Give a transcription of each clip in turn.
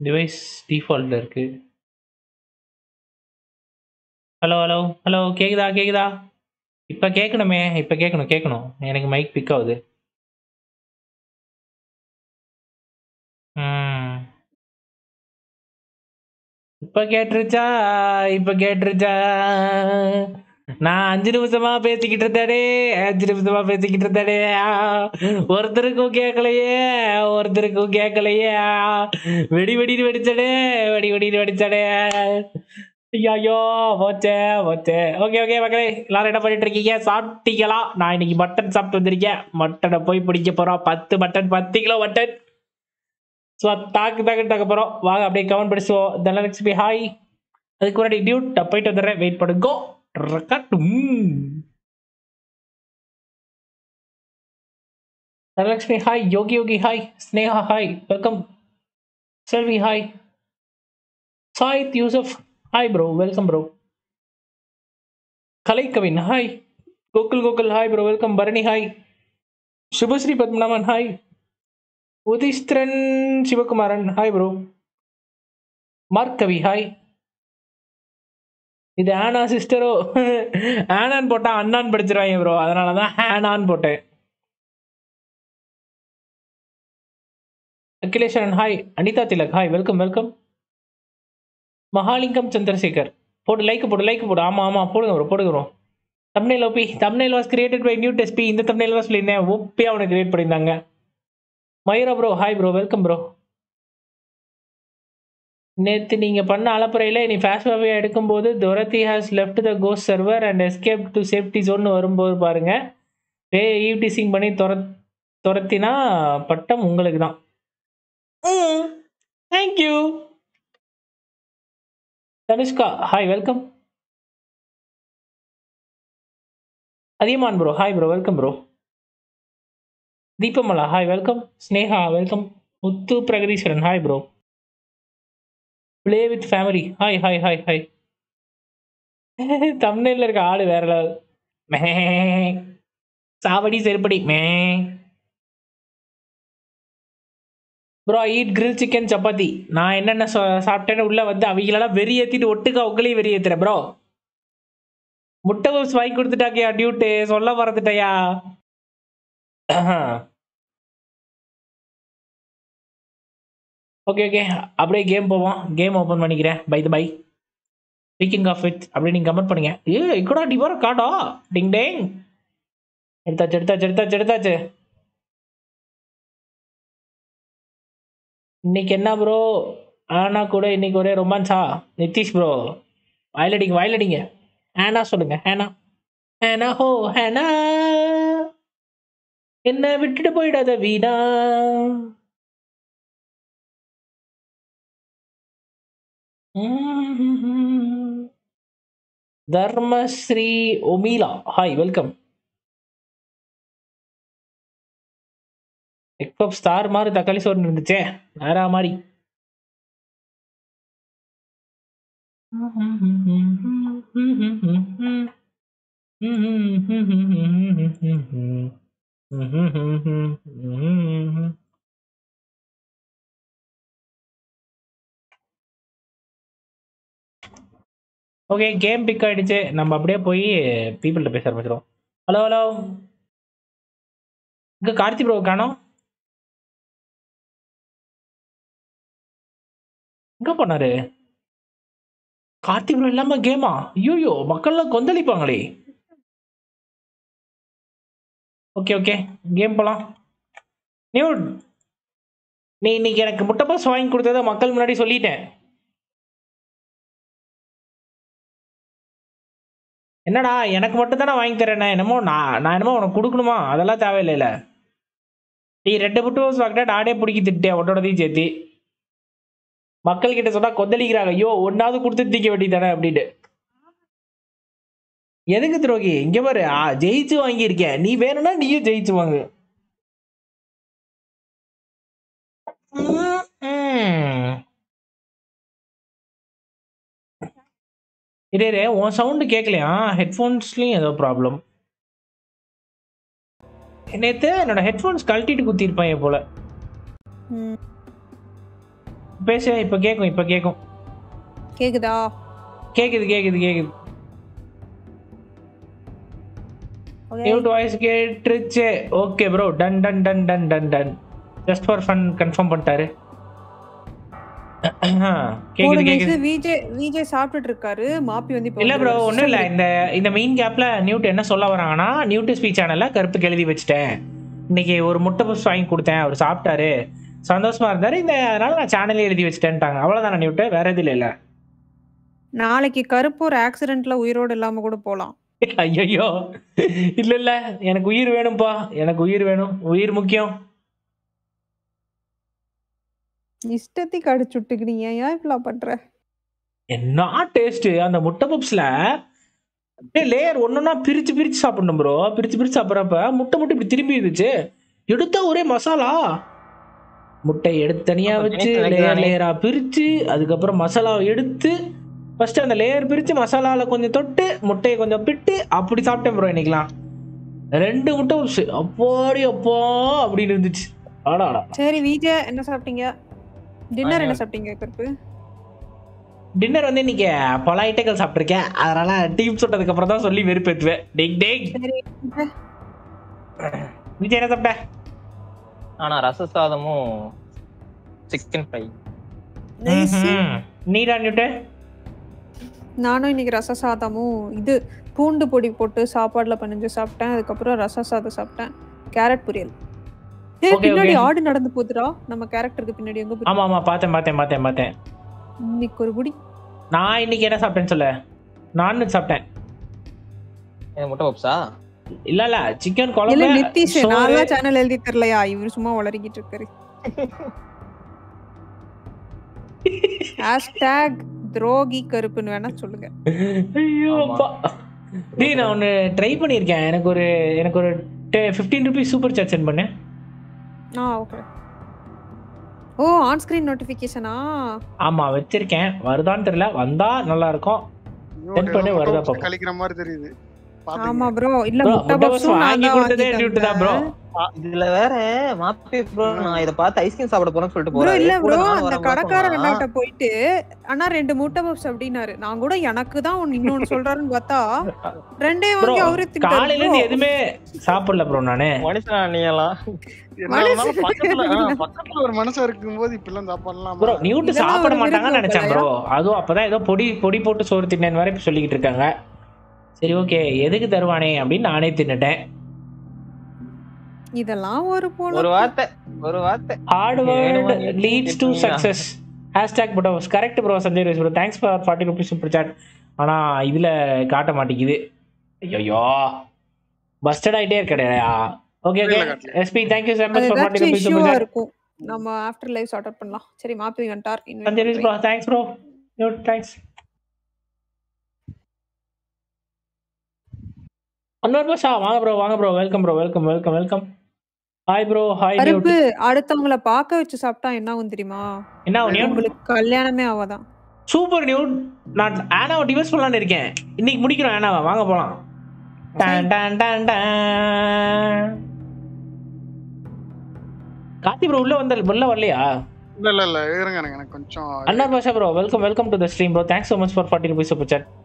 Device டிஃபால்ட்ல இருக்கு hello hello hello கேக்குதா கேக்குதா இப்ப கேட்கணுமே இப்ப கேட்கணும் கேட்கணும் எனக்கு மைக் பிக் ஆகுது ம் இப்ப கேட்டுருச்சா இப்ப கேட்டுருச்சா நான் அஞ்சு நிமிஷமா பேசிக்கிட்டு இருந்தேனே அஞ்சு நிமிஷமா பேசிக்கிட்டு இருந்தேனே ஆ, ஒருத்தருக்கும் கேட்கலையே ஒருத்தருக்கும் கேட்கலையே ஆ, வெடி வெடின்னு வெடிச்சடே வெடி வெடின்னு வெடிச்சடே ஐயோ போச்சே போச்சே ஓகே ஓகே மக்களே எல்லாரும் என்ன பண்ணிட்டு இருக்கீங்க சாப்பிட்டீங்களா நான் இன்னைக்கு மட்டன் சாப்பிட்டு வந்திருக்கேன் மட்டனை போய் பிடிக்க போறோம் பத்து மட்டன் பத்து கிலோ மட்டன் ஸோ தாக்கு தாக்கு தாக்க போகிறோம் வாங்க அப்படியே கமெண்ட் படிச்சுவோம் தனலட்சுமி ஹாய் அதுக்கு முன்னாடி டியூட் நான் போயிட்டு வந்துடுறேன் வெயிட் பண்ணுங்கோ ரக்கட்டும் Dhanalakshmi hi Yogi Yogi hi Sneha hi welcome Selvi hi Sayeed Yusuf hi bro welcome bro Kalai Kavin hi Gokul Gokul hi bro welcome Bharani hi Subhashree Padmanabhan hi Udhishtiran Sivakumaran hi bro Mark Kavi hi இது ஆனா சிஸ்டரோ ஆனான்னு போட்டா அண்ணான்னு படிச்சிருவாங்க ப்ரோ அதனால தான் ஆனான்னு போட்டேன் Akileswaran hi Anitha Tilak hi welcome welcome Mahalingam Chandrasekhar போடு லைக் போடு லைக் போடு ஆமா ஆமா போடுங்க ப்ரோ போடுங்க bro thumbnail OP thumbnail was created by new டெஸ்பி இந்த தம்னைல் வாஸ் சொல்லியிருந்தேன் ஓப்பியா அவனை கிரியேட் பண்ணியிருந்தாங்க Mayura bro hi bro welcome bro நேற்று நீங்கள் பண்ண அலப்புறையில் நீ ஃபேஸ்பாவே எடுக்கும்போது துரத்தி has left the ghost server and escape to safety zone வரும்போது பாருங்க வே ஈவ் டீசிங் பண்ணி துர துரத்தினா பட்டம் உங்களுக்கு தான் thank you Dhanushka hi welcome Athiyaman bro hi bro welcome bro Deepamala hi welcome Sneha welcome Muthu Pragadeeswaran hi bro play with family hi hi hi hi தமிழ்ல இருக்க ஆளு வேற level. மே சாவடி செருப்படி மே bro eat grill chicken chapati நான் என்னென்ன சா- சாப்பிட்டேன்னு உள்ள வந்து அவங்களெல்லாம் வெறி ஏத்திட்டு ஒட்டுக்கா உங்களையும் வெறி ஏத்துறேன் ப்ரோ முட்டை பப்ஸ் வாங்கி கொடுத்துட்டாக்கயா டியூட்டு சொல்ல மறந்துட்டயா ஓகே ஓகே அப்படியே கேம் போவோம் கேம் ஓப்பன் பண்ணிக்கிறேன் by the by speaking of it அப்படியே நீங்கள் கமெண்ட் பண்ணுங்க ஏ இக்கடா டிவோர காடா டிங் டேங் எடுத்தாச்சு எடுத்தாச்சு எடுத்தாச்சு எடுத்தாச்சு இன்னைக்கு என்ன ப்ரோ ஆனா கூட இன்னைக்கு ஒரே ரொமான்ஸா நிதிஷ் ப்ரோ வயலடிங்க வயலடிங்க ஹேனா சொல்லுங்க ஹேனா ஹேனா ஹோ ஹேனா என்ன விட்டுட்டு போயிடாத வீணா தர்மஸ்ரீ ஒமீலா ஹாய் வெல்கம் எக்பப் ஸ்டார் மாதிரி தக்காளி சோறு இருந்துச்சே வேற மாதிரி ஓகே கேம் பிக் ஆயிடுச்சு நம்ம அப்படியே போய் பீப்புள்கிட்ட பேச ஆரம்பிச்சிடும் ஹலோ ஹலோ இங்க கார்த்தி ப்ரோ காணோம் எங்க போனாரு கார்த்தி ப்ரோ இல்லாம கேமா ஐயோ மக்கள்லாம் கொந்தளிப்பாங்களே ஓகே ஓகே கேம் போலாம் நியூட் நீ இன்னைக்கு எனக்கு முட்டை பாஸ் வாங்கி கொடுத்தத மக்கள் முன்னாடி சொல்லிட்டேன் என்னடா எனக்கு மட்டும் தானே வாங்கி தரேன் என்னமோ நான் நான் என்னமோ உனக்கு கொடுக்கணுமா அதெல்லாம் தேவையில்லைல நீ ரெண்டு முட்டை பாஸ் வாங்கிட்டா நானே பிடிக்கி திட்டேன் உன்னோடதையும் சேர்த்து மக்கள் கிட்ட சொன்னா கொந்தளிக்கிறாங்க ஐயோ ஒன்னாவது கொடுத்து திக்க வேண்டியதானே அப்படின்னு எதுக்கு துரோகி இங்க பாரு ஆ, ஜெயிச்சு வாங்கியிருக்கேன் நீ வேணும்னா நீயும் ஜெயிச்சு வாங்கு ம். இரு இரு, உன் சவுண்டு கேட்கலையா ஹெட்ஃபோன்ஸ்லயும் ஏதோ ப்ராப்ளம் நேத்து என்னோட ஹெட்ஃபோன்ஸ் கழட்டிட்டு குத்திருப்பாங்க போல பேசு இப்ப கேக்கும் இப்ப கேக்கும் கேக்குதா கேக்குது கேக்குது கேக்குது Okay. மியூட் வாய்ஸ் கேட்டுருச்சு okay bro done done done done done done just for fun confirm பண்ணிட்டாரு கேக்குது போடு கேக்குது மிஸ் விஜய் விஜய் சாப்பிட்டுட்டு இருக்காரு மாப்பி வந்து இப்ப இல்ல ப்ரோ வந்துருவாரு. ஒண்ணும் இல்ல இந்த இந்த மெயின் கேப்ல நியூட் என்ன சொல்ல வராங்கன்னா நியூட் ஸ்பீச் சேனல்ல கருப்புக்கு எழுதி வச்சுட்டேன் இன்னைக்கு ஒரு முட்டை பப்ஸ் வாங்கி கொடுத்தேன் அவர் சாப்பிட்டாரு சந்தோஷமா இருந்தாரு இந்த அதனால நான் சேனல்ல எழுதி வச்சுட்டேன்ட்டாங்க அவ்வளவுதானே நியூட் வேற எதுவும் இல்ல நாளைக்கு கருப்பு ஒரு ஆக்சிடென்ட்ல உயிரோடு இல்லாம கூட போலாம் ஐயோ இல்ல இல்ல எனக்கு உயிர் வேணும்பா எனக்கு உயிர் வேணும் உயிர் முக்கியம் இஷ்டத்துக்கு அடிச்சு விட்டுக்கிறீங்க ஏன் இப்படிலாம் பண்ற என்ன டேஸ்ட் அந்த முட்டை பப்ஸ்ல அப்படியே லேயர் ஒன்னொன்னா பிரிச்சு பிரிச்சு சாப்பிடணும் ப்ரோ பிரிச்சு பிரிச்சு சாப்பிட்றப்ப முட்டை முட்டை இப்படி திரும்பி இருந்துச்சு எடுத்தா ஒரே மசாலா முட்டை எடுத்து தனியா அப்ப வச்சு தனித்தனியா லேயர் தானே? லேயரா பிரிச்சு அதுக்கப்புறம் மசாலாவை எடுத்து ஃபர்ஸ்ட் அந்த லேயர் பிரிச்சு மசாலால கொஞ்சம் தொட்டு முட்டையை கொஞ்சம் பிட்டு அப்படி சாப்பிட்டேன் ப்ரோ இன்னைக்கெல்லாம் ரெண்டு முட்டை பப்ஸ் அப்பாடி அப்பா அப்படின்னு இருந்துச்சு ஆடா ஆடா சரி விஜய் என்ன சாப்பிட்டீங்க டின்னர் ஆ, என்ன சாப்பிட்டீங்க கருப்பு டின்னர் வந்து இன்னைக்கு பல ஐட்டங்கள் சாப்பிட்ருக்கேன் அதனால டீம் சுட்டதுக்கு அப்புறம் தான் சொல்லி வெறுப்பேத்துவேன் டேக் டேக் சரி விஜய் என்ன சாப்பிட்ட ஆனா ரச சாதமும் சிக்கன் ஃப்ரை Nice. ம்ஹும். நீடா நியூட்டு நானும் இன்னைக்கு ரச சாதமும் இது பூண்டு பொடி போட்டு சாப்பாடுல பணிஞ்சு சாப்பிட்டேன் அதுக்கப்புறம் ரச சாதம் சாப்பிட்டேன் கேரட் பொரியல் ஏய், Okay, பின்னாடி okay. ஆடு நடந்து போகுதுடா நம்ம கேரக்டருக்கு பின்னாடி எங்க போகுது? ஆமா ஆமா பார்த்தேன் பார்த்தேன் பார்த்தேன் பார்த்தேன் இன்னைக்கு ஒரு குடி நான் இன்னைக்கு என்ன சாப்பிட்டேன்னு சொல்ல நான்வெஜ் சாப்பிட்டேன் இது முட்டை பப்ஸா இல்ல இல்ல சிக்கன் இல்ல குழம்பு நிதிஷ் சோறு. நான் சேனல் எழுதி தரலையா இவர் சும்மா வளரிக்கிட்டு இருக்காரு ஹேஷ்டேக் துரோகி கருப்புன்னு வேணா சொல்லுங்க ஐயோ ஆமா. அப்பா டேய் நான் ஒன்று ட்ரை பண்ணியிருக்கேன் எனக்கு ஒரு எனக்கு ஒரு fifteen rupees super chat sent பண்ணு ஆ ஓகே ஓ ஆன் ஸ்கிரீன் நோட்டிபிகேஷனா ஆமா வச்சிருக்கேன் வருதான்னு தெரியல வந்தா நல்லா இருக்கும் Send பண்ணி வருதா பாப்போம். கழிக்கிற மாதிரி தெரியுது ஆமா பாத்துக்கங்க. ப்ரோ இல்ல Bro, முட்டை முட்டை பப்ஸ் பப்ஸும் நான் வாங்கி தான் கொடுத்ததே வாங்கி டியூட்டு தான் ப்ரோ தந்தேன். இதுல வேற மாப்பி ப்ரோ நான் இத பார்த்து ஐஸ்கிரீம் சாப்பிட போறேன்னு சொல்லிட்டு ப்ரோ போறேன் இல்ல கூட ப்ரோ நானும் அந்த வரேன் கடைக்கார சொன்னா. அண்ணாட்ட போயிட்டு அண்ணா ரெண்டு முட்டை பப்ஸ் அப்படின்னாரு நான் கூட எனக்கு தான் ஒன்னு இன்னொன்னு சொல்றாருன்னு பார்த்தா ரெண்டே ப்ரோ வாங்கி அவரே காலையில இருந்து தின்ட்டாரு எதுவுமே சாப்பிடல ப்ரோ நானு மனுஷனா நீ எல்லாம் என்ன இருந்தாலும் பக்கத்துல ஆ, பக்கத்துல ஒரு மனுஷன் இருக்கும்போது இப்பெல்லாம் சாப்பிடலாம் ப்ரோ நியூட்டு இதெல்லாம் சாப்பிட ஒரு மாட்டாங்கன்னு விருப்பம் நினைச்சேன் ப்ரோ அதுவும் அப்பதான் ஏதோ பொடி பொடி போட்டு சோறு தின்னேன் வரை இப்ப சொல்லிக்கிட்டு இருக்காங்க சரி ஓகே எதுக்கு தருவானே அப்படின்னு நானே தின்னுட்டேன் இதெல்லாம் ஒரு போல ஒரு வார்த்தை ஒரு வார்த்தை ஹார்ட் வேணுமா வேர்ட் நீ லீட்ஸ் டு கேட்டீங்களா? Success hashtag but correct bro Sanjay Rose bro thanks for forty rupees super chat ஆனா இதுல காட்ட மாட்டேங்குது ஐயோ பஸ்டட் ஆயிட்டே இருக்கடையா ஓகே ஓகே இல்ல, காட்டல. எஸ்பி தேங்க்யூ so அது much ஃபார் ஃபார்ட்டி ஏதாச்சும் ருபீஸ் சூப்பர் இஷ்யூவா சாட் இருக்கும் நம்ம ஆஃப்டர் லைவ் சார்ட் அவுட் பண்ணலாம் சரி மாப்பி வந்துட்டார் Sanjay Rose bro thanks bro thanks Anwar Basha வாங்க ப்ரோ வாங்க bro welcome bro welcome welcome welcome hi bro hi Newt Karuppu அடுத்தவங்கள பார்க்க வச்சு சாப்பிட்டா என்ன ஆகும் தெரியுமா என்ன நியூட் உங்களுக்கு கல்யாணமே ஆவாதான் சூப்பர் நியூட் நான் ஆனாவை டிவோர்ஸ் பண்ணலான்னு இருக்கேன் இன்னைக்கு முடிக்கிறோம் ஆனாவை வாங்க போலாம் Don Don Don Don Karthi bro உள்ள வந்த உள்ள வரலையா இல்ல இல்ல இல்ல இருங்க எனக்கு எனக்கு கொஞ்சம் அண்ணா Basha bro welcome welcome to the stream bro thanks so much for forty rupees super chat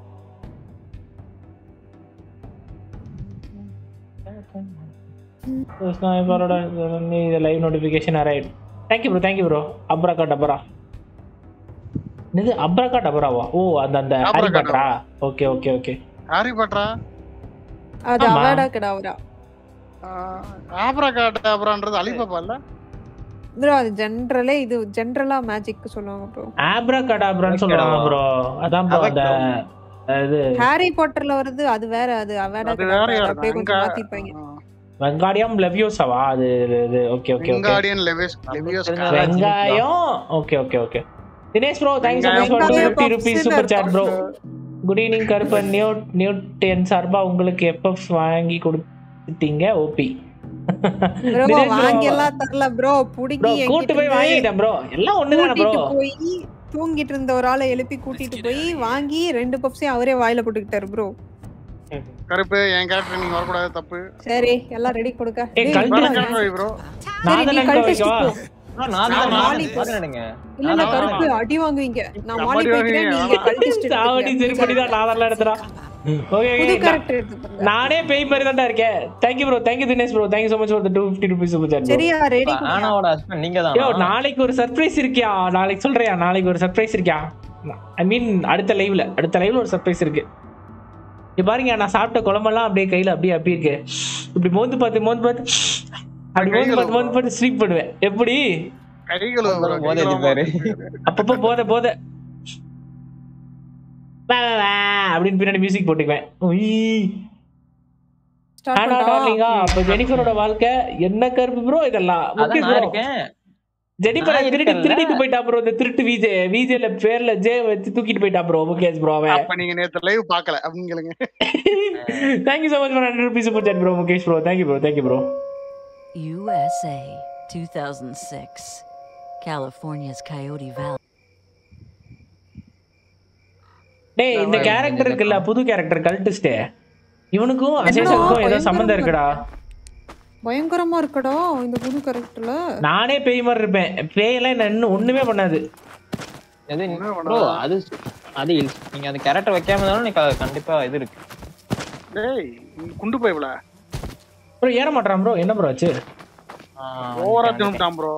இது live notification alright thank you bro thank you bro abraca இது அப்ராக்கா டபராவா ஓ அந்த அந்த ஹாரி அப்ராகா பாட்டரா ஓகே ஓகே ஓகே ஹாரி பாட்டரா அது ஆமா. அவார்டா கிடாவரா ஆப்ரா காட்டாப்ரான்றது அலிபாபா இல்ல ப்ரோ அது ஜென்ரலே இது ஜென்ரலா மேஜிக் சொல்லுவாங்க ப்ரோ ஆப்ரா கடாப்ரான்னு சொல்லுவாங்க ப்ரோ அதான் ப்ரோ அந்த இது ஹாரி பாட்டர்ல வருது அது வேற அது அவார்டா அது வேற கிடாவரா யாரு அப்படியே கொஞ்சம் அங்க- மாத்திப்பாங்க வெங்காயம் லெவியோசாவா அது இது ஓகே ஓகே ஓகே விங்கார்டியன் லெவிஸ் லெவியோஸ் தெரிஞ்ச- வெங்காயம் okay okay okay Dinesh bro thanks so much for வெங்காயம் 50 rupees puffs super chat bro இருக்கும். Good evening Karuppan Newt Newt என் சார்பா உங்களுக்கு எஃப்எஃப் வாங்கி கொடுத்தீங்க ஓபி ப்ரோ வாங்கி எல்லாம் தரல ப்ரோ புடிங்கி ப்ரோ கூட்டு போய் வாங்கிட்டேன் ப்ரோ எல்லாம் ஒண்ணுதானே ப்ரோ கூட்டிட்டு போய் தூங்கிட்டு இருந்த ஒரு ஆளை எழுப்பி கூட்டிட்டு போய் வாங்கி ரெண்டு பப்ஸையும் அவரே வாயில போட்டுக்கிட்டாரு ப்ரோ கருப்பு என் கேரக்டர் நீங்க வரக்கூடாது தப்பு சரி எல்லாம் ரெடி கொடுக்க ஏய், டேய், கழட்டு இவ்வளவு வேற நேரம். கேரக்டர் ப்ரோ சரி நான் நீ தான் கழட்டி வைக்கவா வச்சுட்டு போ. bro, நான் தான் மாலி நான் பாக்குறேனுங்க. இல்ல இல்ல ஆமா. கருப்பு அடி வாங்குவீங்க நான் அடி மாலி போய்க்கிறேன் வாங்குவீங்க, நீங்க ஆமா. கல்டிஸ்ட் சாவடி சரி பண்ணி தான் நான் அதெல்லாம் எடுத்துறா ஓகே புது ஓகே கேரக்டர் எடுத்து நானே பேய் மாதிரி தான்டா இருக்கேன் thank you bro thank you Dinesh bro thank you so much for the 250 rupees super chat bro. சரியா ரெடி இப்ப ஆனாவோட husband நீங்க யோ தானா? நாளைக்கு ஒரு சர்ப்ரைஸ் இருக்கியா நாளைக்கு சொல்றியா நாளைக்கு ஒரு சர்ப்ரைஸ் இருக்கியா ஐ மீன் அடுத்த லைவ்ல அடுத்த லைவ்ல ஒரு சர்ப்ரைஸ் இருக்கு இங்க பாருங்க நான் சாப்பிட்ட குழம்பெல்லாம் அப்படியே கையில அப்படியே அப்படியே இருக்கு இப்படி மோந்து பார்த்து மோந்து பார்த்து அப்படி மோந்து பார்த்து மோந்து பார்த்து ஸ்லீப் பண்ணுவேன் எப்படி கைகள் bro, போதை கைகள் அடிப்பாரு. அப்பப்போ போத போத வா, வா, வா, அப்படின்னு பின்னாடி மியூசிக் போட்டுக்குவேன் உய். ஸ்டார்ட் ஆனா பண்ணா டார்லிங்கா அப்ப ஜெனிஃபரோட வாழ்க்கை என்ன கருப்பு ப்ரோ இதெல்லாம் அதான் முக்கியம் நான் bro. இருக்கேன். ஜெனிஃபர் நான் திருடி இருக்கேன்ல. திருடிட்டு போயிட்டா ப்ரோ இந்த திருட்டு விஜே விஜேல பேர்ல ஜே வச்சு தூக்கிட்டு போயிட்டா ப்ரோ முகேஷ் ப்ரோ அவன் அப்ப நீங்க நேத்து லைவ் பாக்கல அப்படின்னு கேளுங்க thank you so much for 100 rupees super chat bro Mukesh bro thank you bro thank you bro USA 2006. California's Coyote Valley. டேய் இந்த நான் கேரக்டர் இருக்குல்ல புது கேரக்டர் கல்டிஸ்டே இவனுக்கும் அசேஷனுக்கும் ஏதோ பயங்கரமா சம்மந்தம் இருக்குடா பயங்கரமா இருக்கடா இந்த புது கேரக்டர்ல நானே பேய் மாதிரி இருப்பேன் பேயெல்லாம் என்ன இன்னும் ஒண்ணுமே பண்ணாது எது என்ன bro, அது அது இல்ல. நீங்க அந்த கேரக்டர் வைக்காம இருந்தாலும் நீங்க கண்டிப்பா இது இருக்கு டேய் நீ குண்டு போய்வல ப்ரோ ஏற மாட்டான் ப்ரோ என்ன ப்ரோ ஆச்சு ஆ, ஓவரா வந்துட்டேன், தின்னுட்டான் bro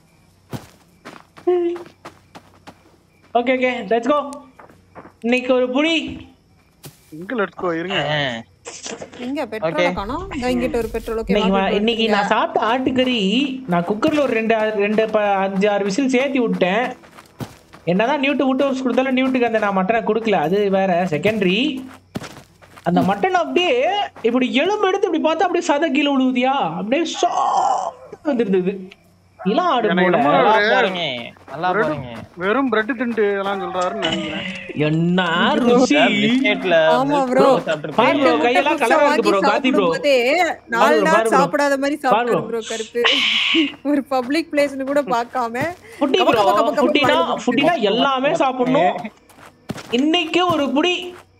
okay okay let's go இன்னைக்கு ஒரு புடி இங்க லெட்ஸ் கோ இருங்க வந்துட்டேன். எங்க பெட்ரோல் காணோம் இந்த இங்கிட்ட ஒரு பெட்ரோல் ஓகே இன்னைக்கு வா- இன்னைக்கு நான் சாப்பிட்ட ஆட்டுக்கறி நான் குக்கர்ல ஒரு ரெண்டு ரெண்டு ப- அஞ்சு ஆறு விசில் சேர்த்து விட்டேன் என்னதான் நியூட்டு விட்டு ஹவுஸ் கொடுத்தாலும் நியூட்டுக்கு அந்த நான் மட்டனை கொடுக்கல அது வேற செகண்டரி அந்த மட்டன் அப்படியே இப்படி எலும்பு எடுத்து இப்படி பார்த்தா அப்படியே சத கீழே விழுவுதியா அப்படியே சாப்பிட்டு வந்துருந்தது இளம் ஆடு எனக்கு போல என்னமோ நல்லா ஒரு- போறீங்க நல்லா போறீங்க வெறும் பிரெட் திண்டு எல்லாம் சொல்றாருன்னு நினைக்கிறேன் என்ன ருசி பிஸ்கெட்ல ஆமா bro. பாரு bro, கையெல்லாம் கலரா இருக்கு bro, காத்தி bro. நாலு பாரு bro, நாள் பாரு bro. சாப்பிடாத மாதிரி சாப்பிட்டு bro. ப்ரோ கருப்பு ஒரு பப்ளிக் பிளேஸ்னு கூட பார்க்காம புட்டி கப ப்ரோ கப கப கப புட்டினா வாயில போட்டு. புட்டினா எல்லாமே சாப்பிடணும் இன்னைக்கு ஒரு புடி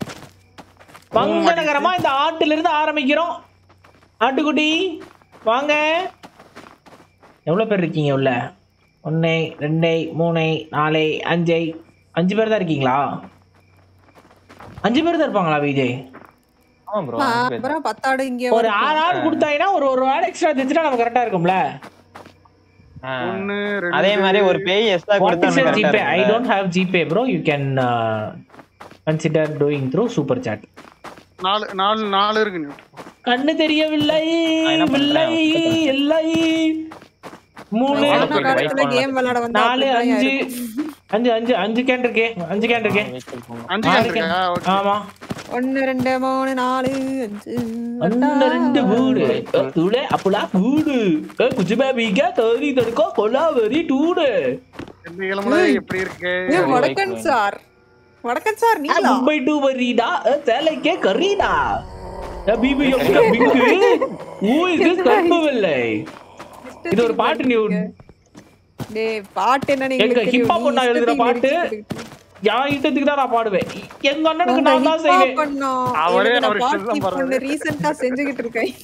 மங்களகரமா இந்த ஆட்டுல இருந்து ஆரம்பிக்கிறோம் ஆட்டுக்குட்டி வாங்க எவ்வளவு பேர் இருக்கீங்க உள்ள ஒன்னு ரெண்டு மூணு நாலு அஞ்சு அஞ்சு பேர் தான் இருக்கீங்களா அஞ்சு பேர் தான் இருப்பாங்களா விஜய் ஆமா ப்ரோ ஆ, அப்புறம் பத்தாடு இங்க ஒரு ஆறு ஆடு கொடுத்தாங்கன்னா ஒரு ஒரு ஆடு எக்ஸ்ட்ரா வச்சுட்டா நம்ம கரெக்டா இருக்கும்ல ஒண்ணு அதே ரெண்டு மாதிரி ஒரு பேய் எக்ஸ்ட்ரா What கொடுத்தா is your correct ஆ GPay? I இருக்கும்ல? don't have GPay, bro. You can uh, consider doing through super chat. நாலு நாலு நாலு இருக்கு நீ கண்ணு தெரியவில்லை நான் என்ன இல்லை பண்றேன்? இல்லை மூணு நான் கொரோனா Bike காலத்துல பண்ணல. கேம் விளையாட வந்தா நாலு அப்படிதான் அஞ்சு இருக்கும். அஞ்சு அஞ்சு அஞ்சு கேன் இருக்கே அஞ்சு கேன் இருக்கே vehicle போகணும். அஞ்சு ஆறு கேன் இருக்கா can. ஓகே ஆமா ஒன்னு ரெண்டு மூணு நாலு அஞ்சு ஒன்னு ரெண்டு மூணு துளே அப்பலா கூடு குச்சி பேபிக்கா தோரி தடுக்கோ கொலாவரி டூடு இந்த கிழமை எப்படி இருக்கு ஏ, வணக்கம் சார் வணக்கம் சார் நீங்களா மும்பை டு வரீடா சேலைக்கே கரீடா பிபி பிங்கு ஊ இது கற்பவில்லை இது ஒரு பாட்டு நீ டேய் பாட்டு என்ன எங்க எங்களுக்கு hip hop தெரியும். பண்ணா நீ எழுதுற இஷ்டத்துக்கு பாட்டு? lyrics எழுதிக்கிட்டு. என் இஷ்டத்துக்கு தான் நான் பாடுவேன் எங்க அண்ணனுக்கு உங்க நான் தான் hip hop செய்வேன் பண்ணோம். அவரே எனக்கு அவர் நான் இஷ்டம் தான் பாட்டி பொண்ணு recent ஆ செஞ்சுகிட்டு இருக்கேன்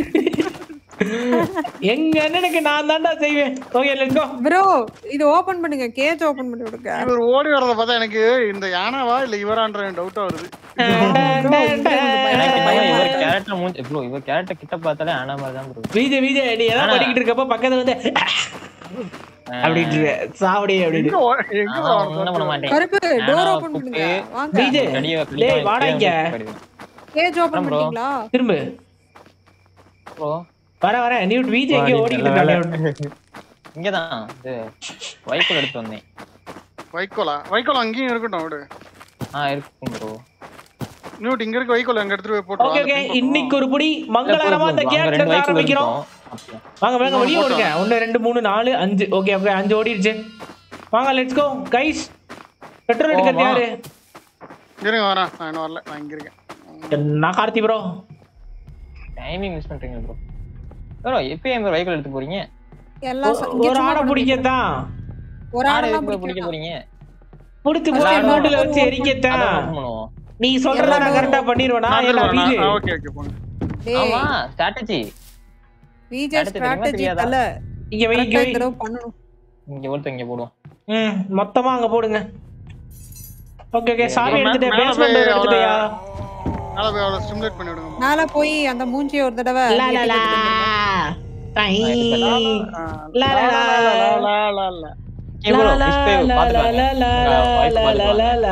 எங்க அண்ணனுக்கு நான் தான்டா செய்வேன் ஓகே லெட்ஸ் கோ ப்ரோ இது ஓபன் பண்ணுங்க கேஜ் ஓபன் பண்ணி விடுங்க இவர் ஓடி வரத பார்த்தா எனக்கு இந்த யானாவா இல்ல இவரான்ற டவுட்டா வருது எனக்கு பயம் இவர் கேரக்டர் மூஞ்சி ப்ரோ இவர் கேரக்டர் கிட்ட பார்த்தாலே ஆனா மாதிரி தான் ப்ரோ விஜய் விஜய் நீ எல்லாம் படிக்கிட்டு இருக்கப்ப பக்கத்துல வந்து அப்படின்ட்டு சாவடி எங்க அப்படின்னு ஓ- எங்க ஆனா வரத ஒண்ணும் பண்ண மாட்டேன் கருப்பு டோர் ஆனா ஓபன் கூப்பிட்டு பண்ணுங்க வாங்க விஜய் கடிய டேய் வாடா இங்க கேஜ் ஓபன் அப்புறம் bro. பண்ணிட்டீங்களா திரும்ப ப்ரோ வர வர நியூட் விஜய் எங்க ஓடிக்கிட்டு இருக்கான் நியூட். இங்கதான் இது வைக்கோல் எடுத்து வந்தேன் வைக்கோலா வைக்கோல் அங்கேயும் இருக்கட்டும் விடு ஆ இருக்கும் ப்ரோ நியூட் இங்க இருக்க வைக்கோல் அங்க எடுத்துட்டு போய் போட்டு ஓகே ஓகே இன்னைக்கு ஒரு புடி மங்களகரமா இந்த கேட்ல இருந்து ஆரம்பிக்கிறோம் வாங்க வாங்க வெளியே ஓடுங்க ஒன்னு ரெண்டு மூணு நாலு அஞ்சு ஓகே ஓகே அஞ்சு ஓடிடுச்சு வாங்க லெட்ஸ் கோ கைஸ் பெட்ரோல் எடுக்கிறது போமா. யாரு இருங்க வரேன் நான் இன்னும் வரல நான் இங்க இருக்கேன் நான் கார்த்தி ப்ரோ டைமிங் மிஸ் பண்றீங்க ப்ரோ ப்ரோ எப்போ என் வைக்கோல் எடுத்து போறீங்க எல்லாம் ச- இங்க ஒரு சும்மா ஆடை பண்ண பிடிக்கத்தான் ஒரு ஆடு ஆடெல்லாம் எதுக்கு பிடிக்க பிடிக்க போறீங்க பிடிச்சு அது போட்டு ஆடு நோட்டுல ஆடு வச்சு ஆடு எரிக்கத்தான் அதான் open பண்ணுவோம் நீ சொல்றத நான் கரெக்டா பண்ணிடுவேனா இல்ல விஜய் ஓகே ஓகே போங்க டேய் ஆமா ஸ்ட்ராட்டஜி விஜய் அடுத்து தெரியுமா ஸ்ட்ராட்டஜி தெரியாதா? தல இங்க வை இங்க கரெக்டா வை இந்த தடவை பண்ணணும் இங்க ஒருத்தன் இங்க போடுவோம் ம் மொத்தமா அங்க போடுங்க ஓகே ஓகே சாவி மே- எடுத்துட்டேன் மேல பேஸ்மெண்ட் போய் எடுத்துட்டியா மேல போய் அவளை ஸ்டிமுலேட் பண்ணி விடுங்க மேல போய் அந்த மூஞ்சியை ஒரு தடவை லா லா லா தை. லா லா லா. Okay, bro, next wave பாத்துக்கலாங்க. உங்க wife பாத்துக்கலாங்க.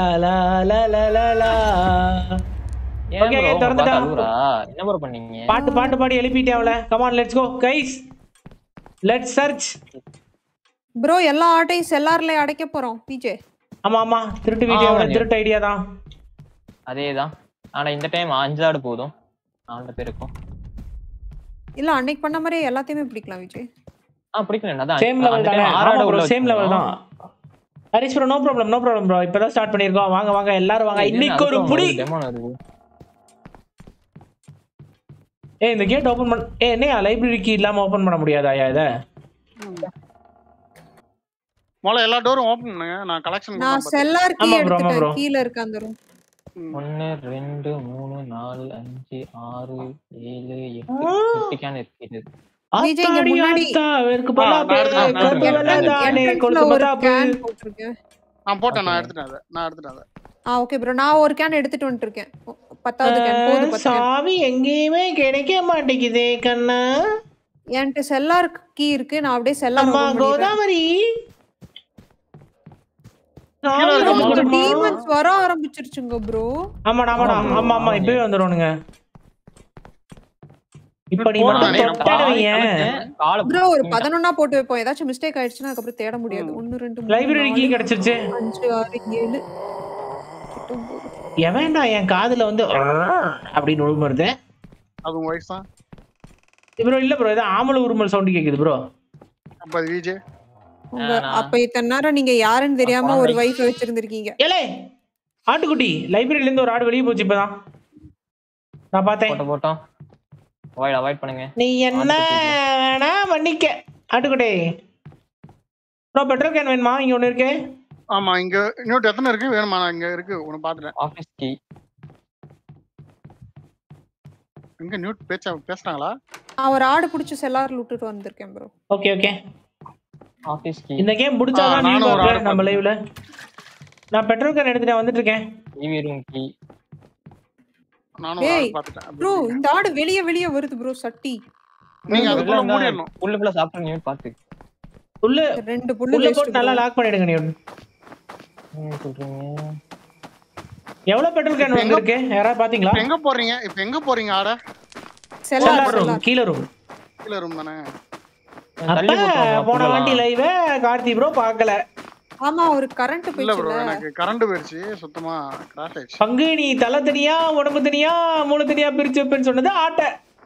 ஏன் Okay, bro, okay, உங்க திறந்துட்டா. பார்த்து அழுவுறா? என்ன bro பண்ணீங்க பாட்டு பாட்டு பாடி எழுப்பிட்டேன் அவளை come on let's go guys let's search bro எல்லா ஆட்டையும் செல்லார்ல அடைக்க போறோம் பிஜே ஆமா ஆமா திருட்டு வீடியோட ஆமாங்க. திருட்டு ஐடியா தான் அதேதான் ஆனா இந்த டைம் அஞ்சு ஆடு போதும் நாலு பேருக்கும் இல்ல அன்னைக்கு பண்ண மாதிரி எல்லாத்தையுமே பிடிக்கலாம் விஜய் ஆ பிடிக்கல அதான் சேம் லெவல் அந்த தானே time ஆறு ஆமா ஆடு ப்ரோ உள்ள சேம் லெவல் வச்சிருந்தோம். தான் Harish bro no problem no problem bro இப்பதான் ஸ்டார்ட் பண்ணிருக்கோம் வாங்க வாங்க எல்லாரும் வாங்க இது இன்னைக்கு ஒரு அதுக்கும் புடி demo வருது. ஏய் இந்த கேட் ஓபன் பண்ண ஏய் என்னையா லைப்ரரி கீ இல்லாம ஓபன் பண்ண முடியாதாயா இத முதல்ல எல்லா டோரும் ஓபன் பண்ணுங்க நான் கலெக்ஷன் நான் செல்லார் கீ ஆமா bro, ஆமா bro. எடுத்துட்டேன் கீழ இருக்க அந்த ரூம் ஒன்னு ரெண்டு மூணு நாலு அஞ்சு ஆறு ஏழு எட்டு எட்டு கேன் இருக்குது விஜய், இங்க ஆத்தாடி முன்னாடி. ஆத்தா, வெறுக்கு போலா ஆ, பே, நான் எடுத்துட்டேன், நான் கருப்பு வெள்ளை எடுத்துட்டேன். தானே, Entrance ல கொளுத்து ஒரு மத்தாப்பு. கேன் போட்டிருக்கேன் நான் போட்டேன் நான் எடுத்துட்டேன் அதை நான் எடுத்துட்டேன் அதை ஆ ஓகே ப்ரோ நான் ஒரு கேன் எடுத்துட்டு வந்துட்டு இருக்கேன் ஓ, பத்தாவது கேன் போதும் பத்து can. சாவி எங்கேயுமே கிடைக்க மாட்டேங்குதே கண்ணா என்கிட்ட செல்லார் கீ இருக்கு நான் அப்படியே செல்லார் அம்மா ஓபன் பண்ணிடுறேன் கோதாவரி சாவி கீழே இருக்க வந்துருமா? முதல்ல டீமன்ஸ் வர ஆரம்பிச்சிருச்சுங்க ப்ரோ ஆமாடா ஆமாடா ஆமா ஆமா இப்பவே வந்துருவானுங்க இப்ப நீ மட்டும் போடா, தொட்டானு வையேன் காலை ப்ரோ ஒரு பதினொன்னா போட்டு வைப்போம் ஏதாச்சும் மிஸ்டேக் ஆயிடுச்சுன்னா அதுக்கப்புறம் தேட முடியாது ஒன்னு ரெண்டு மூணு, லைப்ரரி கீ நாலு, கிடைச்சிருச்சு அஞ்சு ஆறு ஏழு எட்டு, ஒன்பது. எவன்டா என் காதுல வந்து அப்படின்னு உழுமுறது அது உங்க வயசு தான் ப்ரோ இல்ல ப்ரோ ஏதோ ஆமல உருமல் சவுண்ட் கேக்குது ப்ரோ அப்ப அது விஜே உங்க ஆனா. அப்ப இத்தனை நேரம் நீங்க யாருன்னு தெரியாம ஒரு வைஃப் வச்சிருந்திருக்கீங்க ஏலே ஆட்டுக்குட்டி லைப்ரரியில இருந்து ஒரு ஆடு வெளியே போச்சு இப்பதான் நான் பார்த்தேன் போட்டோம் போட்டோம் அவாய்ட் அவாய்ட் பண்ணுங்க நீ என்ன வேணா மன்னிக்க ஆட்டுக்குட்டி ப்ரோ பெட்ரோல் கேன் வேணுமா இங்க ஒண்ணு இருக்கு ஆமா இங்க இன்னொரு எத்தனை இருக்கு வேணுமா நான் இங்க இருக்கு உன பாத்துட்டேன் ஆபீஸ் கீ இங்க நியூட் பேச்ச பேசுறாங்களா நான் ஒரு ஆடு புடிச்சு செல்லார்ல விட்டுட்டு வந்திருக்கேன் bro okay okay office key இந்த கேம் பிடிச்சாதான் ஆ, நீ நானும் ஒரு பாக்குற ஆடு நம்ம பார்த்தேன். லைவ்ல நான் பெட்ரோல் கேன் எடுத்துட்டு வந்துட்டு இருக்கேன் டிவி ரூம் கீ நானும் ஒரு ஏய், ஆள் பாத்துட்டேன் ப்ரோ இந்த ஆடு வெளிய வெளிய வருது ப்ரோ சட்டி நீங்க அதுக்குள்ள மூடிடணும் புல்லு புல்லா சாப்பிட்டு பாத்து உள்ள ரெண்டு புல்லு உள்ள waste போட்டு நல்லா bro. லாக் பண்ணிடுங்க நீ என்ன சொல்றீங்க எவ்வளவு பெட்ரோல் கேன் இப்ப எங்க- வந்திருக்கு யாராவது பாத்தீங்களா இப்ப எங்க போறீங்க இப்ப எங்க போறீங்க ஆட செல்லார் செல்லார் ரூம் செல்லார் கீழ ரூம் கீழ ரூம் தானே தள்ளி அப்ப போட்டுருவாங்க போன புல்லெல்லாம். வாட்டி லைவ் கார்த்தி ப்ரோ பார்க்கல ஆமா ஒரு கரண்ட் இல்ல ப்ரோ போயிடுச்சுல எனக்கு கரண்ட் போயிடுச்சு சுத்தமா கிராஷ் ஆயிடுச்சு பங்கு நீ தலை தனியா உடம்பு தனியா மூளை தனியா பிரிச்சு வைப்பேன்னு சொன்னது ஆட்ட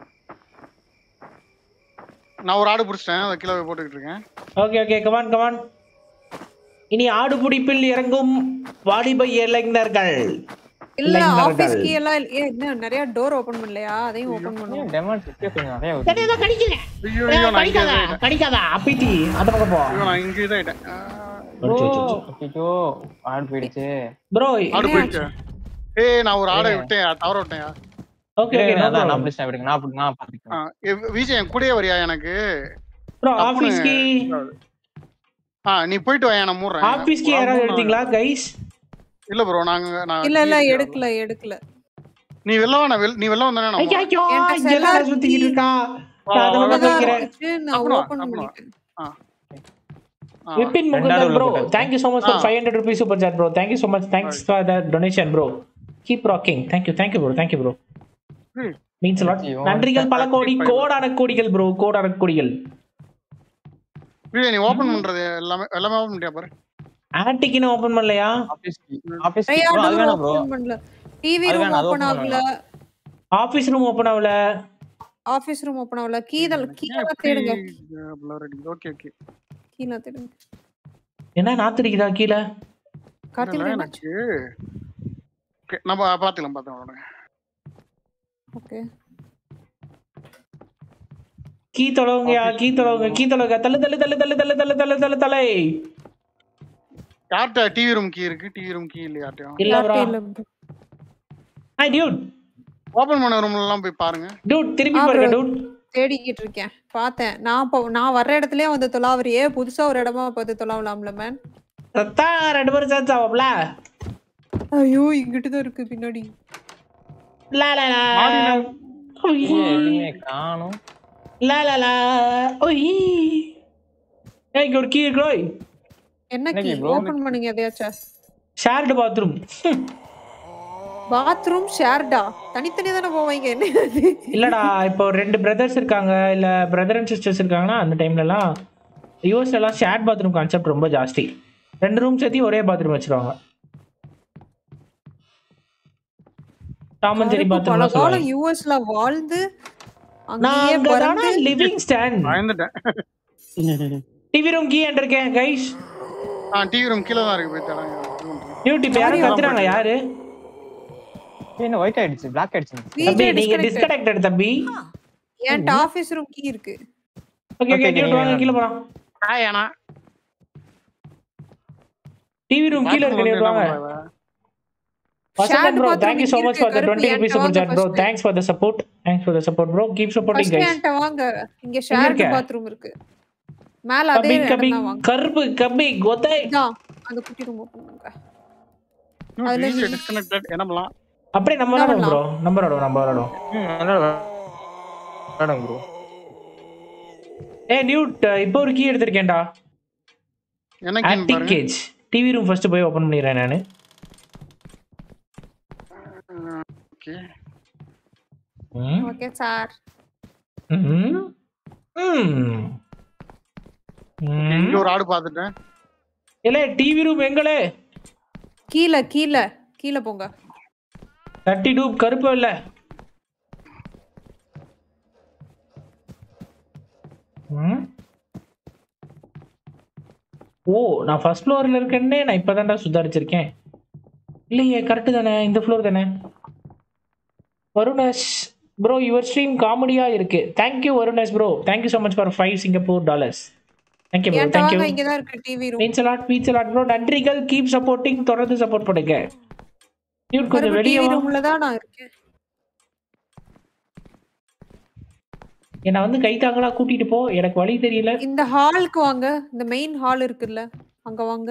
நான் ஒரு ஆடு புடிச்சிட்டேன் அதை கீழே போய் போட்டுக்கிட்டு இருக்கேன் ஓகே ஓகே கமான் கமான் இனி ஆடு பிடிப்பில் இறங்கும் வாலிப இளைஞர்கள் இல்ல இளைஞர்கள். ஆபீஸ் கீ எல்லாம் இல்ல- ஏன் என்ன நிறைய டோர் ஓபன் பண்ணலையா அதையும் ஓபன் பண்ணுவோம் டெமான் கொஞ்சம் நிறைய வருது. சரி, ஏதோ கடிக்கிறேன் ஐயோ ஐயோ நான் இங்கே கடிக்காதா இதாயிட்டேன் கடிக்காதா அப்பீட்டி அந்த பக்கம் போ ஐயோ நான் இங்கே இதாயிட்டேன் ஆ, ஐயோ, ஆடு போயிடுச்சு ப்ரோ ஆடு போயிடுச்சு ஏய் நான் ஒரு ஆடை விட்டேன் தவற விட்டேன் ஓகே ஓகே அதான் நான் பிடிச்சேன் விடுங்க நான் அப்படி- நான் பாத்துக்கிறேன் விஜய் என் கூடயே வரியா எனக்கு ப்ரோ தப்புன்னு- ஆபீஸ்க்கு ஆ நீ போயிட்டு வாயா நான் மூடுறேன் ஆபீஸ்க்கு யாராவது எடுத்தீங்களா கைஸ் இல்ல ப்ரோ நாங்க நான் இல்ல இல்ல கீழே எடுக்கல எடுக்கல நீ வெளில வா நான் வெள்- நீ வெளில வந்தானே நான் ஐயோ மூடுறேன். ஐயோ என்கிட்ட இங்க செல்லார் எல்லாரும் சுத்திக்கிட்டு இருக்கா நான் அதை அவ்வளவுதான் மட்டும் வைக்கிறேன் இருந்துச்சு, நான் அப்புறம், ஓபன் அப்புறம். பண்ணிட்டேன் ஆ. ஆ. விபின் ரெண்டாவது முகுந்தன் உள்ள ப்ரோ போட்டாச்சு. Thank you so much for ஆ. 500 rupees super chat bro thank you so much thanks for the donation bro keep rocking thank you thank you bro thank you bro ம். means a lot ஐயோ, நன்றிகள் பல கோடி five. கோடான கோடிகள் bro கோடான கோடிகள் விஜய் நீ ஓபன் பண்றது எல்லாமே எல்லாமே ஓபன் பண்ணியா பாரு ஆன்டிக்குன்னு ஓபன் பண்ணலையா ஆபீஸ் கீ ஆபீஸ் கீ நிறைய bro, அது டோர் வேணாம் ப்ரோ ஓபன் பண்ணல டிவி அது ரூம் வேணாம், அது ஓபன் open ஆகல ஆபீஸ் ரூம் ஓபன் ஆகல ஆபீஸ் ரூம் ஓபன் ஆகல கீழ கீழ தேடுங்க ஓகே ஓகே கீழ தேடுங்க என்ன நாத்திரிக்குதா கீழே கார்த்திக் எனக்கு ஓகே நம்ம பாத்துக்கலாம் பாத்துக்கலாம் ஓகே கீ தொலைவுங்கயா கீ தொலைவுங்க கீ தொலைவுங்க தள்ளு தள்ளு தள்ளு தள்ளு தள்ளு தள்ளு தள்ளு தள்ளு தலை யார்கிட்ட டிவி ரூம் கீ இருக்கு டிவி ரூம் கீ இல்ல யார்ட்டையும் இல்ல ப்ரோ இல்ல bro. ஹாய் டியூட் ஓபன் பண்ண ரூம்ல எல்லாம் போய் பாருங்க டியூட் திருப்பி ஆ, பாருங்க bro. டியூட் தேடிக்கிட்டு இருக்கேன் பார்த்தேன் நான் இப்போ நான் வர்ற இடத்துலயே வந்து தொலாவரியே புதுசா ஒரு இடமா பார்த்து தொலாவலாம்ல மேன் சத்தா ரெண்டு பேரும் சேர்த்தாவப்ல ஐயோ இங்கிட்டு தான் இருக்கு பின்னாடி லா லா லா ஒய். எதுவுமே காணும் லா லா லா ஒய் ஏய் இங்க ஒரு கீ இருக்கோய் என்ன கீ என்னது bro? ஓபன் பண்ணுங்க எதையாச்சும் ஷேர்டு பாத்ரூம் பாத்ரூம் ஷேர்டா தனித்தனியா தானே போவாங்க என்ன இது? இல்லடா இப்போ ரெண்டு பிரதர்ஸ் இருக்காங்க இல்ல பிரதர் அண்ட் சிஸ்டர்ஸ் இருக்காங்கன்னா அந்த டைம்லலாம் யூஎஸ்ல எல்லாம் ஷேர்ட் பாத்ரூம் கான்செப்ட் ரொம்ப ஜாஸ்தி ரெண்டு ரூம் சேர்த்து ஒரே பாத்ரூம் வச்சிருவாங்க டாமன் ஜெரி கருப்பு பல பாத்ரூம் காலம் யூஎஸ்ல வாழ்ந்து அங்கேயே நான் பறந்து லிவிங் ஸ்டாண்ட் பயந்துட்டேன் டிவி ரூம் கீ இருக்கேன் கைஸ் ஆ டிவி ரூம் கீழே தான் இருக்கு போய் தரேன் நியூட்டி இப்ப யாரும் கத்துறாங்க யாரு என்ன ஒயிட் ஆயிடுச்சு பிளாக் ஆயிடுச்சு தம்பி வீட்டை நீங்க disconnected. டிஸ்கனெக்டட் தம்பி என் ஆபீஸ் ரூம் கீ இருக்கு ஓகே ஓகே Okay, நியூட் வாங்க நீங்க- கீழ போலாம் ஆ ஏனா டிவி ரூம் கீழ இருக்கு நியூட் வாங்க Vasanthan Shared bro bathroom thank you so இங்க much for the இருக்கு, 20 கருப்பு rupees super என்கிட்ட chat bro வாங்க thanks for the support thanks for the support bro keep supporting first guys என்கிட்ட வாங்க இங்க ஷேர்ட் இருக்க? பாத்ரூம் இருக்கு மேல அதே கபி கபி இடம் தான் வாங்க கருப்பு கபி கோத்தை இதான் அந்த குட்டி ரூம் ஓபன் பண்ணுங்க அதுல டிவி நீ- டிஸ்கனெக்டட் என்ன பண்ணலாம் அப்படியே நம்ம என்ன விளையாடுவோம் ப்ரோ நம்ம விளையாடுவோம் நம்ம விளையாடுவோம் ம் நல்லா விளையாடுங்க ப்ரோ ஏ நியூட் இப்போ ஒரு கீ எடுத்திருக்கேன்டா எனக்கு ஆக்டிக் பாருங்க கேஜ் டிவி ரூம் ஃபர்ஸ்ட் போய் ஓபன் பண்ணிடுறேன் நானு ஓகே ம் ஓகே சார் ம் ம் இங்க ம் ஒரு ஆடு பாத்துட்டேன் இல்ல டிவி ரூம் எங்களே கீழ கீழ கீழ போங்க தேர்ட்டி டூ கருப்பு இல்ல ம் ஓ நான் ஃபர்ஸ்ட் ஃப்ளோர்ல இருக்கேன்னே நான் இப்பதான்டா சுதாரிச்சிருக்கேன் இல்லையே கரெக்ட் தானே இந்த ஃப்ளோர் தானே வருணேஷ் ப்ரோ யுவர் ஸ்ட்ரீம் காமெடியா இருக்கு thank you Varunesh bro thank you so much for five Singapore dollars thank you bro என்கிட்ட தேங்க்யூ வாங்க இங்க தான் இருக்கு TV room means a lot means a lot bro நன்றிகள் கீப் சப்போர்ட்டிங் தொடர்ந்து சப்போர்ட் பண்ணுங்க இவர் கொஞ்சம் வெளியே டிவி வா ரூம்ல தான் நான் இருக்கேன் என்னை வந்து கை தாங்களா கூட்டிட்டு போ எனக்கு வழி தெரியல இந்த ஹாலுக்கு வாங்க இந்த மெயின் ஹால் இருக்குல்ல அங்க வாங்க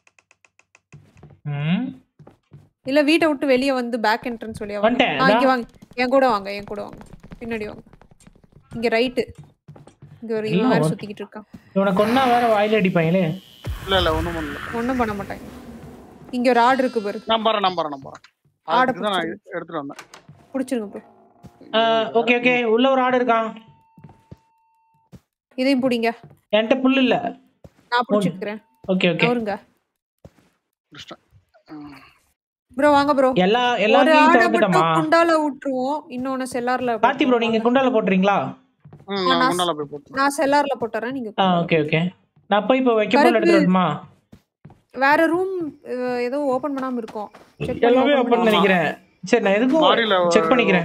ம். இல்ல வீட்டை விட்டு வெளிய வந்து பேக் என்ட்ரன்ஸ் வழியா வாங்க வந்துட்டேன், ஆ, இங்க இதா. வாங்க என் கூட வாங்க என் கூட வாங்க பின்னாடி வாங்க இங்க ரைட்டு இங்க ஒரு இல்ல, இவன் வேற ஒரு- சுத்திக்கிட்டு இருக்கான் இவனை கொன்னா வேற வாயில அடிப்பாங்களே இல்ல இல்ல ஒண்ணும் பண்ணல ஒண்ணும் பண்ண மாட்டாங்க இங்க ஒரு ஆடு இருக்கு பாரு நம்புறேன் நம்புறேன் நம்புறேன் ஆடை அதுக்கு தான் நான் எடுத்துட்டு வந்தேன் புடிச்சிருங்க ப்ரோ ஓகே ஓகே உள்ள ஒரு ஆடு இருக்கான் இதையும் புடிங்க என்கிட்ட புல் இல்ல நான் புடிச்சிருக்கிறேன் ஓகே ஓகே அவருங்க முடிச்சிட்டேன் ப்ரோ வாங்க ப்ரோ எல்லா ஒரு எல்லாத்தையும் ஆடை திறந்துட்டோமா மட்டும் குண்டால விட்டுருவோம் இன்னொன்னு செல்லார்ல கார்த்தி ப்ரோ நீங்க குண்டால போட்டுறீங்களா ம் நான் நான் முன்னால போய் போட்டு நான் செல்லார்ல போட்டுறேன் நீங்க ஆ ஓகே ஓகே நான் போய் இப்போ வைக்க போல கருப்பு. எடுத்துட்டு வரட்டுமா வேற ரூம் ஏதோ ஓபன் பண்ணாம இருக்கும் செக் எல்லாமே ஓப்பன் நினைக்கிறேன் சரி நான் எதுக்கும் மாடியில செக் பண்ணிக்கிறேன்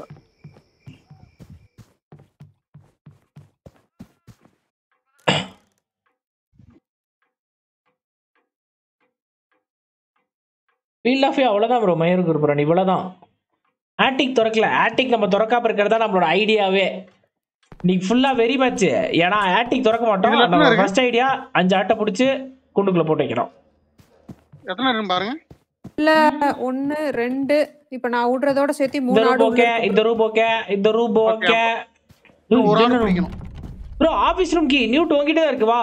ஃபீல்ட் ஆஃப் அவ்வளோதான் ப்ரோ மயூர் குருபுரன் இவ்வளோதான் ஆட்டிக் திறக்கல ஆட்டிக் நம்ம திறக்காம இருக்கிறது தான் நம்மளோட ஐடியாவே நீ ஃபுல்லாக வெரி மச் ஏன்னா ஆட்டிக் திறக்க மாட்டோம் இதுல எத்தனை நம்ம இருக்கு? ஃபர்ஸ்ட் ஐடியா அஞ்சு ஆட்டை பிடிச்சி குண்டுக்குள்ள போட்டு வைக்கிறோம் எத்தனை இருக்கு பாருங்க இல்ல ஒன்னு ரெண்டு இப்ப நான் விடுறதோட சேர்த்து இந்த மூணு ரூம் ஆடு ஓகே இந்த ரூம் ஓகே இந்த ரூம் ஓகே இன்னும் ஒரு ஆடு பிடிக்கணும் bro office room key Newt உங்ககிட்ட தான் இருக்கு வா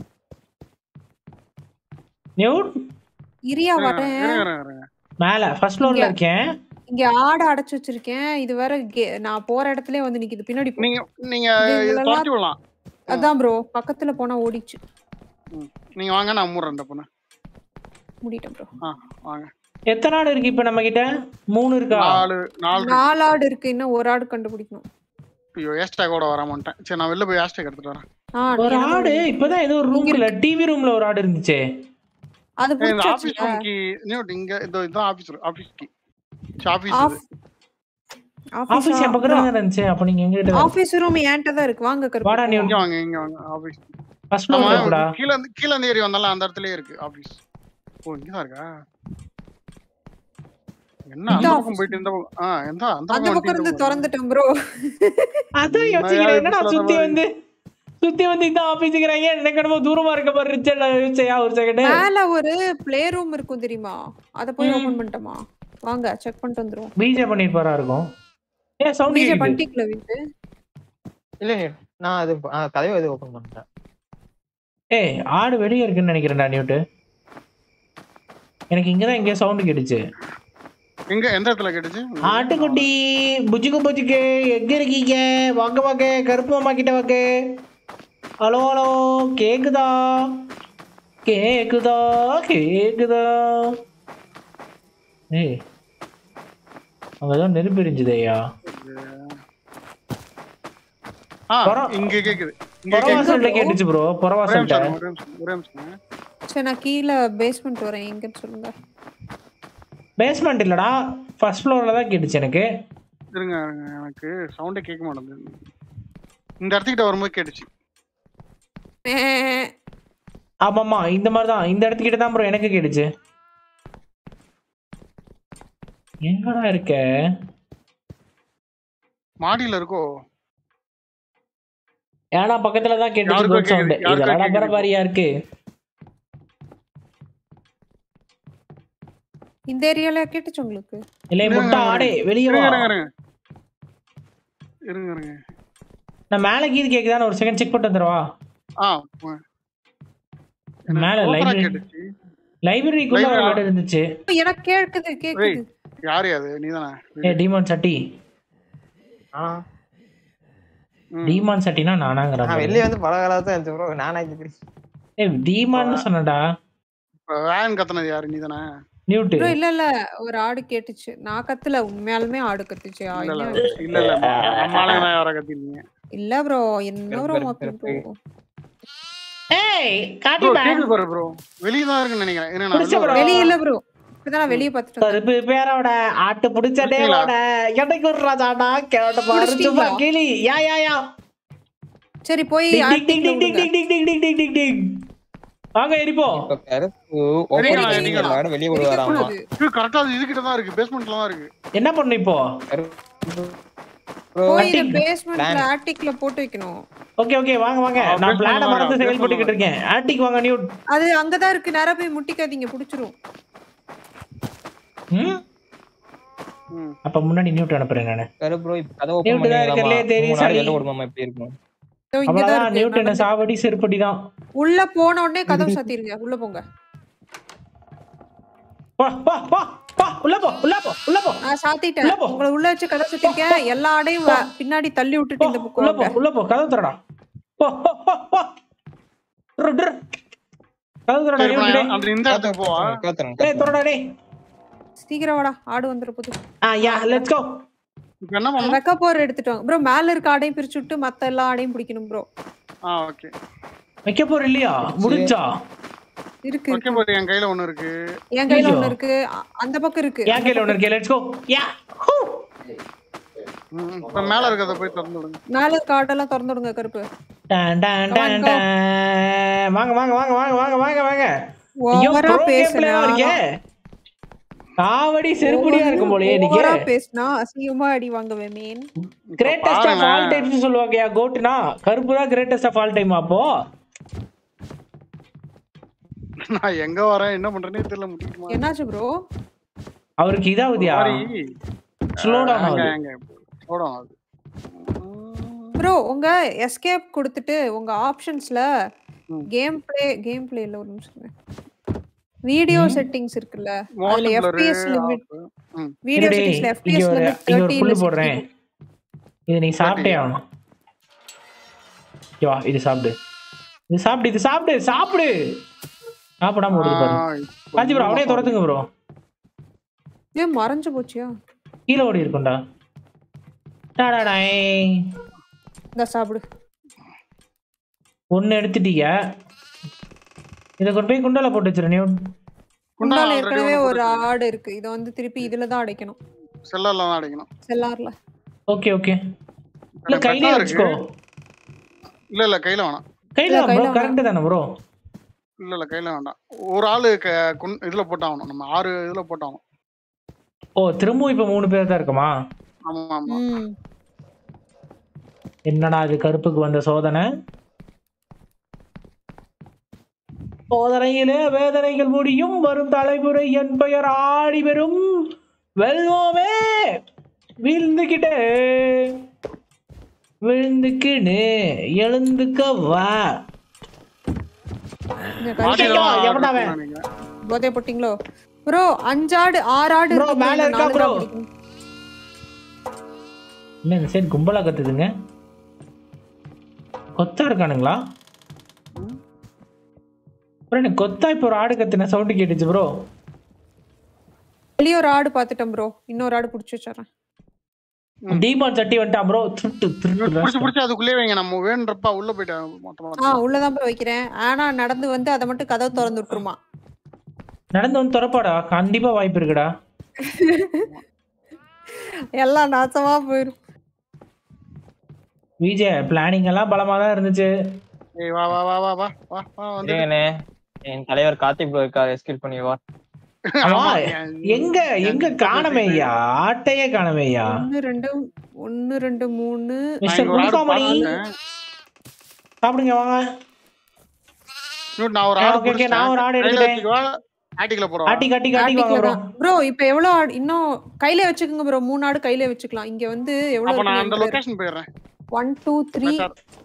நியூட் இரியா வரேன் இருங்க, இருங்க, இருங்க. மேல ஃபர்ஸ்ட் ஃப்ளோர்ல இங்க. இருக்கேன் இங்க ஆடு அடைச்சு வச்சிருக்கேன் இது வேற கே- நான் போற இடத்துலயே வந்து நிக்குது பின்னாடி போ. நீங்க நீங்க இது இது இதெல்லாம் துரத்தி விடலாம் அதான் ப்ரோ பக்கத்துல போனா ஓடிச்சு ம். நீங்க வாங்க நான் மூடுறேன் இந்த பொண்ணு முடிட்டேன் ப்ரோ ஆ வாங்க எத்தனை ஆடு இருக்கு இப்ப நம்ம கிட்ட மூணு இருக்கா நாலு நாலு நாலு ஆடு இருக்கு இன்னும் ஒரு ஆடு கண்டுபிடிக்கணும் ஐயோ ஏஸ்டாக் கூட வர மாட்டேன் சரி நான் வெளில போய் ஏஸ்டாக் எடுத்துட்டு வரேன் ஆ ஒரு எனக்கு ஆடு இப்பதான் ஏதோ ஒரு ரூம்ல டிவி ரூம்ல ஒரு ஆடு இருந்துச்சே அது ஏய், இந்த ஆபீஸ் புடிச்சாச்சு ரூம் கீ நியூட் இங்க இதோ இதுதான் office office key office off office என் பக்கத்துல தான் இருந்துச்சு அப்ப நீங்க எங்க கிட்ட ஆபீஸ் ரூம் என்கிட்ட தான் இருக்கு வாங்க வாடா கருப்பு நீ இங்க வாங்க இங்க வாங்க ஆபீஸ் ஃபர்ஸ்ட் ஃப்ளோர்ல இருக்கடா நம்ம கீழ இருந்து கீழ இருந்து ஏறி வந்தால அந்த இடத்துலயே இருக்கு ஆபீஸ் ஓ இங்க தான் இருக்கா என்ன அந்த பக்கம் போயிட்டு இந்த பக்கம் ஆ எந்த அந்த அந்த பக்கம் பக்கம் இருந்து வந்துட்டு திறந்துட்டேன் ப்ரோ அதான் நான் யோசிக்கிறேன் யாருக்கு என்னடா சொல்லாத சுத்தி மாதிரி? வந்து சுத்தி வந்து இந்த ஆபீஸுங்கிறாங்க எனக்கு என்னமோ தூரமா இருக்க பாரு ரிச்சர்ட் யோசிச்சையா ஒரு செகண்ட் மேல ஒரு ப்ளே ரூம் இருக்கும் தெரியுமா அத போய் ம். ஓபன் பண்ணிட்டோமா வாங்க செக் பண்ணிட்டு வந்துருவோம் பிஜே பண்ணிட்டு போறா இருக்கும் ஏ சவுண்ட் பிஜே கேக்குது பண்ணிட்டீங்களா வீட்டு இல்ல நான் அது ஆ, கதவை இது ஓபன் பண்ணிட்டேன் ஏய் ஆடு வெளியே இருக்குன்னு நினைக்கிறேன்டா நியூட்டு எனக்கு இங்கதான் எங்கேயோ சவுண்ட் கேட்டுச்சு எங்க எந்த இடத்துல கேட்டுச்சு ஆட்டுக்குட்டி புஜுக்கு புஜுக்கு எங்க இருக்கீங்க வாங்க வாங்க கருப்பு மாமா கிட்ட வாங்க ஹலோ ஹலோ கேக்குதா கேக்குதா கேக்குதா ஏய் அங்கதான் நெருப்பு எரிஞ்சுதேயா ஆ பரவ- இங்க கேக்குது இங்க கேக்குது புறவாசல்ல கேட்டுச்சு ப்ரோ ஒரே புறவாசல்கிட்ட நிமிஷம் ஒரே நிமிஷம் ஒரே நிமிஷம் சரி நான் கீழே பேஸ்மெண்ட் வரேன் எங்கன்னு சொல்லுங்க பேஸ்மெண்ட் இல்லடா ஃபர்ஸ்ட் ஃப்ளோர்ல தான் கேட்டுச்சு எனக்கு இருங்க இருங்க எனக்கு சவுண்டே கேட்க மாட்டேங்குது இந்த இடத்துக்கிட்ட வரும்போது கேட்டுச்சு ஆமாமா இந்த மாதிரி தான் இந்த இடத்துக்கிட்ட தான் ப்ரோ எனக்கு கேட்டுச்சு எங்கடா இருக்க மாடியில இருக்கோ ஏன்னா பக்கத்துல தான் கேட்டுச்சு யாருக்கோ கோட் சவுண்ட் கேக்குது, யாருக்கோ இதெல்லாம் கேக்குது. பரபாரியா இருக்கு இந்த ஏரியால கேட்டுச்சு உங்களுக்கு இல்லை இருங்க, முட்டை இருங்க. ஆடே வெளியே இருங்க வா இருங்க இருங்க இருங்க இருங்க நான் மேல கீது கேக்குதான்னு ஒரு செகண்ட் செக் பண்ணிட்டு வந்துடவா ஆ மேல சூப்பரா லைப்ரரி கேட்டுச்சு லைப்ரரிக்குள்ள ஒரு Library- ஆடு இருந்துச்சு எனக்கு கேக்குது கேக்குது யாரு அது நீதானே ஏ டீமான் சட்டி ஆ ம். டீமான் சட்டினா நானாங்கிற நான் வெளியே வந்து பல காலத்தான் இருந்துச்சு ப்ரோ நானா இப்படி ஏ டீமான்னு சொன்னடா இப்ப வேன் கத்துனது யாரு நீதானே நியூட்டு ப்ரோ இல்ல இல்ல ஒரு ஆடு கேட்டுச்சு நான் கத்துல உண்மையாலுமே ஆடு கத்துச்சு ஆ, இல்ல என்ன இல்ல இல்ல இல்ல நம்மளால தான் யார கத்திருக்கீங்க இல்ல ப்ரோ என்ன ப்ரோ கருப்பு, அப்படி கருப்பு. bro? ஏய் காட்டி ப்ரோ பா கேக்குது பாரு ப்ரோ வெளிய தான் இருக்குன்னு நினைக்கிறேன் இருங்க, நான் புடிச்ச வெளிய bro. வரேன். வெளிய இல்ல ப்ரோ இப்பதான் நான் வெளிய பாத்துட்டு வந்தேன். கருப்பு பேரோட ஆட்டு பிடிச்ச புடிச்சீங்களா? டேவோட எனக்கு ஒரு ராஜாடா கேட்ட பாரு சும்மா புடிச்சிட்டீங்களா? கிளி யா யா யா சரி போய் டிக் டிக் ஆக்டிங்ல டிக் டிக் விடுங்க. Tick tick tick tick tick tick வாங்க எரிப்போ இப்ப கருப்பு வெளியே open வா, பண்ணி வெளியே வா. எல்லாரும் வெளியே விடுவாராமா இருக்கக்கூடாது. இது கரெக்டா இதுகிட்ட தான் இருக்கு பேஸ்மெண்ட்ல தான் இருக்கு என்ன பண்ணு இப்போ ப்ரோ போய் இத Attic. பேஸ்மெண்ட்ல Plan. ஆட்டிக்ல போட்டு வைக்கணும் ஓகே ஓகே வாங்க வாங்க ஆ, நான் பேச பிளான சொல்லுங்க, மறந்து பேச செயல்பட்டுக்கிட்டு இருக்கேன் ஆட்டிக் வாங்க நியூட் அது அங்கதான் இருக்கு நேரா போய் முட்டிக்காதீங்க புடிச்சிரும் ம் ம். அப்ப முன்னாடி நியூட் அனுப்புறேன் நானு கருப்பு ப்ரோ இப்ப கதை Mute ஓபன் தான் இருக்கிறதுலே தெரியும், பண்ணி சரி. எல்லாம் விடுமாமா எப்படி இருக்கும் இதோ இங்கதான் அவ்வளவுதான் நியூட் என்ன இருக்கு சாவடி செருப்படி தான் உள்ள போன உடனே கதவு சாத்திருங்க உள்ள போங்க வா வா வா வா உள்ள போ உள்ள போ உள்ள போ நான் சாத்திட்டேன் உள்ள போ. உங்களை உள்ள வச்சு கதவு சாத்திருக்கேன் எல்லா ஆடையும் வ- பின்னாடி தள்ளி விட்டுட்டு இந்த போ, பக்கம் உள்ள போ வாங்க. உள்ள போ கதவு திறடா போ போ போ போ ட்ரு, ட்ரு. கதவு திறடா சரி இப்ப நியூட் நான் அந்த இந்த இடத்துக்கு போவா காத்துறேன் டேய் திறடா டேய் சீக்கிரம் வாடா ஆடு வந்துட போகுது ஆ யா லெட்ஸ் கோ இப்ப என்ன பண்ணணும் வெக்க போர் எடுத்துட்டு வாங்க ப்ரோ மேல இருக்க ஆடையும் பிரிச்சு விட்டு மத்த எல்லா ஆடையும் பிடிக்கணும் ப்ரோ ஆ ஓகே வைக்க போற இல்லையா முடிஞ்சா இருக்கு ஓகே பாரு என் கையில ஒண்ணு இருக்கு என் கையில ஐயோ. ஒண்ணு இருக்கு அ- அந்த பக்கம் இருக்கு என் கையில ஒண்ணு இருக்கே லெட்ஸ் கோ யா ஹூ ம், இப்ப மேல இருக்கிறத போய் திறந்து விடுங்க மேல இருக்க ஆடெல்லாம் திறந்து விடுங்க Karuppu Don Don Come on, Don go. Don வாங்க வாங்க வாங்க வாங்க வாங்க வாங்க வாங்க ஐயோ ஓவரா ப்ரோ பேசுனா கேம்ல இருக்கே காவடி செருப்படியா இருக்கும் போலயே நீங்க ஓவரா பேசுனா அசிங்கமா அடி வாங்குவேன் மீன் இப்ப கிரேட்டஸ்ட் ஆஃப் ஆல் பாருங்களேன். டைம்ஸ் சொல்லுவாங்கயா கோட்னா கருப்பு தான் கிரேட்டஸ்ட் ஆஃப் ஆல் டைம் அப்போ நான் எங்க வரேன் என்ன பண்றேனே தெரியல முடியுமா என்னாச்சு ப்ரோ அவருக்கு இதாகுதியா சாரி ஸ்லோ டவுன் எங்க ஆகுது எங்க ஸ்லோ ஆகுது ப்ரோ உங்க எஸ்கேப் கொடுத்துட்டு உங்க ஆப்ஷன்ஸ்ல ம். கேம் ப்ளே கேம் ப்ளேல ஒரு நிமிஷம் வீடியோ செட்டிங்ஸ் இருக்குல்ல அதுல மோஷன் FPS லிமிட் ம் வீடியோ இருடே, செட்டிங்ஸ்ல இங்க FPS ஒரு லிமிட் இங்க ஒரு 30 புல்லு இல்ல போடுறேன் இது நீ சாப்பிட்டே ஆகணும் இங்க வா இது சாப்பிடு இது சாப்பிடு இது சாப்பிடு சாப்பிடு சாப்பிடாம ஓடுது பாரு காஞ்சி ப்ரோ அவனே துரத்துங்க ப்ரோ ஏன் மறைஞ்சு போச்சியா கீழே ஓடி இருக்கும்டா டாடாடாய். இந்த சாப்பிடு ஒண்ணு எடுத்துட்டீங்க இதை கொண்டு போய் குண்டால போட்டு வச்சிரு நீ குண்டால ஏற்கனவே ஒரு ஆடு இருக்கு இத வந்து திருப்பி இதுல தான் அடைக்கணும் செல்லர்ல தான் அடிக்கணும் செல்லார்ல ஓகே ஓகே இல்ல எனக்கு கையிலே பெட்டா வச்சுக்கோ இல்ல இல்ல கையில வேணாம் கையில இல்ல, ப்ரோ கையில கரெக்ட் தானே ப்ரோ இல்ல இல்ல கையில வேண்டாம் ஒரு ஆளு க- குன்- இதுல போட்டாகணும் நம்ம ஆறு இதுல போட்டாகணும் ஓ திரும்பவும் இப்ப மூணு பேர் தான் இருக்குமா ஆமா ஆமா ம் என்னடா இது கருப்புக்கு வந்த சோதனை சோதனையிலே வேதனைகள் முடியும் வரும் தலைமுறை என் பெயர் ஆடி வரும் வெல்வோமே வீழ்ந்துக்கிட்டே விழுந்துக்கின்னு எழுந்துக்க வா இந்த மாட்டிடுவா. கருப்பு எவன்டா அவன்? நினைக்கிறேன். போதே போட்டீங்களோ ப்ரோ அஞ்சாடு ஆறு ஆடு Bro, இருக்கு bro, மேல நான் இருக்கா நாலு bro? தான் பிடிக்கணும். என்ன இந்த சைடு கும்பலா கத்துதுங்க கொத்தா இருக்கானுங்களா ப்ரோ எனக்கு கொத்தா இப்போ ஒரு ஆடு கத்துன சவுண்டு கேட்டுச்சு ப்ரோ வெளிய ஒரு ஆடு பாத்துட்டேன் ப்ரோ இன்னொரு ஆடு புடிச்சு வச்சிடறேன் டீமான் சட்டி வந்துட்டான் ப்ரோ திருட்டு புடிச்சு திருட்டு புடிச்சு அதுக்குள்ளே வைங்க நம்ம வேணுன்றப்ப உள்ள போயிட்டேன் மொத்தமா ஆ உள்ளதான் ப்ரோ வைக்கிறேன் ஆனா நடந்து வந்து அதை மட்டும் கதவு திறந்து விட்டுருமா நடந்து வந்து திறப்பாடா கண்டிப்பா வாய்ப்பு இருக்குடா எல்லாம் நாசமா போயிரும் விஜய் பிளானிங் எல்லாம் பலமா தான் இருந்துச்சு ஏய் வா வா வா வா வா வா வா வந்து இருங்கண்ணே என் தலைவர் கார்த்திக் ப்ரோ இருக்கார் எஸ்கில் பண்ணி வா ஆமா ஆமா, எங்க எங்க காணமே ஐயா ஆட்டையே காணமே ஐயா ஒன்னு ரெண்டு ஒன்னு ரெண்டு மூணு நான் மிஸ்டர் இங்க ஒரு ஆடு குல்காமணி பார்த்தேன். சாப்பிடுங்க வாங்க இன்னொரு நான் ஒரு ஆ, ஆடு okay, okay, நான் ஒரு ஆடு கையில எடுத்துட்டேன். வச்சுக்கவா? ஆட்டிக்குள்ள போடுவா ஆட்டி காட்டி காட்டி வாங்க ப்ரோ ப்ரோ இப்ப எவ்வளவு ஆடு இன்னும் கையில வச்சுக்கோங்க ப்ரோ மூணு ஆடு கையில வச்சுக்கலாம் இங்க வந்து அப்ப நான் அந்த எவ்வளவு லொகேஷன் போயிடுறேன் one two three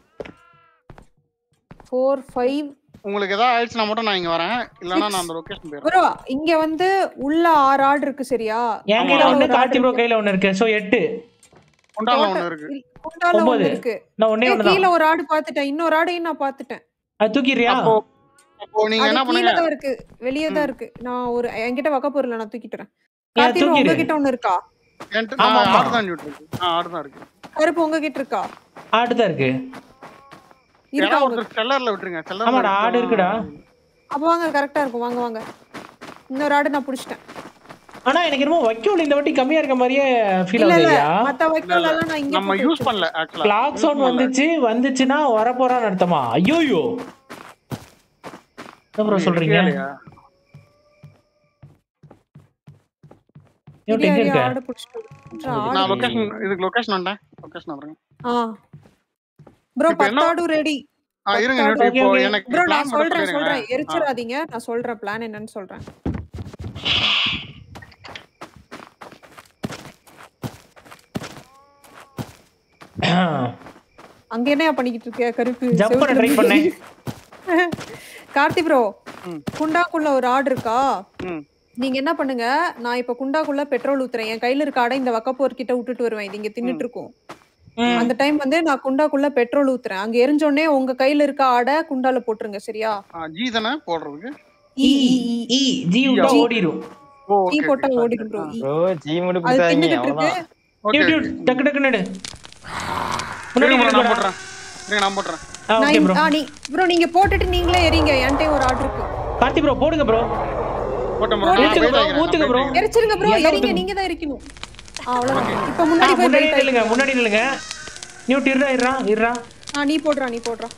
four five உங்களுக்கு ஏதாவது ஆயிடுச்சுனா மட்டும் நான் இங்க வரேன் இல்லனா நான் அந்த லொகேஷன் போயிடுறேன் ப்ரோ இங்க வந்து உள்ள ஆறு ஆடு இருக்கு சரியா என் ஆமா. கையில ஒண்ணு ஒரு ஆடு கார்த்தி ப்ரோ இருக்கு. கையில ஒண்ணு இருக்கு சோ எட்டு கொண்டால ஒண்ணு இருக்கு இல்ல, குண்டால ஒன்பது. ஒண்ணு இருக்கு நான் ஒன்னே ஏய், ஒண்ணுதான் கீழ ஒரு ஆடு பாத்துட்டேன் இன்னொரு ஆடையும் நான் பாத்துட்டேன் அது தூக்கிடுறியா அப்போ அப்போ நீங்க அது என்ன கீழ பண்ணுங்க தான் இருக்கு வெளியே தான் இருக்கு நான் ஒரு என்கிட்ட வக்க பொருள் நான் தூக்கிட்டுறேன் ஏன் கார்த்தி bro, தூக்கிடு உங்ககிட்ட ஒண்ணு இருக்கா என்கிட்ட ஆமா, நான் ஆமா. ஆடு தான் இருக்கு ஆ ஆடு தான் இருக்கு கருப்பு உங்ககிட்ட இருக்கா ஆடுதான் இருக்கு இருக்கா யாராவது உங்க ஒருத்தர் செல்லர்ல விட்டுருங்க செல்லர்ல ஆமாடா, ஆடு இருக்குடா. அப்ப வாங்க கரெக்டா இருக்கும் வாங்க வாங்க இன்னொரு ஆடு நான் புடிச்சிட்டேன் ஆனா எனக்கு என்னமோ வைக்கோல் இந்த வாட்டி கம்மியா இருக்க மாதிரியே ஃபீல் இல்ல ஆகுது இல்ல ஐயா மத்த வைக்கோல் எல்லாம் நான் இங்க நம்ம போட்டு யூஸ் வச்சிருக்கேன். பண்ணல ஆக்சுவலா கிளாக் சவுண்ட் வந்துச்சு வந்துச்சுன்னா வரப்போறான்னு அர்த்தமா ஐயோயோ என்ன ப்ரோ சொல்றீங்க இவன் இரு, எங்க இரு, இருக்க ஆடு புடிச்சிட்டு வரேன். ஆடு நான் லொகேஷன் இதுக்கு லொகேஷன் வந்தேன் லொகேஷன் வரேன் ஆ ப்ரோ இப்ப என்ன- பத்தாடு ரெடி ஆ இருங்க Okay, நியூட்ரி, இப்போ okay. எனக்கு ப்ரோ plan நான் மட்டும் சொல்றேன் சொல்லிருங்க. சொல்றேன் எரிச்சிடாதீங்க நான் சொல்றேன் பிளான் என்னன்னு சொல்றேன் அங்க என்ன பண்ணிக்கிட்டு இருக்க கருப்பு ஜம்ப் பண்ண ட்ரை செவுத்துல பண்ணேன் கார்த்தி ப்ரோ ம். குண்டாக்குள்ள ஒரு ஆடு இருக்கா ம். நீங்க என்ன பண்ணுங்க நான் இப்ப குண்டாக்குள்ள பெட்ரோல் ஊத்துறேன் என் கையில இருக்க ஆடை இந்த வக்கப்போர் கிட்ட விட்டுட்டு வருவேன் இது இங்க தின்னுட்டு இருக்கும் ம். அந்த டைம் வந்து நான் குண்டாக்குள்ள பெட்ரோல் ஊத்துறேன் அங்க எரிஞ்ச உடனே உங்க கையில இருக்க ஆடை குண்டால போட்டுருங்க சரியா ஆ, ஜி தானே போடுறதுக்கு ஈ, இ ஈ, ஈ. இ ஜி விட்டா ஓடிரும் ஓ ஈ ஓகே போட்டா ஓடிடும் ப்ரோ ப்ரோ ஜி முடி அது கொடுத்தாங்க தின்னுகிட்டு இருக்கு அவ்வளவுதான் ஓகே டியூட் டியூட் டக்கு டக்கு நடு முன்னாடி இருங்க நான் நில்லுடா. போடுறேன் இருங்க நான் போடுறேன் ஆ நான் ஓகே இந்த- ப்ரோ ஆ, நீ ப்ரோ நீங்க போட்டுட்டு நீங்களே எரிங்க என்கிட்ட ஒரு ஆர்டர் இருக்கு கார்த்தி ப்ரோ போடுங்க ப்ரோ போட்டேன் bro. நான் ஊத்துங்க போயிட்டு bro, வைக்கிறேன், ஊத்துங்க நான் bro. போயிட்டு எரிச்சிருங்க ப்ரோ என்ன எரிங்க ஊத்துங்க? நீங்க தான் எரிக்கணும் ஆ, அவ்வளவுதான் இப்ப ஆ, முன்னாடி போய் முன்னாடி bait நில்லுங்க முன்னாடி நில்லுங்க நியூட் இருடா இருடா இருடா ஆ நீ போடுறா நீ போடுறா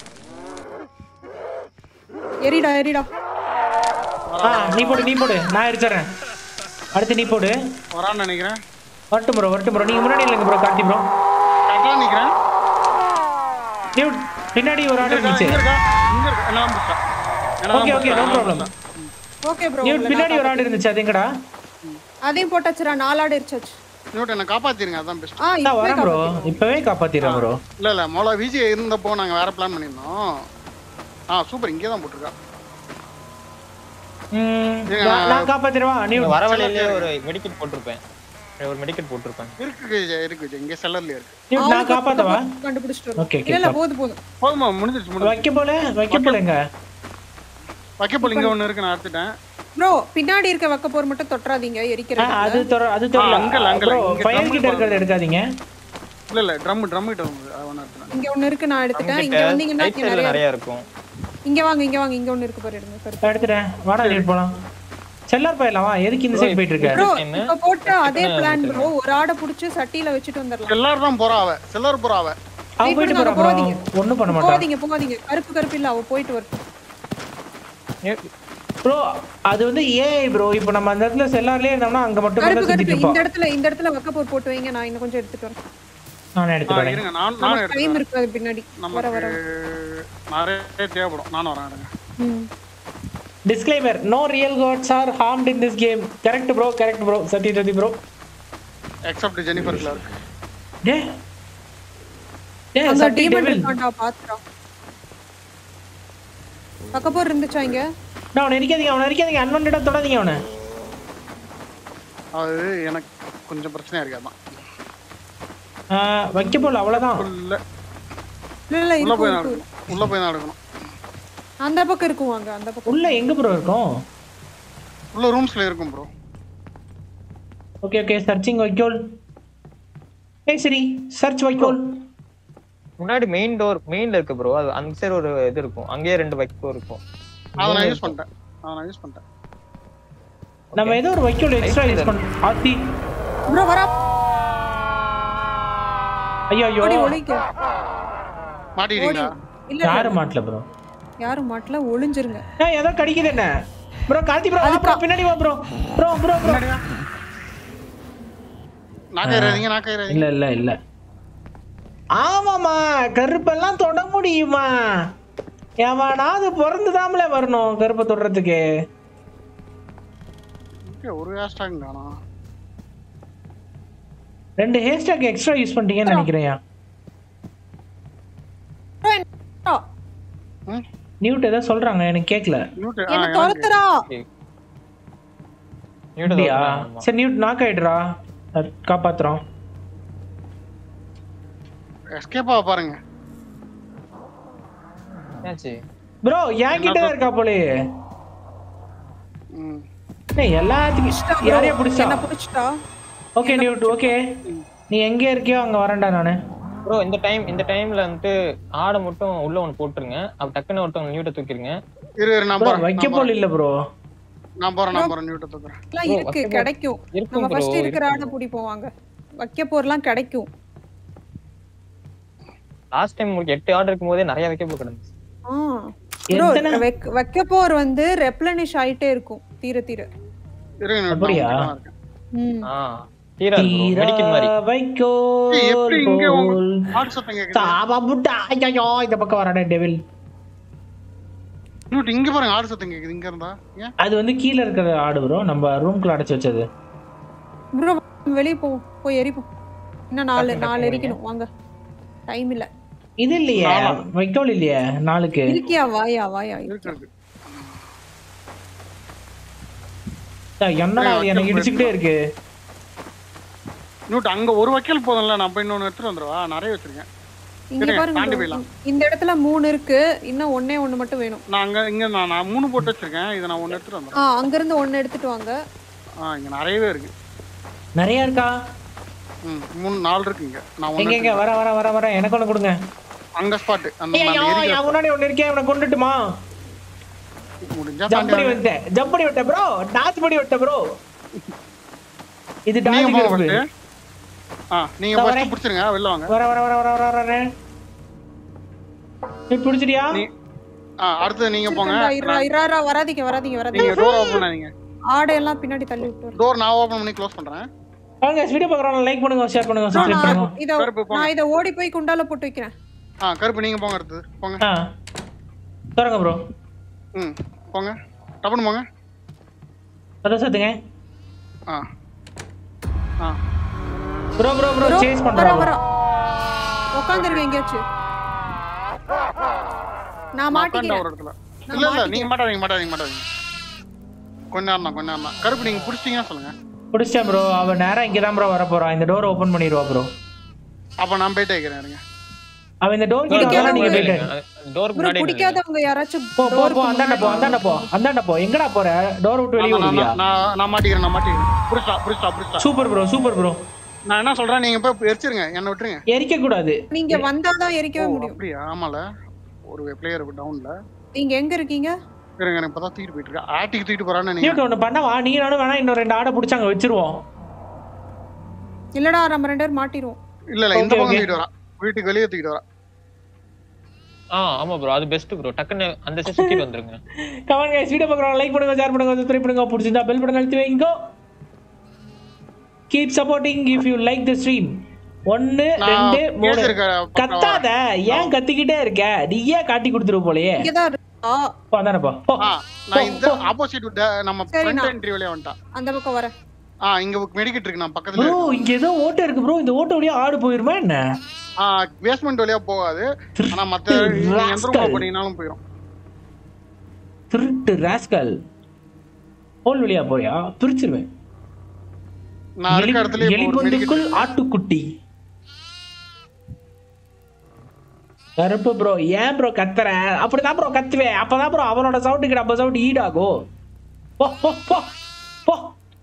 எரிடா எரிடா ஆ நீ போடு நீ போடு நான் எரிச்சறேன் அடுத்து நீ போடு வரான்னு நினைக்கிறேன் வரட்டும் ப்ரோ வரட்டும் ப்ரோ நீங்க முன்னாடி இல்லைங்க ப்ரோ கார்த்தி ப்ரோ கரெக்டா நிக்கிறேன் நியூட் பின்னாடி ஒரு ஆர்டர் இங்க இருந்துச்சு இருக்கா இங்க இருக்கா என்ன புடிச்சா okay okay no problem okay bro Newt பின்னாடி ஒரு ஆர்டர் இருந்துச்சு அது எங்கடா அதையும் போட்டாச்சுடா நாலு ஆடு எரிச்சாச்சு நியூட் என்ன காப்பாத்திருங்க அதான் பெஸ்ட் ஆ நான் இப்பவே வரேன் ப்ரோ காப்பாத்திடுங்க. இப்பவே காப்பாத்திடுறேன் ப்ரோ இல்ல இல்ல மொள விஜய் இருந்தப்போ நாங்க வேற பிளான் பண்ணிருந்தோம் ஆ சூப்பர் இங்கே தான் போட்டிருக்கா ம், நான் நான் காப்பாத்திடுவா நியூட் வர வழியிலே ஒரு மெடிக்கெட் போட்டிருப்பேன் ஒரு மெடிக்கெட் போட்டிருப்பேன் இருக்கு விஜய் இருக்கு விஜய் இங்க செல்லர்லயே இருக்கு நியூட் நான் அவனுக்கு காப்பாத்தவா கண்டுபிடிச்சிட்டு ஓகே வரும் ஓகே இல்ல இல்ல போதும் போதும் போதுமா முடிஞ்சிருச்சு முடிஞ்சு வைக்க போல வைக்க போலங்க வைக்கப்போல் இங்க ஒண்ணு இருக்கு நான் எடுத்துட்டேன் ப்ரோ பின்னாடி இருக்க வக்க போர் மட்டும் தொட்டுறாதீங்க ஆ, எரிக்கிறது அது தொற அது ஆ, அங்கல, தொற அங்கல, ப்ரோ இங்க ஃபயர் drum கிட்ட இருக்கிறத எடுக்காதீங்க இல்ல இல்ல ட்ரம் ட்ரம் கிட்ட வந்து அது ஒண்ணு எடுத்துட்டேன் இங்க ஒண்ணு இருக்கு நான் எடுத்துட்டேன் இங்க நம்மகிட்ட வந்தீங்கன்னா ரைட் இங்க சைடுல நிறைய நிறைய இருக்கும் இங்க வாங்க இங்க வாங்க இங்க ஒண்ணு இருக்கு பாரு எடுங்க கருப்பு எடுத்துட்டேன் வாடா நியூட் போலாம் செல்லார் போயிடலாம் வா எதுக்கு இந்த சைடு போயிட்டு இருக்க ப்ரோ என்ன? இப்ப போட்ட அதே எத்தனை பிளான் மீட்டர்? ப்ரோ ஒரு ஆடை புடிச்சு சட்டியில வச்சுட்டு வந்துடலாம் செல்லார் தான் போறா அவ செல்லார் போறா அவ அவ Wait போயிட்டு பண்ணுங்க, போறா ப்ரோ போகாதீங்க. ஒண்ணும் பண்ண மாட்டா போகாதீங்க போகாதீங்க கருப்பு கருப்பு இல்ல அவ போயிட்டு வரட்டும் ப்ரோ அது வந்து ஏஐ ப்ரோ இப்போ நம்ம அந்த இடத்துல செல்லார்லயே இருந்தோம்னா அங்க மட்டும் கருப்பு தான் சுத்திட்டு கருப்பு இருப்போம் இந்த இடத்துல இந்த இடத்துல வக்கப்போர் போட்டு வைங்க நான் இன்னும் கொஞ்சம் எடுத்துட்டு வரேன் நானே ஆ, எடுத்துட்டு வரேன் இருங்க நான் நான் நமக்கு டைம் எடுத்துக்கிறேன் இருக்காது பின்னாடி வர வர நமக்கு நிறைய தேவைப்படும் நானும் வரேன் இருங்க ம். Disclaimer no real gods are harmed in this game correct bro correct bro Sathya சதி ப்ரோ எக்ஸப்ட் ஜெனிஃபர் கிளார்க் டே டே அங்க சத்தி டீமன் டெவில் இருக்கான்டா பாத்துடா வக்கப்போர் இருந்துச்சா இங்க நான் அவனை அடிக்காதீங்க அவனை அடிக்காதீங்க அன்வான்டா தொடாதீங்க அவனை அது எனக்கு கொஞ்சம் பிரச்சனையா இருக்கு அதான் ஆ, வைக்க போல அவ்வளவுதான் உள்ள இல்ல இல்ல உள்ள போய் இருக்கும், நடக்கணும் இருக்கும். உள்ள போய் நடக்கணும் அந்த பக்கம் இருக்கும் அங்க அந்த பக்கம் உள்ள எங்க ப்ரோ இருக்கும் உள்ள ரூம்ஸ்ல இருக்கும் ப்ரோ ஓகே ஓகே சர்ச்சிங் வைக்கோல் ஏய் சரி சர்ச் வைக்கோல் முன்னாடி மெயின் டோர் மெயின்ல இருக்கு ப்ரோ அது அந்த சைடு ஒரு இது இருக்கும் அங்கேயே ரெண்டு பைக் இருக்கும் அதை நான் யூஸ் பண்ணிட்டேன் அதை நான் யூஸ் பண்ணிட்டேன் நம்ம ஏதோ ஒரு வைக்கோல் எக்ஸ்ட்ரா யூஸ் பண்ணோம் ஆத்தி ப்ரோ வரா ஐயோ ஐயோ ஓடி ஒளிங்க ஓடி மாட்டிக்கிட்டீங்களா இல்ல யாரு இல்ல மாட்டல ப்ரோ யாரும் மாட்டல ஒளிஞ்சிருங்க ஏய் ஏதோ கடிக்குது என்ன ப்ரோ கார்த்தி ப்ரோ வா ப்ரோ பின்னாடி வா ப்ரோ ப்ரோ ப்ரோ ப்ரோ நாக்காயிராதீங்க நாக்காயிராதீங்க இல்ல இல்ல இல்ல ஆமாமா கருப்பெல்லாம் தொட முடியுமா எவனாவது பிறந்துதாமல வரணும் கருப்பை தொடுறதுக்கு ஓகே ஒரு ஹேஷ்டாக் காணோம் ரெண்டு ஹேர் ஸ்டாக் எக்ஸ்ட்ரா யூஸ் பண்ணிட்டீங்கன்னு நினைக்கிறேன் ஆ, ம் நியூட் ஏதோ சொல்றாங்க எனக்கு கேட்கல நியூட்டு ஆ என்ன எனக்கு துரத்துறா நியூட்ட அப்படியா தோத்துறாங்க, சரி நியூட் நாக் ஆயிடுறா அது காப்பாத்துறோம் எஸ்கேப் ஆக பாருங்க என்னாச்சு ப்ரோ என் கிட்ட தான் இருக்கா போலே ம் ஏய் எல்லாத்துக்கும் யாரையா பிடிச்சா என்ன புடிச்சிட்டா ஓகே நியூட் ஓகே நீ எங்க இருக்கியோ அங்க வரேன்டா நானு ப்ரோ இந்த டைம் இந்த டைம்ல வந்துட்டு ஆடை மட்டும் உள்ள ஒன்று போட்டுருங்க அப்ப டக்குன்னு ஒருத்தவங்க நியூட்டை தூக்கிடுங்க இரு இரு நான் ப்ரோ போறேன் வைக்க நான் போல போறேன். இல்ல ப்ரோ நான் போறேன் நான் போறேன் நியூட்டை தூக்குறேன் எல்லாம் Bro, இருக்கு வக்கப்போர் கிடைக்கும் இருக்கும் நம்ம bro, ஃபர்ஸ்ட் இருக்கிற இருக்கும். ஆடை பிடிப்போம் வாங்க வைக்க போர்லாம் கிடைக்கும் லாஸ்ட் டைம் உங்களுக்கு எட்டு ஆர்டர் இருக்கும் போதே நிறைய வைக்க போட்டுருந்துச்சு ஆ Bro, எத்தனை வெக்க- வைக்க போர் வந்து ரெப்ளனிஷ் ஆயிட்டே இருக்கும் தீர தீர இருங்க நியூட் அப்படியா? நான் உங்ககிட்ட தான் இருக்கேன். ம் ஆ தீரா தீரா மெடிக்கல் மாதிரி வைக்கோல் ஏய், எப்படி இங்க உங்க- போல். ஆடு சத்தம் கேக்குது சாபா புட்டா ஐயோ இந்த பக்கம் வரானே டெவில் நியூட் இங்க பாருங்க ஆடு சத்தம் கேக்குது இங்க இருந்தா ஏன் அது வந்து கீழ இருக்கிற ஆடு ப்ரோ நம்ம ரூம்குள்ள அடைச்சு வச்சது ப்ரோ வெளிய போ போய் எரிப்போம் இன்னும் நாலு டக்கு நாலு டக்குன்னு எரிக்கணும் வாங்க டைம் இல்ல இது இல்லையே வைக்கோல் இல்லையே நாளுக்கு இருக்கியா வாயா வாயா இருக்கு இருக்கு ஏய், என்னடா இது எனக்கு இடிச்சுக்கிட்டே இருக்கு நியூட் அங்க ஒரு வக்கீல் போதும்ல நான் போய் இன்னொன்னு எடுத்துட்டு வந்துருவா நிறைய வச்சிருக்கேன் இங்க இருங்க, பாருங்க தாண்டி bro. போயிடலாம். இந்த இடத்துல மூணு இருக்கு இன்னும் ஒண்ணே ஒண்ணு மட்டும் வேணும் நான் அங்க இங்க நான் நான் மூணு போட்டு வச்சிருக்கேன் இதை நான் ஒன்னு எடுத்துட்டு வந்துடுறேன் ஆ அங்க இருந்து ஒண்ணு எடுத்துட்டு வாங்க ஆ இங்க நிறையவே இருக்கு நிறைய இருக்கா ம் மூணு நாலு இருக்கு இங்க நான் எங்க ஒன்னு எங்க வர வர வர வர எனக்கு ஒண்ணு கொடுங்க அங்க ஸ்பாட் அந்த ஐயோ அந்த எரிக்கிற என் முன்னாடி ஒண்ணு இருக்கே அவனை கொண்டுட்டுமா spot. முடிஞ்சா ஜம்ப் தாண்டி பண்ணி வாங்க. விட்டேன் ஜம்ப் பண்ணி விட்டேன் ப்ரோ டாச் பண்ணி விட்டேன் ப்ரோ இது நீங்க டாச் போங்க இருக்கு first. ஆ நீங்க இதோ ஃபர்ஸ்ட் வரேன். புடிச்சிருங்க வெளில வாங்க வர வர வர வர வர வர நீ பிடிச்சிட்டியா நீ ஆ அடுத்து நீங்க போங்க இருக்கா, இருடா, இருடா, இருடா, வராதீங்க வராதீங்க நீங்க வராதீங்க டோர் ஓபன் பண்ணாதீங்க ஆடையெல்லாம் பின்னாடி தள்ளி விட்டு டோர் நான் ஓபன் பண்ணி க்ளோஸ் பண்றேன் வாங்க வீடியோ பார்க்குறோம் லைக் பண்ணுங்க ஷேர் பண்ணுங்க சப்ஸ்கிரைப் பண்ணுங்க இத கருப்பு போங்க. நான் இத ஓடி போய் குண்டால போட்டு வைக்கிறேன் ஆ கருப்பு நீங்க போங்க அடுத்து போங்க ஆ தொடங்க ப்ரோ ம் போங்க டப்புன்னு போங்க அதான் சத்துங்க ஆ ஆ ப்ரோ ப்ரோ ப்ரோ சேஸ் வர பண்றோம் வர உட்காந்துருங்க எங்கேயாச்சும் நான் உட்காந்து மாட்டிக்கிறேன் ஒரு இடத்துல இல்ல இல்ல நீங்க மாட்டாதீங்க மாட்டாதீங்க மாட்டாதீங்க கொஞ்ச நேரம் தான் கொஞ்ச நேரம் தான் கருப்பு நீங்க புடிச்சிட்டீங்கன்னா சொல்லுங்க பிடிச்சிட்டேன் ப்ரோ அவன் நேரா இங்க தான் ப்ரோ வர போறான் இந்த டோர் ஓபன் பண்ணிடுவா ப்ரோ அப்ப நான் போயிட்டே இருக்கிறேன் இருங்க அவன் இந்த டோர் கிட்ட பிடிக்காத வந்தா நீங்க ஒரு- போயிட்டு டோருக்கு ப்ரோ முன்னாடி பிடிக்காதவங்க யாராச்சும் போ போ door போ க்கு அந்தாண்ட போ முன்னாடி அந்தாண்ட போ அந்தாண்ட போ எங்கடா போற டோர் விட்டு வெளியே நான் வருவியா நான் நான் நான் மாட்டிக்கிறேன் நான் மாட்டிக்கிறேன் புடிச்சா புடிச்சா புடிச்சா சூப்பர் ப்ரோ சூப்பர் ப்ரோ நான் என்ன சொல்றேன் நீங்க போய் எரிச்சிருங்க என்ன விட்டுருங்க எரிக்க கூடாது நீங்க வந்தாதான் ஓ, எரிக்கவே முடியும் அப்படியா ஆமால ஒரு பிளேயர் டவுன்ல நீங்க எங்க இருக்கீங்க இருங்க எனக்கு இப்பதான் தூக்கிட்டு போயிட்டு இருக்கா ஆட்டிக்கு தூக்கிட்டு போறான்னு நீங்க நியூட் ஒன்று பண்ணவா நீ நானும் வேணா இன்னும் ரெண்டு ஆடை பிடிச்சி அங்க வச்சிருவோம் இல்லடா நம்ம ரெண்டு பேரும் மாட்டிடுவோம் இல்ல இல்ல இந்த Okay, பக்கம் okay. தூக்கிட்டு வரா வீட்டுக்கு வெளியே தூக்கிட்டு வரா ஆ ஆமா ப்ரோ அது பெஸ்ட் ப்ரோ டக்குன்னு அந்த சைடு சுத்திட்டு வந்துருங்க கமெண்ட் கைஸ் வீடியோ பார்க்குறோம் லைக் பண்ணுங்க ஷேர் பண்ணுங்க சப்ஸ்கிரைப் பண்ணுங்க பிடிச்சிருந்தா பெல் பட்டன் அழுத்தி வைங்க keep supporting if you like the stream ஒன்னு நான் ரெண்டு மூணு பேசியிருக்க பக்கம் கத்தாத ஏன் கத்திக்கிட்டே இருக்க நீ ஏன் காட்டி கொடுத்துரு போலயே இங்கதான் இருக்கா போ அதானப்பா போ ஆ, நான் இந்த ஆப்போசிட் நம்ம சரி, ஃப்ரண்ட் நான்- என்ட்ரி வழியா வந்துட்டான் அந்த பக்கம் வரேன் ஆ இங்க மெடிக்கெட் இருக்கு நான் பக்கத்துல ப்ரோ இருக்கு. இங்க ஏதோ ஓட்டை இருக்கு ப்ரோ இந்த ஓட்டை வழியா ஆடு போயிருமா என்ன ஆ பேஸ்மெண்ட் வழியா போகாது ஆனா மத்த நீங்க எந்த ரூம் rascal. பண்ணீங்கனாலும் போயிடும் திருட்டு ராஸ்கல் ஹோல் வழியா போறியா பிரிச்சிருவேன் நான் இருக்க இடத்துல இப்போ ஒரு medikit எலிபொந்துக்குள் ஆட்டுக்குட்டி கருப்பு ப்ரோ ஏன் ப்ரோ கத்துற அப்படிதான் ப்ரோ கத்துவேன் அப்பதான் ப்ரோ அவனோட சவுண்டுக்கு நம்ம சவுண்ட் ஈடாகும் போ போ போ போ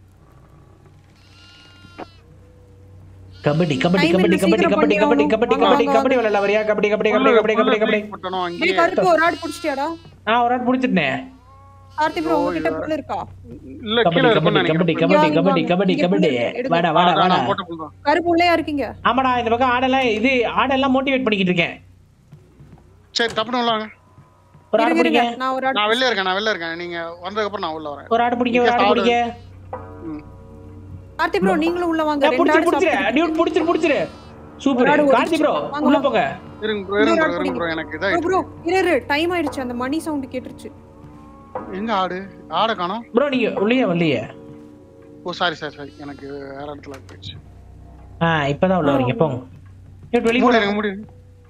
கபடி கபடி Time கபடி இல்ல, கபடி சீக்கிரம் கபடி கபடி பண்ணி கபடி ஆகணும். கபடி வாங்க, கபடி விளையாட வரியா கபடி கபடி கபடி கபடி கபடி கபடி போட்டணும் டேய் அங்கேயே கருப்பு ஒரு ஆடு புடிச்சிட்டியாடா ஆ ஒரு ஆள் பிடிச்சிட்டேன் ஆர்த்தி ப்ரோ உங்ககிட்ட புல் இருக்கா இல்ல கபடி கீழ கபடி இருக்கும்னு கபடி நினைக்கிறேன் கபடி இங்க கபடி வாங்க, கபடி இங்க கபடி புல்லு எடுங்க. வாடா வாடா அதான் வாடா நான் போட்ட புல் தான் கருப்பு உள்ளே இருக்கீங்க ஆமாடா இந்த பக்கம் ஆடெல்லாம் இது ஆடெல்லாம் மோட்டிவேட் பண்ணிக்கிட்டு இருக்கேன் சரி தப்புன்னு உள்ள வாங்க ஒரு ஆடு இருங்க, பிடிக்க இருங்க, நான் ஒரு ஆடு நான் வெளில இருக்கேன் நான் வெளில இருக்கேன் நீங்க வந்ததுக்கு அப்புறம் நான் உள்ள வரேன் ஒரு ஆடு பிடிக்க ஒரு ஆடு பிடிக்க ம். ஆர்த்தி ப்ரோ நீங்களும் உள்ள வாங்க ரெண்டு புடிச்சிரு ஆடு புடிச்சிரு சாப்பிட்டு டியூட் புடிச்சிரு புடிச்சிரு சூப்பர் ஒரு ஆடு கார்த்தி ப்ரோ வாங்க, உள்ள வாங்க. போங்க இருங்க ப்ரோ இருங்க ப்ரோ இருங்க ப்ரோ எனக்கு ப்ரோ இதாயிடுச்சு ப்ரோ இரு இரு டைம் ஆயிடுச்சு அந்த மணி சவுண்ட் கேட்டுருச்சு எங்க ஆடு ஆடை காணோம் ப்ரோ நீங்க உள்ளே வரலையே ஓ சாரி சாரி சாரி எனக்கு வேற இடத்துல போயிடுச்சு ஆ இப்பதான் உள்ள வரீங்க போங்க டியூட் வெளிய போங்க மூடிடுங்க மூடிடுங்க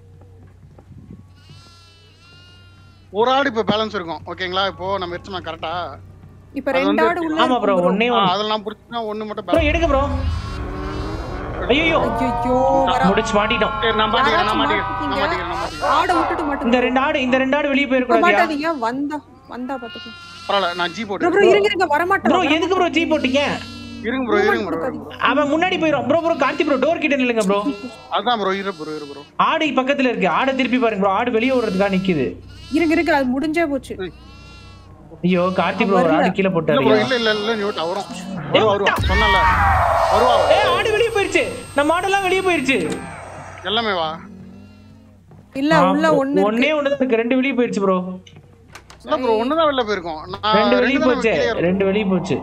ஒரு ஆடு இப்ப பேலன்ஸ் இருக்கும் ஓகேங்களா இப்போ நம்ம எடுத்தோம்னா கரெக்டா இப்ப அது ரெண்டு வந்து- ஆடு உள்ள ஆமா ப்ரோ ஒண்ணே ஒண்ணு அதெல்லாம் புடிச்சுனா ஒண்ணு மட்டும் ப்ரோ balance. எடுங்க ப்ரோ ஐயோ ஐயோ முடிச்சு மாட்டிட்டோம் சரி நான் மாட்டிக்கிறேன் நான் யாராச்சும் மாட்டிக்கிறேன் நான் மாட்டிக்கிங்க? மாட்டிக்கிறேன் நான் மாட்டிக்கிறேன் ஆடை விட்டுட்டு இந்த மட்டும் ரெண்டு ஆடு இந்த ரெண்டு ஆடு வெளிய போயிட இப்ப கூடாதியா மாட்டாதீங்க வந்தா வந்தா பாத்துக்கலாம் பரவாயில்ல நான் ஜி ப்ரோ போட்டு ப்ரோ இருங்க இருங்க வர ப்ரோ மாட்டேன் எதுக்கு ப்ரோ ஜீ போட்டீங்க இருங்க ப்ரோ இருங்க ப்ரோ அவன் முன்னாடி போயிடும் bro bro Karthi bro door கிட்ட நில்லுங்க ப்ரோ அதான் ப்ரோ இரு ப்ரோ இரு ப்ரோ ஆடு பக்கத்துல இருக்கு ஆடை திருப்பி பாருங்க ப்ரோ ஆடு வெளிய ஓடுறதுக்காக நிக்குது இருங்க இருங்க அது முடிஞ்சே போச்சு ஐயோ கார்த்தி ப்ரோ ஒரு ஆடு கீழே இல்ல ப்ரோ போட்டாரு இல்ல இல்ல இல்ல நியூட் வரும் வருவா வருவா சொன்னல வருவா ஏ ஆடு வெளிய போயிருச்சு நம்ம ஆடெல்லாம் வெளிய போயிருச்சு எல்லாமே வா இல்ல உள்ள ஒண்ணு ஒண்ணே ஒண்ணு தான் இருக்கு ரெண்டு வெளிய போயிருச்சு ப்ரோ இல்ல ப்ரோ ஒண்ணுதான் வெளில போயிருக்கோம் நான் ரெண்டு வெளிய ரெண்டு தான் போச்சு கீழே இருக்கோம். ரெண்டு வெளிய போச்சு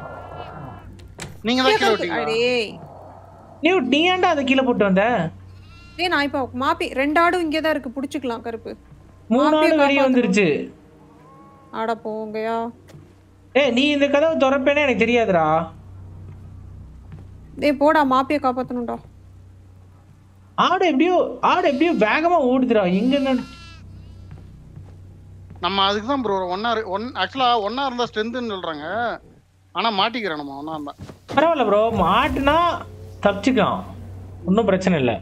நீங்க தான் கீழே விட்டீங்க அடே நீ நீ ஏன்டா அதை கீழே போட்டு வந்த ஏய் நான் இப்ப மாப்பி ரெண்டு ஆடும் இங்கே தான் இருக்கு புடிச்சுக்கலாம் கருப்பு மூணு மாப்பியை ஆடு வெளிய காப்பாத்தணும். வந்துருச்சு ஆட போங்கயா ஏய் நீ இந்த கதவை திறப்பேனே எனக்கு தெரியாதுடா டேய் போடா மாப்பியை காப்பாத்தணும்டா ஆடு எப்படியோ ஆடு எப்படியோ வேகமா ஓடுதுடா எங்க என்ன நம்ம அதுக்கு தான் ப்ரோ ஒன்னா ஒன் ஆக்சுவலா ஒன்னா இருந்தா ஸ்ட்ரென்த்னு சொல்றாங்க ஆனா மாட்டிக்கிறோம் நம்ம ஒன்னா இருந்தா பரவாயில்ல ப்ரோ மாட்டுனா தப்பிச்சுக்கலாம் ஒன்றும் பிரச்சனை இல்லை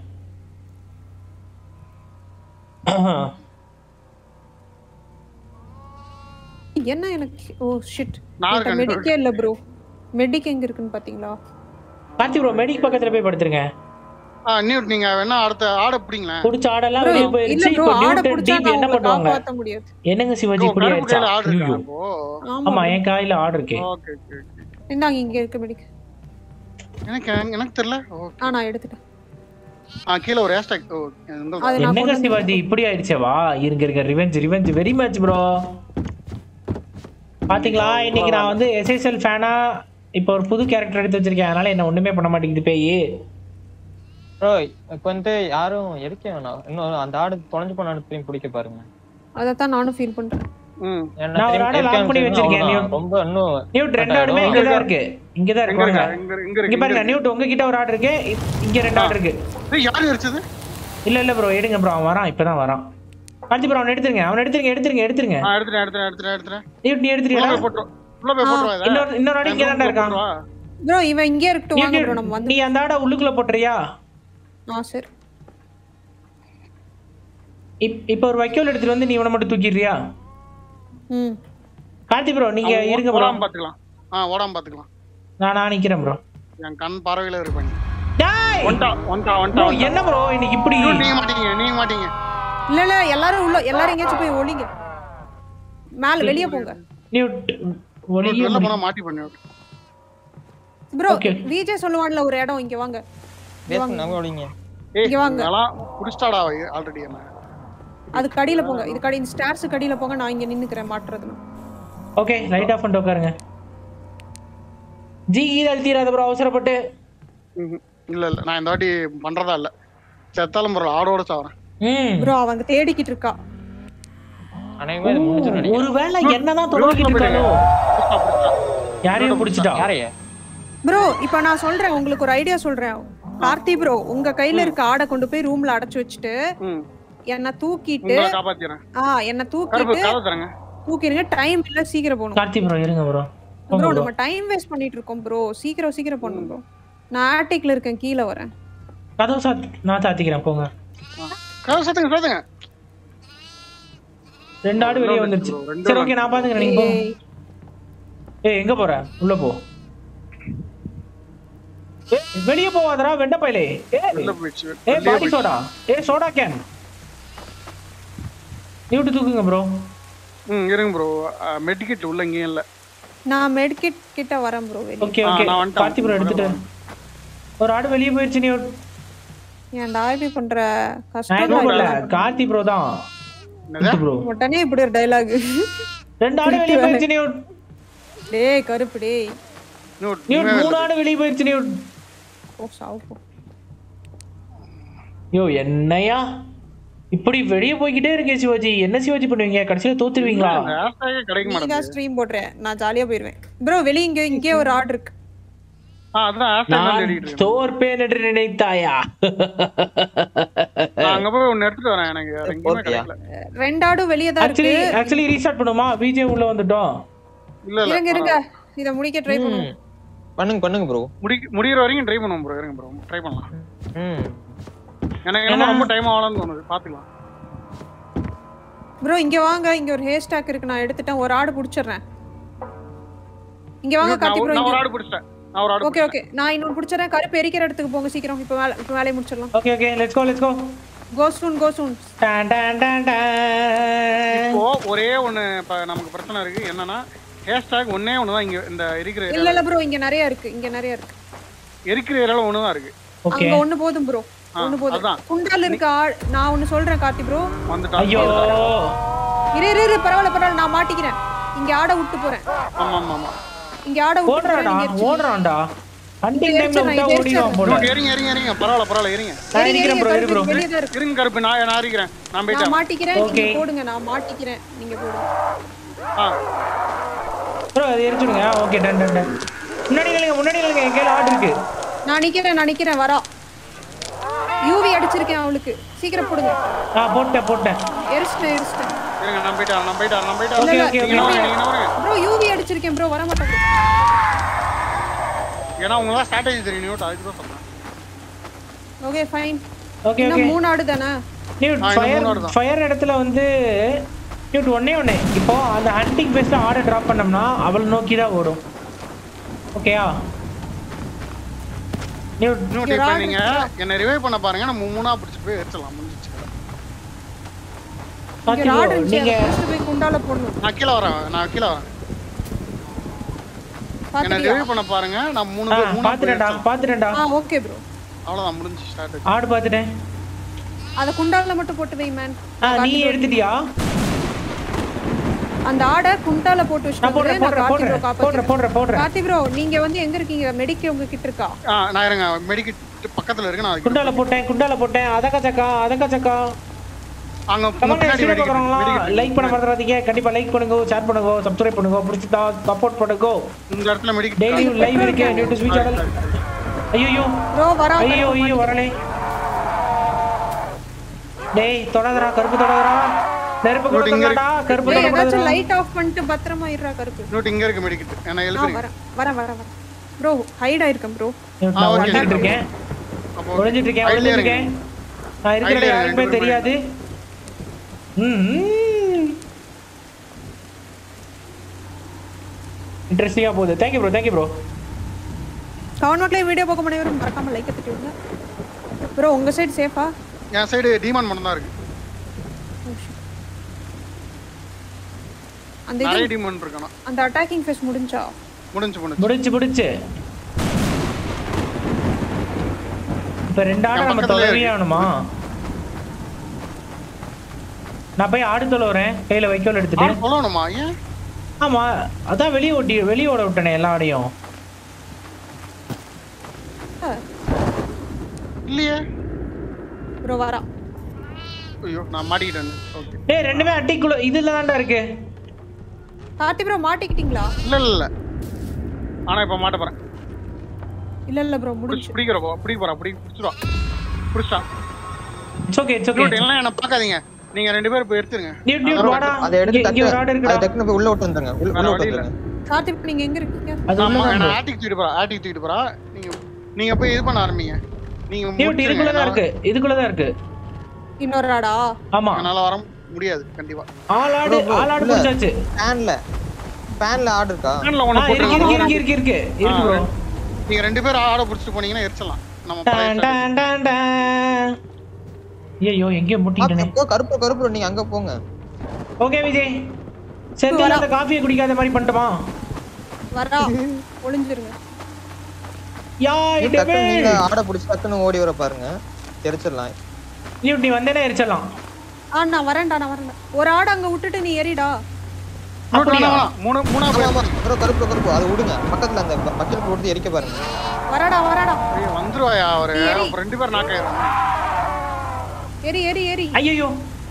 என்ன எனக்கு ஓ ஷிட் நான் இருக்கேன் மெடிக்கே இல்ல ப்ரோ மெடிக் எங்க இருக்குன்னு பாத்தீங்களா கார்த்தி ப்ரோ மெடிக் பக்கத்துல போய் படுத்துருங்க ஆ நியூட் நீங்க வேணா அடுத்த ஆட பிடிங்களேன் புடிச்ச ஆடெல்லாம் Bro, வெளியே இல்ல போயிருச்சு ப்ரோ இப்போ ஆட நியூட்டன் புடிச்சா டிபி நான் என்ன உங்களை பண்ணுவாங்க காப்பாத்த முடியாது என்னங்க சிவாஜி இப்படி கருப்பு ஆயிடுச்சா கையில ஆடு ஐயோ. இருக்கா இப்போ ஆமா ஆமா என் காயில ஆர்டர் இருக்கு ஓகே ஓகே இந்தாங்க இங்க இருக்கு மெடிக் எனக்கு எனக்கு தெரியல ஓகே ஆ நான் எடுத்துட்டேன் ஆ கீழ ஒரு ஹேஷ்டாக் ஓ இந்த அது நான் என்னங்க கொண்டு சிவாஜி இப்படி ஆயிடுச்சே வா இருங்க இருங்க revenge revenge very much bro பாத்தீங்களா இன்னைக்கு நான் வந்து எஸ்எஸ்எல் ஃபேனா இப்போ ஒரு புது கேரக்டர் எடுத்து வச்சிருக்கேன் அதனால என்ன ஒண்ணுமே பண்ண மாட்டேங்குது பேய் ப்ரோ இப்போ வந்து யாரும் எடுக்க வேணாம் இன்னும் அந்த ஆடு தொலைஞ்சு போன ஆடு திரும்பி பிடிக்க பாருங்க அதைத்தான் நானும் ஃபீல் பண்றேன் ம் ஏன்னா நான் ஒரு திரும்பி ஆடை எடுக்க lock பண்ணி ஆரம்பிச்சதுன்னா வச்சிருக்கேன். அவ்வளவுதான். ரொம்ப இன்னும் நியூட் ரெண்டு ஆடுமே இங்க தான் இருக்கு இங்க தான் எங்க இருக்கு இருக்கா வாங்க. இங்க இருக்கு, இங்க இங்க இருக்கு பாருங்க நியூட் உங்ககிட்ட ஒரு ஆர்டர் இருக்கு இ- இங்க ரெண்டு ஆர்டர் இருக்கு ஏய், யாரு அடிச்சது இல்ல இல்ல ப்ரோ எடுங்க ப்ரோ அவன் வரான் இப்பதான் வரான் கார்த்தி ப்ரோ அவன் எடுத்துருங்க அவன் எடுத்துருங்க எடுத்துருங்க எடுத்துருங்க ஆ எடுத்துறேன் எடுத்துறேன் எடுத்துறேன் எடுத்துறேன் நியூட் நீ உள்ள எடுத்துருங்க போய் போட்டுரு உள்ள போய் போட்டுருவா இதை இன்னொரு இன்னொரு ஆடு இங்க தான் இருக்கான் போட்டுருவா. ப்ரோ இவன் இங்கே இருக்கட்டும் வாங்க நியூட், ப்ரோ நம்ம வந்து நீ அந்த ஆடை உள்ளுக்குள்ள போட்டுறியா ஆ சரி இப் இப்போ ஒரு வைக்கோல் எடுத்துட்டு வந்து நீ இவனை மட்டும் தூக்கிடுறியா ம் கார்த்தி ப்ரோ நீங்க அவன் இருங்க ப்ரோ ஓடாம பாத்துக்கலாம் ஆ ஓடாம பாத்துக்கலாம் நான் நான் நிக்கிறேன் ப்ரோ என் கண் பார்வையில இருப்பாங்க டேய் ஒன்டா ஒன்டா ஒன்டா ப்ரோ என்ன ப்ரோ இன்னைக்கு இப்படி நீங்க மாட்டீங்க நீங்க மாட்டீங்க இல்ல இல்ல எல்லாரும் உள்ள எல்லாரும் எங்கேயாச்சும் போய் ஒளிங்க மேல வெளிய போங்க நியூட் ஒளியே வெளில போனா மாட்டி பண்ணி ப்ரோ Okay. விஜய் சொல்லுவான்ல ஒரு இடம் இங்க வாங்க பேசுங்க நம்ம ஒழிங்க ஏய் இங்க வாங்க. இதெல்லாம் புடிச்சிட்டாடா ஆல்ரெடி என்ன அது கடியில போங்க இது கடி இந்த ஸ்டார்ஸ் கடியில போங்க நான் இங்க நின்னுக்கிறேன் மாட்டுறதுன்னு ஓகே லைட் ஆஃப் பண்ணிட்டு உட்காருங்க ஜி இது அழுத்திடாத ப்ரோ அவசரப்பட்டு ம்ஹும். இல்ல இல்ல நான் இந்த வாட்டி பண்றதா இல்ல செத்தாலும் ப்ரோ ஆடோட சாவறேன் ம் ப்ரோ அவங்க தேடிக்கிட்டு இருக்கா அநேகமா இது முடிஞ்சிடும் நினைக்கிறேன் ஒருவேளை என்னதான் தொலைக்கிட்டு இருக்காளோ யாரையும் பிடிச்சிட்டா யாரைய ப்ரோ இப்போ நான் சொல்றேன் உங்களுக்கு ஒரு ஐடியா சொல்றேன் கார்த்தி ப்ரோ உங்க கையில இருக்க ஆடை கொண்டு போய் ரூம்ல அடைச்சு வச்சுட்டு ம் என்ன தூக்கிட்டு உங்களை காப்பாத்திடுறேன் ஆ என்ன கருப்பு தூக்கிட்டு கதை தரங்க தூக்கிடுங்க டைம் இல்ல சீக்கிரம் போகணும் கார்த்தி ப்ரோ இருங்க ப்ரோ ப்ரோ நம்ம டைம் வேஸ்ட் பண்ணிட்டு இருக்கோம் ப்ரோ சீக்கிரம் சீக்கிரம் பண்ணுங்க ப்ரோ நான் ஆட்டிக்ல இருக்கேன் கீழே வரேன் கதவு சாத் நான் சாத்திக்கிறேன் போங்க கதை சாத்துங்க சாத்துங்க ரெண்டு ஆடு வெளியே வந்துருச்சு ரெண்டு சரி ஓகே நான் பாத்துக்கிறேன் நீங்க போங்க ஏய், ஏய் எங்க போற உள்ள போ ஏய், வெளிய போவாதடா வெண்ட பையலே ஏய் வெளில போயிடுச்சு ஏய் பாடி சோடா ஏய் சோடா கேன் நீ விட்டு தூக்குங்க ப்ரோ ம் இருங்க ப்ரோ மெடிக்கெட் உள்ள இங்கேயும் இல்ல நான் மெடிக்கிட் கிட்ட வரேன் ப்ரோ வெளியே ஓகே ஆ, ஓகே நான் வந்துட்டேன். கார்த்தி ப்ரோ எடுத்துட்டு ஒரு ஆடு வெளிய போயிருச்சு நீ ஒரு- என் டாய்பி பண்ற நான் கஷ்டம் எதுவும் பண்ணல கார்த்தி ப்ரோ தான் என்னது? ப்ரோ உடனே இப்படி ஒரு டைலாக் ரெண்டு ஆடு வெளிய போயிருச்சு நீ ஒரு- டேய் கருப்பு டேய் இன்னும் நீ ஒரு மூணு ஆடு வெளிய போயிருச்சு நீ ஒரு- ஓ சாவு போ யோ என்னையா இப்படி வெளிய போய்கிட்டே இருக்கே சிவாஜி என்ன சிவாஜி பண்ணுவீங்க கடைசியில தோத்துருவீங்களா ஹேஷ்டேகே கிடைக்க நீங்க மாட்டேங்குது ஸ்ட்ரீம் போடுறேன் நான் ஜாலியா போயிருவேன் ப்ரோ வெளிய இங்க இங்கே ஒரு ஆர்டர் இருக்கு ஆ அதுதான் ஹேஷ்டேக் தான் நான் தேடிட்டு இருக்கேன் தோற்பேன் என்று நினைத்தாயா நான் அங்க போய் ஒன்னு எடுத்துட்டு வரேன் எனக்கு வேற எங்கேயுமே போட்டியா? கிடைக்கல ரெண்டு ஆடும் வெளியே தான் இருக்கு ஆக்சுவலி ஆக்சுவலி ரீஸ்டார்ட் பண்ணுமா பிஜே உள்ள வந்துட்டோம் இல்ல இல்ல இருங்க இருங்க இத முடிக்க ட்ரை பண்ணுவோம் ம். பண்ணுங்க பண்ணுங்க ப்ரோ முடி முடிகிற வரைக்கும் ட்ரை பண்ணுவோம் ப்ரோ இருங்க ப்ரோ ட்ரை பண்ணலாம் ம் எனக்கு என்னமோ ரொம்ப டைம் ஆகலாம்னு தோணுது பாத்துக்கலாம் ப்ரோ இங்க வாங்க இங்க ஒரு ஹேர் ஸ்டாக் இருக்கு நான் எடுத்துட்டேன் ஒரு ஆடு புடிச்சிடுறேன் இங்க வாங்க நான் கார்த்தி ஒரு- ப்ரோ நான் ஒரு ஆடு பிடிச்சிட்டேன் நான் ஒரு ஆடு ஓகே ஓகே நான் இன்னொரு புடிச்சிடுறேன் கருப்பு எரிக்கிற இடத்துக்கு போங்க சீக்கிரம் இப்போ வேலை இப்போ வேலையை முடிச்சிடலாம் okay okay let's go let's go go soon go soon done Don Don done இப்போ ஒரே ஒண்ணு இப்ப நமக்கு பிரச்சனை இருக்கு என்னன்னா ஹேஷ்டாக் ஒன்னே ஒண்ணுதான் இங்க இந்த இருக்கிற இல்ல ஏரியால இல்ல ப்ரோ இங்க நிறைய இருக்கு இங்க நிறைய இருக்கு இருக்கிற ஏரியால ஒண்ணுதான் இருக்கு ஓகே அங்க ஒண்ணு போதும் ப்ரோ ஆ, ஒண்ணு போதும் அதான். குண்டால இருக்க ஆள் நான் ஒண்ணு சொல்றேன் கார்த்தி ப்ரோ வந்துட்டான் ஐயோ இரு இரு இரு பரவாயில்ல பரவாயில்ல நான் மாட்டிக்கிறேன் இங்க ஆடை விட்டு போறேன் ஆமா ஆமா ஆமா இங்க ஆடை விட்டு போறேன் ஓடுறாடா நீங்க எரிச்சு- ஓடுறான்டா ஹண்டிங் இது டைம்ல எரிச்சிடுறேன், விட்டா இது ஓடிடுவான் போல Bro, இருங்க இருங்க இருங்க பரவாயில்ல பரவாயில்ல இருங்க நான் இரு, இருக்கிறேன் இரு, ப்ரோ இரு ப்ரோ கருப்பு வெளியே தான் இருக்கு இருங்க கருப்பு நான் நான் இருக்கிறேன் நான் போயிட்டேன் நான் மாட்டிக்கிறேன் நீங்க Okay. போடுங்க நான் மாட்டிக்கிறேன் நீங்க போடுங்க ஆ ப்ரோ அது எரிச்சுடுங்க ஓகே டன் டன் டன் முன்னாடி நில்லுங்க முன்னாடி நில்லுங்க என் கையில ஆடு இருக்கு நான் நிக்கிறேன் நான் நிக்கிறேன் வரா யூவி அடிச்சிருக்கேன் அவளுக்கு சீக்கிரம் போடுங்க ஆ போட்டேன் போட்டேன் எரிச்சிட்டேன் எரிச்சிட்டேன் இருங்க நான் போயிட்டேன் நான் போயிட்டேன் நான் ஓகே போயிட்டேன் ஓகே நீங்க ஓகே நவருங்க, நீங்க நவருங்க. ப்ரோ யூவி அடிச்சிருக்கேன் ப்ரோ வர மாட்டேங்குது ஏன்னா உங்களுக்கு ஸ்ட்ராட்டஜி தெரியும் நியூட் அதுக்கு தான் சொல்றேன் ஓகே ஃபைன் ஓகே ஓகே இன்னும் மூணு ஆடு தானே நியூட் ஆ, இன்னும் ஃபயர் மூணு ஆடு தான். ஃபயர் இடத்துல வந்து நியூட் ஒண்ணே ஒண்ணே இப்போ அந்த ஹண்டிங் பேஸ்ல ஆர்டை டிராப் பண்ணோம்னா அவள் நோக்கி தான் ஓடும் ஓகேயா நியூட் நியூட் இப்போ நீங்க என்ன ரிவைவ் பண்ண பாருங்க நம்ம மூணா பிடிச்சிட்டு போய் எரிச்சலாம் முடிஞ்சிச்சு கதை. இங்க பாத்தீங்களோ ராடு இருந்துச்சு நீங்க அதை புடிச்சிட்டு போய் குண்டால போடணும் நான் கீழே வரேன் நான் கீழே வரேன் என்ன பாத்துட்டியா ரிவைவ் பண்ண பாருங்க நான் மூணு ஆ பேர் மூணா போய் பாத்துட்டேன்டா எரிச்சலாம். பாத்துட்டேன்டா ஆ ஓகே ப்ரோ அவ்வளவுதான் முடிஞ்சு ஸ்ட்ராட்டஜி ஆடு பாத்துட்டேன் அத குண்டால மட்டும் போட்டு வை மேன் ஆ நீ எடுத்துட்டியா அந்த ஆடை குண்டால போட்டு நான் போடுறேன் வச்சுட்டு நான் போடுறேன் கார்த்தி ப்ரோ போடுறேன் போடுறேன் காப்பாத்துறேன் போடுறேன் போடுறேன் கார்த்தி ப்ரோ நீங்க வந்து எங்க இருக்கீங்க மெடிக்க உங்க கிட்ட இருக்கா ஆ நான் இருங்க மெடிக்கெட் பக்கத்துல இருக்கு நான் அதுக்கு குண்டால போட்டேன் குண்டால போட்டேன் அதக்கா சக்கா அதக்கா சக்கா அங்க உங்க கமெண்ட் பின்னாடி வீடியோ medical- பார்க்குறவங்களா medical- லைக் பண்ண மறந்துடாதீங்க கண்டிப்பா லைக் பண்ணுங்க ஷேர் பண்ணுங்க சப்ஸ்கிரைப் பண்ணுங்க பிடிச்சிட்டா சப்போர்ட் பண்ணுங்க இந்த இடத்துல மெடிக்கல் டெய்லி லைவ் இருக்கு நியூ டு ஸ்பீச் சேனல் ஐயோ ப்ரோ வரா ஐயோ ஐயோ வரலே டேய் தொடாதடா கருப்பு தொடாதடா நெருப்பு கூட இங்க இருக்கு. தொடாதடா கருப்பு ஏய், தொடக்கூடாதுடா ஏதாச்சும் லைட் ஆஃப் பண்ணிட்டு பத்திரமா இருடா கருப்பு நோட் இங்க இருக்கு மெடிக்கெட் என்ன ஆ எழுதுறீங்க வரேன் வரேன் வரேன் வரேன் ப்ரோ ஹைட் ஆயிருக்கேன் ப்ரோ நான் ஆ, okay. ஒளிஞ்சிட்டு இருக்கேன் அப்போ ஒளிஞ்சிட்டு இருக்கேன் Hide ல ஒளிஞ்சிட்டு இருங்க. இருக்கேன் நான் இருக்கிற Hide ல யாருக்குமே ரெண்டு பேரும் தெரியாது இன்ட்ரெஸ்டிங்கா போகுது தேங்க்யூ ப்ரோ தேங்க்யூ ப்ரோ கவர்ன் நோட்லயே வீடியோ பார்க்க முடியும் மறக்காம லைக் தட்டி விடுங்க ப்ரோ உங்க சைடு சேஃபா என் சைடு டிமாண்ட் மட்டும் தான் இருக்கு அந்த இது நிறைய டிமாண்ட் இருக்கணும் அந்த அட்டாக்கிங் ஃபேஸ் முடிஞ்சா முடிஞ்சு முடிஞ்சு முடிச்சு முடிச்சு இப்ப ரெண்டு ஆடை என் நம்ம பக்கத்துலயே தொலைவே ஆகணுமா நான் போய் ஆடு தொலை வரேன் கையில வைக்கோல் எடுத்துட்டு ஆனா சொல்லணுமா ஏன் ஆமா அதான் வெளியே ஓட்டி வெளியே ஓட விட்டனே எல்லா ஆடையும் இல்லையே ப்ரோ வரா ஐயோ நான் மாட்டிக்கிட்டேன் ஓகே டேய் ரெண்டுமே அட்டிக்குள்ள இதுல தான்டா இருக்கு கார்த்தி ப்ரோ மாட்டிக்கிட்டீங்களா இல்ல இல்ல இல்ல ஆனா இப்ப மாட்ட போறேன் இல்ல இல்ல ப்ரோ முடிஞ்சு பிடிக்கிறப்போ பிடிக்க போறா பிடி பிடிச்சிருவா பிடிச்சிட்டான் it's okay it's okay Dude, எல்லாம் என்ன பார்க்காதீங்க நீங்க ரெண்டு பேரும் போய் எடுத்துருங்க டியூட் டியூட் வாடா அதை எடுத்து இங்க- இங்க ஒரு ஆடு டக்கு இருக்குடா அதை டக்குன்னு போய் உள்ள விட்டு வந்துருங்க உள்ள உள்ள வேற விட்டு வழி இல்ல. வந்துருங்க கார்த்தி bro, நீங்க எங்க இருக்கீங்க அது ஆமா உள்ள என்ன ஆட்டிக் தூக்கிட்டு போறா ஆட்டிக் தூக்கிட்டு போறா நீங்க நீங்க போய் இது பண்ண ஆரம்பிங்க நீங்க டியூட் முடிச்சிருங்க. இதுக்குள்ள தான் இருக்கு இதுக்குள்ள தான் இருக்கு இன்னொரு ஆடா ஆமா என்னால வர முடியாது கண்டிப்பா ஆள் ஆடு Bro, bro, ஆள் ஆடு உள்ள. பிடிச்சாச்சு ஃபேன்ல ஃபேன்ல ஆர்டர் இருக்கா ஃபேன்ல ஆ, ஒண்ணு இருக்கு போட்டு இருக்கு இருக்கு இருக்கு இருக்கு இருக்கு ப்ரோ நீங்க ரெண்டு பேரும் ஆட புடிச்சிட்டு போனீங்கன்னா எரிச்சலாம் நம்ம பழைய done strategy. Done Don done ஐயோ எங்கேயோ முட்டிட்டனே அப்போ கருப்பு கருப்பு நீங்க அங்க போங்க ஓகே விஜய் செந்தில் அந்த காஃபியை குடிக்காத மாதிரி பண்ணிட்டோமா வரா ஒளிஞ்சிருங்க யா டக்குன்னு நீங்க டெபிள் ஆட பிடிச்சி டக்குன்னு ஓடி வர பாருங்க தெரிச்சிடலாம் டியூட் நீ வந்தேனே எரிச்சிடலாம் ஆ நான் வரேன்டா நான் வரேன்டா ஒரு ஆடு அங்க விட்டுட்டு நீ ஏறிடா Dude, அப்படியா? வேணாம், வேணாம். மூணு மூணா போய் ப்ரோ கருப்பு கருப்பு அதை விடுங்க பக்கத்துல அந்த பக்கெட் போட்டு எரிக்க பாருங்க வரடா வரடா ஐயோ, வந்துருவாயா அவரு நீ ஏறி. அப்புறம் ரெண்டு பேரும் நாக்காயிரும் ஏறி ஏறி ஏறி ஐயோ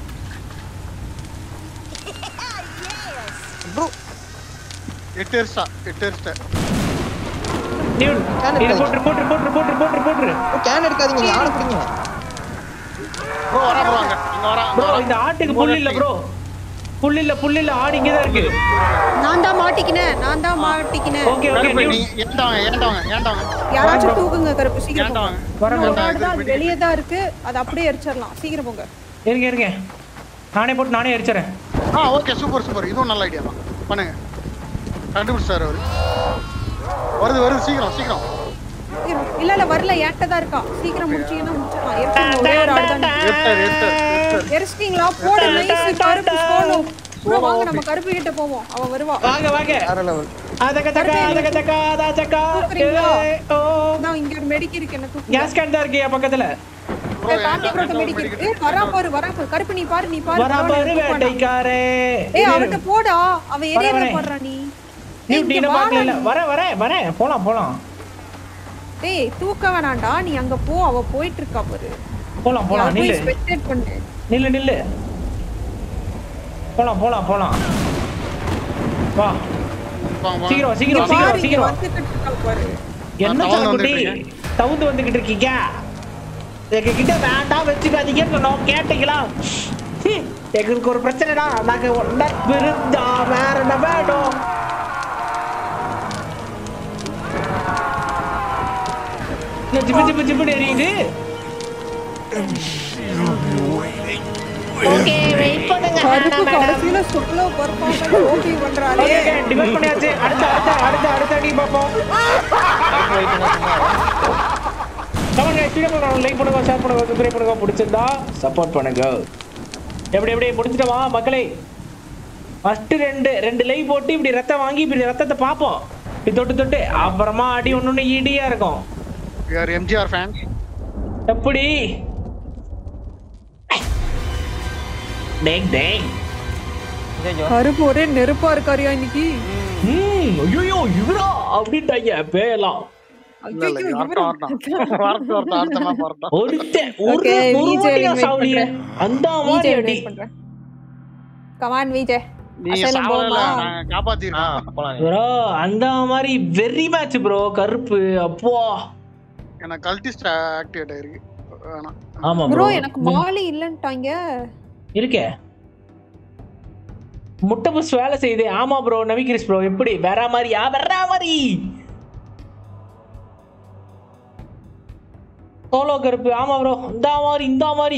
ப்ரோ எட்டு எரிச்சா எட்டு எரிச்சிட்ட டியூட் Can இது it போட்டு போட்டு போட்டு போட்டு போட்டு போட்டு கேன் எடுக்காதீங்க நீங்க ஆட பிடிங்க ப்ரோ வரா ப்ரோ அங்க இங்க வரா ப்ரோ இந்த ஆட்டுக்கு புல் இல்ல ப்ரோ புல் இல்ல புல் இல்ல ஆடு இங்க தான் இருக்கு நான் தான் மாட்டிக்கினேன் நான் தான் மாட்டிக்கினேன் ஓகே ஓகே கருப்பு, டியூட் நீங்க ஏன்டாங்க ஏன்டாங்க ஏன்டாங்க யாராச்சும் தூக்குங்க கருப்பு சீக்கிரம் போங்க. ஏன்டாங்க வரேன் இன்னும் bro. ஒரு ஆடு தான் அது வெளியே தான் இருக்கு அது அப்படியே எரிச்சிடலாம் சீக்கிரம் போங்க இருங்க இருங்க நானே போட்டு நானே எரிச்சிடறேன் ஆ ஓகே சூப்பர் சூப்பர் இதுவும் நல்ல ஐடியா தான் பண்ணுங்க கண்டுபிடிச்சாரு அவரு வருது வருது சீக்கிரம் சீக்கிரம் சீக்கிரம். இல்ல இல்ல வரல ஏன்ட்ட தான் இருக்கா சீக்கிரம் முடிச்சீங்கன்னா முடிச்சிடலாம் எரிச்சிருங்க ஒரே ஒரு ஆடு தான் இருக்கு. எடுத்தாரு எடுத்தாரு எடுத்தாரு எரிச்சிட்டீங்களா போடு நைஸ் கருப்பு போடும் ப்ரோ வாங்க நம்ம கருப்பு கிட்ட போவோம் அவ வருவா வாங்க வாங்க வேற லெவல் அதக்க தக்கா அதக்க தக்கா அதா தக்கா தூக்குறீங்களா? ஏய், ஓ நான் இங்க ஒரு மெடிக் இருக்கு என்ன தூக்கு கேஸ் கேன் தான் இருக்கு என் பக்கத்துல காட்டி ப்ரோட்ட மெடிக் இருக்கு ஏய் வரா பாரு வரா பாரு கருப்பு நீ பாரு நீ பாரு வரா பரவாயில்ல, பாரு தூக்க வேண்டாம். வேட்டைக்காரே ஏய் அவட்ட போடா அவ எரியற வரேன். போடுறா நீ நீ ஏய், டீன இங்க பார்க்கல வாடா இல்ல வர வர வர போலாம் போலாம் ஏய் தூக்க வேணாம்டா நீ அங்க போ அவ போயிட்டு இருக்கா பாரு போலாம் நீ போலாம் அங்க போய் நில்லு ஸ்பெக்டேட் பண்ணு நில்லு நில்லு போலாம் போலாம் போலாம் வா வாங்க, வாங்க. சீக்கிரம் வா, இங்க சீக்கிரம் வா, பாரு சீக்கிரம் இங்க வா, சீக்கிரம் வா. வந்துகிட்டு இருக்கா பாரு என்ன நான் தவந்து சாக்குட்டி வந்துட்டு தவுந்து வந்துகிட்டு இருக்கீங்க எங்க கிட்ட வேண்டாம் வச்சுக்காதீங்கன்னு சொன்னோம் கேட்டீங்களா ஹம், எங்களுக்கு ஒரு பிரச்சனைடா நாங்க ஒன்ன பிரிந்தா வேற என்ன வேணும் என்ன ஜிபு ஜிபு ஜிபுன்னு எரியுது ஓகே வெயிட் பண்ணுங்க கருப்பு கடைசியில சுக்லோ பர்ஃபார்மன்ஸ் ஓபி பண்றாரே டிவைட் பண்ணியாச்சு அடுத்த அடுத்த அடுத்த அடுத்த அடி பார்ப்போம் கமெண்ட் கைஸ் வீடியோ பண்ணுங்க லைக் பண்ணுங்க ஷேர் பண்ணுங்க சப்ஸ்கிரைப் பண்ணுங்க பிடிச்சிருந்தா சப்போர்ட் பண்ணுங்க எப்படி எப்படி முடிச்சிட்டவா மக்களே ஃபர்ஸ்ட் ரெண்டு ரெண்டு லைவ் போட்டு இப்படி ரத்தம் வாங்கி இப்படி ரத்தத்தை பார்ப்போம் இப்படி தொட்டு தொட்டு அப்புறமா அடி ஒன்று ஒன்று இடியா இருக்கும் We are எம்ஜிஆர் ஃபேன் எப்படி டேங் டேங் ஐயோ கருப்பு ஒரே நெருப்பா இருக்காரியா இன்னைக்கு ம் ஐயோ இவரா அப்படின்ட்டாங்க பேயலாம் இல்ல இல்ல ஐயையோ, வரட்டும் இவரா? வரட்டும் வரட்டும் வரட்டும் அடுத்தமா வரட்டும் ஒருத்தன் ஒரு Okay, ஒரு VJ வாட்டியா invite சாவலியே பண்றேன். அந்த மாதிரி விஜய் அடி wait பண்றேன் கமான் விஜய் நீங்க அசைலம் சாவல போமா? நாங்க ஆ காப்பாத்திருக்கோம் போலாம் நீ. ப்ரோ அந்த மாதிரி வெரி மேட்ச் ப்ரோ கருப்பு அப்போ எனக்கு கல்டிஸ்ட் ஆக்டிவேட் ஆயிருக்கு வேணாம் ஆமா ப்ரோ ப்ரோ எனக்கு மாலி இல்லன்ட்டாங்க இருக்கே முட்டை பஸ் வேலை செய்யுது ஆமா ப்ரோ நவிகிரிஸ் ப்ரோ எப்படி வேற மாதிரியா வேற மாதிரி சோலோ கருப்பு ஆமா ப்ரோ இந்த மாதிரி இந்த மாதிரி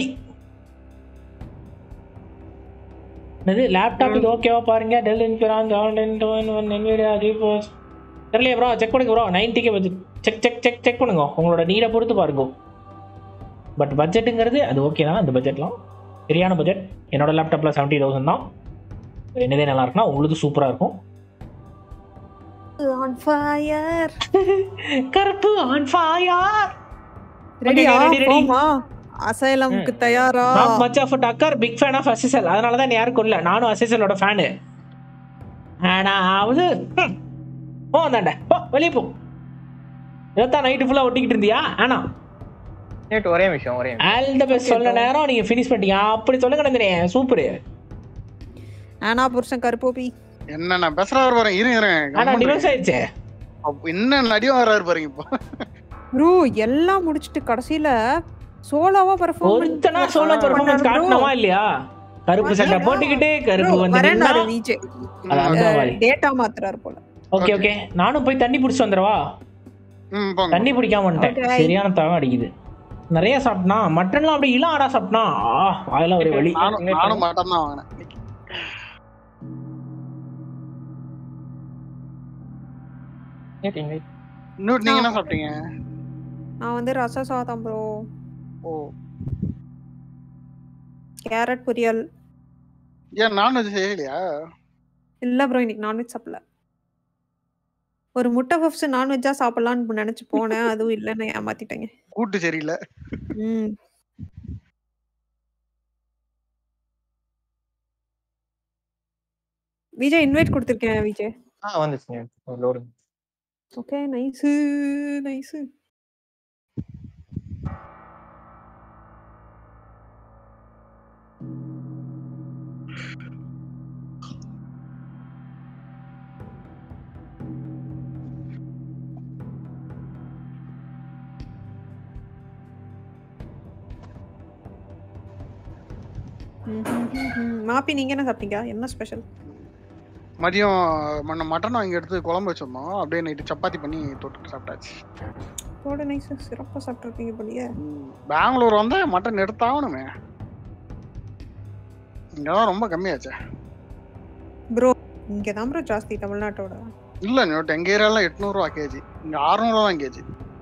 என்னது லேப்டாப்புக்கு ஓகேவா பாருங்க டெல் இன்ஃபிரான்ஸ் ஆன்லைன் ஒன் என்விடியா ஜிபோஸ் தெரியலையே ப்ரோ செக் பண்ணுங்க ப்ரோ நைன்ட்டிக்கே budget check check check check பண்ணுங்க உங்களோட நீடை பொறுத்து பாருங்க பட் பட்ஜெட்டுங்கிறது அது ஓகே தான் அந்த பட்ஜெட்லாம் சரியான பட்ஜெட் என்னோட லேப்டாப்பில் செவன்ட்டி தௌசண்ட் தான் என்னதே நல்லா இருக்குன்னா உங்களுக்கு சூப்பராக இருக்கும் on fire Karuppu on fire ரெடியா ready, ready. போமா அசைலம்க்கு தயாரா நாட் மச் ஆஃப் டக்கர் பிக் ஃபேன் ஆஃப் அசிசல் அதனால தான் யாரும் கொல்ல நானும் அசிசலோட ஃபேனு ஆனாவது ஹம், போ அந்தாண்ட போ வெளியே போ இதான் நைட்டு ஃபுல்லாக ஒட்டிக்கிட்டு இருந்தியா ஆனா நேற்று ஒரே விஷயம் ஒரே நிமிஷம். ஆல் த பெஸ்ட் சொல்ல நேரம் நீங்க ஃபினிஷ் பண்ணிட்டீங்க அப்படி சொல்லுங்க நந்தினி சூப்பர் ஆனா புருஷன் கருப்போபி என்ன நான் பேசுறாரு பாருங்க இரு இரு ஆனா கம்முனு டிவோர்ஸ் இரு. ஆயிடுச்சு அப்ப என்ன நடியும் வர்றாரு பாருங்க இப்போ ப்ரோ எல்லாம் முடிச்சிட்டு கடைசியில சோலோவா ஒருத்தனா பெர்ஃபார்மன்ஸ் சோலோ பெர்ஃபார்மன்ஸ் காட்டணுமா இல்லையா கருப்பு சட்டை போட்டுக்கிட்டு கருப்பு வந்து வரேன்னாரு விஜய் அது அந்த மாதிரி டேட்டா மாத்துறாரு போல ஓகே ஓகே நானும் போய் தண்ணி பிடிச்சி வந்துடவா ம் போங்க தண்ணி பிடிக்காம வந்துட்டேன் Okay. சரியான தாகம் அடிக்குது நிறைய சாப்பிட்டனா மட்டன்லாம் அப்படியே இளம் ஆடா சாப்பிட்டனா ஆ அதெல்லாம் ஒரு வழி நானும் நானும் மட்டன் தான் வாங்கினேன் நேற்று invite. இன்னும் நீங்க என்ன சாப்பிட்டீங்க நான் வந்து ரச சாதம் ப்ரோ ஓ கேரட் பொரியல் ஏன் நான்வெஜ் செய்யலையா இல்ல ப்ரோ இன்னைக்கு நான்வெஜ் சாப்பிடல ஒரு முட்டை பப்ஸ் நான்வெஜ்ஜா சாப்பிடலாம்னு நினைச்சு போனேன் அதுவும் இல்லைன்னு ஏமாத்திட்டேங்க கூட்டு சரியில்லை ம் விஜய் இன்வைட் கொடுத்துருக்கேன் விஜய் ஆ வந்துச்சு நேற்று லோடு ஓகே நைஸு நைஸு மாப்பி நீங்க என்ன சாப்பிட்டீங்க என்ன ஸ்பெஷல் மதியம் மண்ண மட்டன் வாங்கி எடுத்து குழம்பு வச்சிருந்தோம் அப்படியே நைட்டு சப்பாத்தி பண்ணி தொட்டு சாப்பிட்டாச்சு போட நைஸ் சிறப்பா சாப்பிட்டுருப்பீங்க போலியே ம், பெங்களூர் வந்தா மட்டன் எடுத்தாகணுமே இங்கதான் ரொம்ப கம்மியாச்சே ப்ரோ இங்க தான் ப்ரோ ஜாஸ்தி தமிழ்நாட்டோட இல்ல நோட் எங்க ஏரியால எட்நூறுவா கேஜி இங்க அறுநூறுவா தான் கேஜி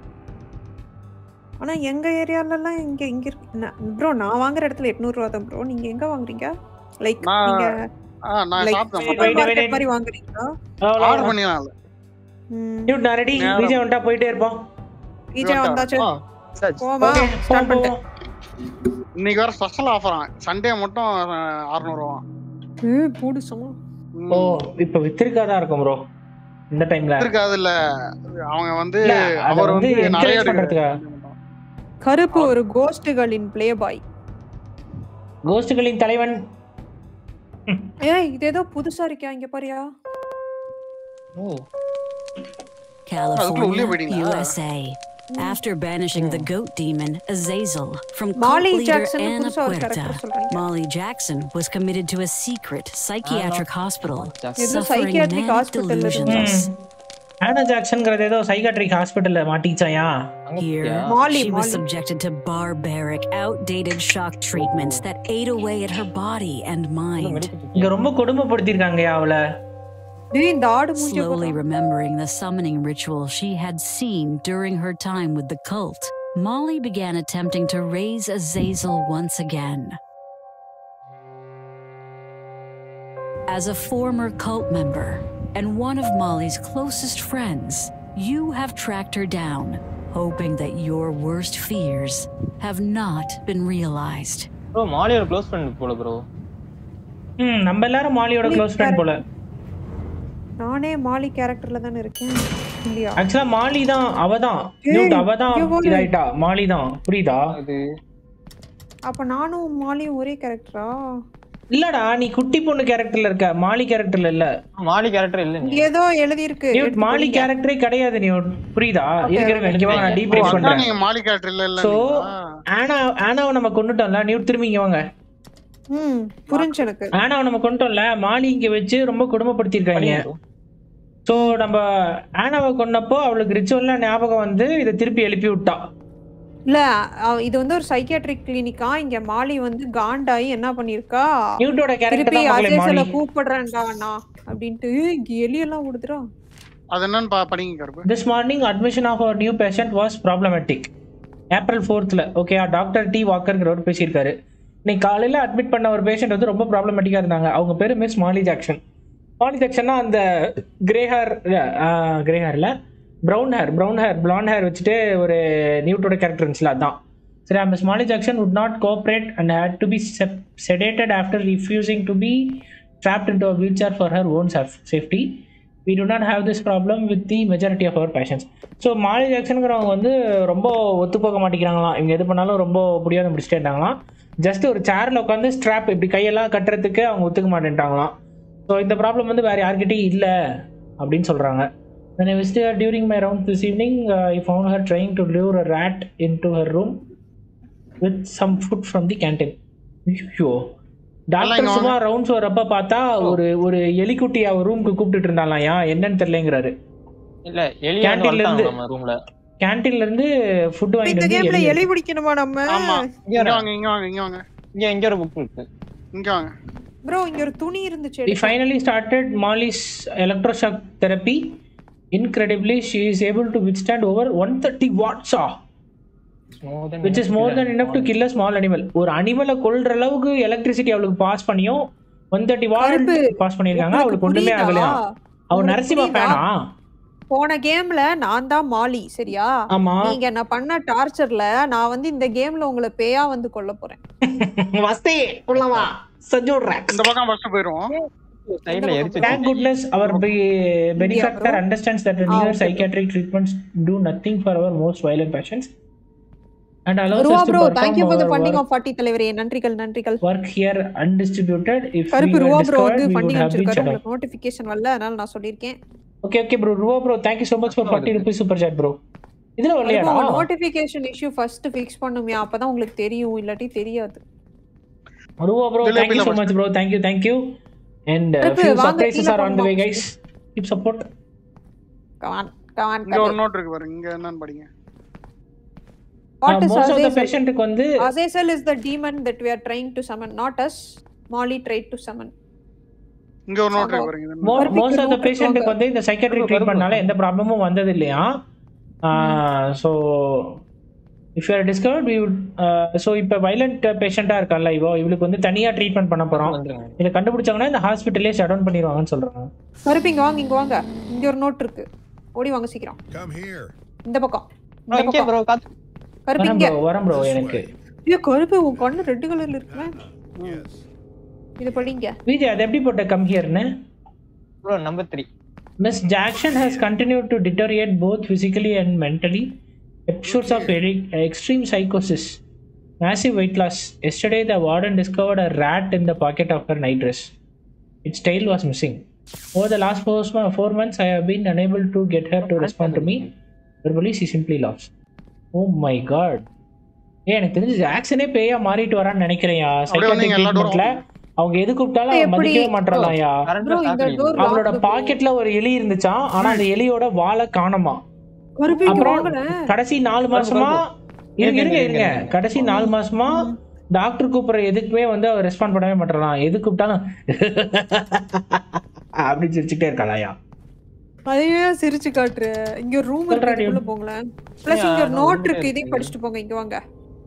ஆனா எங்க ஏரியால எல்லாம் இங்க இங்க இருக்கு ப்ரோ நான் வாங்குற இடத்துல எட்நூறு ரூபா தான் ப்ரோ நீங்க எங்க வாங்குறீங்க லைக் நான் நீங்க ஆ நான் லைக் சாப்பிட்டேன் wait, super wait, market wait. மாதிரி வாங்குறீங்களா ஆர்டர் பண்ணிடலாம் இல்ல ம், டியூட் நான் ரெடி நேரம். விஜய் வந்துட்டா போயிட்டே இருப்போம் விஜய் வந்தாச்சு ஆ சரி போவா ஓகே ஸ்டார்ட் பண்ணிட்டேன் இன்னைக்கு வேற ஸ்பெஷல் ஆஃபரா சண்டே மட்டும் அறுநூறுவா ஏய், போடு சும்மா ஓ இப்போ வித்திருக்காதான் இருக்கும் ப்ரோ இந்த டைம்ல இருக்காது இல்ல அவங்க வந்து இல்ல அத அவர் வந்து வந்து நிறைய என்கரேஜ் பண்றதுக்கா கருப்பு ஒரு கோஸ்டுகளின் ப்ளே பாய் கோஸ்டுகளின் தலைவன் ஏய் இது ஏதோ புதுசா இருக்கா இங்க பாரியா ஓ California, போயிட்டீங்களா? USA. After banishing the goat demon Azazel from cult Molly leader Jackson Anna புதுசா ஒரு Puerta, கேரக்டர் சொல்றாங்க Molly Jackson was committed to a secret psychiatric hospital, ஏதோ suffering psychiatric manic hospital ல delusions. ஆனா ஜாக்சன்ங்கிறது ஏதோ சைகாட்ரிக் ஹாஸ்பிட்டல்ல மாட்டிச்சாயா அங்க Here, போறியா? Molly, she was Molly. subjected to barbaric, outdated shock treatments that ate away at her body and mind. இங்க ரொம்ப கொடுமைப்படுத்திருக்காங்கயா அவளை டேய் இந்த ஆடு மூஞ்சி Slowly remembering the summoning ritual she had seen during her time with the cult, Molly began attempting to raise Azazel once again. As a former cult member and one of Molly's closest friends, you have tracked her down, hoping that your worst fears have not been realized. Bro மாலியோட close friend போல bro ம் நம்ம எல்லாரும் மாலியோட close friend போல நானே மாலி கேரக்டர்ல தானே இருக்கேன் இல்லையா ஆக்சுவலா மாலி தான் அவ தான் ஏய், நியூட் அவ தான் இங்க பாரு. இதாயிட்டா மாலி தான் புரியுதா அது அப்ப நானும் மாலியும் ஒரே கேரக்டரா இல்லடா நீ குட்டி பொண்ணு கேரக்டர்ல இருக்க மாலி கேரக்டர்ல இல்ல மாலி கேரக்டர் இல்ல இங்க ஏதோ எழுதி இருக்கு நியூட் மாலி கேரக்டரே கிடையாது நியூட் புரியுதா இருக்கிற இங்க வாங்க நான் ஓ, டீப்ரீஃப் அதான் பண்றேன் நீங்க மாலி கேரக்டர் இல்ல இல்ல சோ ஆனா ஆனாவை நம்ம கொண்டுட்டோம்ல நியூட் திரும்பி இங்க வாங்க ம் புரிஞ்சு எனக்கு ஆனாவை நம்ம கொண்டுட்டோம்ல மாலி இங்க வச்சு ரொம்ப கொடுமைப்படுத்திருக்காங்க சோ நம்ம ஆனாவை கொன்னப்போ அவளுக்கு ரிச்சுவல்ல ஞாபகம் வந்து இதை திருப்பி எழுப்பி விட்டா இல்ல அவ- இது வந்து ஒரு சைக்கியாட்ரிக் கிளினிக்கா இங்க மாலி வந்து காண்டாயி என்ன பண்ணிருக்கா நியூட்டோட கேரக்டர் திருப்பி தான் மக்களே அசேசல மாலி கூப்பிடுறேன்டா நான் அப்படின்ட்டு இங்க எலியெல்லாம் விடுதுடா அது என்னன்னு பா- படிங்க கருப்பு This morning, admission of our new patient was problematic. April ஃபோர்த்தில் ஓகே டாக்டர் டி வாக்கர்ங்கிறவர் பேசியிருக்காரு இன்னைக்கு காலையில் அட்மிட் பண்ண ஒரு பேஷண்ட் வந்து ரொம்ப ப்ராப்ளமேட்டிக்காக இருந்தாங்க அவங்க பேர் மிஸ் மாலி ஜாக்சன் மாலி ஜாக்சன்னா அந்த கிரே ஹேர் கிரே ஹேரில் brown hair brown hair blonde hair வச்சுட்டு ஒரு நியூட்டோட கேரக்டர் இருந்துச்சுல அதான் சரி அந்த ஸ்மாலி Jackson would not cooperate and had to be sep- sedated after refusing to be trapped into a wheelchair for her own saf- safety we do not have this problem with the majority of our patients so Molly ஜாக்சனுங்கிறவங்க வந்து ரொம்ப ஒத்து போக மாட்டேங்கிறாங்களாம் இவங்க எது பண்ணாலும் ரொம்ப முடியாத முடிச்சுட்டே இருந்தாங்களாம் ஜஸ்ட் ஒரு சேரில் உட்காந்து ஸ்ட்ராப் இப்படி கையெல்லாம் கட்டுறதுக்கு அவங்க ஒத்துக்க மாட்டேன்ட்டாங்களாம் ஸோ இந்த ப்ராப்ளம் வந்து வேறு யார்கிட்டயும் இல்லை அப்படின்னு சொல்கிறாங்க When I visited her during my round this evening, uh, I found her trying to lure a rat into her room with some food from the canteen. ஐயோ டாக்டர் இங்க சும்மா ரவுண்ட்ஸ் வரப்ப பார்த்தா ஒரு ஒரு எலிக்குட்டி அவ ரூமுக்கு கூப்பிட்டுட்டு இருந்தாலாம் ஏன் என்னன்னு தெரியலங்கிறாரு இல்ல எலியா வந்து Canteen ல வளர்த்தாங்க இருந்து- நம்ம ரூம்ல கேன்டீன்ல இருந்து ஃபுட் இந்த வாங்கிட்டு கேம்ல வந்து எலி பிடிக்கணுமா நம்ம ஆமா இங்க இங்க வர. வாங்க இங்க வாங்க இங்க வாங்க இங்க இங்க ஒரு புக் இருக்கு இங்க வாங்க ப்ரோ இங்க ஒரு துணி இருந்துச்சு We finally started Molly's electroshock therapy. Incredibly, she is able to withstand over 130 watts, ah, More than which is more than enough to kill a small animal. ஒரு அனிமலை கொல்ற அளவுக்கு எலக்ட்ரிசிட்டி அவளுக்கு பாஸ் பண்ணியும் one thirty watt Karuppu. Pass பண்ணியிருக்காங்க உங்களுக்கு அவளுக்கு ஒண்ணுமே புரியுதா? ஆகலையா அவ உங்களுக்கு நரசிம்மா புரியுதா? ஃபேனா போன கேம்ல நான் தான் மாலி சரியா ஆமா நீங்க நான் பண்ண டார்ச்சர்ல நான் வந்து இந்த கேம்ல உங்களை பேயா வந்து கொல்ல போறேன் வஸ்தே உள்ளவா சஜோடுறேன் இந்த பக்கம் ஃபர்ஸ்ட் போயிருவோம் சைடுல எரிச்சு Thank goodness our be- benefactor bro. understands that the Ah, newer okay. psychiatric treatments do nothing for our most violent patients and allows ரூவா us to bro perform thank you for the our funding work, of forty தலைவரே நன்றிகள் நன்றிகள் work here undistributed. If we Karuppu were ரூவா bro discovered, வந்து we would funding have been அனுப்பிச்சிருக்காரு shut down. உங்களுக்கு notification வரல அதனால நான் சொல்லியிருக்கேன் Okay, okay, bro. Ruva, bro. Thank you so much for 40 rupees super chat, bro. இதுல வரலையாடா நோட்டிபிகேஷன் இஷ்யூ ஃபர்ஸ்ட் ஃபிக்ஸ் பண்ணுமே அப்பதான் உங்களுக்கு தெரியும் இல்லாட்டி தெரியாது Ruva, bro. இதுல Thank you so எப்படி much, bro. Thank you, thank you. And uh, கருப்பு, few வாங்க, surprises கீழே are on the way, போங்க. guys. Keep support. Gawan Gawan இங்க ஒரு நோட் இருக்கு பாருங்க இங்க என்னன்னு படிங்க Uh, what is most of the Azazel patientக்கு வந்து Azazel is the demon that we are trying to summon not us Molly tried to summon இங்க ஒரு நோட் இருக்கு பாருங்க இது என்ன? Mo- கருப்பிக்கு most of the நோட்டு பேஷண்ட்டுக்கு வாங்க. வந்து இந்த சைக்காட்ரிக் கருப்பு, ட்ரீட்மெண்ட்னால கருப்பு. எந்த ப்ராப்ளமும் வந்தது இல்லையா so if you are discovered we would so இப்போ வைலண்ட் பேஷண்ட்டாக இருக்கான்ல இவோ இவளுக்கு வந்து தனியாக ட்ரீட்மெண்ட் பண்ண போகிறோம் வந்துருங்க இதை கண்டுபிடிச்சாங்கன்னா இந்த ஹாஸ்பிட்டலே ஷட் டவுன் பண்ணிடுவாங்கன்னு சொல்கிறாங்க கருப்பு இங்க வாங்க இங்க வாங்க இங்க ஒரு நோட் இருக்கு ஓடி வாங்க சீக்கிரம் Come here. இந்த பக்கம் bro, இந்த இங்கே பக்கம் ப்ரோ காத்து கருப்பு வரேன் இங்க ப்ரோ வரேன் ப்ரோ This எனக்கு way. ஐயோ கருப்பு உன் கண்ணு ரெட் கலர்ல இருக்குமே Yes. இது படிங்க விஜய் அது எப்படி போட்ட கம் ஹியர்னு bro number three Miss Jackson has continued to deteriorate both physically and mentally. Episodes of very extreme psychosis, massive weight loss. Yesterday, the warden discovered a rat in the pocket of her night dress. Its tail was missing. Over the last four, four months, I have been unable to get her to respond to me. Verbally, she simply laughs. Oh my god. ஏய் எனக்கு தெரிஞ்சு ஜாக்சனே பேயா மாறிட்டு வரான்னு நினைக்கிறேன்யா அப்படியே psychiatric வந்தீங்க, எல்லா ட்ரீட்மெண்ட்ல அவங்க எது கூப்பிட்டாலும் அவன் எப்படி? மதிக்கவே மாட்டான்யா ப்ரோ இந்த டோர் அவளோட பாக்கெட்ல ஒரு எலி இருந்துச்சாம் ஆனா அந்த எலியோட வாழை காணுமா கருப்பு இங்க அப்புறம் வாங்கல கடைசி நாலு மாசமா இருங்க இருங்க இருங்க, இருங்க இருங்க. கடைசி நாலு மாசமா டாக்டர் கூப்பிடுற எதுக்குமே வந்து அவர் ரெஸ்பாண்ட் பண்ணவே மாட்டாராம் எது கூப்பிட்டாலும் அப்படி சிரிச்சுட்டே இருக்காளாயா அதையே சிரிச்சு காட்டுற இங்க ஒரு ரூம் சொல்றா, இருக்கு dude. உள்ள போங்களேன் பிளஸ் Yeah, இங்க ஒரு நான் நோட் உள்ள இருக்கு இதையும் இருக்கேன். படிச்சுட்டு போங்க இங்க வாங்க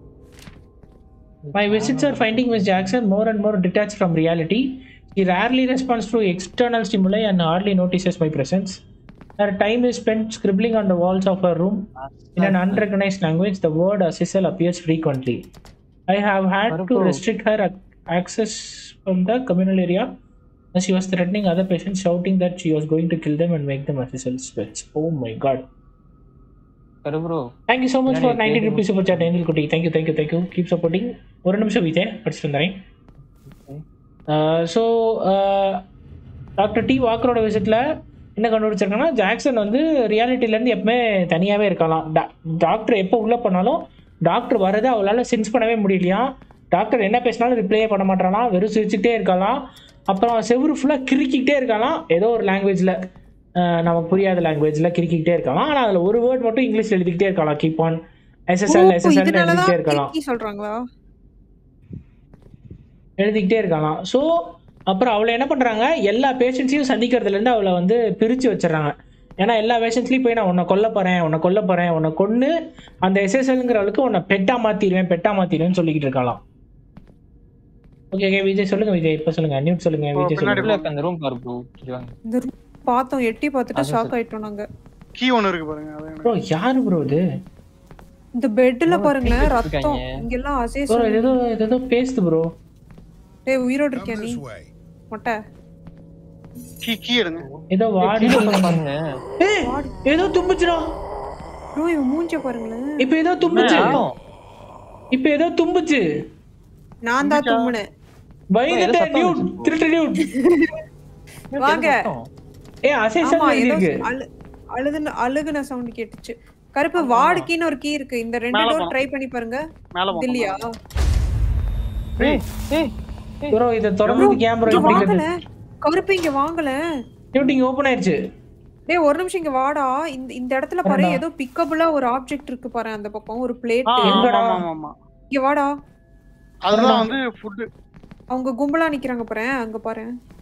My visits are finding Miss Jackson more and more detached from reality. She rarely responds to external stimuli and hardly notices my presence. Her time is spent scribbling on the walls of her room in an unrecognized language. The word Assisel appears frequently. I have had to Purple. restrict her ac- access from the communal area as she was threatening other patients, shouting that she was going to kill them and make them Assisel's pets. Oh my god. கரு bro Thank you so much for Nani, 90 thank you. rupees super chat, Angel Kuti. Thank you, thank you, thank you. Keep supporting. ஒரு நிமிஷம் விஜய் படிச்சுட்டு வந்துறேன் so doctor D வாக்கரோட விசிட்டில் என்ன கண்டுபிடிச்சிருக்காங்கன்னா Jackson வந்து ரியாலிட்டிலேருந்து எப்பவுமே தனியாகவே இருக்கலாம் டாக்டர் எப்போ உள்ளே பண்ணாலும் டாக்டர் வரதை அவளால் சென்ஸ் பண்ணவே முடியலையா டாக்டர் என்ன பேசினாலும் ரிப்ளையே பண்ண மாட்டாலாம் வெறும் சிரிச்சுக்கிட்டே இருக்கலாம் அப்புறம் செவுரு ஃபுல்லாக கிறுக்கிக்கிட்டே இருக்கலாம் ஏதோ ஒரு லாங்குவேஜில் நமக்கு புரியாத லாங்குவேஜில் கிறுக்கிக்கிட்டே இருக்கலாம் ஆனால் அதில் ஒரு வேர்ட் மட்டும் இங்கிலீஷில் எழுதிக்கிட்டே இருக்கலாம் கீப் ஆன் எஸ்எஸ்எல் எஸ்எஸ்எல் எழுதிக்கிட்டே இதனாலதான் இருக்கலாம் கிக்கி சொல்றாங்களா எழுதிக்கிட்டே இருக்கலாம் ஸோ அப்புறம் அவளை என்ன பண்ணுறாங்க எல்லா பேஷண்ட்ஸையும் சந்திக்கிறதுலேருந்து அவளை வந்து பிரித்து வச்சிடறாங்க ஏன்னா எல்லா பேஷண்ட்ஸ்லையும் போய் நான் உன்னை கொல்ல போகிறேன் உன்னை கொல்ல போகிறேன் உன்னை கொன்று அந்த எஸ்எஸ்எல்ங்கிறவளுக்கு உன்னை பெட்டா மாற்றிடுவேன் பெட்டா மாற்றிடுவேன்னு சொல்லிக்கிட்டு இருக்கலாம் ஓகே ஓகே விஜய் சொல்லுங்க விஜய் இப்போ சொல்லுங்க நியூட் சொல்லுங்க விஜய் பின்னாடி சொல்லுங்க உள்ள இருக்க அந்த ரூம் பாரு ப்ரோ வாங்க இந்த room பார்த்தோம் எட்டி பார்த்துட்டு அது ஷாக் ஆயிட்டோம் நாங்க கீ ஒன்னு இருக்கு பாருங்க அது எனக்கு- ப்ரோ யாரு ப்ரோ இது இந்த பெட்ல என்னமோ பாருங்களேன் தூக்கி ரத்தம் வச்சிருக்காங்க. இங்கெல்லாம் ப்ரோ அசேஷன் இது ஏதோ இது ஏதோ பேசுது ப்ரோ டேய் உயிரோடு Come இருக்கியா நீ this way. மொட்டை கீ கீ எடுங்க ஏதோ வாடி கீழே உட்கார்ந்து பாருங்க ஏய், ஏதோ தும்புச்சுடா ப்ரோ இவன் மூஞ்ச பாருங்களேன் இப்ப ஏதோ தும்புச்சு ரத்தம். இப்ப ஏதோ தும்புச்சு நான் தான் தும்முனேன் பயந்துட்ட சத்தம் டியூட் வந்துச்சு. திருட்டு டியூட் வாங்க. ரத்தம். ஏ அசேஷன் ஆமா ஏதோ இருக்கு அழு அழுதுன அழுகுன சவுண்ட் கேட்டுச்சு கருப்பு வார்டுக்கின்னு ஒரு கீ இருக்கு இந்த ரெண்டு மேல டோர் போலாம். ட்ரை பண்ணி பாருங்க மேல இது இல்லையா ஏய், ஏய், ப்ரோ இத திறந்தது கேம் ப்ரோ இங்க இப்படி வாங்கல கருப்பு இங்க வாங்கல டியூட் இங்க ஓபன் ஆயிருச்சு டேய் ஒரு நிமிஷம் இங்க வாடா இந்த இந்த இடத்துல பாரு வரேன்டா. ஏதோ பிக்கபிளா ஒரு ஆப்ஜெக்ட் இருக்கு பாரு அந்த பக்கம் ஒரு பிளேட் ஆ, ஆமா, எங்கடா? ஆமா, ஆமா. இங்க வாடா அதுதான் வந்து ஃபுட் அவங்க கும்பலா நிக்கிறாங்க பாரு அங்க பாரு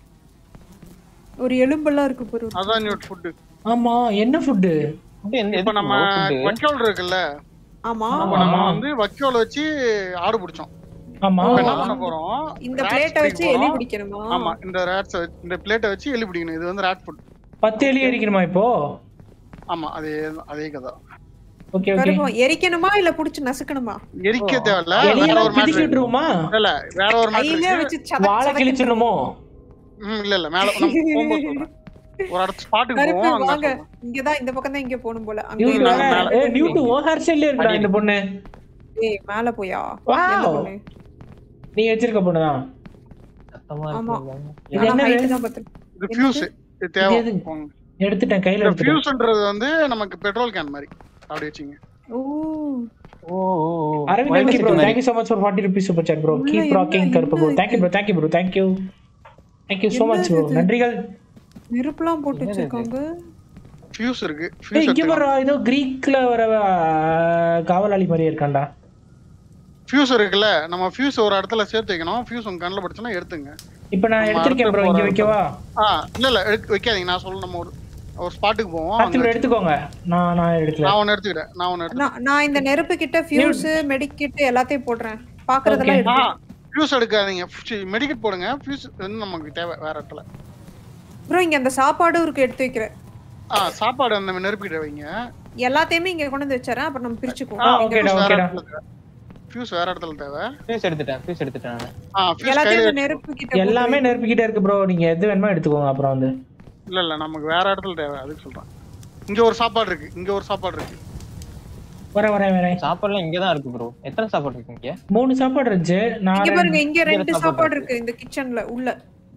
ஒரு எலும்பெல்லாம் இருக்கு பாரு அதான் நியூட் ஃபுட் ஆமா என்ன ஃபுட் இது எந்த- இப்ப எதுக்கு நம்ம bro food? வக்கோல் இருக்குல்ல ஆமா இப்ப நம்ம வந்து வக்கோல் வச்சு ஆடு பிடிச்சோம் ஆமா இப்ப என்ன பண்ண போறோம் இந்த rats பிளேட்டை பிடிக்க வச்சு எலி போறோம். பிடிக்கணுமா ஆமா இந்த ரேட்ஸ் இந்த பிளேட்டை வச்சு எலி பிடிக்கணும் இது வந்து ரேட் ஃபுட் பத்து எலி அடிக்கணுமா இப்போ ஆமா அதே அதே கதை ஓகே ஓகே கருப்பம் எரிக்கணுமா இல்ல புடிச்சு நசுக்கணுமா எரிக்க தேவையில்ல வேற எலியெல்லாம் ஒரு மேட்ரு பிதிக்கி விட்டுருவோமா இல்ல வேற ஒரு கையிலே மேட்ரு வச்சு சதக் வாழை சதக்குன்னு கிழிச்சிடணுமோ ம் இல்ல இல்ல மேல நம்ம போகும்போது சொல்றேன் ஒரு இடத்து ஸ்பாட்டுக்கு கருப்பு போவோம் அங்க வாங்க சொல்றேன். இங்கதான் இந்த பக்கம் தான் இங்க போகணும் போல அங்க டியூட் இரு. மேல, மேல. ஏ டியூட் ஓ ஹேர் ஸ்டைல்ல இருக்கா இந்த பொண்ணு ஏய் மேல போயா Wow. எந்த பொண்ணு? நீ வச்சிருக்க பொண்ணுதான் சத்தமா ஆமா. இருக்கு. இது ஆனா என்னது height தான் பத்து இது ஃபியூஸ் இது தேவை எது? போங்க. எடுத்துட்டேன் கையில இந்த எடுத்துட்டேன் ஃபியூஸ்ன்றது வந்து நமக்கு பெட்ரோல் கேன் மாதிரி அப்படி வச்சுங்க ஓ ஓ, ஓ, ஓ. அரவிந்த் Wireless ஓகே ப்ரோ மாதிரி. Thank you so much for 40 rupees super chat bro உள்ள keep என்ன- rocking கருப்பு ப்ரோ என்ன thank you bro thank you bro thank you thank you so much bro என்னது இது? நன்றிகள் நெருப்புலாம் போட்டு என்னது இது? வச்சிருக்காங்க ஃபியூஸ் இருக்கு ஏய் ஃபியூஸ் இங்க வர ஏதோ கிரீக்ல வர ஆ, காவலாளி மாதிரியே இருக்கான்டா ஃபியூஸ் இருக்குல்ல நம்ம ஃபியூஸ் ஒரு இடத்துல சேர்த்து வைக்கணும் ஃபியூஸ் உங்க கண்ணில் படுச்சுன்னா எடுத்துங்க இப்போ நான் நம்ம எடுத்திருக்கேன் ப்ரோ அடுத்து இங்க போற வைக்கவா ஆ இல்ல இல்ல எடுக்க வைக்காதீங்க நான் சொல்ல நம்ம ஒரு ஒரு ஸ்பாட்டுக்கு போவோம் கார்த்தி அங்க ப்ரோ எடுத்துக்கோங்க நான் நான் எடுக்கல நான் ஒன்னு எடுத்துக்கிறேன் நான் ஒன்னு எடுத்து நான் நான் இந்த நெருப்பு கிட்ட ஃபியூஸ் மெடிக்கிட் எல்லாத்தையும் போடுறேன் பாக்குறதெல்லாம் Okay. ஆ எடுத்து ஃபியூஸ் எடுக்காதீங்க மெடிக்கெட் போடுங்க ஃபியூஸ் வந்து நமக்கு தேவை வேற இடத்துல ப்ரோ இங்க அந்த சாப்பாடும் இருக்கு எடுத்து வைக்கிறேன் ஆ சாப்பாடு அந்த நெருப்பிக்கிட்ட வைங்க எல்லாத்தையுமே இங்க கொண்டு வந்து வச்சறேன் அப்புறம் நம்ம பிரிச்சுக்குவோம் ஆ, இங்க ஓகேடா, ஃபியூஸ் வேற ஓகேடா. இடத்துல தேவை ஃபியூஸ் வேற இடத்துல தேவை Fuse எடுத்துட்டேன் fuse எடுத்துட்டேன் நானு. ஆ ஃபியூஸ் எல்லாத்தையும் கையில இந்த நெருப்பு கிட்ட எல்லாமே நெருப்பிக்கிட்டே இருக்கு ப்ரோ நீங்க எது வேணுமோ எடுத்துக்கோங்க அப்புறம் வந்து இல்ல இல்ல நமக்கு வேற இடத்துல தேவை அதுக்கு சொல்றேன் இங்க ஒரு சாப்பாடு இருக்கு இங்க ஒரு சாப்பாடு இருக்கு வரேன் வரேன் வரேன் சாப்பாடுலாம் இங்கதான் இருக்கு ப்ரோ எத்தனை சாப்பாடு இருக்கு இங்க மூணு சாப்பாடு இருந்துச்சு நான் இங்க ரெண்டு- பாருங்க இங்க ரெண்டு சாப்பாடு சாப்பாடு இருக்கு. இருக்கு இந்த கிச்சன்ல உள்ள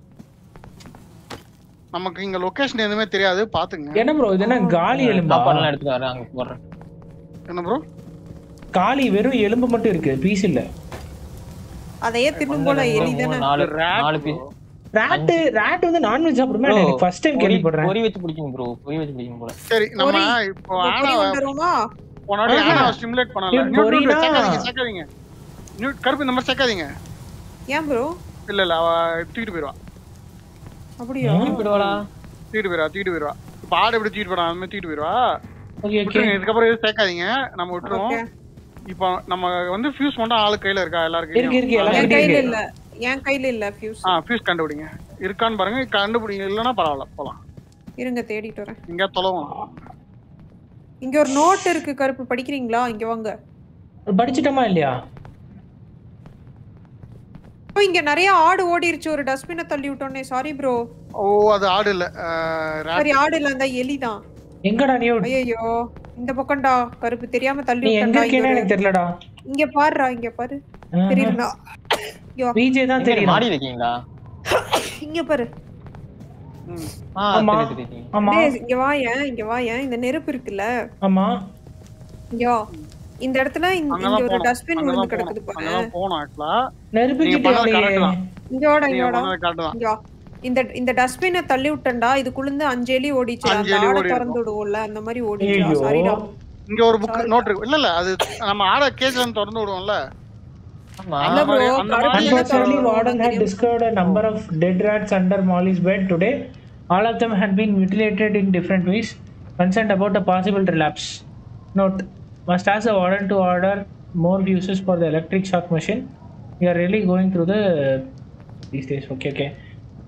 நமக்கு இங்க லொகேஷன் எதுவுமே தெரியாது பாத்துங்க என்ன ப்ரோ இது என்ன காலி எலும்பா சாப்பாடுலாம் எடுத்துட்டு வரேன் அங்க போடுறேன் என்ன ப்ரோ காலி வெறும் எலும்பு மட்டும் இருக்கு பீஸ் இல்ல அதையே தின்னும் போல ஒண்ணு, எலி ரெண்டு, தானே மூணு, நாலு rat நாலு பீஸ் ராட் ராட் வந்து நான்வெஜ் சாப்பிடுமா எனக்கு ஃபர்ஸ்ட் டைம் கேள்விப்படுறேன் பொரி வச்சு பிடிக்கும் ப்ரோ பொரி வச்சு பிடிக்கும் போல சரி நம்ம பொரி. இப்போ பொரி ஆனா வந்துருமா போனாடி ஆஹா. ஆனா ஸ்டிமுலேட் பண்ணல இது நியூட் நியூட் பொரினா- சேர்க்காதீங்க சேர்க்காதீங்க நியூட் கருப்பு இந்த மாதிரி சேர்க்காதீங்க ஏன் ப்ரோ இல்ல இல்ல அவ தூக்கிட்டு போயிடுவா அப்படியா போயிடுவாடா தூக்கிட்டு போயிடுவா தூக்கிட்டு போயிடுவா இப்ப ஆடு எப்படி தூக்கிட்டு போறா அந்த மாதிரி தூக்கிட்டு போயிடுவா ஓகே ஓகே விட்டுருங்க இதுக்கப்புறம் எதுவும் சேர்க்காதீங்க நம்ம விட்டுருவோம் Okay. இப்போ நம்ம வந்து ஃபியூஸ் மட்டும் ஆளு கையில இருக்கா இருக்கு இருக்கு எல்லாருக்கும் எல்லாரும் என் கையில இருக்கு இல்ல என் கையில இல்ல ஃபியூஸ் ஆ ஃபியூஸ் கண்டுபிடிங்க இருக்கான்னு பாருங்க கண்டுபிடிங்க இல்லைன்னா பரவாயில்ல போலாம் இருங்க தேடிட்டு வரேன் எங்கேயா தொலைவோம் இங்க ஒரு நோட் இருக்கு கருப்பு படிக்கிறீங்களா இங்க வாங்க படிச்சிட்டோமா இல்லையா ஓ, இங்க நிறைய ஆடு ஓடிருச்சு ஒரு டஸ்ட்பினை தள்ளி விட்டோன்னே சாரி ப்ரோ ஓ அது ஆடு இல்ல அஹ், rat. சரி ஆடு இல்ல அந்த எலி தான் எங்கடா நீ ஐயோ இந்த பக்கம்டா கருப்பு தெரியாம தள்ளி நீ எங்க விட்டா இருக்கேன்னு எனக்கு தெரியலடா இங்க பாருடா இங்க பாரு தெரியுதா ஐயோ விஜய் தான் எங்க தெரியும் மாடி இருக்கீங்களா இங்க பாரு ம். ஆ ஆமா. தெரியுது, தெரியுது. ஆமா டேய், இங்க வாயேன் இங்க வாயேன் இந்த நெருப்பு இருக்குல்ல ஆமா ஐயோ இந்த இடத்துல இந்த- இங்க அங்கதான் ஒரு போனோம் டஸ்ட்பின் அங்கதான் விழுந்து கிடக்குது போனோம் பாரு அங்கதான் போனோம் ஆக்சுவலா நெருப்பு நீங்க கிட்ட பண்ணது correct தான். இங்க வாடா இங்க நீங்க வாடா பண்ணது கரெக்ட் தான் இங்க வா. இந்த இந்த டஸ்ட்பினை தள்ளி விட்டேன்டா இதுக்குள்ள அஞ்சு எலி ஓடிச்சு அஞ்சு அந்த எலி ஆடை ஓடி திறந்து விடுவோம்ல அந்த மாதிரி ஓடிச்சு ஐயோ சாரிடா இங்க ஒரு புக் நோட் இருக்கு இல்ல இல்ல அது நம்ம ஆட கேஸ்ல திறந்து விடுவோம்ல ஆமா இல்ல ப்ரோ மாதிரி- அந்த மாதிரி- Unfortunately, warden had discovered a number of dead rats under Molly's bed today. All of them had been mutilated in different ways. Concerned about a possible relapse. Note: Must ask the warden to order more fuses for the electric shock machine. We are really going through the these days. Okay, okay.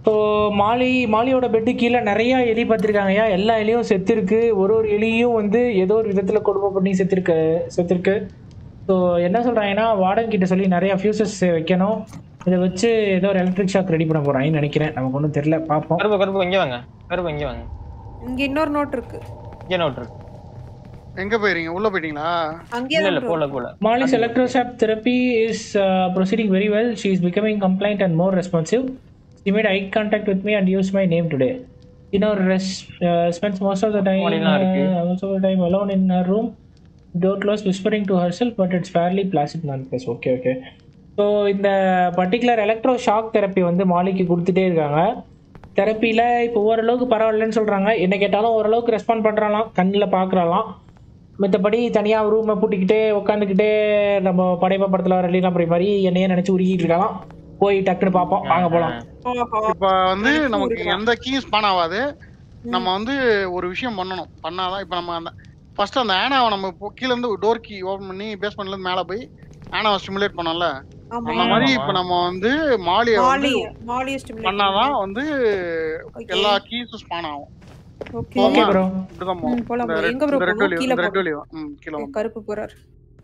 So Molly மாலியோட bed கீழே நிறைய எலி பார்த்துருக்காங்கய்யா எல்லா எலியும் செத்துருக்கு ஒரு ஒரு எலியும் வந்து ஏதோ ஒரு விதத்தில் கொடுமை பண்ணி செத்துருக்கு செத்துருக்கு ஸோ என்ன சொல்கிறாங்கன்னா வார்டன் கிட்ட சொல்லி நிறைய ஃபியூசஸ் வைக்கணும் இதை வச்சு ஏதோ ஒரு எலக்ட்ரிக் ஷாக் ரெடி பண்ண போகிறாங்கன்னு நினைக்கிறேன் நமக்கு ஒன்றும் தெரியல பார்ப்போம் கருப்பு கருப்பு இங்க வாங்க கருப்பு இங்க வாங்க இங்க இன்னொரு நோட் இருக்கு இங்க நோட் இருக்கு எங்க போயிருங்க உள்ள போயிட்டீங்களா அங்கேயே இல்ல இல்ல தான் bro. போல போல Molly's electroshock therapy is uh, proceeding very well. She is becoming compliant and more responsive. She made eye contact with me and used my name today. You know, res- uh, spends most of the time, Molly லாம் இருக்கு. uh, most of the time alone in her room, door closed, whispering to herself, but it's fairly placid nonetheless. Okay, okay. So இந்த particular electro shock therapy வந்து மாலிக்கு கொடுத்துட்டே இருக்காங்க தெரப்பியில் இப்போ ஓரளவுக்கு பரவாயில்லன்னு சொல்கிறாங்க என்ன கேட்டாலும் ஓரளவுக்கு ரெஸ்பாண்ட் பண்ணுறாலாம் கண்ணில் பார்க்குறாலாம் மற்றபடி தனியாக ரூமை பூட்டிக்கிட்டே உட்காந்துக்கிட்டே நம்ம படைப்பா படத்தில் வர லீனா அப்படி மாதிரி என்னையே நினச்சி உருகிட்டு இருக்கலாம் போய் டக்குன்னு பார்ப்போம் வாங்க போகலாம் ஆஹா. இப்ப வந்து நினைச்சு நமக்கு முடிக்கலாம். எந்த கீஸ் ஸ்பான் ஆகாது நம்ம வந்து ஒரு விஷயம் பண்ணணும் பண்ணாதான் இப்ப நம்ம அந்த ஃபர்ஸ்ட் அந்த ஆனாவை நம்ம இப்போ கீழ இருந்து டோர் கீ ஓபன் பண்ணி பேஸ்மெண்ட்ல இருந்து மேல போய் ஆனாவை ஸ்டிமுலேட் பண்ணோம்ல ஆமா அந்த மாதிரி ஆமா. இப்ப நம்ம வந்து மாலிய வந்து மாலி மாலியை stimulate பண்ணாதான் வந்து Okay. எல்லா கீஸும் ஸ்பான் ஆகும் ஓகே ஓகே போமா. ப்ரோ இப்படிதான் ம், போகும் போலாம் இந்த bro. ரெட் எங்க bro இந்த ரெட் போகணும்? வெளி கீழே இந்த ரெட் போகணும். வெளி ம் கீழ வாங்க. கருப்பு போறாரு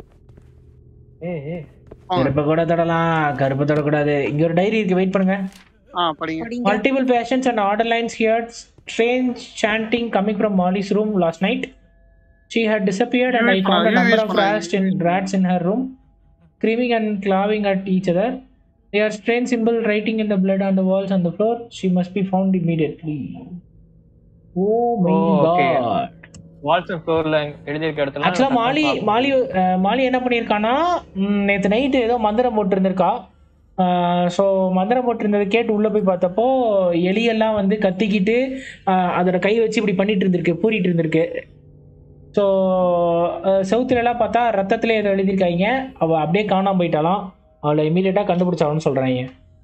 ஏய் ஏய் வாங்க. கருப்பை கூட தொடலாம் கருப்பை தொடக்கூடாது இங்கே ஒரு டைரி இருக்கு வெயிட் பண்ணுங்க ஆ படிங்க படிங்க Multiple patients and order lines heard strange chanting coming from Molly's room last night. She had disappeared, and I Use found a பண்ண- number use of பண்ண- rats in, rats in her room, screaming and clawing at each other. They are strange symbol writing in the blood on the walls and the floor. She must be found immediately. Oh my Oh, okay. god. Walls ஃப்ளோர்ல எழுதியிருக்க இடத்துல ஆக்சுவலாக மாலி மாலி அஹ், மாலி என்ன பண்ணியிருக்கான்னா நேற்று night ஏதோ மந்திரம் போட்டிருந்திருக்கா so மந்திரம் போட்டிருந்ததை கேட்டு உள்ளே போய் பார்த்தப்போ எலியெல்லாம் வந்து கத்திக்கிட்டு அஹ், அதோட கை வச்சு இப்படி பண்ணிட்டு இருந்திருக்கு பூரிட்டு இருந்திருக்கு ஸோ செவுத்துலலாம் பார்த்தா ரத்தத்துல ஏதோ எழுதியிருக்காங்க அவள் அப்படியே காணாம போயிட்டாலாம் அவளை இமீடியட்டாக கண்டுபிடிச்சாவன்னு சொல்கிறாங்க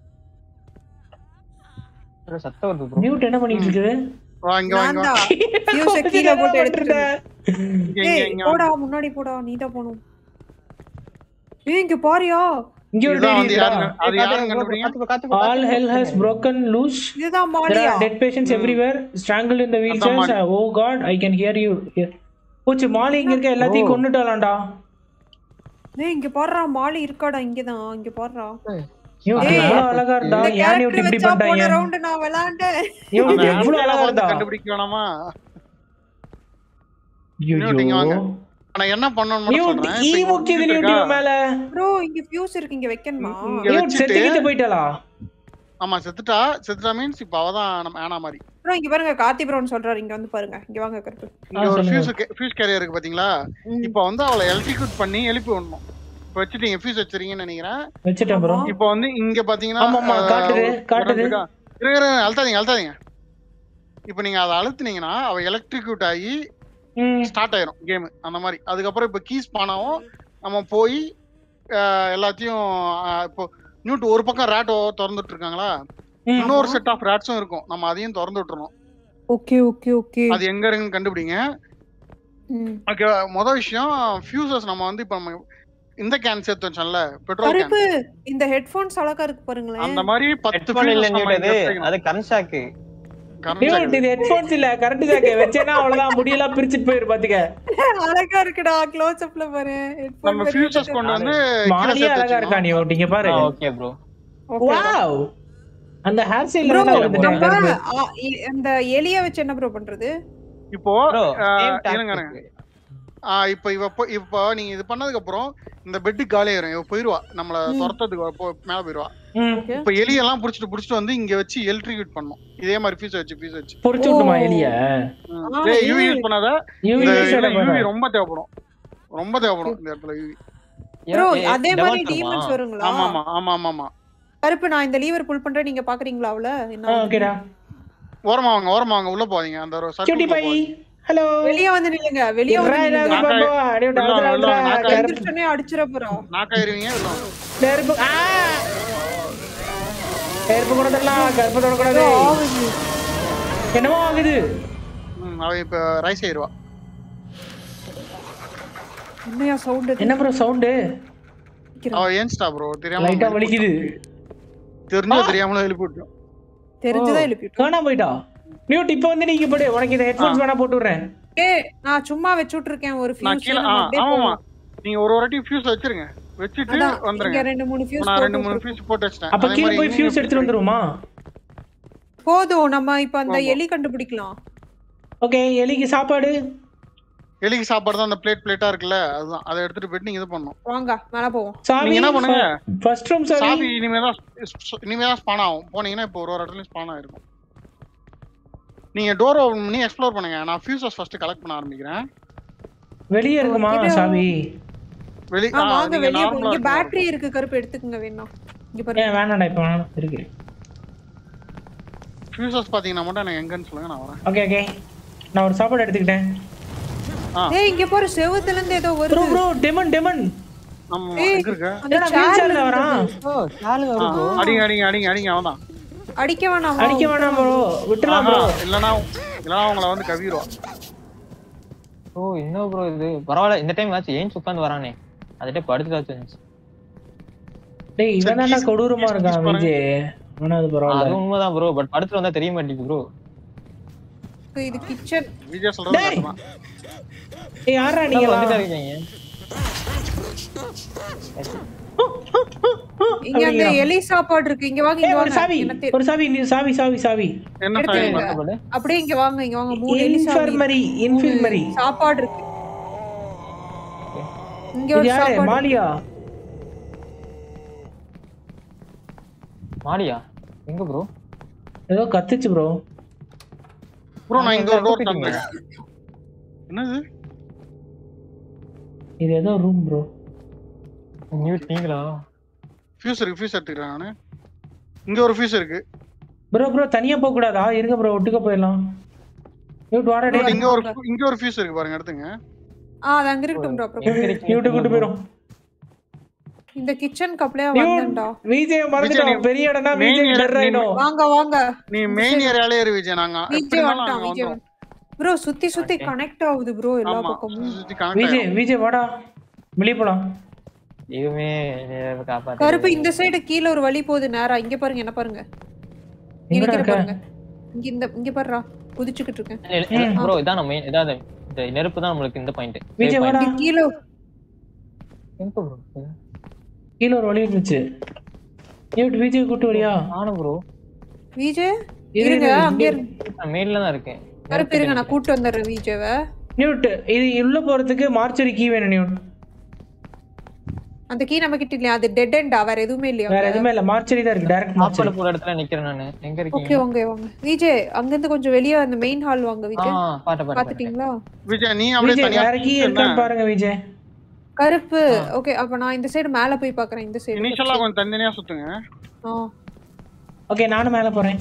சத்தம் வருது ப்ரோ மியூட் என்ன பண்ணிட்டு இருக்குது வா இங்க வா நான் இங்க வா தான் ஃபியூஸை கீழே போட்டு எடுத்துட்டு இங்க இங்க ஏய் இங்க போடா முன்னாடி போடா நீ தான் போகணும் ஏய் இங்க பாரியா இங்கே ஒரு இதுதான் டைரி வந்து இருக்கா யாருங்க அது யாருன்னு கண்டுபிடிங்க All hell has broken loose. இதுதான் There Mallya are dead patients everywhere, strangled in the wheelchairs. Mali. Uh, oh God, I can hear you. Here. போச்சு மாலி இங்க இருக்க எல்லாத்தையும் கொண்டுட்டாலாம்டா ஏய் இங்க பாருடா மாலி இருக்காடா இங்கதான் இங்க பாருடா இவன் ஏய். எவ்வளவு அழகா இருந்தா இந்த ஏன் character இவன் இப்படி வச்சா போன பண்ணிட்டாங்க ரவுண்ட் நான் விளையாண்டேன் இவன் அந்த எவ்வளவு ஆளை அழகா பார்த்து இருந்தா கண்டுபிடிக்க வேணாமா ஐயோ இன்னும் நீங்க வாங்க. நான் என்ன பண்ணணும்னு மட்டும் நியூட் சொல்றேன் ஈ இப்ப இங்க முக்கியது வந்துட்டு நியூட் இருக்கா? இவன் மேல ப்ரோ இங்க ஃபியூஸ் இருக்கு இங்க வைக்கணுமா இங்க நியூட் வச்சுட்டு செத்துக்கிட்டு போயிட்டாளா ஆமா செத்துட்டா செத்துட்டா மீன்ஸ் இப்ப அவதான் நம்ம ஆனா மாதிரி ப்ரோ இங்க பாருங்க கார்த்தி ப்ரோன்னு சொல்றாரு இங்க வந்து பாருங்க இங்க வாங்க கருப்பு இங்க ஒரு சொல்லுங்க. ஃபியூஸ் ஃபியூஸ் கேரியர் இருக்கு பாத்தீங்களா ம். இப்ப வந்து அவளை எலக்ட்ரிக்யூட் பண்ணி எழுப்பி விடணும் இப்ப வச்சுட்டீங்க ஃபியூஸ் வச்சிருக்கீங்கன்னு நினைக்கிறேன் வச்சுட்டேன் ப்ரோ இப்ப வந்து இங்க பாத்தீங்கன்னா ஆமா, ஆமா, அஹ், காட்டுது, ஒரு காட்டுது. இருக்கா? இரு, இரு, அழுத்தாதீங்க அழுத்தாதீங்க இப்ப நீங்க அதை அழுத்துனீங்கன்னா அவ எலக்ட்ரிக்யூட் ஆகி ம் ஸ்டார்ட் ஆயிரும் கேம் அந்த மாதிரி அதுக்கப்புறம் இப்ப கீஸ் பானாவும் நம்ம போய் அஹ், எல்லாத்தையும் அஹ், இப்போ நியூட் ஒரு பக்கம் ரேட் திறந்துட்டு இருக்காங்களா ம். இன்னொரு செட் ஆஃப் ரேட்ஸும் இருக்கும் நம்ம அதையும் திறந்து விட்டுறணும் ஓகே ஓகே ஓகே அது எங்க இருக்குன்னு கண்டுபிடிங்க ஓகே மொதல் விஷயம் ஃபியூசர்ஸ் நம்ம வந்து இப்ப நம்ம இந்த கேன் சேர்த்து வச்சோம்ல பெட்ரோல் கேன் கருப்பு இந்த ஹெட்போன்ஸ் அழகா இருக்கு பாருங்களேன் அந்த மாதிரி பத்து ஹெட்ஃபோன் இல்ல fuses நம்ம நியூட் அது இங்க வைக்கணும். அது current shock Current newt jacket. இது ஹெட்ஃபோன்ஸ் இல்ல கரெக்ட் ஜாக்கே வச்சேன்னா அவ்வளவுதான் முடியெல்லாம் பிரிச்சுட்டு போயிரு பாத்துக்க அழகா இருக்குடா க்ளோஸ் அப்ல பாரு நம்ம ஃபியூச்சர்ஸ் கொண்டு வந்து கீழே மாலியா சேர்த்து அழகா இருக்கா வச்சுக்கணும். நியூட் இங்க பாரு ஓகே ப்ரோ வாவ் அந்த ஹேர் ஸ்டைல் ப்ரோ வந்து நம்ம ஆ, இ- இந்த எலிய வச்சு என்ன ப்ரோ பண்றது இப்போ ப்ரோ ஆஹ், சேம் இருங்க, இருங்க. டாக்டிக் ஆஹ், இப்போ இவ போ- இப்போ நீங்க இது பண்ணதுக்கு அப்புறம் இந்த பெட்டு காலி ஆயிரும் இவ போயிருவா நம்மள ம். துரத்ததுக்கு போ- மேல போயிருவா ம் இப்போ எலியெல்லாம் புடிச்சிட்டு புடிச்சிட்டு வந்து இங்க வச்சு எலக்ட்ரிக்யூட் பண்ணும் இதே மாதிரி ஃபீஸ் வச்சு ஃபீஸ் வச்சு பொறிச்சு விட்டுமா ஓ. எலிய ஆ, யூவி இது- யூஸ் பண்ணாத யூவி இந்த யூஸ் இதுல பண்ண யூவி ரொம்ப தேவைப்படும் ரொம்ப தேவைப்படும் இந்த இடத்துல யூவி ப்ரோ அதே மாதிரி டீமன்ஸ் வருங்களா ஆமா ஆமா ஆமா ஆமா ஆமா கருப்பு நான் இந்த லீவர் புல் பண்றேன் நீங்க பாக்குறீங்களா அவள என்ன ஆகுதுன்னு? ஓகேடா ஓரமா வாங்க ஓரமா வாங்க உள்ள போவீங்க அந்த ஒரு circle கியூட்டி உள்ள பை போவீங்க. ஹலோ வெளிய வந்து நில்லுங்க வெளிய வந்து நில்லுங்க நாக்கா- உள்ள வாங்க, உள்ள வாங்க, நாக்கா- எந்திரிச்சோனே அடிச்சிர போறா நாக்காயிருவீங்க உள்ள வாங்க. நெருப்பு ஆ! நெருப்பு கூட தரலாம் கருப்பு தொடக்கூடாது ஆகுது. என்னமோ ஆகுது ம், அவ இப்ப ரைஸ் ஆயிருவா என்னையா சவுண்ட் என்ன ப்ரோ சவுண்டு அவ ஏன்ஸ்டா ப்ரோ தெரியாம லைட்டா வலிக்குது தெரிஞ்சோ தெரியாமலோ எழுப்பி விட்டோம் தெரிஞ்சுதான் எழுப்பி விட்டோம். காணா போயிட்டா நியூட் இப்போ வந்து நீங்க போடு உனக்கு இந்த ஹெட்ஃபோன்ஸ் வேணா போட்டு விடுறேன் ஏய் நான் சும்மா வச்சு விட்டுருக்கேன் ஒரு நான் ஃபியூஸ் கீழே ஆ ஆமாமா நீங்க ஒரு ஒரு வாட்டி ஃபியூஸ் வச்சிருங்க வச்சுட்டு அதான் இங்க வந்துருங்க ரெண்டு மூணு ஃபியூஸ் நான் ரெண்டு மூணு ஃபியூஸ் போட்டு வச்சிட்டேன் அப்ப அதே கீழே மாதிரி போய் நீங்க ஃபியூஸ் எடுத்துட்டு வந்துருமா போதும் நம்ம இப்ப அந்த ஆமா. எலி கண்டுபிடிக்கலாம் ஓகே எலிக்கு சாப்பாடு எலிக்கு சாப்பாடு தான் அந்த பிளேட் பிளேட்டா இருக்குல்ல அதுதான் அதை எடுத்துட்டு போயிட்டு நீங்க இது பண்ணணும் வாங்க மேல போவோம் சாவி நீங்க என்ன பண்ணுங்க? ஃபர்ஸ்ட் ரூம் சாவி சாவி இனிமே தான் இனிமே தான் ஸ்பான் ஆகும் போனீங்கன்னா இப்போ ஒரு ஒரு இடத்துலயும் ஸ்பான் ஆயிருக்கும் நீங்க டோர் ஓபன் பண்ணி எக்ஸ்ப்ளோர் பண்ணுங்க நான் ஃபியூசஸ் ஃபர்ஸ்ட் கலெக்ட் பண்ண ஆரம்பிக்கிறேன் வெளியே இருக்குமா இது- சாவி வெளி ஆ ஆ, வாங்க நீங்க வெளிய நார்மலா போங்க இருக்க பேட்டரி இருக்கு கருப்பு எடுத்துக்கங்க வேணா இங்க பாருங்க ஏன் வேணாம்டா இப்போ வேணாம் இருக்கு ஃபியூசஸ் பாத்தீங்கன்னா மட்டும் எனக்கு எங்கன்னு சொல்லுங்க நான் வரேன் ஓகே ஓகே நான் ஒரு சாப்பாடு எடுத்துக்கிட்டேன் ஏய் இங்க பாரு செவுத்துல இருந்து ஏதோ ப்ரோ வருது ப்ரோ டெமன் டெமன் ஆமா ஏய். எங்க இருக்க அந்த என்னடா chair வீல் ல சேர்ல வரான் இருந்தது. ஓ சாலு ஆ, வரும் bro. அடிங்க அடிங்க அடிங்க அடிங்க அவன்தான் அடிக்க வேணாம் அடிக்க வேணாம் ப்ரோ விட்டுலாம் ப்ரோ ஆஹா, இல்லனா இல்லனா உங்களை வந்து கவிருவா ஓ என்ன ப்ரோ இது பரவாயில்ல இந்த டைம் ஆச்சு ஏன் உட்காந்து வரானே அதுட்டே படுத்துட்டாச்சு இருந்துச்சு டேய் இவன் தான்டா keys- கொடூரமா keys இருக்கான் பாருங்க. விஜய் ஆனா அது அது பரவாயில்ல உண்மைதான் ப்ரோ பட் படுத்துட்டு வந்தா தெரிய மாட்டேங்குது ப்ரோ இது கிச்சன் விஜய் சொல்றது டேய். கரெக்ட் தான் ஏய் யாரா நீங்க நீங்க வந்துட்டா இருக்கீங்க இங்க அந்த அப்படியா? எலி சாப்பாடு இருக்கு இங்க வாங்க ஏய் இங்க ஒரு வாங்க சாவி என்ன தெ- ஒரு சாவி நீ சாவி சாவி சாவி என்ன எடுத்து சாவி வைங்க. பாருங்க. அப்படியே இங்க வாங்க இங்க வாங்க மூணு எலி சாவி இன்ஃபர்மரி இன்ஃபர்மரி சாப்பாடு இருக்கு இங்க இது ஒரு யாரு சாப்பாடு மாலியா மாடியா எங்க ப்ரோ ஏதோ கத்துச்சு ப்ரோ ப்ரோ நான் இங்க ஒரு டோர் கூப்பிட்டீங்க. தந்துறேன் என்னது இது ஏதோ ரூம் ப்ரோ நியூட் நீங்களா ஃபியூஸ் இருக்கு ஃபியூஸ் எடுத்துக்கிறேன் நானு இங்க ஒரு ஃபியூஸ் இருக்கு ப்ரோ ப்ரோ தனியா போக கூடாதா இருங்க ப்ரோ ஒட்டுக்க போயிடலாம் நியூட் வாடா Bro, டேய் இங்க ஒரு இங்க ஒரு ஃபியூஸ் இருக்கு பாருங்க எடுத்துங்க ஆ அது அங்க இருக்கட்டும் bro, அப்புறம் எங்க இருக்கீங்க? நியூட் கூட்டு போயிரும் இந்த கிச்சன் கப்லயே நியூட் வந்தேன்டா விஜய் விஜய், மறந்துட்டோம் நீ- பெரிய இடம்னா main விஜய் இடம் டர் ஆயிடும் வாங்க வாங்க நீ மெயின் ஏரியாலே இரு விஜய் நாங்க எப்படி விஜய் இருந்தாலும் வந்துட்டான் அங்க விஜய் வந்துரும். ப்ரோ சுத்தி சுத்தி Okay. கனெக்ட் ஆகுது ப்ரோ எல்லா ஆமா பக்கமும் சுத்தி சுத்தி connect விஜய் ஆயிரும். விஜய் வாடா வெளியே போலாம் இதுவுமே காப்பாத்து கருப்பு இந்த சைடு கீழ ஒரு வழி போகுது நேரா இங்க பாருங்க என்ன பாருங்க இங்க எங்கடா நிக்கிற இருக்க பாருங்க இங்க இந்த இங்க பாருடா குதிச்சுக்கிட்டு இருக்கேன் ப்ரோ இதான் நம்ம இதான் இந்த நெருப்பு தான் நம்மளுக்கு இந்த பாயிண்ட் விஜய் வாடா இங்க கீழ எங்க ப்ரோ கீழ ஒரு வழி இருந்துச்சு நியூட் விஜய் கூட்டு வரியா நானும் ப்ரோ விஜய் இரு, இருங்க இரு, அங்க இரு. இருங்க நான் மேல தான் இருக்கேன் கருப்பு இருங்க நான் கூட்டு வந்துடுறேன் விஜயவை நியூட் இது உள்ள போறதுக்கு மார்ச்சரி கீ வேணும் நியூட் அந்த கீ நம்ம கிட்ட இல்லையா அது டெட் எண்டா வேற எதுவுமே இல்லையா வேற எதுவுமே இல்ல மார்ச்சரி தான் இருக்கு டைரக்ட் சாப்பாடு மார்ச்சரி போற இடத்துல நிக்கிறேன் நானு எங்க ஓகே இருக்கீங்க வாங்க வாங்க விஜய் அங்க இருந்து கொஞ்சம் வெளிய அந்த மெயின் ஹால் வாங்க ஆ விஜய் பாட்ட பாட்ட பாத்துட்டீங்களா விஜய் நீ அப்படியே விஜய் தனியா வேற கீ இருக்கான்னு பாருங்க விஜய் கருப்பு ஓகே அப்ப நான் இந்த சைடு மேல போய் பாக்குறேன் இந்த சைடு இனிஷியலா கொஞ்சம் தனித்தனியா சுத்துங்க ஆ ஓகே நானும் மேல போறேன்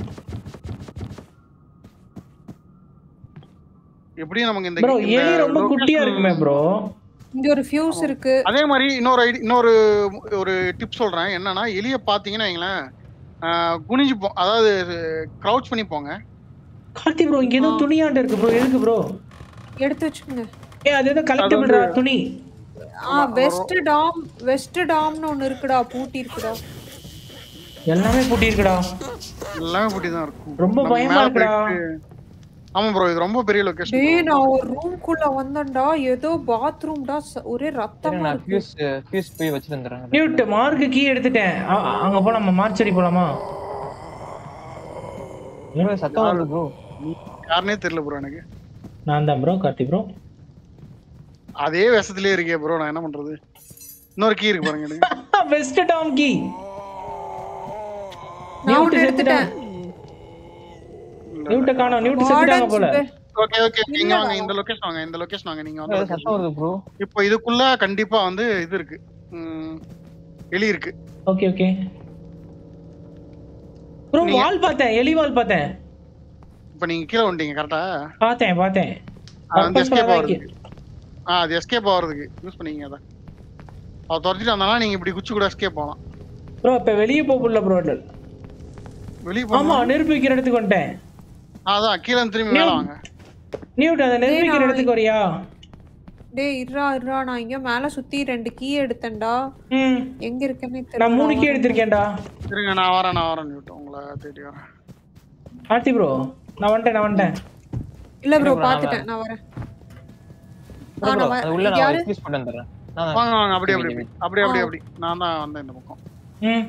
எப்படியும் நமக்கு இந்த ப்ரோ இந்த எலி ரொம்ப குட்டியா location- இருக்குமே ப்ரோ இங்க ஒரு ஃபியூஸ் இருக்கு அதே மாதிரி இன்னொரு ஐடி இன்னொரு ஒரு டிப் சொல்றேன் என்னன்னா எலிய பாத்தீங்கன்னா வைங்களேன் ஆஹ் குனிஞ்சு போ அதாவது க்ரௌச் பண்ணி போங்க கார்த்தி ப்ரோ இங்க ஏதோ துணியாண்டு இருக்கு ப்ரோ எதுக்கு ப்ரோ எடுத்து வச்சுக்கோங்க ஏ அது ஏதோ கலெக்டபிள்டா துணி ஆ வெஸ்ட் டாம் வெஸ்ட் டாம்னு ஒன்னு இருக்குடா பூட்டி இருக்குடா எல்லாமே பூட்டி இருக்குடா எல்லாமே பூட்டி தான் இருக்கும் ரொம்ப நம்ம பயமா மேல இருக்குடா போயிட்டு- ஆமா ப்ரோ இது ரொம்ப பெரிய லொகேஷன் டேய் நான் ஒரு ரூம் குள்ள வந்தேன்டா ஏதோ பாத்ரூம்டா ஒரே ரத்தமா நான் இருக்கு ஃபியூஸ் ஃபியூஸ் போய் வச்சிட்டு வந்துடுறேன் நியூட் மார்க்கு கீ எடுத்துட்டேன் அ- அங்க போலாமா மார்ச்சரி போலாமா என்ன சத்தம் வருது ப்ரோ யாருனே தெரியல ப்ரோ எனக்கு நான் தான் ப்ரோ கார்த்தி ப்ரோ அதே விஷத்திலே இருக்கே ப்ரோ நான் என்ன பண்றது இன்னொரு கீ இருக்கு பாருங்க எனக்கு. வெஸ்ட் டாம் கீ நான் ஒன்னு எடுத்துட்டேன் நியூட்ட காணோம் நியூட் செத்துட்டாங்க போல ஓகே ஓகே இங்க வாங்க இந்த லொகேஷன் வாங்க இந்த லொகேஷன் வாங்க நீங்க வந்து சத்தம் வருது ப்ரோ இப்போ இதுக்குள்ள கண்டிப்பா வந்து இது இருக்கு ம், எலி இருக்கு ஓகே ஓகே ப்ரோ நீங்க- வால் பார்த்தேன் எலி வால் பார்த்தேன் இப்போ நீங்க கீழே வந்துட்டீங்க கரெக்டா பார்த்தேன் பார்த்தேன் அது வந்து Purpose எஸ்கேப் தான் ஆகுறதுக்கு ஆ அது எஸ்கேப் ஆகுறதுக்கு யூஸ் பண்ணீங்க அதை அவ துரத்திட்டு வந்தானா நீங்க இப்படி குச்சி கூட எஸ்கேப் போகலாம் ப்ரோ இப்ப வெளியே போகல ப்ரோ வெளியே ஆமா போகலாம் நெருப்பு வைக்கிற இடத்துக்கு வந்துட்டேன் அதான் கீழே இருந்து திரும்பி மேல வாங்க நியூட் அந்த நெருப்பு வைக்கிற இடத்துக்கு வரியா டேய் இருடா இருடா நான் இங்க மேல சுத்தி ரெண்டு கீ எடுத்தேன்டா ம் எங்க இருக்கேன்னு நான் மூணு கீ தெரியல எடுத்திருக்கேன்டா இருங்க நான் வரேன் நான் வரேன் நியூட்டன் உங்களை தேடி வரேன் கார்த்தி ப்ரோ நான் வந்துட்டேன் நான் வந்துட்டேன் இல்ல ப்ரோ bro, நான் பாத்துட்டேன் நான் வரேன் bro, ஆ, bro, நான் வ- அது உள்ள நான் யாரு? எக்ஸ்கியூஸ் பண்ணி வந்துடுறேன் நான் வாங்க வாங்க அப்படி அப்படி wait, அப்படி ஆ. அப்படி அப்படி நான் தான் வந்தேன் இந்த பக்கம் ம்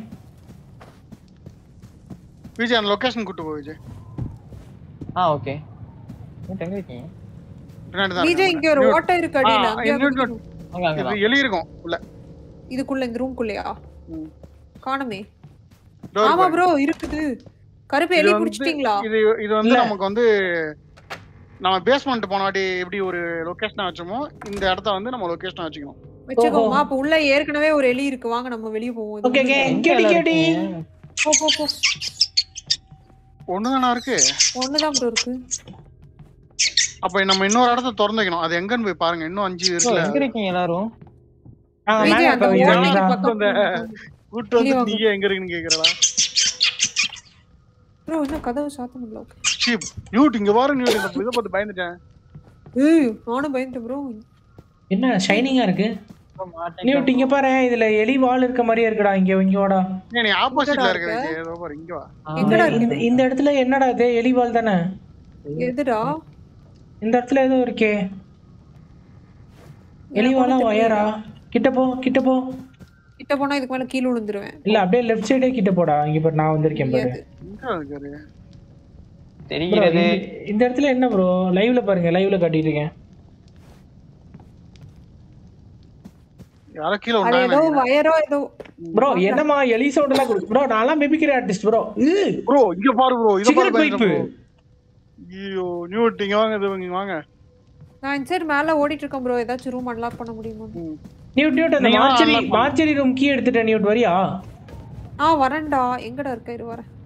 விஜய் அந்த லொகேஷன் கூட்டு போ விஜய் ஆ ஓகே எங்க இருக்கீங்க பின்னாடி தான் விஜய் இங்க ஒரு இருக்கேன். ஓட்டை இருக்கு அடியில ஆ, அங்கேயா இன்னொரு- குதிக்கணும்? அங்க அங்க இது எலி இருக்கும் உள்ள இதுக்குள்ள இந்த ரூம்குள்ளயா ம். காணுமே Door ஆமா பாரு. ப்ரோ இருக்குது கருப்பு இது எலி வந்து- புடிச்சிட்டீங்களா இது இது வந்து இல்ல. நமக்கு வந்து நம்ம பேஸ்மெண்ட் போன வாட்டி எப்படி ஒரு லொகேஷனா வச்சோமோ இந்த இடத்த வந்து நம்ம லொகேஷனா வச்சுக்கணும் வச்சுக்கோமா அப்ப உள்ள ஏற்கனவே ஒரு எலி இருக்கு வாங்க நம்ம வெளிய போவோம் இது ஓகே ஓகே உள்ள- கேட்டி கேட்டி போ போ போ ஒண்ணுதானா இருக்கு ஒண்ணுதான் ப்ரோ இருக்கு அப்ப நம்ம இன்னொரு இடத்த திறந்து வைக்கணும் அது எங்கன்னு போய் பாருங்க இன்னும் அஞ்சு bro, இருக்குல்ல எங்க இருக்கீங்க எல்லாரும் ஆ விஜய் மேல அந்த இருக்க விஜய் ஓட்டைக்கு தான். பக்கம் அந்த- கூட்டு வந்து வெளிய வாங்க. நீங்க எங்க இருக்குன்னு கேக்குறடா ப்ரோ இன்னும் கதவு சாத்த முடியல ஓகே சீப் நியூட் இங்க பாரு நியூட் இந்த இதை பார்த்து பயந்துட்டேன் ஏய் நானும் பயந்துட்டேன் ப்ரோ என்ன ஷைனிங்கா இருக்கு நியூட் இங்க பாரு இதுல எலி வால் இருக்க மாதிரியே இருக்குடா இங்க இங்க வாடா ஏய், நீ ஆப்போசிட்ல எங்கடா இருக்க இருக்க? விஜய் ஏதோ பாரு இங்க வா இந்த எங்கடா இந்த- இந்த இடத்துல என்னடா இது எலி வால் தானே எதுடா இந்த இடத்துல ஏதோ இருக்கே எலி வாலா ஒயரா கிட்ட போ கிட்ட போ கிட்ட போனா இதுக்கு மேல கீழ விழுந்துருவேன் இல்ல அப்படியே லெஃப்ட் சைடே கிட்ட போடா இங்க பாரு நான் வந்திருக்கேன் பாரு முடியாது. எங்க இருக்காரு Bro, தெரிகிறது இந்த- இந்த இடத்துல என்ன ப்ரோ லைவ்ல பாருங்க லைவ்ல காட்டிட்டு இருக்கேன் யாரோ கீழே அது ஏதோ விட்டாங்க வயரோ ஏதோ ப்ரோ என்னமா எலி சவுண்ட் எல்லாம் கொடுக்கு ப்ரோ நான்லாம் மிமிக்ரி ஆர்டிஸ்ட் ப்ரோ ப்ரோ இங்க பாரு ப்ரோ இத பாரு சிகரெட் பைப்பு பயந்துட்டேன் bro. ஐயோ நியூட் இங்க வாங்க இது இங்க வாங்க நான் இந்த சைடு மேல ஓடிட்டு இருக்கேன் ப்ரோ ஏதாச்சும் ரூம் அன்லாக் பண்ண முடியுமா ம். நியூட் நியூட் அந்த நீங்க தான் மார்ச்சரி unlock பண்ணணும். மார்ச்சரி ரூம் கீ எடுத்துட்டேன் நியூட் வரியா ஆ வரேன்டா எங்கடா இருக்க இரு வரேன்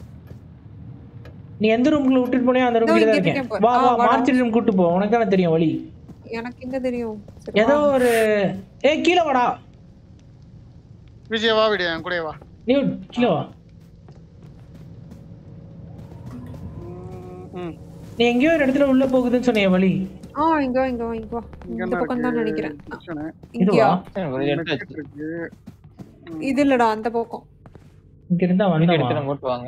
நீ எந்த ரூம்குள்ள விட்டுட்டு போனியோ அந்த ரூம் இதோ கிட்ட தான் இங்க இருக்கேன் இருக்கேன் வா பாரு. வா ஆ, வாடா. மார்ச்சரி ரூம் கூட்டு போ உனக்கு தானே தெரியும் வழி எனக்கு எங்க தெரியும் சரி, ஏதோ வா. ஒரு ஏய் கீழே வாடா விஜய் வா விடு என் கூட வா நியூட் கீழே வா ம், ம் நீ எங்கேயோ ஒரு இடத்துல உள்ள போகுதுன்னு சொன்னிய வழி ஆ இங்க வா இங்க வா இங்க வா இங்க இந்த என்ன பக்கம் தான் இருக்கு? நினைக்கிறேன் கிச்சனு. இங்கயா இதுவா எடுத்து நெட் இருக்கு இது இல்லடா அந்த பக்கம் இங்க இருந்தா எடுத்து வந்தோமா போட்டு வாங்க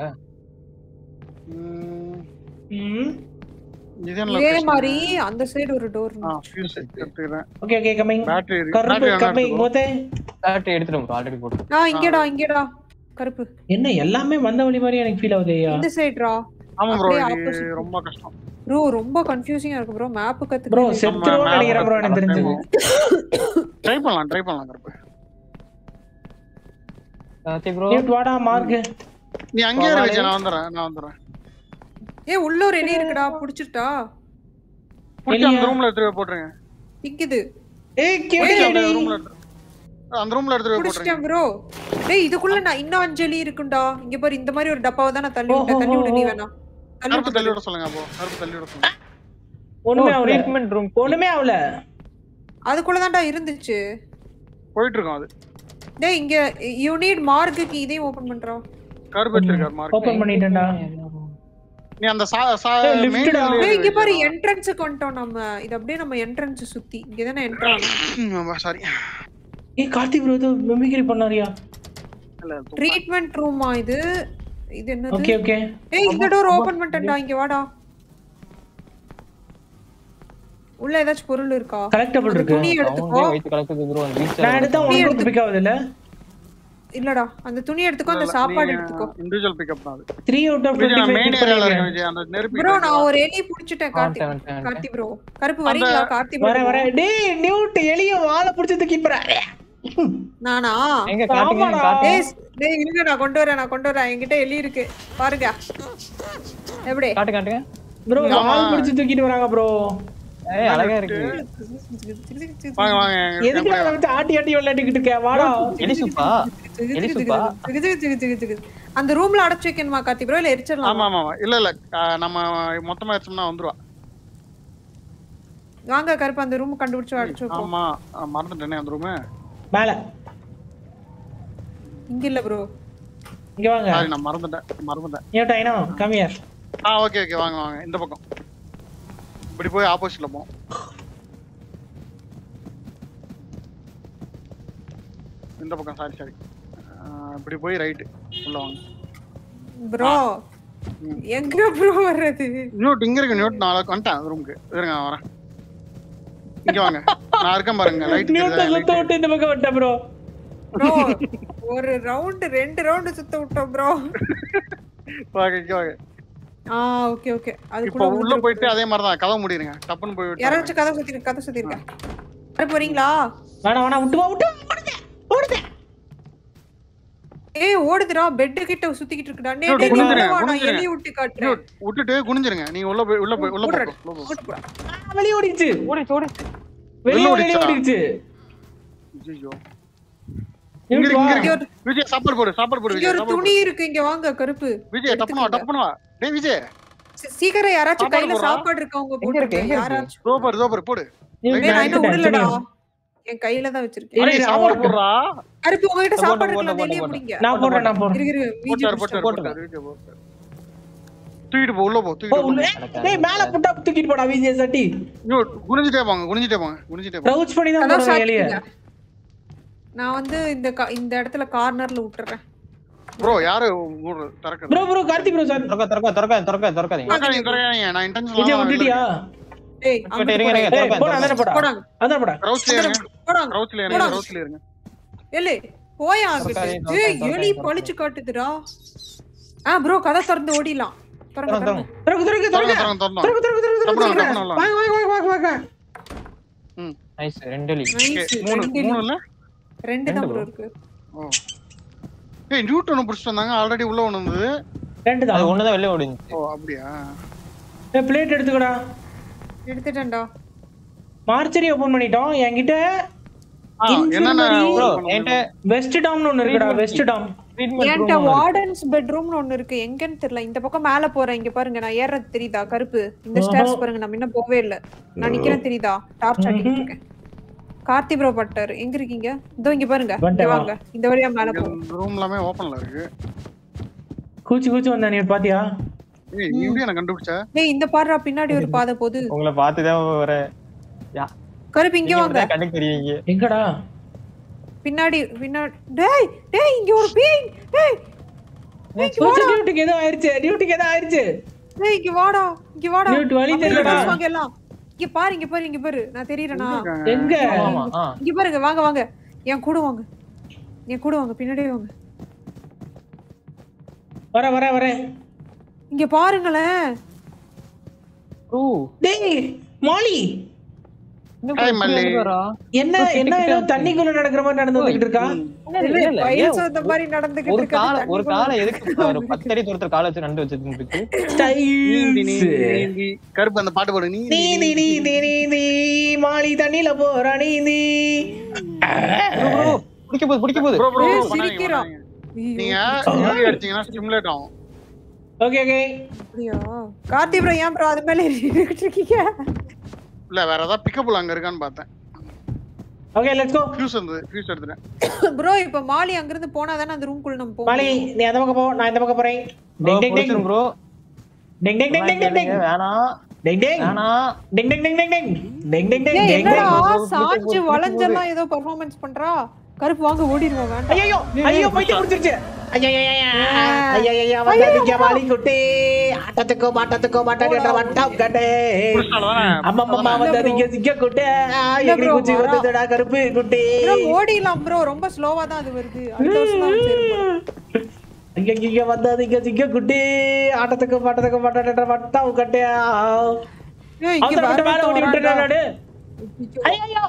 ம், ம் இது என்ன இதே location? மாதிரி அந்த சைடு ஒரு டோர் ஆ fuse எடுத்துக்கிறேன் ஓகே ஓகே கமிங் பேட்டரி இருக்கு கருப்பு பேட்டரி வேணா கமிங் எடுத்துக்கோ. மொத்தே பேட்டரி எடுத்துட்டு ஆல்ரெடி போட்டு ஆ இங்கடா இங்கடா கருப்பு என்ன எல்லாமே வந்த வழி மாதிரி எனக்கு ஃபீல் ஆகுது ஐயா இந்த சைடுடா ஆமா ப்ரோ அப்படியே இது opposite. ரொம்ப கஷ்டம் ப்ரோ ரொம்ப கன்ஃபியூசிங்கா இருக்கு ப்ரோ மேப் ப்ரோ கத்துக்க செத்துருவோம் நினைக்கிறேன் ப்ரோ எனக்கு தெரிஞ்சது ட்ரை பண்ணலாம் ட்ரை பண்ணலாம் கருப்பு கார்த்தி ப்ரோ நியூட் வாடா மார்க் நீ அங்கேயே இரு விஜய் நான் வந்துடுறேன் நான் வந்துடுறேன் ஏ உள்ள ஒரு எலி இருக்குடா புடிச்சிட்டா புடிச்சு அந்த எலியா? ரூம்ல எடுத்து போய் போட்டுருங்க நிக்குது ஏய் புடிச்சு அந்த கேடி ரூம்ல எடுத்து அந்த ரூம்ல எடுத்து போய் போட்டுருங்க புடிச்சிட்டேன் ப்ரோ டேய் இதுக்குள்ள நான் இன்னும் அஞ்சு எலி இருக்குண்டா இங்க பாரு இந்த மாதிரி ஒரு டப்பாவை தான் நான் தள்ளி விட்டேன் தள்ளி விடு நீ வேணா தள்ளி கருப்பு விட்டு தள்ளி விட சொல்லுங்க அப்போ கருப்பு தள்ளி விட சொல்லுங்க ஒண்ணுமே ஆகல ட்ரீட்மெண்ட் ரூம் ஒண்ணுமே ஆகல அதுக்குள்ள தான்டா இருந்துச்சு போயிட்டு இருக்கோம் அது டேய் இங்க யூ நீட் மார்க்குக்கு இதையும் ஓபன் பண்றா கருப்பு வச்சிருக்காரு மார்க் ஓபன் பண்ணிட்டேன்டா நீ அந்த சா சா ஏய், lift main டா. இதுலயே டேய் இங்க இரு பாரு விஜய். என்ட்ரன்ஸுக்கு வந்துட்டோம் நம்ம இது அப்படியே நம்ம என்ட்ரன்ஸ் சுத்தி இங்க தானே என்ட்ரு ஆகணும் ஆமா, சாரி ஏய் கார்த்தி ப்ரோ ஏதோ மிமிக்ரி பண்ணாரியா இல்ல ட்ரீட்மெண்ட் ரூமா இது இது என்னது ஓகே ஓகே ஏய் இந்த டோர் ஓபன் பண்ணிட்டேன்டா இங்க வாடா உள்ள ஏதாச்சும் பொருள் இருக்கா கலெக்டபிள் அந்த இருக்கு துணி எடுத்துக்கோ அவங்களே வைத்து கலக்குது ப்ரோ அந்த பீச் நான் எடுத்தா உங்களுக்கு பிக் ஆகுது இல்ல இல்லடா அந்த துணி எடுத்துக்கோ அந்த சாப்பாடு எடுத்துக்கோ இண்டிவிஜுவல் பிக்கப் தான் அது த்ரீ அவுட் ஆஃப் விஜய் நான் மெயின் ஏரியால இருக்கேன் டுவெண்ட்டி விஜய் அந்த நெருப்பு ப்ரோ நான் ஒரு எலி புடிச்சிட்டேன் கார்த்தி வந்துட்டேன், வந்துட்டேன். கார்த்தி ப்ரோ கருப்பு வரீங்களா கார்த்தி வர ப்ரோ வர டேய் நியூட் எலிய வாழை புடிச்சு தூக்கிட்டு போறா நானா எங்க காட்டுங்க ஆமாடா. காட்டுங்க டேய் டேய் இருங்க நான் கொண்டு வரேன் நான் கொண்டு வரேன் என்கிட்ட எலி இருக்கு பாருங்க எப்படி காட்டு காட்டுங்க ப்ரோ வால் புடிச்சு தூக்கிட்டு வராங்க ப்ரோ ஏய் அழகா இருக்கு வாங்க வாங்க எதுக்கு அதை வச்சு ஆட்டி ஆட்டி விளையாடிக்கிட்டு இருக்க வாடா எலி சூப்பா எலி சூப்பா அந்த ரூம்ல அடைச்சு வைக்கணுமா கார்த்தி ப்ரோ இல்ல ஆமா எரிச்சிடலாம் ஆமா ஆமா இல்ல இல்ல ஆஹ் நம்ம மொத்தமா எடுத்தோம்னா வந்துருவா வாங்க கருப்பு அந்த ரூம் கண்டுபிடிச்சு அடைச்சு வைப்போம் ஆமா ஆஹ் மறந்துட்டேனே அந்த ரூமு மேல இங்க இல்ல ப்ரோ இங்க வாங்க சாரி நான் மறந்துட்டேன் மறந்துட்டேன் நியூட் ஐனோ கம் ஹியர் ஆ ஓகே ஓகே வாங்க வாங்க இந்த பக்கம் இப்படி போய் ஆப்போசிட்ல போவோம் இந்த பக்கம் சாரி சாரி இப்படி போய் ரைட்டு உள்ள வாங்க ப்ரோ எங்க ப்ரோ வர்றது நியூட் இங்க இருக்கு நியூட் நான் வந்துட்டேன் ரூமுக்கு இருங்க நான் வரேன் இங்க வாங்க நான் இருக்கேன் பாருங்க லைட் நியூட்டை சுத்த விட்டு இந்த பக்கம் வந்துட்டேன் ப்ரோ ப்ரோ ஒரு ரவுண்ட் ரெண்டு ரவுண்ட் சுத்த விட்டோம் ப்ரோ வாங்க இங்க வாங்க ஆ ஓகே ஓகே அது இப்போ கூட உள்ள போயிட்டு அதே மாதிரி தான் கதவு மூடிடுங்க டப்புன்னு போய் விட்டு யாராச்சும் கதை சுத்தி கதை சுத்தி இருக்க வர போறீங்களா வேணாம் வேணாம் விட்டு வா விட்டு வா, ஓடுதே, ஓடுதே. ஏய் ஓடுதுடா பெட் கிட்ட சுத்திக்கிட்டு இருக்குடா டேய் நியூட், டேய் நீ குனிஞ்சிருங்க, உள்ள வா நான் குனிஞ்சிருங்க. எலி விட்டு காட்டுறேன் நியூட், விட்டுட்டு குனிஞ்சிருங்க நீங்க உள்ள போய் உள்ள போய் உள்ள போய் ஓடுறா. உள்ள போ. ஓடு போடா. ஆ, வெளிய ஓடிடுச்சு ஓடிச்சு ஓடிச்சு வெளிய வெளிய வெளிய ஓடிடுச்சா? ஓடிடுச்சு ஐயோ இங்க நியூட் இருக்கு, வா. இங்க இருக்கு. விஜய் சாப்பாடு போடு சாப்பாடு போடு இங்க விஜய் ஒரு சாப்பாடு துணி போடு. இருக்கு இங்க வாங்க கருப்பு விஜய் டப்புனு வா டப்புனு வா டேய் விஜய் சீ- சீக்கிரம் யாராச்சும் சாப்பாடு கையில போடுறா. சாப்பாடு இருக்கவங்க எங்க இருக்கு, போட்டு எங்க இருக்கு? யாராச்சும் சூப்பர் சூப்பர் போடு நியூட் டேய், நான் இன்னும் எடுத்துட்டேன், விடலடா துணியை. என் கையில தான் வச்சிருக்கேன் இரு, அடேய், இரு, சாப்பாடு அவன் போடுறா கருப்பு உங்ககிட்ட போட்டு, சாப்பாடு போட்டு, இருக்கலாம் போட்டு, வெளிய போட்டு. முடிங்க நான் போடுறேன் நான் போடுறேன் இருக்கு இருக்கு வீஜி போட்டாரு போட்டாரு போட்டுருங்க. போட்டாரு விஜய் போட்டாரு தூக்கிட்டு போ உள்ள போ ஓ, தூக்கிட்டு போ உள்ள- டேய் மேல புட்டா தூக்கிட்டு போடா விஜய் சட்டி நியூட், குனிஞ்சிட்டே போங்க குனிஞ்சிட்டே போங்க குனிஞ்சிட்டே போங்க க்ரௌச் பண்ணி தான் அதான் போடுறேன் வெளிய சாப்பிடுங்க. நான் வந்து இந்த க- இந்த இடத்துல கார்னர்ல விட்டுறேன் ப்ரோ யாரு மூடு திறக்குது bro bro Karthi bro sir திறக்க திறக்க திறக்க திறக்க திறக்காதீங்க திறக்காதீங்க திறக்காதீங்க நான் விஜய் இன்டென்ஷன் விட்டுட்டியா டேய் இருங்க, அங்கிட்டு இருங்க, போடா. இருங்க. ஏய் போடா அதானே போடா போடாங்க. அதான் போடா க்ரௌச்ல இருங்க போடாங்க க்ரௌச்ல இருங்க போடாங்க. க்ரௌச்ல இருங்க எலே போயா திறக்காதே, அங்கிட்டு திறக்காதே, ஏய், எலி திறக்காதே. பழிச்சு காட்டுதுடா ஆ ப்ரோ கதை திறந்து ஓடிலாம் திறங்க திறங்க, திறங்க திறக்கு திறக்கு திறங்க திறக்கு திறங்க திறங்க திறக்கு திறக்கு திறக்கு டப்புனு திறக்கு டப்புனு வரலாம். வாங்க வாங்க வாங்க வாங்க வாங்க நைஸ் ரெண்டு லீக் Okay, Nice, மூணு ரெண்டு மூணு இல்ல ரெண்டு தான் ரெண்டு ப்ரோ bro. இருக்கு ஓ ஏய் நியூட் ஒன்று பிடிச்சிட்டு வந்தாங்க ஆல்ரெடி உள்ள ஒன்று இருந்தது ரெண்டு அது தான் ஒண்ணுதான் வெளில ஓடிச்சு ஓ அப்படியா ஏய் பிளேட் எடுத்துக்கடா எடுத்துட்டேன்டா மார்ச்சரி ஓபன் பண்ணிட்டோம் என்கிட்ட ஆ, என்னென்ன Infirmary. ப்ரோ open பண்ண என்கிட்ட வெஸ்ட் டாம்னு ஒன்னு இருக்குடா வெஸ்ட் டாம் ட்ரீட்மெண்ட் என்கிட்ட ரூம் வார்டன்ஸ் பெட்ரூம்னு ஒண்ணு இருக்கு எங்கன்னு தெரியல இந்த பக்கம் மேல போறேன் இங்க பாருங்க நான் ஏறது தெரியுதா கருப்பு இந்த ஸ்டேர்ஸ் பாருங்க நம்ம இன்னும் போவே இல்ல நான் நிக்கிறேன் தெரியுதா டார்ச் ஆட்டிட்டு இருக்கேன் கார்த்தி ப்ரோ பட்டாரு எங்க இருக்கீங்க இதோ இங்க பாருங்க இங்க வந்துட்டேன் வா. வாங்க இந்த வழியா மேல போ ரூம் எல்லாமே ஓப்பன்ல இருக்கு கூச்சி கூச்சி வந்தா நீ பாத்தியா ஏய் நீ எப்படி எனக்கு கண்டுபிடிச்ச டேய் இந்த பாருடா பின்னாடி ஒரு பாதை போகுது உங்களை பார்த்துதான் வர கருப்பு இங்க வாங்க கண்ணுக்கு தெரியுங்க எங்கடா பின்னாடி பின்னாடி டேய் டேய் இங்க ஒரு பேய் டேய் டேய், இங்க வாடா டியூட்டிக்கு ஏதோ ஆயிருச்சு டியூட்டிக்கு ஏதோ ஆயிருச்சு டேய் இங்க வாடா இங்க வாடா Dude, வழி அப்படியே தெரியலடா. பேசுவாங்க எல்லாம் இங்க பாரு இங்க பாரு இங்க பாரு நான் தெரியறேனா எங்க ஆமா ஆ இங்க பாருங்க வாங்க வாங்க என் கூட வாங்க என் கூட வாங்க பின்னாடியே வாங்க வர வர வர இங்க பாருங்களேன் ஓ டேய் மாலி இன்னும் Hi, கொஞ்சம் மல்லி. பின்னாடி வரா. என்ன கிட்ட என்ன கிட்ட ஏதோ வந்து. தண்ணிக்குள்ள நடக்கிற மாதிரி நடந்துகிட்டு இருக்கா இல்ல, இல்ல, இல்ல, இல்ல. பயிர் ஏன் சோத்த மாதிரி நடந்துகிட்டு ஒரு இருக்காது, கால தண்ணி ஒரு குள்ள. காலை எதுக்கு ஒரு பத்து அடி தூரத்துல காலை வச்சு நண்டு வச்சிருந்து இருக்கு ஸ்டைல்ஸ் கருப்பு அந்த பாட்டு பாடு நீ நீ நீ நீ நீ நீ நீ மாலி தண்ணில போற நீ நீ பிடிக்க போகுது பிடிக்க போகுது ப்ரோ ப்ரோ ஏய், சிரிக்கிறான். நீங்க ஐயோ, யூவி அடிச்சீங்கன்னா ஸ்டிமுலேட் ஆகும் ஓகே ஓகே அப்படியா? கார்த்தி ப்ரோ ஏன் ப்ரோ அது மேல ஏறிக்கிட்டு இருக்கீங்க இல்ல வேற ஏதாவது பிக்கப் அங்க இருக்கான்னு பார்த்தேன் ஓகே லெட்ஸ் கோ ஃபியூஸ் இருந்தது ஃபியூஸ் எடுத்துட்டேன் ப்ரோ இப்ப மாலி அங்க இருந்து போனா தானே அந்த ரூம்குள்ள நம்ம போக மாலி முடியும். நீ அந்த பக்கம் போ நான் இந்த பக்கம் போறேன் ப்ரோ டிங் டிங் டிங் ப்ரோ டிங் டிங் டிங் டிங் டிங் டிங் வேணாம் டிங் டிங் வேணாம் டிங் டிங் டிங் டிங் டிங் டிங் டிங் டிங் ஏய், டிங் என்னடா டிங் சாஞ்சு வளைஞ்செல்லாம் ஏதோ பெர்ஃபார்மன்ஸ் பண்றா கருப்பு வாங்க ஓடிடுவோம் வேண்டாம் ஐயோ ஐயோ பைத்தியம் முடிச்சிருச்சு ஐயோ வந்தாதீங்க மாலி குட்டி ஆட்டத்துக்கோ மாட்டத்துக்கோ மாட்டாடின்ற வட்டம் கண்டே அம்மம்மா வந்தாதீங்க சிங்க குட்டே எகிரி bro, குச்சி வரா. வந்ததுடா கருப்பு குட்டி ப்ரோ ஓடிடலாம் ப்ரோ ரொம்ப ஸ்லோவா தான் அது வருது அடுத்த வருஷம் தான் சேரும் இங்க இங்க வந்தாதீங்க சிங்க குட்டி ஆட்டத்துக்கு மாட்டத்துக்கு மாட்டாடின்ற வட்டம் கட்டே ஏய், இங்க அவசரப்பட்டு மேல ஓடி வரட்டும் விட்டுறேன் வரான்டா. நானு ஐயோ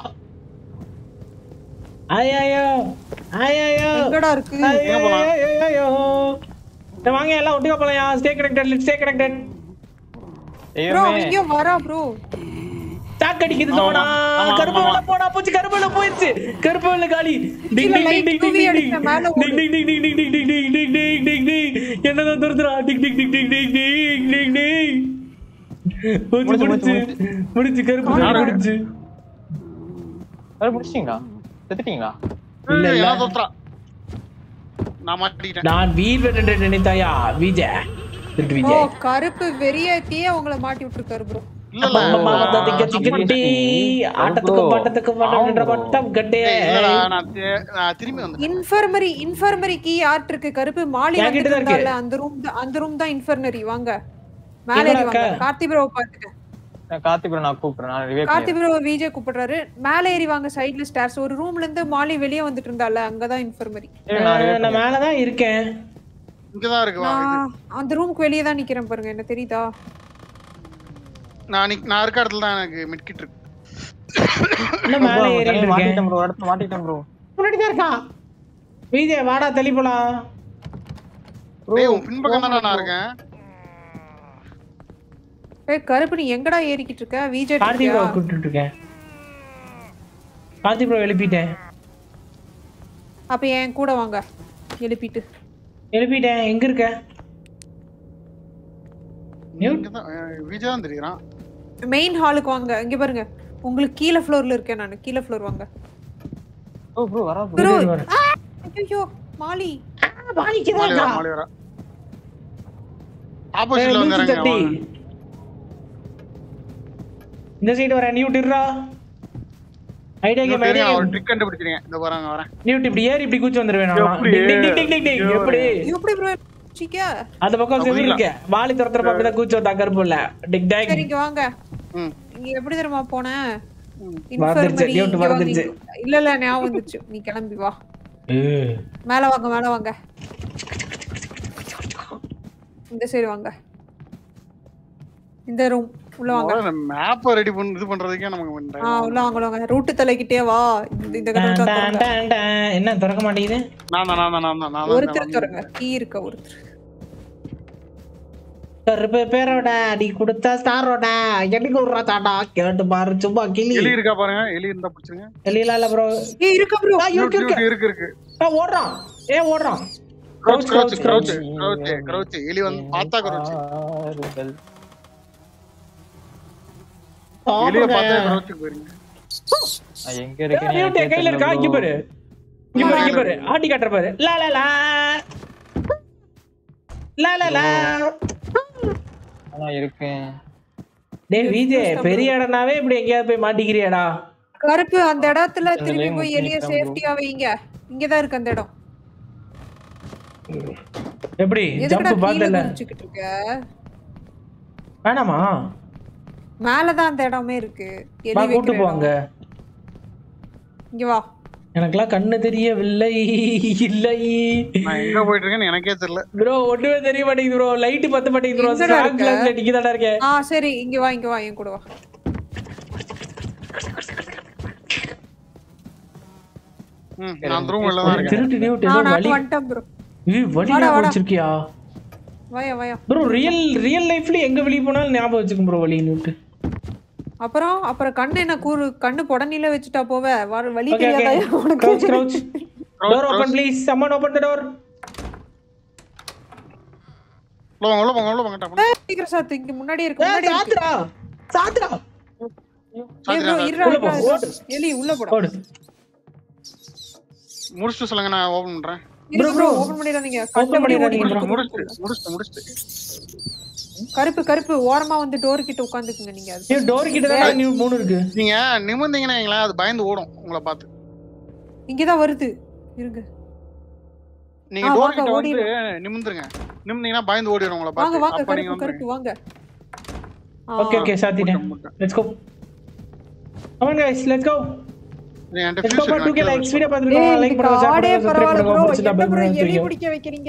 ஐயோ ஐயோ எங்கடா இருக்கு ஐயோ வாங்க எல்லாம் ஒட்டுக்கா போலாம் stay connected let's stay connected bro தெய்வமே இங்கேயும் வரா ப்ரோ சாக் அடிக்குது தோணா ஆமா, கருப்பு ஆமா. வெள்ள போடா போச்சு கருப்பு வெள்ள போயிருச்சு கருப்பு வெள்ள காலி டிங் கீழே டிங் டிங் light டிங் தூவி டிங் டிங் அடிச்ச மேல டிங் டிங் டிங் டிங் டிங் டிங் டிங் டிங் டிங் டிங் டிங் டிங் என்னதான் துரத்துறா டிங் டிங் டிங் டிங் டிங் டிங் டிங் டிங் முடிச்சு முடிச்சு, முடிச்சு முடிச்சு கருப்பு வெள்ள முடிச்சு வேற முடிச்சிட்டீங்களா செத்துட்டீங்களா இல்ல, இல்ல. என்ன தோத்துறா நான் மாட்டிக்கிட்டேன் நான் வீர் என்று நினைத்தாயா விஜய் திருட்டு ஓ விஜய் கருப்பு வெறியத்தியே உங்களை மாட்டி விட்டுருக்காரு ப்ரோ இல்ல இல்ல அம்மா ததிக்க திக்கட்டி ஆட்டத்துக்கும் bro. பாட்டத்துக்கும் பாட்டம் bro. பட்டம் கட்டே ஏய், இல்லடா நான் தி- நான் திரும்பி வந்துட்டேன் இன்ஃபர்மரி இன்ஃபர்மரி கீ யார்ட் இருக்கு கருப்பு மாலி என்கிட்ட வந்துட்டு தான் இருக்கு. இருந்தால அந்த ரூம் தான் அந்த ரூம் தான் இன்ஃபர்மரி வாங்க மேல எங்கடா ஏறி வாங்க இருக்க? கார்த்தி ப்ரோ பாத்துக்க நான் கார்த்திக் நான் கூப்பிடுறேன் நான் ரிவே கார்த்தி ப்ரோ விஜய் கூப்பிடுறாரு மேல ஏறி வாங்க சைடுல ஸ்டார்ஸ் ஒரு ரூம்ல இருந்து மாலி வெளியே வந்துட்டு இருந்தால அங்கதான் இன்ஃபர்மரி நான் நான் மேலதான் இருக்கேன் இங்கதான் இருக்கு வா இது. நான் அந்த ரூமுக்கு வெளியே தான் நிக்கிறேன் பாருங்க என்ன தெரியுதா நான் நிக்- நான் இருக்க இடத்துல தான் எனக்கு மிட்கிட் இருக்கு இன்னும் மேல ஏறிட்டு இருக்கேன் மாட்டிட்டேன் ப்ரோ அடுத்து மாட்டிட்டேன் ப்ரோ முன்னாடி தான் இருக்கான் விஜய் வாடா தள்ளி போலாம் டேய் உன் பின்பக்கம் தானே நான் இருக்கேன் ஏய் கருப்பு நீ எங்கடா ஏறிக்கிட்டு இருக்க விஜய் கார்த்திக் ப்ரோ கூப்பிட்டு இருக்கேன் கார்த்திக் ப்ரோ எழுப்பிட்டேன் அப்ப என் கூட வாங்க எழுப்பிட்டு எழுப்பிட்டேன் எங்க இருக்க இங்கதான் அஹ், விஜய் தான் தெரியுறான் மெயின் ஹாலுக்கு வாங்க இங்க பாருங்க உங்களுக்கு கீழ ஃப்ளோர்ல இருக்கேன் நான் கீழ ஃப்ளோர் வாங்க ஓ ப்ரோ வரா ப்ரோ ப்ரோ இரு, இரு. ஐயோ மாலி மாலி வரா மாலி வரா ஆப்போசிட்ல வந்து லூசு இறங்குங்க சட்டி. வாங்க. இந்த சைடு வரேன் நியூட் இருடா ஐடியா இன்னும் கேம் தெரியும், ஐடியா ஒரு ட்ரிக் கண்டுபிடிச்சிருக்கேன் இந்த பாருங்க வரேன் நியூட் இப்படி ஏறி இப்படி கூச்சு வந்துருவேன் நான். எப்படி? Tick tick tick tick tick tick. எப்படி எப்படி ப்ரோ சிக்க அந்த பக்கம் அப்ப செவில் இல்ல. இருக்க வாலி துரத்துறப்ப அப்படிதான் கூச்சு வந்தா கருப்பு இல்ல டிக் டேக் சரி இங்க வாங்க ம் இங்க எப்படி தெரியுமா போனேன் மறந்துருச்சு, Infirmary, நியூட் இங்க வாங்க, மறந்துருச்சு. இங்க- இல்ல இல்ல ஞாபகம் வந்துச்சு நீ கிளம்பி வா மேல வாங்க மேல வாங்க இந்த சைடு வாங்க இந்த ரூம் உள்ள வாங்க மேப்பை ரெடி பண்ணி இது பண்றதுக்கே நமக்கு ஆ பண்றேன் உள்ள வாங்க உள்ள வாங்க ரூட்டு தலைக்கிட்டே வா இந்த இந்த கதவு தான் திறங்க. என்ன திறக்க மாட்டேங்குது நான் தான் நான் தான் நான் தான் நான் தான் ஒருத்தர் திறங்க கீ இருக்க ஒருத்தர் கருப்பு பேரோட அடி கொடுத்தா ஸ்டாரோட எனக்கு விடுறா தாண்டா கேட்டு பாரு சும்மா கிளி எலி இருக்கா பாருங்க எலி இருந்தா பிடிச்சிருங்க வெளியில இல்ல ப்ரோ ஏ இருக்க ப்ரோ இருக்கு இருக்கு இருக்கு இருக்கு ஓடுறான் ஏ ஓடுறான் கிரௌச் Crouch, கிரௌச் crouch. கிரௌச் கிரௌச் கிரௌச் எலி வந்து பார்த்தா கிரௌச் எலிய பார்த்தா கிரௌச்சுக்கு போயிருங்க நான் எங்க இருக்கேன்னு நியூட் எனக்கே கையில இருக்கா இங்க தெரியல பாரு இங்க பாரு இங்க பாரு ஆட்டி காட்டுற பாரு லா லா லா லா லா லா bro. நான் இருக்கேன் டேய் விஜய் பெரிய இடம்னாவே இப்படி எங்கேயாவது போய் மாட்டிக்கிறியாடா கருப்பு அந்த இடத்துல திரும்பி அதுலயும் போய் எலிய நிக்கிறேன் bro. சேஃப்டியா வைங்க இங்கதான் இருக்கு அந்த இடம் எப்படி எதுக்குடா ஜம்ப் கீழே பார்த்தல குதிச்சுக்கிட்டு இருக்க வேணாமா மேலதான் அந்த இடமே இருக்கு எலி வா கூட்டு வைக்கிற போவாங்க இடம். இங்க வா எனக்கெல்லாம் கண்ணு தெரியவில்லை இல்லை நான் எங்க போயிட்டு இருக்கேன்னு எனக்கே தெரியல ப்ரோ ஒண்ணுமே தெரிய மாட்டேங்குது ப்ரோ லைட் பத்த மாட்டேங்குது ப்ரோ எங்கடா ஸ்ட்ராங் இருக்க? கிளாஸ்ல டிக்கி இருக்கேன் ஆ சரி இங்க வா இங்க வா என் கூட வா ம் நான் அந்த ரூம் தான் இருக்கேன் திருட்டு நியூட் ஆ ஏதோ நான் வலி வந்துட்டேன் ப்ரோ ஏய், வலி வாடா, ஞாபகம் வாடா. வச்சிருக்கியா வாயா வாயா ப்ரோ ரியல் ரியல் லைஃப்ல எங்க வெளிய போனாலும் ஞாபகம் வச்சுக்கும் ப்ரோ வலி நியூட் அப்புறம் அப்புறம் கண்ணு என்ன கூறு கண்ணு புடனில வச்சுட்டா போவ வர வழி ஓகே ஓகே தெரியாதா உனக்கு crouch crouch door open please come on open the door உள்ள வாங்க உள்ள வாங்க உள்ள வாங்க டப்புனு. சீக்கிரம் சாத்து இங்க முன்னாடி இருக்கு முன்னாடி இருக்கு சாத்துடா சாத்துடா ஏய் bro, இருடா, உள்ள போ, இருடா, ஓடு. எலி உள்ள போடா ஓடு முடிச்சுட்டு சொல்லுங்க நான் ஓபன் பண்றேன் இரு ப்ரோ ஓபன் பண்ணிடாதீங்க கண்டபடி பண்ணிடாதீங்க ஓடிக்கிட்டு bro. இருக்கு. முடிச்சுட்டு முடிச்சுட்டு முடிச்சுட்டு கருப்பு கருப்பு ஓரமா வந்து டோர் கிட்ட உட்காந்துக்குங்க நீங்க அது நீ டோர் கிட்ட தான் நீ மூணு இருக்கு நீங்க நிமிர்ந்தீங்கன்னா வைங்களேன், அது பயந்து ஓடும் உங்களை பார்த்து இங்கதான் வருது இருங்க நீங்க ஆ, டோர் வாங்க, கிட்ட வந்து ஓடிடும். நிமிந்துருங்க நிமிந்தீங்கன்னா பயந்து ஓடிடும் உங்களை வாங்க பார்த்து வாங்க அப்ப நீங்க கருப்பு வந்து கருப்பு வாங்க ஆ, ஓகே ஓகே சாத்திட்டேன் முட்டை. Let's go come on guys let's go இது என்கிட்ட let's go fuse for 2k இருக்கு, likes வீடியோ டேய், பார்த்துருக்கோம் லைக் இதுக்கு பண்ணுங்க ஷேர் ஆடே பண்ணுங்க சப்ஸ்கிரைப் பரவாயில்ல பண்ணுங்க bro. முடிச்சிட்டா என்ன பெல் bro பட்டன் எலி தெரியும் பிடிக்க வைக்கிறீங்க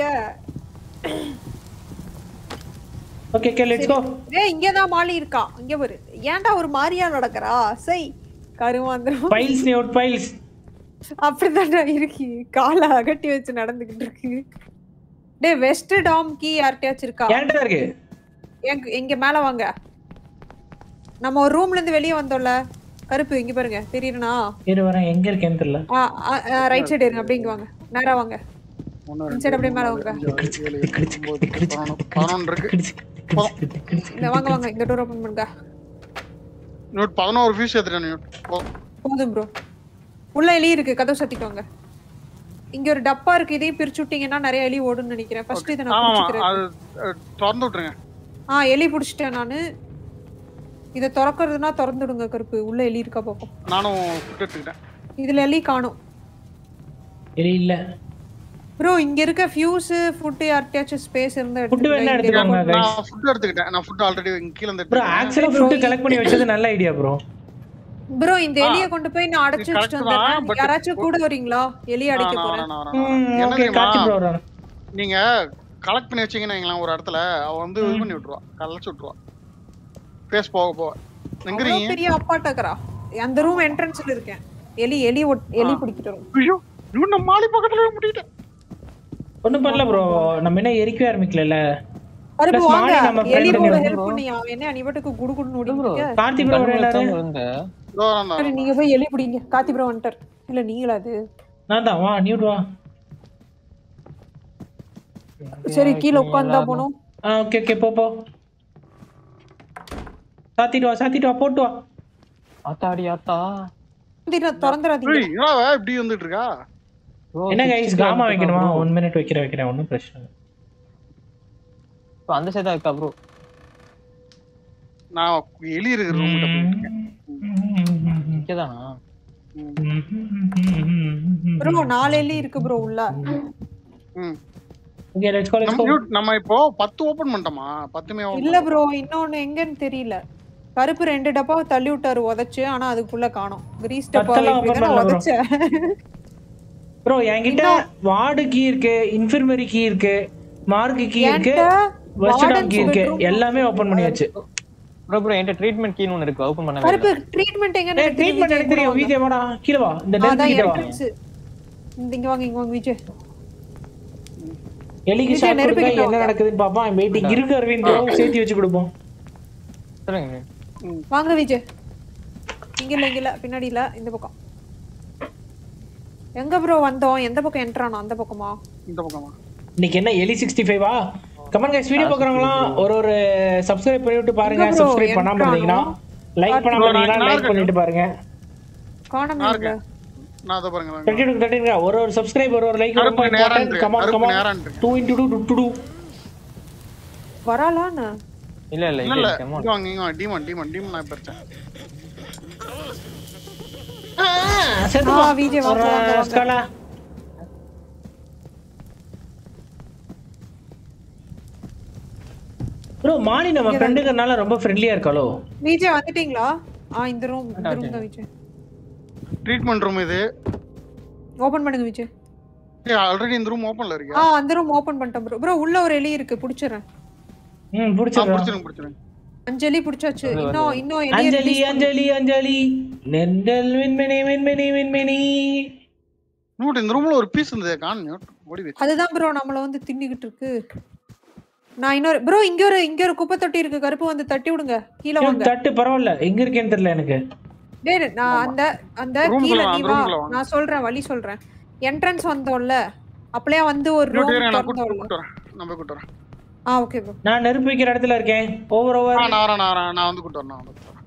ஓகே ஓகே லெட்ஸ் கோ ஏய் இங்கதான் மாலி இருக்கா இங்க பாரு ஏன்டா ஒரு மாரியா நடக்கறா சை கருமாந்திரம் ஃபைல்ஸ் நியூட் ஃபைல்ஸ் அப்படிதான்டா இருக்கு காலை அகட்டி வச்சு நடந்துகிட்டு இருக்கு டேய் வெஸ்ட் டாம் கீ யார்கிட்டயாச்சும் இருக்கா என்கிட்ட தான் இருக்கு எங்க இங்க மேல வாங்க நம்ம ஒரு ரூம்ல இருந்து வெளிய வந்தோம்ல கருப்பு இங்க பாருங்க தெரியுறனா இரு வரேன் எங்க இருக்கேன்னு தெரியல ரைட் சைடு இருங்க அப்படிங்க வாங்க நேரா வாங்க ஒண்ணு, இந்த சைடு அப்படியே மேல வாங்க அஞ்சு, ஆறு, ஏழு, எட்டு, ஒன்பது, பத்து, பதினொன்று, பதினொன்று இருக்கு இந்த வாங்க வாங்க இந்த டோர் ஓபன் பண்ணுங்க நோட் பதினோரு ஃபீஸ் எடுத்துட்டேன் நோட் போ போதும் ப்ரோ உள்ள எலி இருக்கு கதவு சத்திக்கோங்க இங்க ஒரு டப்பா இருக்கு இதையும் பிரிச்சு விட்டீங்கன்னா நிறைய எலி ஓடும்னு நினைக்கிறேன் ஃபர்ஸ்ட் இதை நான் ஆமா பிடிச்சிக்கிறேன் அது அஹ், திறந்து விட்டுருங்க ஆ எலி பிடிச்சிட்டேன் நானு இத திறக்கிறதுனா திறந்துடுங்க கருப்பு உள்ள எலி இருக்கா பாப்போம் நானும் ஃபுட் எடுத்துக்கிட்டேன் இதுல எலி காணும் சரி இல்ல ப்ரோ இங்க இருக்க ஃபியூஸ் ஃபுட் யார்கிட்டயாச்சும் ஸ்பேஸ் இருந்தா ஃபுட் வேணா எடுத்துக்கோங்க. இங்க எடுத்துக்கோங்க நான் ஃபுட் எடுத்துக்கிட்டேன் நான் ஃபுட் ஆல்ரெடி கீழ இருந்து ப்ரோ எடுத்துக்கிட்டேன். ஆக்சுவலா ஃபுட் கலெக்ட் பண்ணி வச்சது நல்ல ஐடியா ப்ரோ ப்ரோ இந்த எலிய கொண்டு போய் நான் அடைச்சு இது வச்சுட்டு correct தான், வந்துடுறேன் but- யாராச்சும் கூட வரீங்களா எலி அடைக்க நான் போறேன் வரேன், நான் வரேன், நான் வரேன். என்ன ஓகே கார்த்தி தெரியுமா ப்ரோ வரான் நீங்க கலெக்ட் பண்ணி வச்சீங்கன்னா வைங்களேன் ஒரு இடத்துல அவ வந்து இது பண்ணி விட்டுருவா கலைச்சு விட்டுருவா ஃபேஸ் போக போக அவ்வளவு எங்கிறீங்க பெரிய அப்பாட்டக்கரா அந்த ரூம் என்ட்ரன்ஸ்ல இருக்கேன் எலி எலி ஒட்- எலி பிடிக்கிட்டு வரும் ஐயோ இன்னும் நம்ம மாலி பக்கத்துல முட்டிட்டேன் ஒண்ணும் பண்ணல ப்ரோ நம்ம என்ன எரிக்கவே ஆரம்பிக்கல கருப்பு Plus வாங்க மாடி நம்ம எலி friend கூட bro. ஹெல்ப் பண்ணியா என்ன நீ பாட்டுக்கு குடு குடுன்னு ஓடிங்க கார்த்தி ப்ரோ எல்லாரு இருந்த இதோ வரேன் சரி நீங்க போய் எலி பிடிங்க காத்தி ப்ரோ வந்துட்டார் இல்ல நீங்களா அது நான் தான் வா நியூட் வா சரி கீழே உட்கார்ந்தா போனோம் ஆ ஓகே ஓகே போ போ சாத்திட்டு வா சாத்திட்டு வா போட்டு வா ஆத்தாடி ஆத்தா திற- திறந்துடாதீங்க ஏய், என்னடா அவ இப்படி வந்துட்டு இருக்கா Bro, என்ன 60 கைஸ் காமா இருக்கா வைக்கணுமா bro? ஒன் மினிட் வைக்கிற வைக்கிறேன் ஒன்றும் பிரச்சனை இல்லை Bro, அந்த சைடா இருக்கா ப்ரோ நான் எலி இருக்கிற ரூம் கிட்ட போயிட்டு இருக்கேன் இங்கதானா ப்ரோ நாலு எலி இருக்கு ப்ரோ உள்ள ம். ஓகே லெட்ஸ் கோ லெட்ஸ் நம்ம கோ mute- நம்ம இப்போ பத்து ஓபன் பண்ணிட்டோமா பத்துமே open இல்ல ப்ரோ இன்னொன்னு எங்கன்னு தெரியல கருப்பு ரெண்டு டப்பாவை தள்ளி விட்டாரு உதைச்சு ஆனா அதுக்குள்ள காணோம் கிரீஸ் டப்பா பத்தெல்லாம் open பண்ணல bro. உதைச்சேன் ப்ரோ என்கிட்ட வார்டு கீ இருக்கு இன்ஃபர்மரி கீ இருக்கு மார்க் கீ இருக்கு என்கிட்ட வெஸ்ட் டாக் warden's கீ இருக்கு bedroom- எல்லாமே ஓபன் பண்ணியாச்சு ப்ரோ ப்ரோ என்கிட்ட ட்ரீட்மெண்ட் கீன்னு ஒன்னு இருக்கு ஓபன் பண்ணவே கருப்பு ட்ரீட்மெண்ட் எங்க ஏய் ட்ரீட்மெண்ட் எனக்கு தெரியும் வீடியோ வாடா கீழ வா இந்த டெஸ்க் அதான் கிட்ட வா entrance. இந்த இங்க வாங்க இங்க வாங்க விஜய் எலிக்கு விஜய், ஷாட் நெருப்பு கொடுத்தா கிட்ட என்ன வாங்க. நடக்குதுன்னு பாப்போம் வெயிட்டிங் இருக்கு அரவிந்த் bro சேர்த்து வச்சு கொடுப்போம் சொல்லுங்க வாங்க விஜய் இங்க இல்ல இங்க இல்ல பின்னாடி இல்ல இந்த பக்கம் எங்க ப்ரோ வந்தோம் எந்த பக்கம் என்ட்ரானோ அந்த பக்கமா இந்த பக்கமா இன்னைக்கு என்ன எலி சிக்ஸ்டி ஃபைவா கமெண்ட் கைஸ் வீடியோ பார்க்குறவங்களாம் ஒரு ஒரு சப்ஸ்கிரைப் பண்ணி விட்டு பாருங்க எங்க bro சப்ஸ்கிரைப் பண்ணாம entrano? இருந்தீங்கன்னா லைக் பண்ணாம bro, இருந்தீங்கன்னா நான் லைக் பண்ணிட்டு பாருங்க காணமே நான் இல்ல இருக்கேன் நான் அதை பாருங்க தட்டி விடுங்க தட்டி விடுங்க ஒரு ஒரு சப்ஸ்கிரைப் ஒரு ஒரு லைக் ரொம்ப கருப்பு நேரா இம்பார்ட்டன்ட் இருக்கு, கமான் கருப்பு கமான் நேரா இருக்கு. 2 into 2 2 2 வராலான்னு இல்ல இல்ல இல்ல இல்ல இல்ல come on. இங்க வாங்க இங்க வாங்க டீமன் டீமன் டீமன் நான் பறிச்சேன் செத்து ஆ, போ. விஜய் வாங்க, ஒரு வாங்க, வாங்க. ஸ்காலா. ப்ரோ மாலி நம்ம ஃப்ரெண்டுங்கனால ரொம்ப ஃப்ரெண்ட்லியா இருக்காளோ விஜய் வந்துட்டீங்களா ஆ இந்த ரூம் இந்த ரூம் தான் விஜய் ட்ரீட்மெண்ட் ரூம் இது ஓபன் பண்ணுங்க விஜய் ஆல்ரெடி இந்த ரூம் ஓபன்ல ஆ இருக்கு அந்த ரூம் ஓபன் பண்ணிட்டேன் ப்ரோ ப்ரோ உள்ள ஒரு எலி இருக்கு புடிச்சிடுறேன் ம் பிடிச்சிருக்கா புடிச்சிருங்க புடிச்சிருங்க அஞ்சலி புடிச்சாச்சு இன்னும் இன்னும் எலி அஞ்சலி அஞ்சலி அஞ்சலி நெண்டல் விண்மணி விண்மணி விண்மணி நோட் இந்த ரூம்ல ஒரு பீஸ் இருந்தது கான் நோட் ஓடி வச்சு அதுதான் ப்ரோ நம்மள வந்து தின்னுகிட்டு இருக்கு நான் இன்னொரு ப்ரோ இங்க ஒரு இங்க ஒரு குப்பை தொட்டி இருக்கு கருப்பு வந்து தட்டி விடுங்க கீழ வாங்க தட்டு பரவாயில்ல எங்க இருக்கேன்னு தெரியல எனக்கு டேய் நான் அந்த அந்த Room கீழ குள்ள வா, நீ அந்த வா room குள்ள வா. நான் சொல்றேன் வழி சொல்றேன் என்ட்ரன்ஸ் வந்தோம்ல அப்பளையா வந்து ஒரு நோட் ரூம் நான் கூட்டு திறந்தோம்ல கூட்டு வரேன் நான் போய் கூட்டு வரேன் ஆ ஓகே ப்ரோ நான் நெருப்பு வைக்கிற இடத்துல இருக்கேன் ஓவர் ஆ, ஓவர் நான் வரேன் நான் வரேன் நான் வந்து கூட்டு வரேன் நான் வந்து கூட்டு வரேன்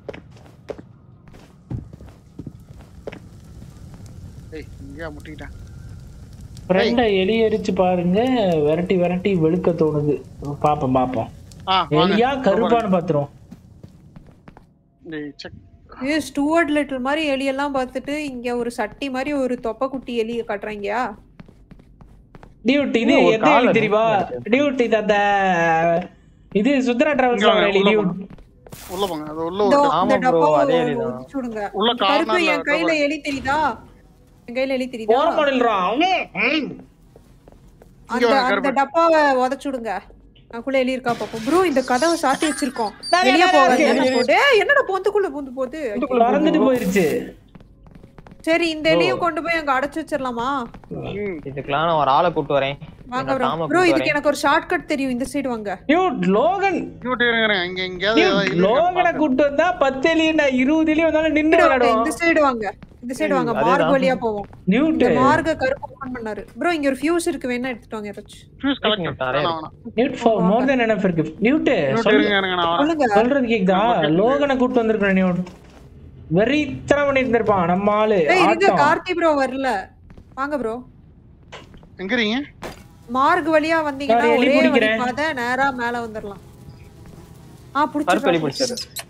ஏய் இங்கேயா முட்டிக்கிட்டேன் ஃப்ரெண்டை எலி அடிச்சு பாருங்க விரட்டி விரட்டி வெளுக்க தோணுது பாப்போம் பாப்போம் ஆ வாங்க எலியா கருப்பான்னு பாத்துருவோம் டேய் செக் ஏ ஸ்டூவர்ட் லிட்டில் மாதிரி எலி எல்லாம் பார்த்துட்டு இங்க ஒரு சட்டி மாதிரி ஒரு தொப்பை குட்டி எலி காட்டுறாங்கயா டியூட் இது ஒரு எந்த கால் எலி தெரியுமா டியூட் இது அந்த இது சுந்தரா டிராவல்ஸ் இங்க வாங்க, எலி உள்ள டியூட் போங்க. உள்ள போங்க அது உள்ள இந்த ஒரு இந்த ஆமா bro, டப்பாவை அதே எலி தான். ஒடிச்சு விடுங்க உள்ள கருப்பு கார்னர்ல என் கையில எலி தெரியுதா என் கையில எலி தெரியுதா போற மாடல்ரா அந்த வாங்க, அந்த கருப்பு. டப்பாவை உதச்சு விடுங்க அதுக்குள்ள எலி இருக்கா பாப்போம் ப்ரோ இந்த கதவை சாத்தி வச்சிருக்கோம் நான் வெளிய நான் போகாது இருக்கேன். என்ன போடு ஏய், என்னடா பொந்துக்குள்ள பொந்து போகுது பறந்துட்டு போயிருச்சு சரி இந்த எலியும் கொண்டு போய் அங்க அடைச்சு வச்சிடலாமா இதுக்கெல்லாம் நான் ஒரு ஆளை கூட்டு வரேன் வாங்க என்னோட ப்ரோ டாமை ப்ரோ கூட்டு இதுக்கு வரேன் எனக்கு ஒரு ஷார்ட் கட் தெரியும் இந்த சைடு வாங்க டியூட் லோகன் கியூட் இருங்க இங்க எங்கேயாவது டியூட் ஏதாவது லோகனை இருக்கா கூட்டு வந்தா பத்து எலி நான் இருபது எலி வந்தாலும் நின்று இந்த விளையாடுவோம் சைடு வாங்க இந்த சைடு வாங்க அதேதான். மார்க் வழியா போவோம் டியூட் இந்த மார்க கருப்பு ஓபன் பண்ணாரு ப்ரோ இங்க ஒரு ஃபியூஸ் இருக்கு வேணா எடுத்துட்டு வாங்க யாராச்சும் ஃபியூஸ் கலெக்டர் தரேன். வேணாம் வேணாம் dude far more than enough இருக்கு டியூட் கியூட் இருங்க இருங்க நான் வரேன் சொல்லுங்க சொல்றது கேக்குதா லோகனை கூட்டு வந்திருக்கேன் டியூட் வெறித்தனம் பண்ணிட்டு இருந்திருப்பான் நம்ம ஆளு ஏய் இருங்க ஆட்டம் கார்த்தி ப்ரோ வரல வாங்க ப்ரோ எங்க இருக்கீங்க மார்க் வழியா வந்தீங்கன்னா நான் எலி ஒரே வழி பிடிக்கிறேன். பாதை நேரா மேல வந்துடலாம் ஆ கருப்பு எலி புடிச்சு பிடிச்சாரு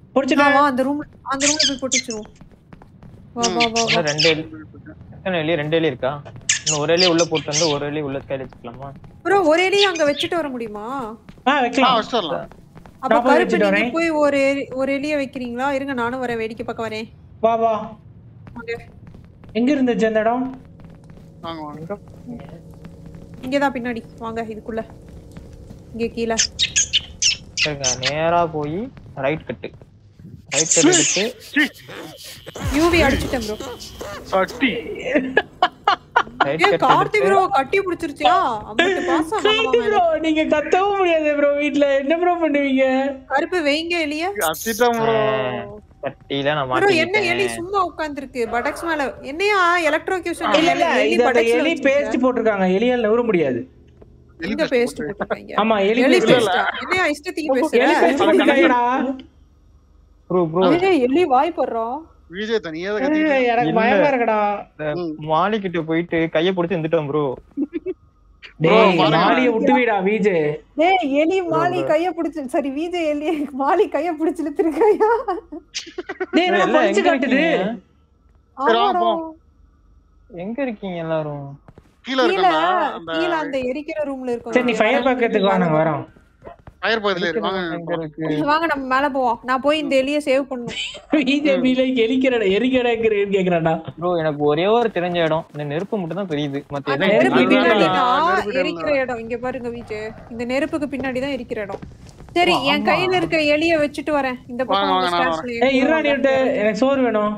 பிடிச்சிட்டேன் வா அந்த ரூம் அந்த ரூம்ல போய் போட்டு வச்சிருவோம் வா வா வா வா இன்னும் ரெண்டு எலி எத்தனை எலி ரெண்டு எலி இருக்கா இன்னும் ஒரு எலி உள்ள போட்டு வந்து ஒரு எலி உள்ள கையில வச்சுக்கலாமா ப்ரோ ஒரு எலியை அங்க வச்சுட்டு வர முடியுமா ஆ ஆ வைக்கலாம் வச்சுட்டு வரலாம் அப்ப நான் போய் கருப்பு வச்சுட்டு நீங்க வரேன். போய் ஒரு எலி- ஒரு எலிய வைக்கிறீங்களா இருங்க நானும் வரேன் வேடிக்கை பார்க்க வரேன் வா வா வாங்க. எங்க இருந்துச்சு அந்த இடம் வாங்க வாங்க இங்கதான் பின்னாடி வாங்க இதுக்குள்ள இங்க கீழே சரிங்க நேரா போய் ரைட் கட்டு ரைட் கட் எடுத்து யூவி அடிச்சிட்டேன் ப்ரோ சட்டி ரைட் ஏ கட் கார்த்தி எடுத்து ப்ரோ கட்டி பிடிச்சிருச்சியா அம்பட்டு பாசம் மாமா மேல. ப்ரோ நீங்க கத்தவும் முடியாது ப்ரோ வீட்ல என்ன ப்ரோ பண்ணுவீங்க கருப்பு வைங்க எலிய அத்திட்டம் ப்ரோ கட்டியில நான் ப்ரோ என்ன எலி மாட்டிக்கிட்டேன் சும்மா உட்கார்ந்திருக்கு பட்டக்ஸ் மேல என்னையா எலக்ட்ரோக்யூஷன் இல்ல இல்ல இது அந்த எலி பேஸ்ட் போட்டிருக்காங்க எலியால் நவர முடியாது எங்க பேஸ்ட் போட்டுருக்காங்க ஆமா எலி எலி paste. பேஸ்ட் என்னையா இஷ்டத்துக்கு எலி பேசுற paste போட்டிருக்காங்கடா. ப்ரோ ப்ரோ ஏய், எலி வாய் போடுறோம் விஜய் தனியா தான் ஏய், கத்திட்டு எனக்கு இல்ல. பயமா இருக்கடா மாலி கிட்ட போயிட்டு கைய பிடிச்சு இருந்துட்டோம் ப்ரோ டேய் பாருங்க. மாலிய விட்டு வீடா வீஜே டேய் எலி மாலி கைய பிடிச்சு சரி விஜய் எலி மாலி கைய பிடிச்சு இழுத்துருக்காயா டேய் நான் எல்லாம் பறிச்சு எங்க காட்டுது இருக்கீங்க? சரி, வா, ஆமாடா. போம். எங்க இருக்கீங்க எல்லாரும் கீழே கீழ இருக்கா அந்த கீழ அந்த எரிக்கிற ரூம்ல இருக்கோம் சரி நீ ஃபயர் பாக்கிறதுக்கு வா நாங்க வரோம் ஃபயர் பக்கத்துல இருக்கு எங்க வாங்க இருக்கு வாங்க நம்ம மேல போவோம் நான் போய் இந்த எலிய சேவ் பண்ணும் பிஜேபியில எரிக்கிறடா எரிக்கிறேன்னு கேக்குறாடா ப்ரோ எனக்கு ஒரே ஒரு தெரிஞ்ச இடம் இந்த நெருப்பு மட்டும் தான் தெரியுது மத்த அந்த எதுவும் நெருப்பு நெருப்பு பின்னாடி இல்லடா. தான் நெருப்பு இல்ல. எரிக்கிற இடம் இங்க பாருங்க விஜய் இந்த நெருப்புக்கு பின்னாடி தான் எரிக்கிற இடம் சரி ஓ, என் ஆமா. கையில இருக்க எலிய வச்சுட்டு வரேன் இந்த பக்கம் வாங்க, உங்க வாங்க, நான் ஸ்டாஷ்ல ஏய் இருடா நீ விட்டு எனக்கு சோறு வேணும்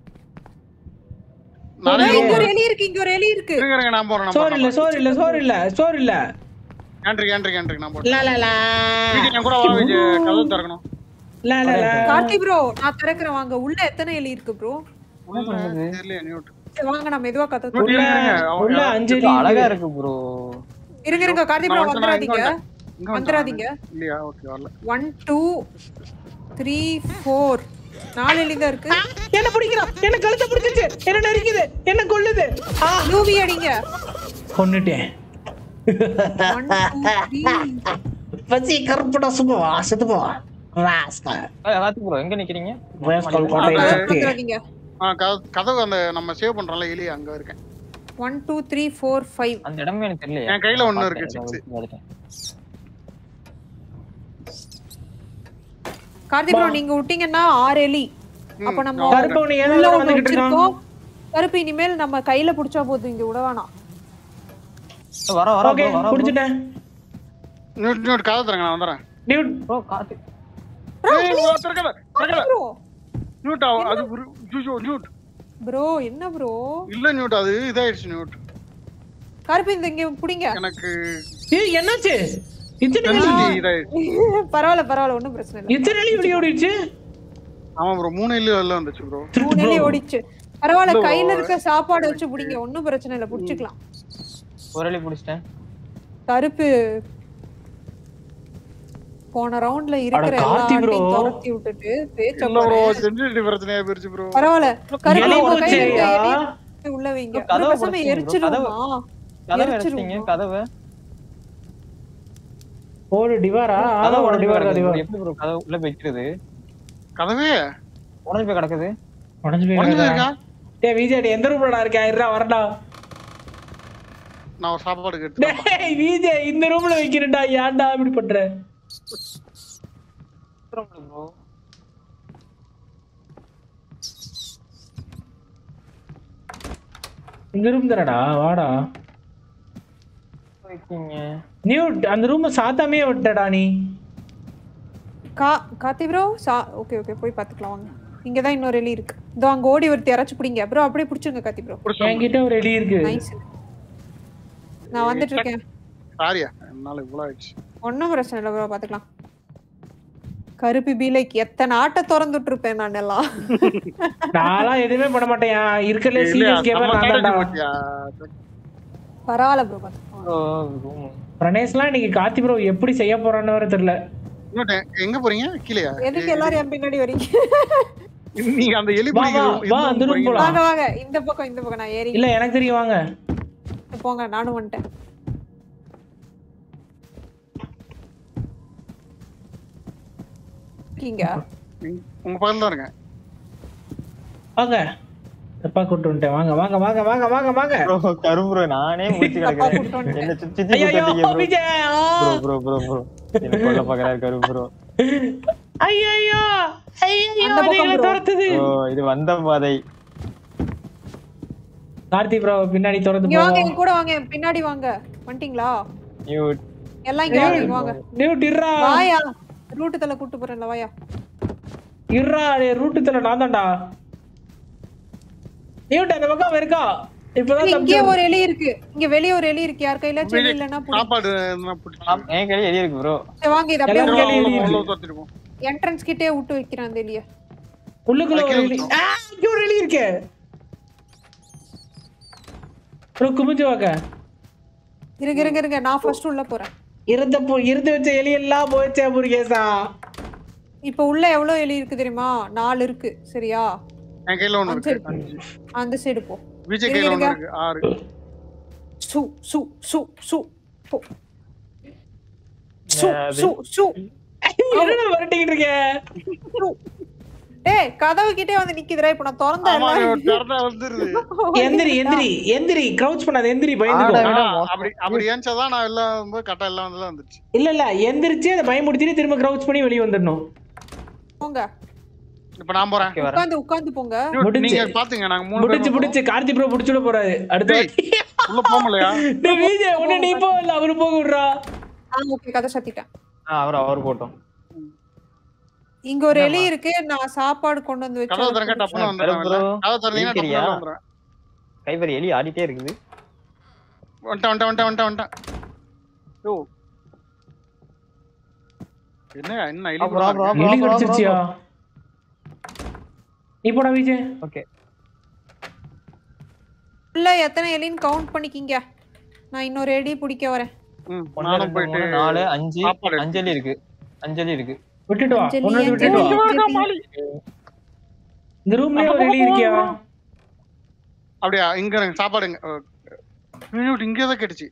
நானே ஏய், இங்க ஒரு எலி இருக்கு இங்க ஒரு எலி இருக்கு இருங்க இருங்க நான் போறேன் நான் சோறு இல்ல போறேன் சோறு இல்ல சோறு இல்ல சோறு இல்ல கேண்ட்ரி கேண்ட்ரி கேண்ட்ரி நான் போறேன் லா லா லா விஜய் என் கூட வா விஜய் கதவு திறக்கணும் லா லா லா கார்த்தி ப்ரோ நான் திறக்கிறேன் வாங்க உள்ள எத்தனை எலி இருக்கு ப்ரோ உள்ள தெரியலையே நியூட் வாங்க நான் மெதுவா கத்த நியூட் உள்ள இருங்க இருங்க உள்ள அவன் அஞ்சு இருக்கு, எலி அழகா இருக்கு. இருக்கு ப்ரோ இருங்க இருங்க கார்த்தி ப்ரோ நான் வந்துட்டேன், வந்துடாதீங்க இங்க வந்துட்டேன். வந்துடாதீங்க இல்லையா ஓகே வரல ஒன் டூ த்ரீ ஃபோர் நாலு எலி தான் இருக்கு என்ன பிடிக்கிறான் என்ன கழுத்தை பிடிச்சிருச்சு என்ன நெரிக்குது என்ன கொல்லுது ஆ யூவி அடிங்க கொன்னுட்டேன் ஒன் டூ த்ரீ பசி கருப்புடா சும்மா செத்து போ ராஸ்கல் காத்து ப்ரோ எங்க நிக்கிறீங்க ராஸ்கல் கோட்டை சக்தி வந்துடாதீங்க ஆ கத- கதவு அந்த நம்ம சேவ் பண்றோம்ல எலி அங்க இருக்கேன் one two three four five அந்த இடமே எனக்கு தெரியல என் கையில ஒண்ணு இருக்கு, six. கார்த்தி ப்ரோ நீங்க விட்டீங்கன்னா ஆறு எலி அப்ப நம்ம கருப்பு நீ ஏதோ உள்ள ஒண்ணு ஒண்ணு வந்துகிட்டு இருக்கான் வச்சிருக்கோம் கருப்பு இனிமேல் நம்ம கையில புடிச்சா போதும் இங்க விட வேணாம் வர வர ஓகே bro, வர புடிச்சிட்டேன் நியூட் நியூட் கதவு திறங்க நான் வந்துடுறேன் டியூட் ப்ரோ காத்து ஏய், வா, திறக்காத, திறக்காத. ப்ரோ நியூட் அவ- அது ஒரு- ஐயோ, நியூட் ப்ரோ என்ன ப்ரோ இல்ல நியூட் அது இதாயிடுச்சு நியூட் கருப்பு இந்த இங்க புடிங்க எனக்கு ஏய் என்னாச்சு இத்தனை எலி sensitivity இதாயிடுச்சு பரவாயில்ல பரவாயில்ல ஒண்ணும் பிரச்சனை இல்ல இத்தனை எலி வெளிய ஓடிடுச்சு ஆமா ப்ரோ மூணு எல்லு வெளில வந்துச்சு ப்ரோ மூணு எலி ஓடிச்சு பரவாயில்ல கையில இருக்க சாப்பாடு வச்சு புடிங்க ஒண்ணும் பிரச்சனை இல்ல புடிச்சுக்கலாம் ஒரு அடி பிடிச்சிட்டேன் கருப்பு போன ரவுண்ட்ல இருக்கிற அட, எல்லா கார்த்தி bro. ஆட்டையும் துரத்தி விட்டுட்டு பேச்ச இல்ல ப்ரோ பாரு. சென்சிட்டிவிட்டி பிரச்சனையா போயிருச்சு ப்ரோ பரவாயில்ல கருப்பு எலி உங்க கையில இருக்க போச்சேயா? எலி உள்ள வைங்க கதவை ஒரு பசங்க புடிச்சிங்க bro, எரிச்சிருவோமா கதவை எரிச்சிருவோமா? எடுத்தீங்க கதவை ஒரு டிவாரா கதவை அதான் ஒரு உடஞ்சு டிவாரா கிடக்குது bro. டிவார் எப்படி ப்ரோ கதவு உள்ள வைக்கிறது கதவே உடஞ்சு போய் கிடக்குது உடஞ்சு உடஞ்சு போய் இருக்கா டேய் விஜய் எந்த ரூம்லடா இருக்கா இருடா வரடா நான் ஒரு சாப்பாடு கேட்டு டேய் விஜய் இந்த ரூம்ல வைக்கிறேன்டா ஏன்டா இப்படி பண்ற ப்ரோ இந்த ரூம் தானடா வாடா வைக்கீங்க நியூட் அந்த ரூம் சாத்தாமே விட்டடா நீ கா கார்த்தி ப்ரோ சா ஓகே ஓகே போய் பாத்துக்கலாம் வாங்க இங்க தான் இன்னொரு எலி இருக்கு இதோ அங்க ஓடி ஒருத்தி யாராச்சும் பிடிங்க ப்ரோ அப்படியே பிடிச்சிருங்க கார்த்தி ப்ரோ என்கிட்ட ஒரு எலி இருக்கு நைஸ் நான் வந்துட்டு இருக்கேன் சாரியா என்னால இவ்வளவு ஆயிடுச்சு ஒன்றும் பிரச்சனை இல்லை ப்ரோ பாத்துக்கலாம் கருப்பு பீலைக்கு எத்தனை ஆட்டை திறந்துட்டு இருப்பேன் நான் எல்லாம் நான்லாம் எதுவுமே பண்ண மாட்டேன் இருக்கறதுல இல்லையா, சீரியஸ் கேமர் செம்ம நான் strategy தான்டா போட்டியா? பரவாயில்ல ப்ரோ பாத்துக்கலாம் ப்ரோ ரூம் பிரணேஷ்லாம் இன்னைக்கு கார்த்தி ப்ரோ எப்படி செய்ய போறான்னு வேற தெரியல இன்னொரு time, எங்க போறீங்க கீழயா எதுக்கு எல்லாரும் என் பின்னாடி வரீங்க நீங்க அந்த எலி வா, பிடிக்கிற வா, room- வா, இந்த அந்த room room போறீங்களா? போலாம். வாங்க வாங்க இந்த பக்கம் இந்த பக்கம் நான் ஏறி இல்ல எனக்கு தெரியும் வாங்க போங்க நானும் வந்துட்டேன் இருக்கீங்க இங்க- உங்க பக்கத்துல தான் இருக்கேன் வாங்க தப்பா கூட்டு வந்துட்டேன் வாங்க வாங்க வாங்க வாங்க வாங்க வாங்க ப்ரோ கரும்பு ப்ரோ நானே முடிச்சு தப்பா கிடக்குறேன் கூட்டு வந்துட்டேன். என்ன சுத்தி சுத்தி ஐயோ குத்தாதீங்க ப்ரோ விஜய் ஆ! ப்ரோ ப்ரோ ப்ரோ ப்ரோ என்ன கொல்ல பாக்குறாரு கரும்பு ப்ரோ ஐயோ ஐயோ அந்த பக்கம் எங்களை bro. துரத்துது ப்ரோ இது வந்த பாதை கார்த்தி ப்ரோ பின்னாடி துரத்து இங்க வாங்க போவோம் என் கூட வாங்க என் பின்னாடி வாங்க வந்துட்டீங்களா மியூட் எல்லாம் இங்க வாங்க இங்க வாங்க நியூட் இர்ரா வாயா ரூட்டு தலை கூட்டு போறேன்ல வாயா இர்ரா டேய் ரூட்டு தல நான் தான்டா நியூட் அந்த பக்கம் இருக்கா இப்பதான் இங்கே தப்பிச்சு ஒரு எலி இருக்கு இங்க வெளிய ஒரு எலி இருக்கு யார் கையில செடி இல்லன்னா புடி. சாப்பாடு எதுனா பிடிச்சி என் கையில எலி இருக்கு ப்ரோ சரி, வாங்க இத அப்படியே எல்லாரும் கையில எலி உள்ள இருக்கு. உள்ள தோத்திருப்போம் என்ட்ரன்ஸ் கிட்டே விட்டு வைக்கிறேன் அந்த எலிய உள்ளுக்குள்ள ஒரு எலி ஆ இங்க ஒரு எலி இருக்கு ப்ரோ குமிஞ்சு வாங்க இருங்க இருங்க இருங்க நான் ஃபர்ஸ்ட் உள்ள போறேன் இருந்த போ இருந்து வச்ச எலி எல்லாம் போச்சே முருகேசா இப்போ உள்ள எவ்வளவு எலி இருக்கு தெரியுமா நாலு இருக்கு சரியா என் கையில ஒண்ணு அந்த இருக்கு சைடு அந்த சைடு போ விஜய் இருங்க, கையில ஒண்ணு இருங்க. இருக்கு ஆறு சு சு சு சு போ சு சு சு என்னடா வரட்டிக்கிட்டு இருக்க சு. டேய் கதவு கிட்டே வந்து நிக்குதுடா இப்போ நான் ஆமா திறந்தேன் திறந்தா வந்துருது எந்திரி எந்திரி எந்திரி கிரவுச் பண்ணாத எந்திரி பயந்துக்கோ ஆட விட ஆ, மோசம். அப்படி அப்படி ஏன்ச்சாதான் நான் எல்லாம் போய் கரெக்டா எல்லாம் வந்து வந்துருச்சு இல்ல இல்ல எந்திரிச்சு அதை பயமுடுத்திட்டு திரும்ப கிரவுச் பண்ணி வெளிய வந்துடணும் போங்க இப்ப நான் போறேன் ஓகே வரேன் உட்காந்து உட்காந்து போங்க Dude, முடிஞ்சு. நீங்க பாத்துங்க நாங்க மூணு முடிச்சு பேரும் முடிச்சு கார்த்தி ப்ரோ புடிச்சுட போறாரு அடுத்த டேய். உள்ள போக முடியலையா டேய் விஜய் உன்னை நீ போ இல்ல அவரு போக விடுறா ஆ ஓகே கதை சத்திட்டேன் ஆ, அவர் அவர் போட்டோம் இங்க ஒரு எலி இருக்கு நான் சாப்பாடு கொண்டு வந்து வச்சு கதவை அதை திறக்க கொடுத்து- டப்புன்னு வந்துடுறேன் bro. கதவை திறந்தீங்கன்னா இருக்கிறியா? டப்புன்னு வந்துடுறேன் கைவர் எலி ஆடிட்டே இருக்குது வந்துட்டேன் வந்துட்டேன் வந்துட்டேன் வந்துட்டேன் வந்துட்டேன் ஓ என்ன என்ன எலி அப்புறம், கூட அப்புறம், எலி கடிச்சிருச்சியா நீ போடா விஜய் ஓகே உள்ள எத்தனை எலின்னு கவுண்ட் பண்ணிக்கிங்க நான் இன்னொரு எலி பிடிக்க வரேன் ம், ஒன்னு நானும் ரெண்டு போயிட்டு மூணு நாலு அஞ்சு சாப்பாடு அஞ்சலி இருக்கு அஞ்சலி இருக்கு விட்டுட்டு வா அஞ்சலி, ஒன்னு விட்டுட்டு அஞ்சலி. வா அஞ்சலி. இந்த ரூம்லயே ஒரு எலி இருக்கியா அப்படியா இங்க இருங்க, சாப்பாடு இங்க மினிட் இங்கே தான் கேட்டுச்சு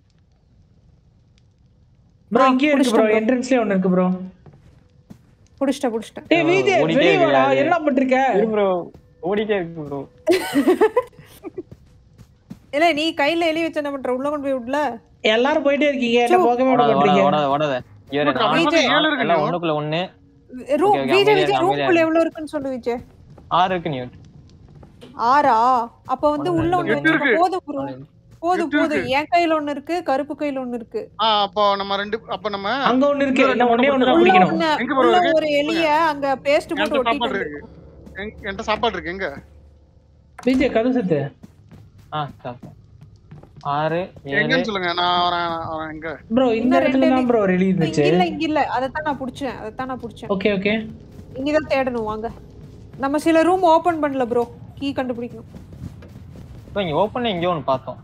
ப்ரோ இங்கே இருக்கு ப்ரோ என்ட்ரன்ஸ்லயே ஒன்னு இருக்கு ப்ரோ புடிச்சிட்டேன் புடிச்சிட்டேன் டேய் விஜய் ஓடிட்டே வெளிய வாடா இருக்காது. என்னடா பண்ணிருக்க இரு ப்ரோ ஓடிட்டே இருக்கு ப்ரோ இல்ல நீ கையில எலி வச்சு என்ன பண்ற உள்ள கொண்டு போய் விடல எல்லாரும் போயிட்டே இருக்கீங்க என்ன போகவே விட ஓடாத மாட்டீங்க ஓடாத ஓடாத இவரு உனக்கு நாலு அவனுக்கு ஏழு இருக்கு எல்லாம் நீ. ஒண்ணுக்குள்ள ஒண்ணு ரூம் Okay, okay, விஜய் அமைதியா விஜய் இரு, ரூம்குள்ள அமைதியா எவ்வளவு இருக்குன்னு சொல்லு விஜய் ஆறு இருக்கு நீ ஆறா அப்ப வந்து ஒண்ணு, உள்ள ரெண்டு, ஒண்ணு எட்டு வச்சுக்கோ. இருக்கு. போதும் bro. போதும் எட்டு போதும் என் கையில ஒண்ணு இருக்கு கருப்பு கையில ஒண்ணு இருக்கு ஆ அப்போ நம்ம ரெண்டு அப்ப நம்ம அங்க ஒண்ணு இருக்கு என்ன ஒண்ணே ஒண்ணு தான் உள்ள பிடிக்கணும் ஒண்ணு எங்க bro உள்ள இருக்கு? ஒரு எலிய அங்க பேஸ்ட் போட்டு என்கிட்ட சாப்பாடு ஒட்டிட்டு இருக்கு எங்க- என்கிட்ட சாப்பாடு இருக்கு எங்க விஜய் கதை சத்து ஆ சார் ஆறு ஏழு எங்கன்னு சொல்லுங்க நான் வரேன் நான் வரேன் எங்க ப்ரோ இந்த இன்னும் இடத்துல ரெண்டு தான் ப்ரோ ரெலி இங்க இருந்துச்சு இல்ல இங்க இல்ல அதத்தான் நான் புடிச்சேன் அதத்தான் நான் புடிச்சேன் ஓகே ஓகே இங்கதான் தேடணும் வாங்க நம்ம சில ரூம் ஓபன் பண்ணல ப்ரோ கீ கண்டுபிடிக்கணும் இப்போ இங்க ஓப்பன்ல எங்கேயோ ஒன்று பார்த்தோம்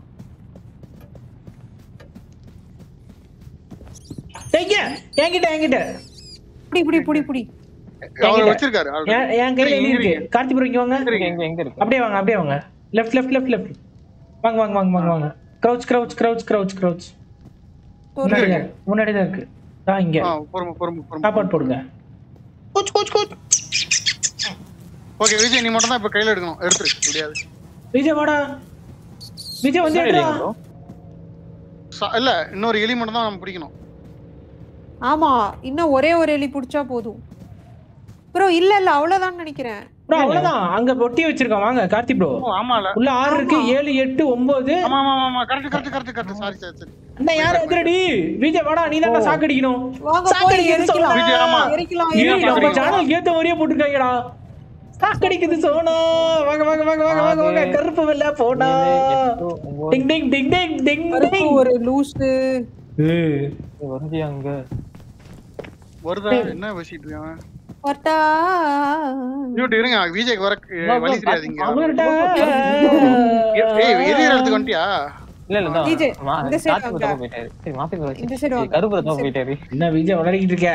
எங்க என்கிட்ட என்கிட்ட புடி புடி புடி புடி அவர் வச்சிருக்காரு அவர் என் என் கையில எலி இருக்கு கார்த்தி ப்ரோ இங்க வாங்க எங்க எங்க எங்க இருக்கு அப்படியே வாங்க அப்படியே வாங்க லெஃப்ட் லெஃப்ட் லெஃப்ட் லெஃப்ட் வாங்க வாங்க வாங்க வாங்க வாங்க crouch crouch crouch crouch crouch முன்னாடி தான் இருக்கு. முன்னாடி தான் இருக்கு தான் இங்க ஆ பொறுமை பொறுமை பொறுமை சாப்பாடு போடுங்க crouch crouch crouch okay Vijay நீ மட்டும் தான் இப்ப கையில எடுக்கணும் எடுத்துரு முடியாது விஜய் வாடா விஜய் வந்து முன்னாடி எடுடா இல்லைங்க bro. ச- இல்ல இன்னொரு எலி மட்டும் தான் நம்ம பிடிக்கணும் ஆமா இன்னும் ஒரே ஒரு எலி புடிச்சா போதும் ப்ரோ இல்ல இல்ல அவ்வளவுதான் நினைக்கிறேன் ப்ரோ அவ்வளவுதான் அங்க ஒட்டி வச்சிருக்கோம் வாங்க கார்த்தி ப்ரோ ஓ ஆமால உள்ள ஆறு இருக்கு ஏழு எட்டு ஒன்பது ஆமா ஆமா ஆமா, ஆமா correct correct correct correct sorry sorry சரி அண்ணா யார் எதிரடி விஜய் வாடா நீ தான் சாக்கடிக்கணும் வாங்க போய் சாக்கடிக்கிறது எரிக்கலாம் விஜய், ஆமா. எரிக்கலாம் ஏய், எரிக்கலாம். நம்ம சேனல் ஏத்த மாதிரியே போட்டுருக்காங்கடா சாக்கடிக்குது சோனா வாங்க வாங்க வாங்க வாங்க வாங்க வாங்க கருப்பு வெள்ளை போடா எட்டு, ஒன்பது, டிங் டிங் டிங் டிங் டிங் கருப்பு டிங் ஒரு லூசு ஏய், வருது அங்க வருதா என்ன பேசிட்டு இருக்கான் வரட்டா இங்கிட்டு இருங்க விஜய்க்கு வர வழி தெரியாதீங்க அவர்ட்ட ஏய் எதிர்த்து வந்துட்டியா இல்ல இல்ல தான் DJ, மா- இந்த side காத்து வாங்க. தப்பா போயிட்டாரு சரி மாத்தி இந்த side வாங்க. கருப்பு தப்பா போயிட்டாரு என்ன விஜய் விளையாடிக்கிட்டு இருக்க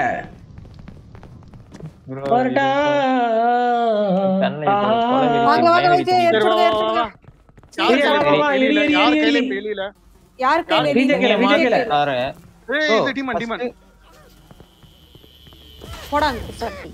Bro, வரட்டா கண்ணுல இப்போ கொலை வெறி வாங்க வாங்க பயங்கர விஜய் சரி வா, எடுத்துடுங்க வா, வா, எடுத்துடுங்க வா. யார் எரி, கையில எரி, யார் எரி, கையில எரி, யார் எரி. கையில இப்ப எலியில யார் கையில விஜய் எலி? கையில, விஜய் கையில. பாரு ஏய் Bro, இது டிமன் டிமன் first போடாங்க சார்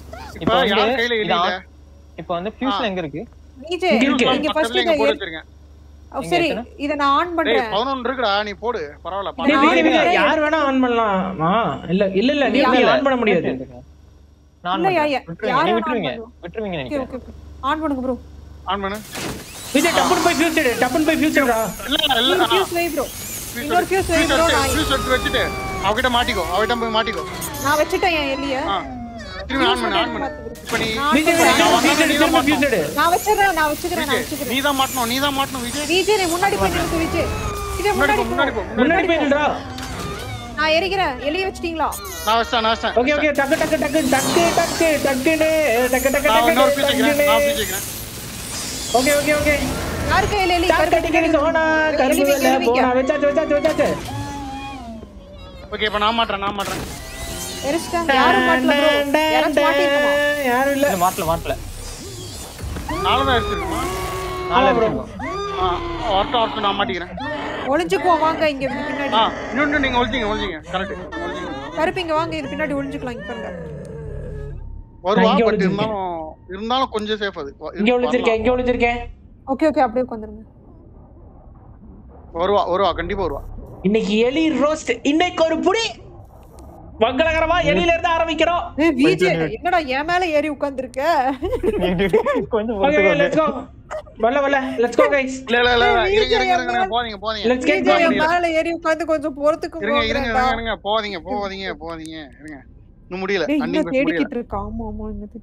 இப்போ இப்ப வந்து யார் கையில இது இல்ல ஆன்- இப்போ வந்து ஃபியூஸ்ல எங்க இருக்கு விஜய் இங்க இருக்கு. நீங்க ஃபர்ஸ்ட் பக்கத்துல இத இங்க போட்டு ஏறி- வச்சிருக்கேன் ஓ, சரி இத நான் ஆன் டேய் பண்றேன் பதினொன்று இருக்குடா நீ போடு பரவாயில்ல டேய், பன்னெண்டு விஜய், இருக்கு. விஜய், யார் வேணா ஆன் பண்ணலாம் ஆ, இல்ல இல்ல இல்ல நீ இல்ல, ஆன் பண்ண முடியாது நான் இல்ல, யா- யா- விட்டுருவீங்க யார் நீ வேணா விட்டுருவீங்க ஆன் பண்ணுவோம். விட்டுருவீங்க ஓகே நினைக்கிறேன் ஓகே ஆன் பண்ணுங்க ப்ரோ ஆன் பண்ணு விஜய் டப்புன்னு போய் ஃபியூஸ் எடு டப்புன்னு போய் ஃபியூஸ் எடுடா இல்ல இல்ல இன்னொரு ஃபியூஸ் வை ப்ரோ இன்னொரு ஃபியூஸ் வை ப்ரோ நான் ஃபியூஸ் எடுத்து வச்சுட்டு அவகிட்ட மாட்டிக்கோ அவகிட்ட போய் மாட்டிக்கோ நான் வச்சிட்டேன் என் எலிய ஆ திரும்பி ஆன் பண்ணு ஆன் பண்ணு இப்ப நீ நான் விஜய் ஆன் விஜய், பண்றேன். ஃபியூஸ் எடு திரும்ப ஃபியூஸ் எடு நான் வச்சிடுறேன் நான் வச்சுக்கிறேன் நான் விஜய் வச்சுக்கிறேன் நீ தான் மாட்டணும் நீ தான் மாட்டணும் விஜய் விஜய் நீ முன்னாடி போய் நிறுத்து விஜய் விஜய் முன்னாடி முன்னாடி போ போ முன்னாடி போ முன்னாடி போய் நில்றா நான் எரிக்கிறேன் எலிய வச்சிட்டீங்களா நான் வச்சேன் நான் வச்சேன் ஓகே ஓகே டக்கு டக்கு டக்கு டக்கு டக்கு டக்குன்னு டக்கு டக்கு நான் டக்கு இன்னொரு பீஸ் வைக்கிறேன் நான் டக்குன்னு பீஸ் வைக்கிறேன் ஓகே ஓகே ஓகே யார் கையில எலி டக்கு டக்கு சோனா கரும்பு வெள்ளை போனா வச்சாச்சு வச்சாச்சு வச்சாச்சு ஓகே இப்ப நான் மாட்டறேன் நான் மாட்டறேன் எரிச்சிட்டாங்க யாரும் மாட்டல ப்ரோ யாராச்சும் மாட்டிருக்குமா யாரும் இல்ல இல்ல மாட்டல மாட்டல நாலு தான் எடுத்துருக்குமா நாலு எடுத்துக்கோ ஆ ஒருத்த ஒருத்த நான் மாட்டிக்கிறேன் ஒளிஞ்சுக்குவோம் வாங்க இங்க பின்னாடி ஆ இன்னொன்று நீங்க ஒழிச்சிங்க ஒழிச்சிங்க கரெக்ட் ஒழிச்சிங்க கருப்பு இங்க வாங்க இது பின்னாடி ஒளிஞ்சுக்கலாம் இங்க பாருங்க வருவா நான் இங்க பட் ஒளிஞ்சிருக்கேன். இருந்தாலும் இருந்தாலும் கொஞ்சம் சேஃப் அது வ- இங்க ஒளிச்சிருக்கேன் இங்க ஒளிச்சிருக்கேன் ஓகே ஓகே அப்படியே உட்காந்துருங்க வருவா வருவா கண்டிப்பா வருவா இன்னைக்கு எலி ரோஸ்ட் இன்னைக்கு ஒரு புடி மங்களகரமா எலியில இருந்து ஆரம்பிக்கிறோம் ஏய் விஜய் என்னடா என் மேல ஏறி உட்கார்ந்திருக்க கொஞ்சம் ஓகே பொறுத்துக்கோ. லெட்ஸ் கோ வல்ல வல்ல லெட்ஸ் கோ கைஸ் இல்ல இல்ல இல்ல இல்ல, ஏய், இருங்க இருங்க விஜய் இருங்க இருங்க, போதீங்க போதீங்க லெட்ஸ் கெட் விஜய் என் கோயிங் மேல ஏறி உட்கார்ந்து கொஞ்சம் பொறுத்துக்கு இருங்க இருங்க இருங்க இருங்க போதீங்க போதீங்க போதீங்க இருங்க இன்னும் முடியல டேய் அன்னிங் இன்னும் பேச முடியல தேடிக்கிட்டு இருக்கா ஆமா ஆமா என்னது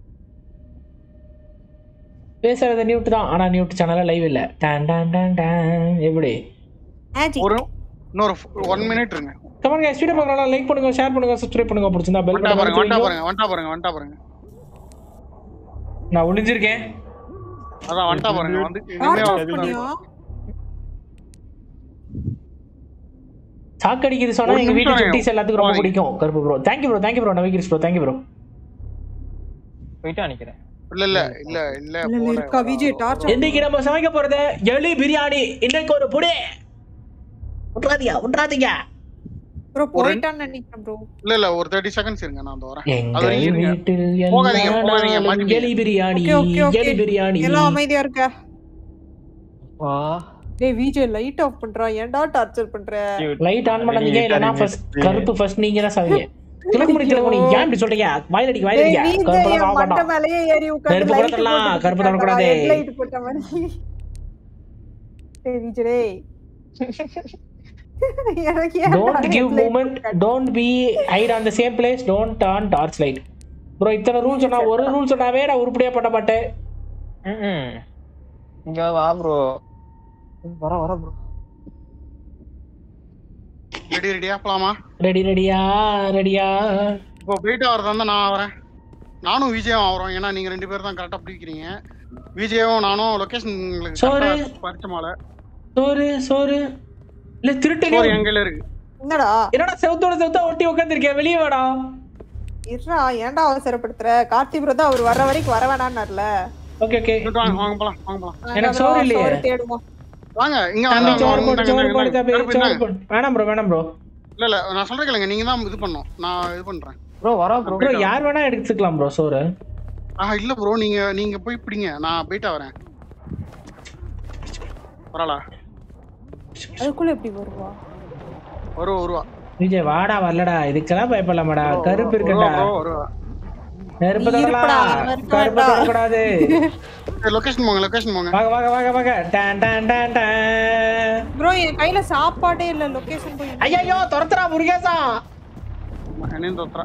பேசுறது நியூட் தான் ஆனா நியூட் சேனல்ல லைவ் இல்ல டான் டான் டான் டான் எப்படி மேஜிக் ஒரு இன்னொரு ஒன் மினிட் இருங்க கமெண்ட் கைஸ் வீடியோ பார்க்கலாம் லைக் பண்ணுங்க ஷேர் பண்ணுங்க சப்ஸ்கிரைப் பண்ணுங்க பிடிச்சிருந்தா பெல் வண்டா பாருங்க வண்டா பட்டன் பாருங்க வண்டா பாருங்க வண்டா பாருங்க நான் ஒளிஞ்சிருக்கேன் அதான் வண்டா பாருங்க வந்து டார்ச் இனிமே ஆஃப் பண்ணியா சாக்கடிக்குது சொன்னா ஒரு எங்க வீட்டு நிமிஷம் சுட்டீஸ் எல்லாத்துக்கும் ரொம்ப போகாதீங்க. பிடிக்கும் கருப்பு bro thank you bro thank you bro நவிகிரிஸ் ப்ரோ தேங்க்யூ ப்ரோ போயிட்டு நினைக்கிறேன் இல்ல இல்ல இல்ல இல்ல இல்ல இல்ல போல. இருக்கா விஜய் டார்ச் இன்னைக்கு நம்ம சமைக்க போறது எலி பிரியாணி இன்னைக்கு ஒரு புடி விட்றாதீங்க விட்றாதீங்க ப்ரோ போயிட்டான்னு நினைக்கிறேன் ப்ரோ இல்ல இல்ல ஒரு தேர்ட்டி செகண்ட்ஸ் இருங்க நான் வந்து வரேன் எங்க அது வரைக்கும் இருங்க. வீட்டில் போகாதீங்க, எல்லா போகாதீங்க, நாளும் மாட்டிப்பீங்க. எலி பிரியாணி ஓகே ஓகே ஓகே எலி பிரியாணி எல்லாம் அமைதியா இருக்க வா டேய் விஜய் லைட் ஆஃப் பண்றா ஏன்டா டார்ச்சர் பண்ற லைட் ஆன் பண்ணாதீங்க இல்லனா ஃபர்ஸ்ட் கருப்பு ஃபர்ஸ்ட் நீங்க தான் சாவீங்க கிளம்பி கிளம்பி ஏன் இப்படி சொல்றீங்க வாயில் அடிக்க வாயில் டேய் அடிக்க விஜய் கருப்பு என் சாக மண்டை மாட்டோம் மேலயே ஏறி உட்கார்ந்து நெருப்பு லைட் கொளுத்தலாம், கருப்பு தொடக்கூடாது. லைட் போட்ட மாதிரி டேய் விஜய் டேய் எனக்கு ஏன்டா டோன்ட் கிவ் headlight மூமெண்ட் போட்ட? Don't be hide on the same place don't turn torch light bro இத்தனை ரூல் சொன்னா ஒரு ரூல் சொன்னாவே நான் உருப்படியா பண்ண மாட்டேன் ம்ம். இங்க வா ப்ரோ வர வர ப்ரோ ரெடி ரெடியா போலாமா ரெடி ரெடியா ரெடியா இப்போ போயிட்டு வரதா இருந்தா நான் வரேன் நானும் விஜயும் வரோம் ஏன்னா நீங்க ரெண்டு பேரும் தான் கரெக்டா பிடிக்கிறீங்க விஜயும் நானும் லொகேஷன் சோறு. பரிச்சமால சோறு சோறு இல்ல திருட்டு சோறு எங்கல இருக்கு என்னடா என்னடா செவத்தோட செவத்தா ஒட்டி உட்காந்துருக்கேன் வெளியே வாடா இருடா ஏன்டா அவசரப்படுத்துற கார்த்தி ப்ரோ தான் அவர் வர வரைக்கும் வர வேணாம்னார்ல ஓகே ஓகே இங்கிட்டு வாங்க வாங்க போலாம் வாங்க போலாம் எனக்கு சோறு இல்லையே. சோறு தேடுவோம் வாங்க இங்க தம்பி வாங்க, சோறு வாங்க, போடு இந்தாங்க, சோறு இந்தாங்க, போடு தம்பி கருப்பு சோறு இந்தாங்க. போடு வேணாம் ப்ரோ வேணாம் ப்ரோ இல்ல இல்ல நான் சொல்றேன் கேளுங்க நீங்க தான் இது பண்ணணும் நான் இது பண்றேன் ப்ரோ வர ப்ரோ ப்ரோ யார் வேணா எடுத்துக்கலாம் ப்ரோ சோறு ஆஹா இல்ல ப்ரோ நீங்க நீங்க போய் பிடிங்க நான் போயிட்டா வரேன் வரலா அதுக்குள்ள எப்படி வருவா வருவா வருவா விஜய் வாடா வரலடா இதுக்கெல்லாம் பயப்படலாமாடா கருப்பு இருக்கட்டா வருவா, வருவா நெருப்பு நீ இருப்படா, தொடலாம் அவன் இருக்க கருப்பு வேண்டாம். தொடக்கூடாது லொகேஷன் போங்க லொகேஷன் போங்க வாங்க வாங்க வாங்க வாங்க டான் டான் டான் டான் ப்ரோ என் கையில சாப்பாடே இல்ல லொகேஷன் போய் ஐயோ துரத்துறா முருகேசா என்னையும் தோத்துறா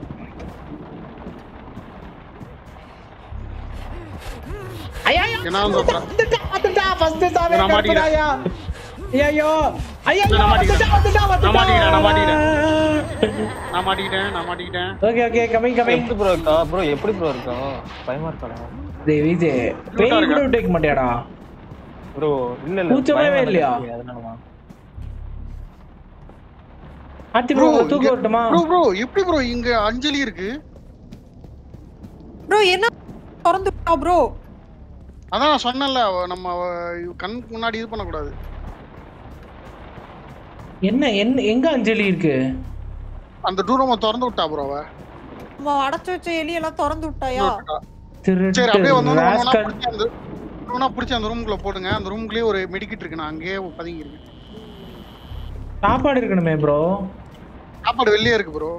ஐயோ என்ன தோத்துறா வந்துட்டா வந்துட்டா ஃபர்ஸ்ட் சாவே நான் மாட்டிக்கிறேன். கருப்புடாயா ஐயோ ஐயோ நான் வந்துட்டா மாட்டிக்கிறேன். வந்துட்டா நான் மாட்டிக்கிறேன், நான் வந்துட்டா நான் மாட்டிக்கிட்டேன் நான் மாட்டிக்கிட்டேன் ஓகே ஓகே கமிங் கமிங் எப்படி ப்ரோ இருக்கா ப்ரோ எப்படி ப்ரோ இருக்கா பயமா இருக்காடா டேய் விஜய் பேய் கூட டேக் மாட்டியாடா ப்ரோ இல்ல இல்ல கூச்சமாவே பயமா இல்லையா? இருக்கு, அதனாலதான் ஆத்தி ப்ரோ Bro, தூக்க இங்க- வரட்டுமா ப்ரோ ப்ரோ எப்படி ப்ரோ இங்க அஞ்சலி இருக்கு ப்ரோ என்ன திறந்துட்டா ப்ரோ அதான் நான் சொன்னேன்ல அவ நம்ம அவ கண்ணுக்கு முன்னாடி இது பண்ணக்கூடாது என்ன என்ன எங்க அஞ்சலி இருக்கு அந்த டூரம திறந்து விட்டா ப்ரோ அவ அம்மா அடைச்சு வச்ச எலி எல்லாம் திறந்து விட்டாயா சரி அப்படியே வந்து திருட்டு ஒண்ணு ஒண்ணா rascal. பிடிச்சி அந்த ஒண்ணா பிடிச்சி அந்த ரூமுக்குள்ள போடுங்க அந்த ரூமுக்குள்ளேயே ஒரு மெடிக்கிட் இருக்கு நான் அங்கேயே பதுங்கி இருக்கு சாப்பாடு இருக்கணுமே ப்ரோ சாப்பாடு வெளியே இருக்கு ப்ரோ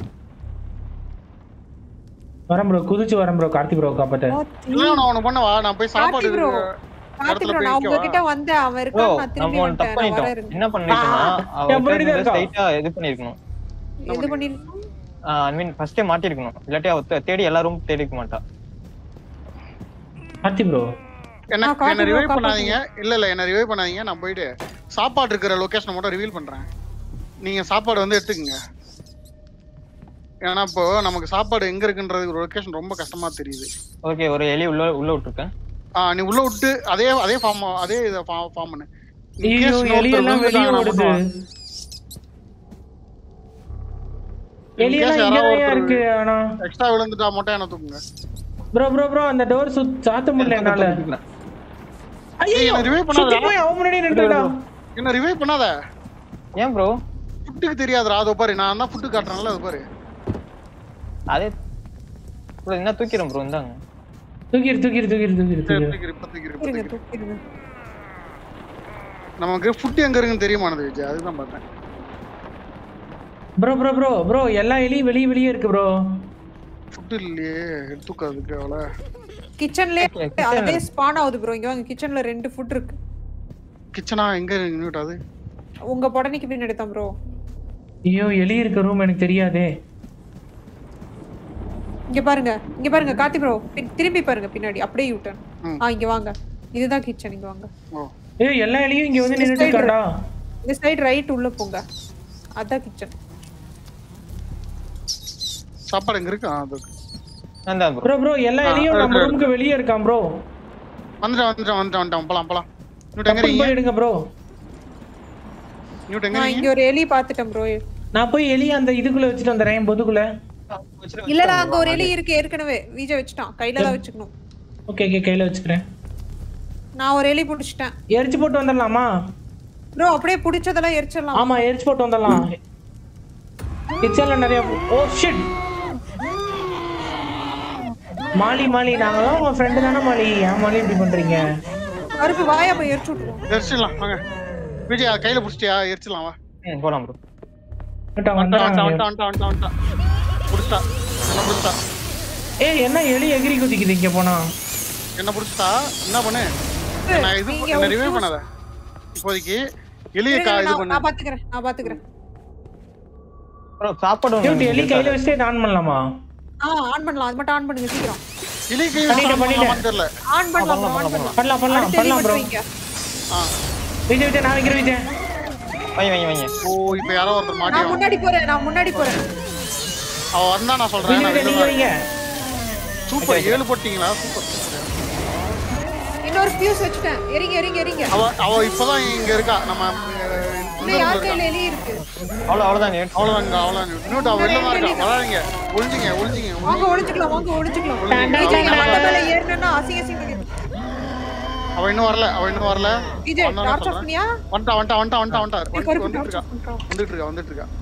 வரேன் ப்ரோ குதிச்சு வரேன் ப்ரோ கார்த்தி ப்ரோ காப்பாத்த இல்ல நான் ஒண்ணு பண்ணவா நான் போய் சாப்பாடு கார்த்தி bro. இருக்கு. கார்த்தி இடத்துல bro, போய் நான் நிக்கவா? உங்ககிட்ட வந்தேன் அவன் ப்ரோ இருக்கான் நான் திரும்பி நம்ம ஒன்று வந்துட்டேன் தப்பு நான் பண்ணிட்டோம் வரேன் என்ன பண்ணிட்டோம்னா என் முன்னாடி தான் இருக்கா? ஸ்ட்ரைட்டா இது பண்ணிருக்கணும் இது பண்ணி ஐ மீன் ஃபர்ஸ்டே மாட்டிருக்கணும் இல்லாட்டி அவ தே- தேடி எல்லா ரூம் தேடி இருக்க மாட்டா கார்த்தி ப்ரோ என்ன ஆ, கார்த்தி என்ன bro, ரிவைவ் காப்பாத்துங்க. பண்ணாதீங்க இல்ல இல்ல என்ன ரிவைவ் பண்ணாதீங்க நான் போயிட்டு சாப்பாடு இருக்கிற லொகேஷனை மட்டும் ரிவீல் பண்றேன் நீங்க சாப்பாடு வந்து எடுத்துக்கங்க ஏன்னா இப்போ நமக்கு சாப்பாடு எங்க இருக்குன்றது ஒரு லொகேஷன் ரொம்ப கஷ்டமா தெரியுது ஓகே ஒரு எலி உள்ள உள்ள விட்டுருக்கேன் ஆ நீ உள்ள விட்டு அதே அதே ஃபார்ம் அதே இதை ஃபார்ம் பண்ணு In ஐயோ case இன்னொருத்தர் எலியெல்லாம் வெளியே விழுந்துட்டாங்கன்னா ஓடுது மட்டும் In எலியெல்லாம் case இங்க யாராவது தான் இருக்கு ஒருத்தர் ஆனா எக்ஸ்ட்ரா விழுந்துட்டா மட்டும் என்ன தூக்குங்க ப்ரோ ப்ரோ ப்ரோ அந்த டோர் சுத் சாத்த முடியல என்னால ஐயோ என்ன ரிவைவ் சுத்தி பண்ணாதடா போய் அவன் முன்னாடி நின்றுடா என்ன ரிவைவ் பண்ணாத ஏன் ப்ரோ ஃபுட்டுக்கு தெரியாதுடா அதோ பாரு நான் தான் ஃபுட்டு காட்டுறேன்ல அது பாரு அதே ப்ரோ என்ன தூக்கிறேன் ப்ரோ இந்தாங்க தூக்கிரு தூக்கிரு தூக்கிரு தூக்கிரு சரி, தூக்கிரு தூக்கிரு, இப்ப தூக்கிரு, இப்ப இருங்க தூக்கிரு. தூக்கிடுங்க நமக்கு ஃபுட் எங்க இருக்குன்னு தெரியுமானது விஜய் அதுதான் பார்த்தேன் ப்ரோ ப்ரோ ப்ரோ ப்ரோ எல்லா எலியும் வெளியே வெளியே இருக்கு ப்ரோ ஃபுட் இல்லையே எடுத்துக்காதுக்கு அவள கிச்சன்லயே Okay, kitchen ல அதே ஸ்பான் ஆகுது ப்ரோ இங்க வாங்க கிச்சன்ல ரெண்டு ஃபுட் இருக்கு கிச்சனா எங்க நின்னுட்டு அது உங்க புடனைக்கு பின்னாடி தான் ப்ரோ ஐயோ எலி இருக்க ரூம் எனக்கு தெரியாதே இங்க பாருங்க இங்க பாருங்க கார்த்தி ப்ரோ திரும்பி பாருங்க பின்னாடி அப்படியே யூட்டன் ம். ஆ இங்க வாங்க இதுதான் கிச்சன் இங்க வாங்க ஓ ஏய் எல்லா எலியும் இங்க வந்து This நின்னுட்டு side இருக்காடா இந்த சைடு ரைட் உள்ள போங்க அதான் கிச்சன் சாப்பாடு எங்க இருக்கு ஆ, அது இருக்கு. நான் தான் ப்ரோ ப்ரோ ப்ரோ எல்லா எலியும் நம்ம ரூமுக்கு வெளியே இருக்கான் ப்ரோ வந்துட்டேன் வந்துட்டேன் வந்துட்டேன் வந்துட்டேன் போலாம் போலாம் இன்னும் எங்க டப்புன்னு இருக்கீங்க போய் எடுங்க ப்ரோ இன்னும் எங்க நான் இருக்கீங்க இங்க ஒரு எலி பாத்துட்டேன் ப்ரோ நான் போய் எலி அந்த இதுக்குள்ள வச்சுட்டு வந்துடுறேன் பொதுக்குள்ள இல்லடா அங்க ஒரு எலி இருக்கு ஏற்கனவே வீஜ வச்சுட்டான் கையில தான் வச்சுக்கணும் ஓகே ஓகே கையில வச்சுக்கிறேன் நான் ஒரு எலி புடிச்சிட்டேன் எரிச்சு போட்டு வந்துடலாமா ப்ரோ அப்படியே புடிச்சதெல்லாம் எரிச்சிடலாம் ஆமா எரிச்சு போட்டு வந்துடலாம் கிச்சன்ல நிறைய ஓ ஷிட் மாலி மாலி நாங்களாம் உங்க ஃப்ரெண்டு தானே மாலி ஏன் மாலி இப்படி பண்றீங்க கருப்பு வாயா போய் எரிச்சு விட்டுருவோம் எரிச்சிடலாம் வாங்க விஜய் அதை கையில புடிச்சிட்டியா எரிச்சிடலாம் வா ம் போலாம் ப்ரோ வந்துட்டான், வந்துட்டான் வந்துட்டான். வந்துட்டான் வந்துட்டான் வந்துட்டான் வந்துட்டான் புடிச்சிட்டா என்ன புடிச்சிட்டா ஏய் என்ன எலி எகிரி குதிக்குது இங்க போனா என்ன புடிச்சிட்டா என்ன பண்ணு நான் இது நீங்க என்ன ஒரு ரிவைவ் juice- பண்ணாத இப்போதைக்கு எலிய இருங்க, கா இது நான் பண்ணு நான் பாத்துக்கிறேன் நான் பாத்துக்கிறேன் ப்ரோ சாப்பாடு ஒண்ணு டியூட் எலி இருக்கு. கையில வச்சுட்டு ஆன் பண்ணலாமா ஆ ஆன் பண்ணலாம் அது மட்டும் ஆன் பண்ணுங்க சீக்கிரம் எலி கை பண்ணிட்டேன், பண்ணலாமான்னு தெரியல ஆன் பண்ணலாம் bro, ஆன் பண்ணலாம் பண்ணலாம் பண்ணலாம் அடுத்த எலி பண்ணலாம் ப்ரோ மட்டும் வைங்க ஆ விஜய் விஜய் நான் வைக்கிறேன் விஜய் வைங்க வைங்க வைங்க ஓ இப்ப யாரோ ஒருத்தர் நான் மாட்டியா முன்னாடி போறேன் நான் முன்னாடி போறேன் அவ வந்தா நான் சொல்றேன் விஜய் நான் விஜய் நீங்க வெளில வைங்க சூப்பர் ஏழு போட்டீங்களா சூப்பர் சூப்பர் இன்னொரு ஃபியூஸ் வச்சுட்டேன் எரிங்க எரிங்க எரிங்க அவ அவ இப்பதான் இங்க இருக்கா நம்ம இன்னும் யார் கையில எலி இருக்கு அவ்வளோ அவ்வளோதான் நேட் அவ்வளவுதான் இங்க அவ்வளவுதான் இன்னும் அவ வெளில தான் இருக்கா வராதீங்க ஒளிஞ்சிங்க ஒளிஞ்சிங்க வாங்க ஒளிஞ்சிங்க ஒளிஞ்சுக்கலாம் வாங்க ஒளிஞ்சுக்கலாம் ஒளிஞ்சிங்க. விஜய் அவ நான் இன்னும் மண்டை வரல. மேல ஏறினேன்னா அசிங்க அசிங்க அவ இன்னும் வரல அவ இன்னும் வரல விஜய் வந்தாதான் டார்ச் ஆஃப் சொல்றேன். பண்ணியா வந்துட்டா வந்துட்டா வந்துட்டா வந்துட்டா வந்துட்டா ஏய், வந்து- கருப்பு வந்துட்டு டார்ச் இருக்கா ஆஃப் பண்றான் வந்துட்டு இருக்கா வந்துட்டு இருக்கா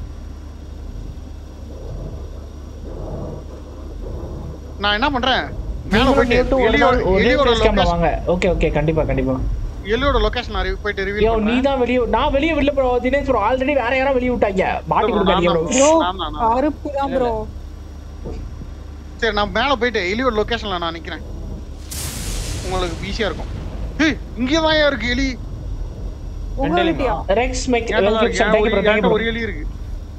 நான் என்ன பண்றேன் மேல நீங்களும் போயிட்டு நேத்து ஒரு எலியோட நாள் ஒரே எலியோட ஃபேஸ் கேம்ல லொகேஷன் வாங்க ஓகே ஓகே கண்டிப்பா கண்டிப்பா எலியோட லொகேஷன் அறி போயிட்டு யோ ரிவீல் நீ பண்ணேன் தான் வெளியே நான் வெளியே வெளில ப்ரோ தினேஷ் ப்ரோ ஆல்ரெடி வேற யாரோ வெளியே விட்டாங்க மாட்டி கொடுக்காதீங்க ப்ரோ ப்ரோ நான் தான், நான். கருப்பு தான் ப்ரோ சரி நான் மேல போயிட்டு எலியோட லொகேஷன்ல நான் நிக்கிறேன் உங்களுக்கு ஈஸியா இருக்கும் ஏய் இங்கே தான் இருக்கு எலி உங்க ரெண்டு வீட்டியா ரெக்ஸ் மேக் என்கிட்ட தான் வெல்கம் இருக்கு. தேங்க் யூ ஒரு- ப்ரோ தேங்க் என்கிட்ட யூ ஒரு எலி இருக்கு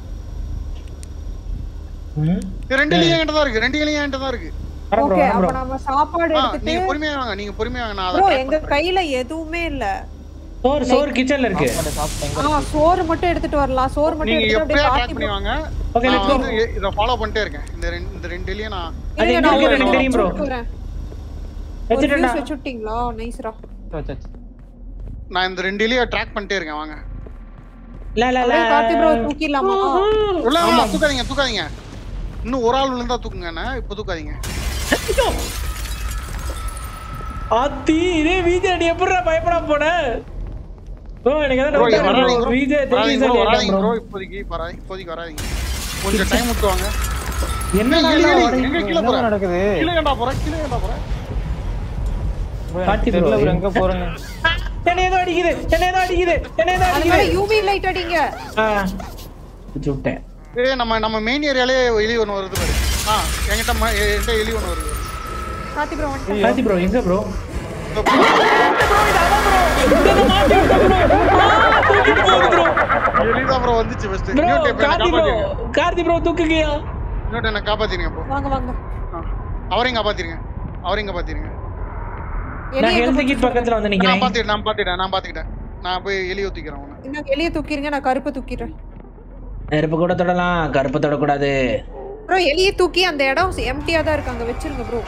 ப்ரோ ஏய், ரெண்டு எலி என்கிட்ட தான் இருக்கு ரெண்டு எலி என்கிட்ட தான் இருக்கு வரேன் ப்ரோ ஓகே வரேன் அப்ப ப்ரோ நம்ம சாப்பாடு ஆ, எடுத்துட்டு நீங்க பொறுமையா வாங்க நீங்க பொறுமையா வாங்க நான் அதை ப்ரோ track எங்க பண்றேன். கையில எதுவுமே இல்ல சோறு சோறு கிச்சன்ல இருக்கு சாப்பாடு சாப்பிட்டேன் ஆ சோறு மட்டும் எடுத்துட்டு வரலாம் சோறு மட்டும் நீங்க எடுத்துட்டு அப்படியே எப்படியா காட்டி ட்ராக் பண்ணி வாங்க ஓகே நான் லெட்ஸ் கோ வந்து இ- இத ஃபாலோ பண்ணிட்டே இருக்கேன் இந்த ரெண்டு இந்த ரெண்டு எலியும் நான் அது இருங்க, எங்க நான் இருக்கு ஒரு எனக்கு தெரியும் ப்ரோ வச்சுட்டு வரேன். ஒரு வச்சுட்டேன்டா fuse வச்சு விட்டீங்களா நைஸ்ரா வச்சாச்சு நான் இந்த ரெண்டு எலியை ட்ராக் பண்ணிட்டே இருக்கேன் வாங்க ல ல ல அப்படியே கார்த்தி ப்ரோ தூக்கிடலாமா உள்ள வாங்க, தூக்காதீங்க தூக்காதீங்க இன்னும் ஒரு ஆள் விழுந்தா தூக்குங்க என்ன இப்ப தூக்காதீங்க அத்தி இதே விஜய் நீ எப்படிடா பயப்படாம போன ப்ரோ எனக்கு ப்ரோ ஏதாவது வராதீங்க டவுட் bro. விஜய் வராதீங்க தெரியும் bro, வராதீங்க ப்ரோ ப்ரோ இப்போதைக்கு வராதீங்க இப்போதைக்கு வராதீங்க கொஞ்சம் டைம் விட்டுவாங்க என்ன எலி, நல்லா எலி, ஓடி- எங்க கீழே என்ன போற நடக்குது கீழே ஏன்டா போற கீழே ஏன்டா போற bro, கார்த்தி எனக்கு தெரியல bro. bro, எங்க போறேன்னு என்ன ஏதோ அடிக்குது என்ன ஏதோ அடிக்குது என்ன ஏதோ அது மேல அடிக்குது யூவி லைட் அடிங்க ஆ பிடிச்சு விட்டேன் ஏய் நம்ம நம்ம மெயின் ஏரியாலே எலி ஒன்று வருது பாரு ஆ என்கிட்ட ம- என்கிட்ட எலி ஒன்று வருது கார்த்தி ப்ரோ வந்துட்டான் கார்த்தி ப்ரோ எங்க ப்ரோ இதோ bro. எலி தான் ப்ரோ வந்துச்சு ஃபர்ஸ்ட் ப்ரோ இன்னொரு டைம் என்ன கார்த்தி ப்ரோ காப்பாத்திருங்க கார்த்தி ப்ரோ தூக்குங்கயா இன்னொரு என்ன காப்பாத்திருங்க ப்ரோ வாங்க வாங்க அவரையும் காப்பாத்திருங்க அவரையும் காப்பாத்திருங்க எலிய நான் ஹெல்த் கிட் பக்கத்துல வந்து நான் நிக்கிறேன் பாத்துக்கிட்டேன் நான் பாத்துக்கிட்டேன் நான் பாத்துக்கிட்டேன் நான் போய் எலி ஊத்திக்கிறேன் உன்னை என்ன எலிய தூக்கிருங்க நான் கருப்பை தூக்கிடுறேன் நெருப்பு கூட தொடலாம் கருப்பு தொடக்கூடாது ப்ரோ எலிய தூக்கி அந்த இடம் எம்டியா தான் இருக்கு அங்க வச்சிருங்க ப்ரோ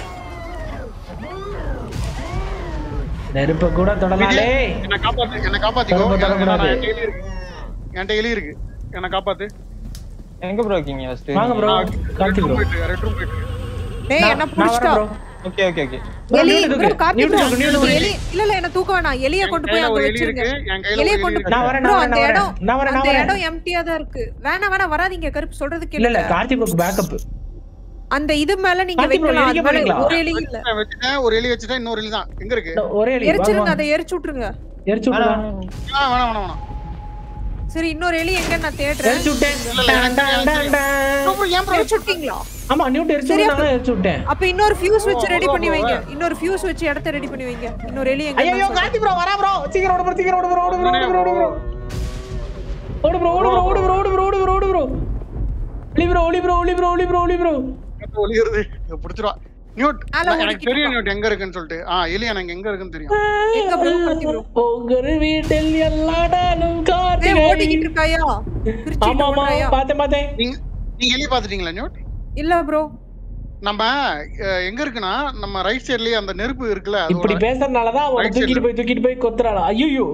நெருப்பு கூட தொடலாலே என்ன காப்பாத்து என்ன காப்பாத்திக்கோ தொடர்பு ஏன்னா தொடக்கூடாது. என்கிட்ட எலி இருக்கு என்கிட்ட எலி இருக்கு என்ன காப்பாத்து எங்க ப்ரோ இருக்கீங்க ஃபர்ஸ்ட் வாங்க bro Karthi red bro room போயிட்டு ரெட் ரூம் போயிட்டு டேய் என்ன நான் புடிச்சிட்டா வரேன் ப்ரோ ஓகே ஓகே ஓகே எலி நியூட்டு ப்ரோ தூக்கு, கார்த்தி நியூட்டு ப்ரோ தூக்கு, நியூட்டு தூக்கு. எலி இல்ல இல்ல என்ன தூக்க வேணாம் எலிய கொண்டு போய் கையில அங்க ஒரு எலி வச்சிருங்க இருக்கு என் கையில எலிய ஒரு எலி கொண்டு இருக்கு நான் வரேன் ப்ரோ நான் அந்த வரேன் இடம் நான் வரேன் நான் அந்த வரேன் இடம் எம்டியா தான் இருக்கு வேணா வேணா வராதீங்க கருப்பு சொல்றது இல்ல இல்ல கேளுங்க கார்த்தி ப்ரோ பேக்கப் அந்த இது மேல நீங்க கார்த்தி bro, வைக்கலாம் அது எரிக்க மேல போறீங்களா? ஒரு எலி இல்ல நான் வச்சுட்டேன் ஒரு எலி வச்சுட்டேன் இன்னொரு எலி தான் எங்க இருக்கு ஒரே அடி வாங்க, எரிச்சிருங்க வாங்க. அதை எரிச்சு விட்டுருங்க எரிச்சு விடுவா ஆ வேணாம் வேணாம் வேணாம் சரி இன்னொரு எலி எங்க நான் தேடுறேன் எரிச்சு விட்டேன் இல்ல, இல்ல, டான், எனக்கு டான், தெரியும், டான், டான். bro, ஏன் bro எரிச்சு விட்டீங்களா ஆமா நியூட் எரிச்சு சரி, விட்டாங்க எரிச்சு விட்டேன் அப்ப இன்னொரு ஃபியூஸ் வச்சு ரெடி ஓ, பண்ணி ஓ, வைங்க இன்னொரு ஃபியூஸ் வச்சு இடத்த ரெடி பண்ணி வைங்க இன்னொரு எலி எங்க ஐயோ கார்த்தி ப்ரோ வரா ப்ரோ சீக்கிரம் ஓடு ப்ரோ சீக்கிரம் ஓடு ப்ரோ ஓடு ப்ரோ ஓடு ப்ரோ ஓடு ப்ரோ ஓடு ப்ரோ ஓடு ப்ரோ ஓடு ப்ரோ ஓடு ப்ரோ ஓடு ப்ரோ ஓடு ப்ரோ ஒளி ப்ரோ ஒளி ப்ரோ ஒளி ப்ரோ ஒளி ப்ரோ ஒளி ப்ரோ எனக்கு ஒளியுறது இதை பிடிச்சிருவா நியூட் மேல எனக்கு ஒளிக்கிட்டு தெரியும் நியூட் எங்க இருக்குன்னு சொல்லிட்டு ஆ எலி எனக்கு எங்க இருக்குன்னு தெரியும் எங்க ப்ரோ கார்த்தி ப்ரோ உங்க வீட்டில் எல்லா நாளும் ஏய் கார்த்திகை ஓடிக்கிட்டு இருக்காயா பிரிச்சு ஆமா ஆமா ஓடுறாயா பார்த்தேன் பார்த்தேன் நீங்க நீங்க எலி பாத்துட்டீங்களா நியூட் இல்ல ப்ரோ நம்ம அஹ், எங்க இருக்குன்னா நம்ம ரைட் சைடுலயே அந்த நெருப்பு இருக்குல்ல அதோட இப்படி பேசுறதுனாலதான் அவனை Right தூக்கிட்டு side. போய் தூக்கிட்டு போய் கொத்துறாளா ஐயோ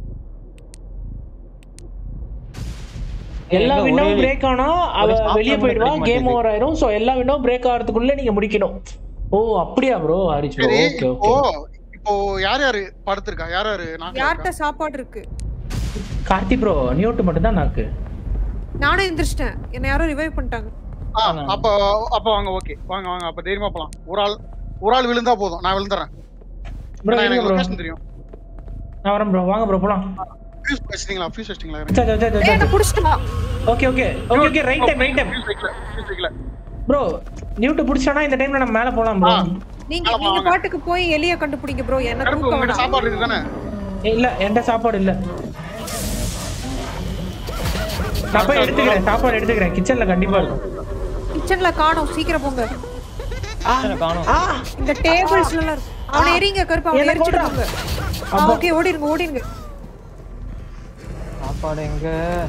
எல்லா எங்க விண்டோவும் ஒரே- பிரேக் ஆனா அவ ஒரு stop வெளியே பண்ண போயிடுவா கிடைக்க கேம் மாட்டேங்குது. ஓவர் ஆயிரும் சோ எல்லா விண்டோவும் பிரேக் ஆகிறதுக்குள்ள நீங்க முடிக்கணும் ஓ அப்படியா ப்ரோ ஹரிஷ் ப்ரோ சரி ஓகே இப்போ ஓகே இப்போ யார் யாரு படுத்திருக்கா யார் யாரு நாக்குல யார்கிட்ட இருக்கா? சாப்பாடு இருக்கு கார்த்தி ப்ரோ நியூட்டு மட்டும் தான் நாக்கு நானும் எந்திரிச்சிட்டேன் என்ன யாரோ ரிவைவ் பண்ணிட்டாங்க ஆ, அப்ப அப்ப வாங்க ஓகே வாங்க வாங்க அப்ப தைரியமா போலாம் ஒரு ஆள் ஒரு ஆள் விழுந்தா போதும் நான் விழுந்துறேன் ப்ரோ ஏன்னா இருங்க எனக்கு ப்ரோ லொகேஷன் தெரியும் நான் வரேன் ப்ரோ வாங்க ப்ரோ போலாம் ஃபியூஸ் வச்சிட்டீங்களா ஃபியூஸ் வச்சிட்டீங்களா சரி சரி சரி ஏய் என்ன புடிச்சிட்டா okay okay okay okay right time right time fuse வைக்கல ஃபியூஸ் வைக்கல ப்ரோ நியூட்டு புடிச்சானா இந்த டைம்ல நம்ம மேல போலாம் ப்ரோ ஆ. நீங்க ஆமா, நீங்க வாங்க. பாட்டுக்கு போய் எலிய கண்டுபிடிங்க ப்ரோ என்ன கருப்பு தூக்க உங்ககிட்ட வேணாம் சாப்பாடு இருக்கு தானே இல்ல என்கிட்ட சாப்பாடு இல்ல நான் போய் எடுத்துக்கிறேன் சாப்பாடு எடுத்துக்கிறேன் கிச்சன்ல கண்டிப்பா இருக்கும் கிச்சன்ல காணோம் சீக்கிரம் போங்க காணும் ஆ இந்த டேபிள்ஸ்ல எல்லாம் இருக்கு அவனை எரிங்க கருப்பு அவனை என்ன எரிச்சிட்டு போடுறா? போங்க ஓகே ஓடிருங்க ஓடிருங்க சாப்பாடு எங்க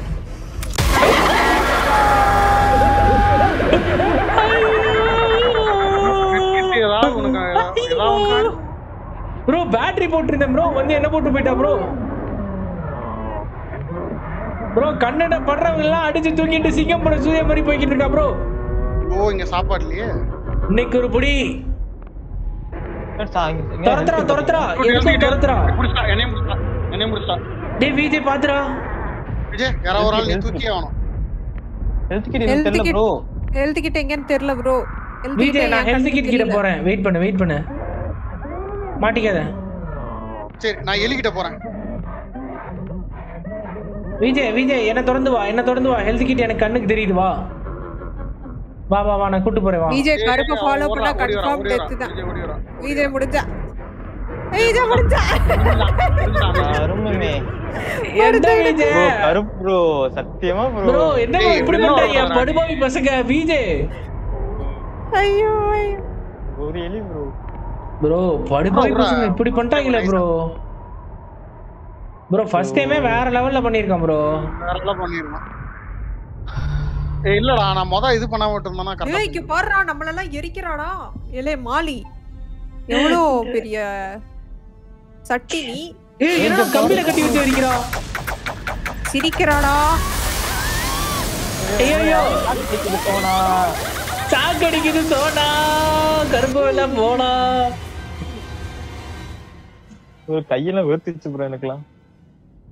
கிட்டு ஏதாவது உனக்கு ஏதாவது ஒண்ணு ப்ரோ பேட்டரி போட்டிருந்தேன் ப்ரோ வந்து என்ன போட்டு போயிட்டா ப்ரோ ப்ரோ கன்னட படுறவங்க எல்லாம் அடிச்சு தூக்கிட்டு சிங்கம் படம் சூரிய மாதிரி போய்கிட்டு இருக்கா ப்ரோ ஓ இங்க சாப்பாடு இல்லையே இன்னைக்கு ஒரு புடி சா, இங்க- இங்க துரத்துறா health துரத்துறா kit எதுக்கும் துரத்துறா முடிச்சிட்டா என்னையும் முடிச்சிட்டா என்னையும் முடிச்சிட்டா டேய் விஜய் பாத்துறா விஜய் யாராவது ஒரு ஆள் நீ தூக்கியே ஆகணும் health kit எனக்கு Health தெரியல kit. ப்ரோ ஹெல்த் கிட்ட எங்கன்னு தெரியல ப்ரோ விஜய் நான் ஹெல்த் கிட் கிட்ட போறேன் வெயிட் பண்ணு வெயிட் பண்ணு மாட்டிக்காத சரி நான் எலிகிட்ட போறேன் விஜய் விஜய் என்ன திறந்து வா என்ன திறந்து வா ஹெல்த் கிட் எனக்கு கண்ணுக்கு தெரியுது வா வா வா வா நான் கூட்டு போறேன் வா விஜய் கருப்பை ஃபாலோ பண்ணா ஓடி வரா, கன்ஃபார்ம் ஓடி வரா, டெத் தான் விஜய் ஓடி வரா. விஜய் முடிஞ்சா ஏய், விஜய் முடிஞ்சா அருமைமே என்ன விஜய் ப்ரோ கருப்பு ப்ரோ சத்தியமா ப்ரோ ப்ரோ என்ன ஏய், இப்படி என்ன பண்றீங்க வராங்க? படுபாவி பசங்க விஜய் ஐயோ ஐயோ. ஒரு எலி ப்ரோ ப்ரோ படுபாவி bro, பசங்க இப்படி பண்ணிட்டாங்களே ப்ரோ ப்ரோ ஃபர்ஸ்ட் டைமே வேற லெவல்ல பண்ணிருக்கான் ப்ரோ வேற எல்லாம் பண்ணிருக்கான் ஏய் இல்லடா நான் மொத இது பண்ண மட்டும் தானா ஏய், இங்க பாருடா நம்மளெல்லாம் எரிக்கிறாடா ஏலே மாலி எவ்வளோ பெரிய சட்டி நீ ஏய் என்ன கம்பியில கட்டி வச்சு வரிக்கிறா சிரிக்கிறாடா ஐயோ இது போனா சாக்கடிக்குது சோனா கரும்பு எல்லாம் போனா ஒரு கையெல்லாம் வேர்த்துச்சு ப்ரோ எனக்குலாம்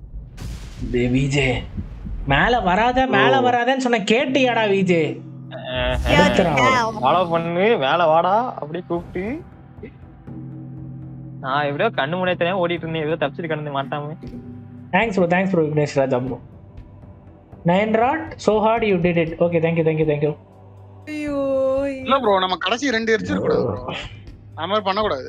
டேய் விஜய் மேல வராத மேல வராதன்னு சொன்ன கேட்டியாடா விஜய் ஃபாலோ பண்ணு மேல வாடா அப்படி கூப்பிட்டு நான் எப்படியோ கண்ணு முனையத்தனே ஓடிட்டு இருந்தேன் ஏதோ தப்பிச்சிட்டு கிடந்து மாட்டாம thanks bro thanks bro Vignesh Raja bro nine rat so hard you did it okay thank you thank you thank you ஐயோ இல்ல ப்ரோ நம்ம கடைசி ரெண்டு எரிச்சிருக்க கூடாது ப்ரோ அந்த மாதிரி பண்ணக்கூடாது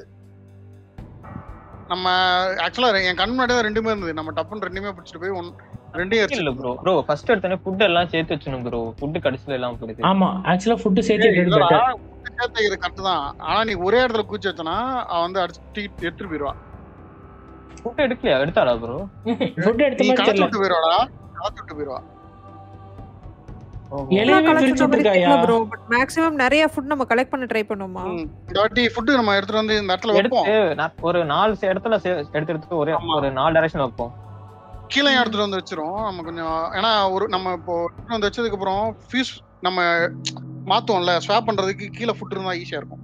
நம்ம ஆக்சுவலா என் கண் முன்னாடி தான் ரெண்டுமே இருந்தது நம்ம டப்புன்னு ரெண்டுமே பிடிச்சிட்டு போய் ஒன் ரெண்டையும் இல்ல எரிச்சு ப்ரோ ப்ரோ ஃபர்ஸ்ட் எடுத்தோடனே ஃபுட் எல்லாம் சேர்த்து வச்சணும் ப்ரோ ஃபுட் கடைசில எல்லாம் போடுது ஆமா ஆக்சுவலா ஃபுட்டு சேர்த்து எடுத்து பெட்டர் இது கரெக்ட் தான் ஆனா நீ ஒரே இடத்துல கூச்சி வச்சனா அவன் வந்து அடிச்சு தூக்கி எடுத்துட்டு போயிருவா ஃபுட் எடுக்கலையா எடுத்தாடா ப்ரோ ஃபுட் எடுத்த நீ மாதிரி கலச்சு தெரியல விட்டு போயிருவாடா கலச்சு விட்டு போயிருவா எலியவே பிரிச்சு விட்டுருக்காயா ப்ரோ பட் மேக்ஸிமம் நிறைய ஃபுட் நம்ம கலெக்ட் பண்ண ட்ரை பண்ணுவோமா ம். இந்த வாட்டி ஃபுட்டு நம்ம எடுத்துட்டு வந்து இந்த இடத்துல வைப்போம் எடுத்து நான் ஒரு நாலு சே- இடத்துல சே- எடுத்து எடுத்து ஒரே ஆமா. ஒரு நாலு டைரக்ஷன் வைப்போம் கீழே எடுத்துட்டு வந்து வச்சிரும் நம்ம கொஞ்சம் ஏன்னா ஒரு நம்ம இப்போ எடுத்துட்டு வந்து வச்சதுக்கு அப்புறம் ஃபீஸ் நம்ம மாத்துவோம்ல ஸ்வாப் பண்றதுக்கு கீழே ஃபுட் இருந்தா ஈஸியா இருக்கும்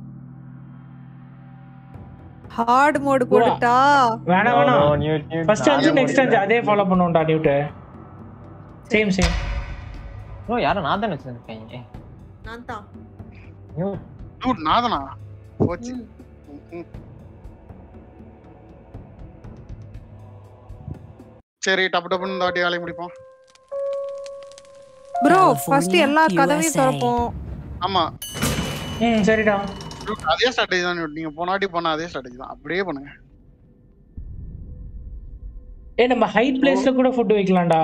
ஹார்ட் மோட் போட்டுட்டா வேணாம் வேணாம் ஃபர்ஸ்ட் அஞ்சு நெக்ஸ்ட் அஞ்சு அதே ஃபாலோ பண்ணுவோம்டா நியூட்டு சேம் சேம் ப்ரோ யாரும் நான் தானே வச்சிருக்கேன் நான் தான் டூட் நாதனா போச்சு ம். ம், ம். சரி டப்பு டப்புன்னு இந்த வாட்டி வேலையை முடிப்போம் ப்ரோ ஃபர்ஸ்ட் California, எல்லா கதவையும் USA. திறப்போம் ஆமா ம் சரிடா Dude, அதே ஸ்ட்ராட்டஜி தான் dude. நீங்க போன வாட்டி பண்ண அதே ஸ்ட்ராட்டஜி தான் அப்படியே பண்ணுங்க ஏ நம்ம ஹைட் பிளேஸ்ல கூட ஃபுட் வைக்கலாம்டா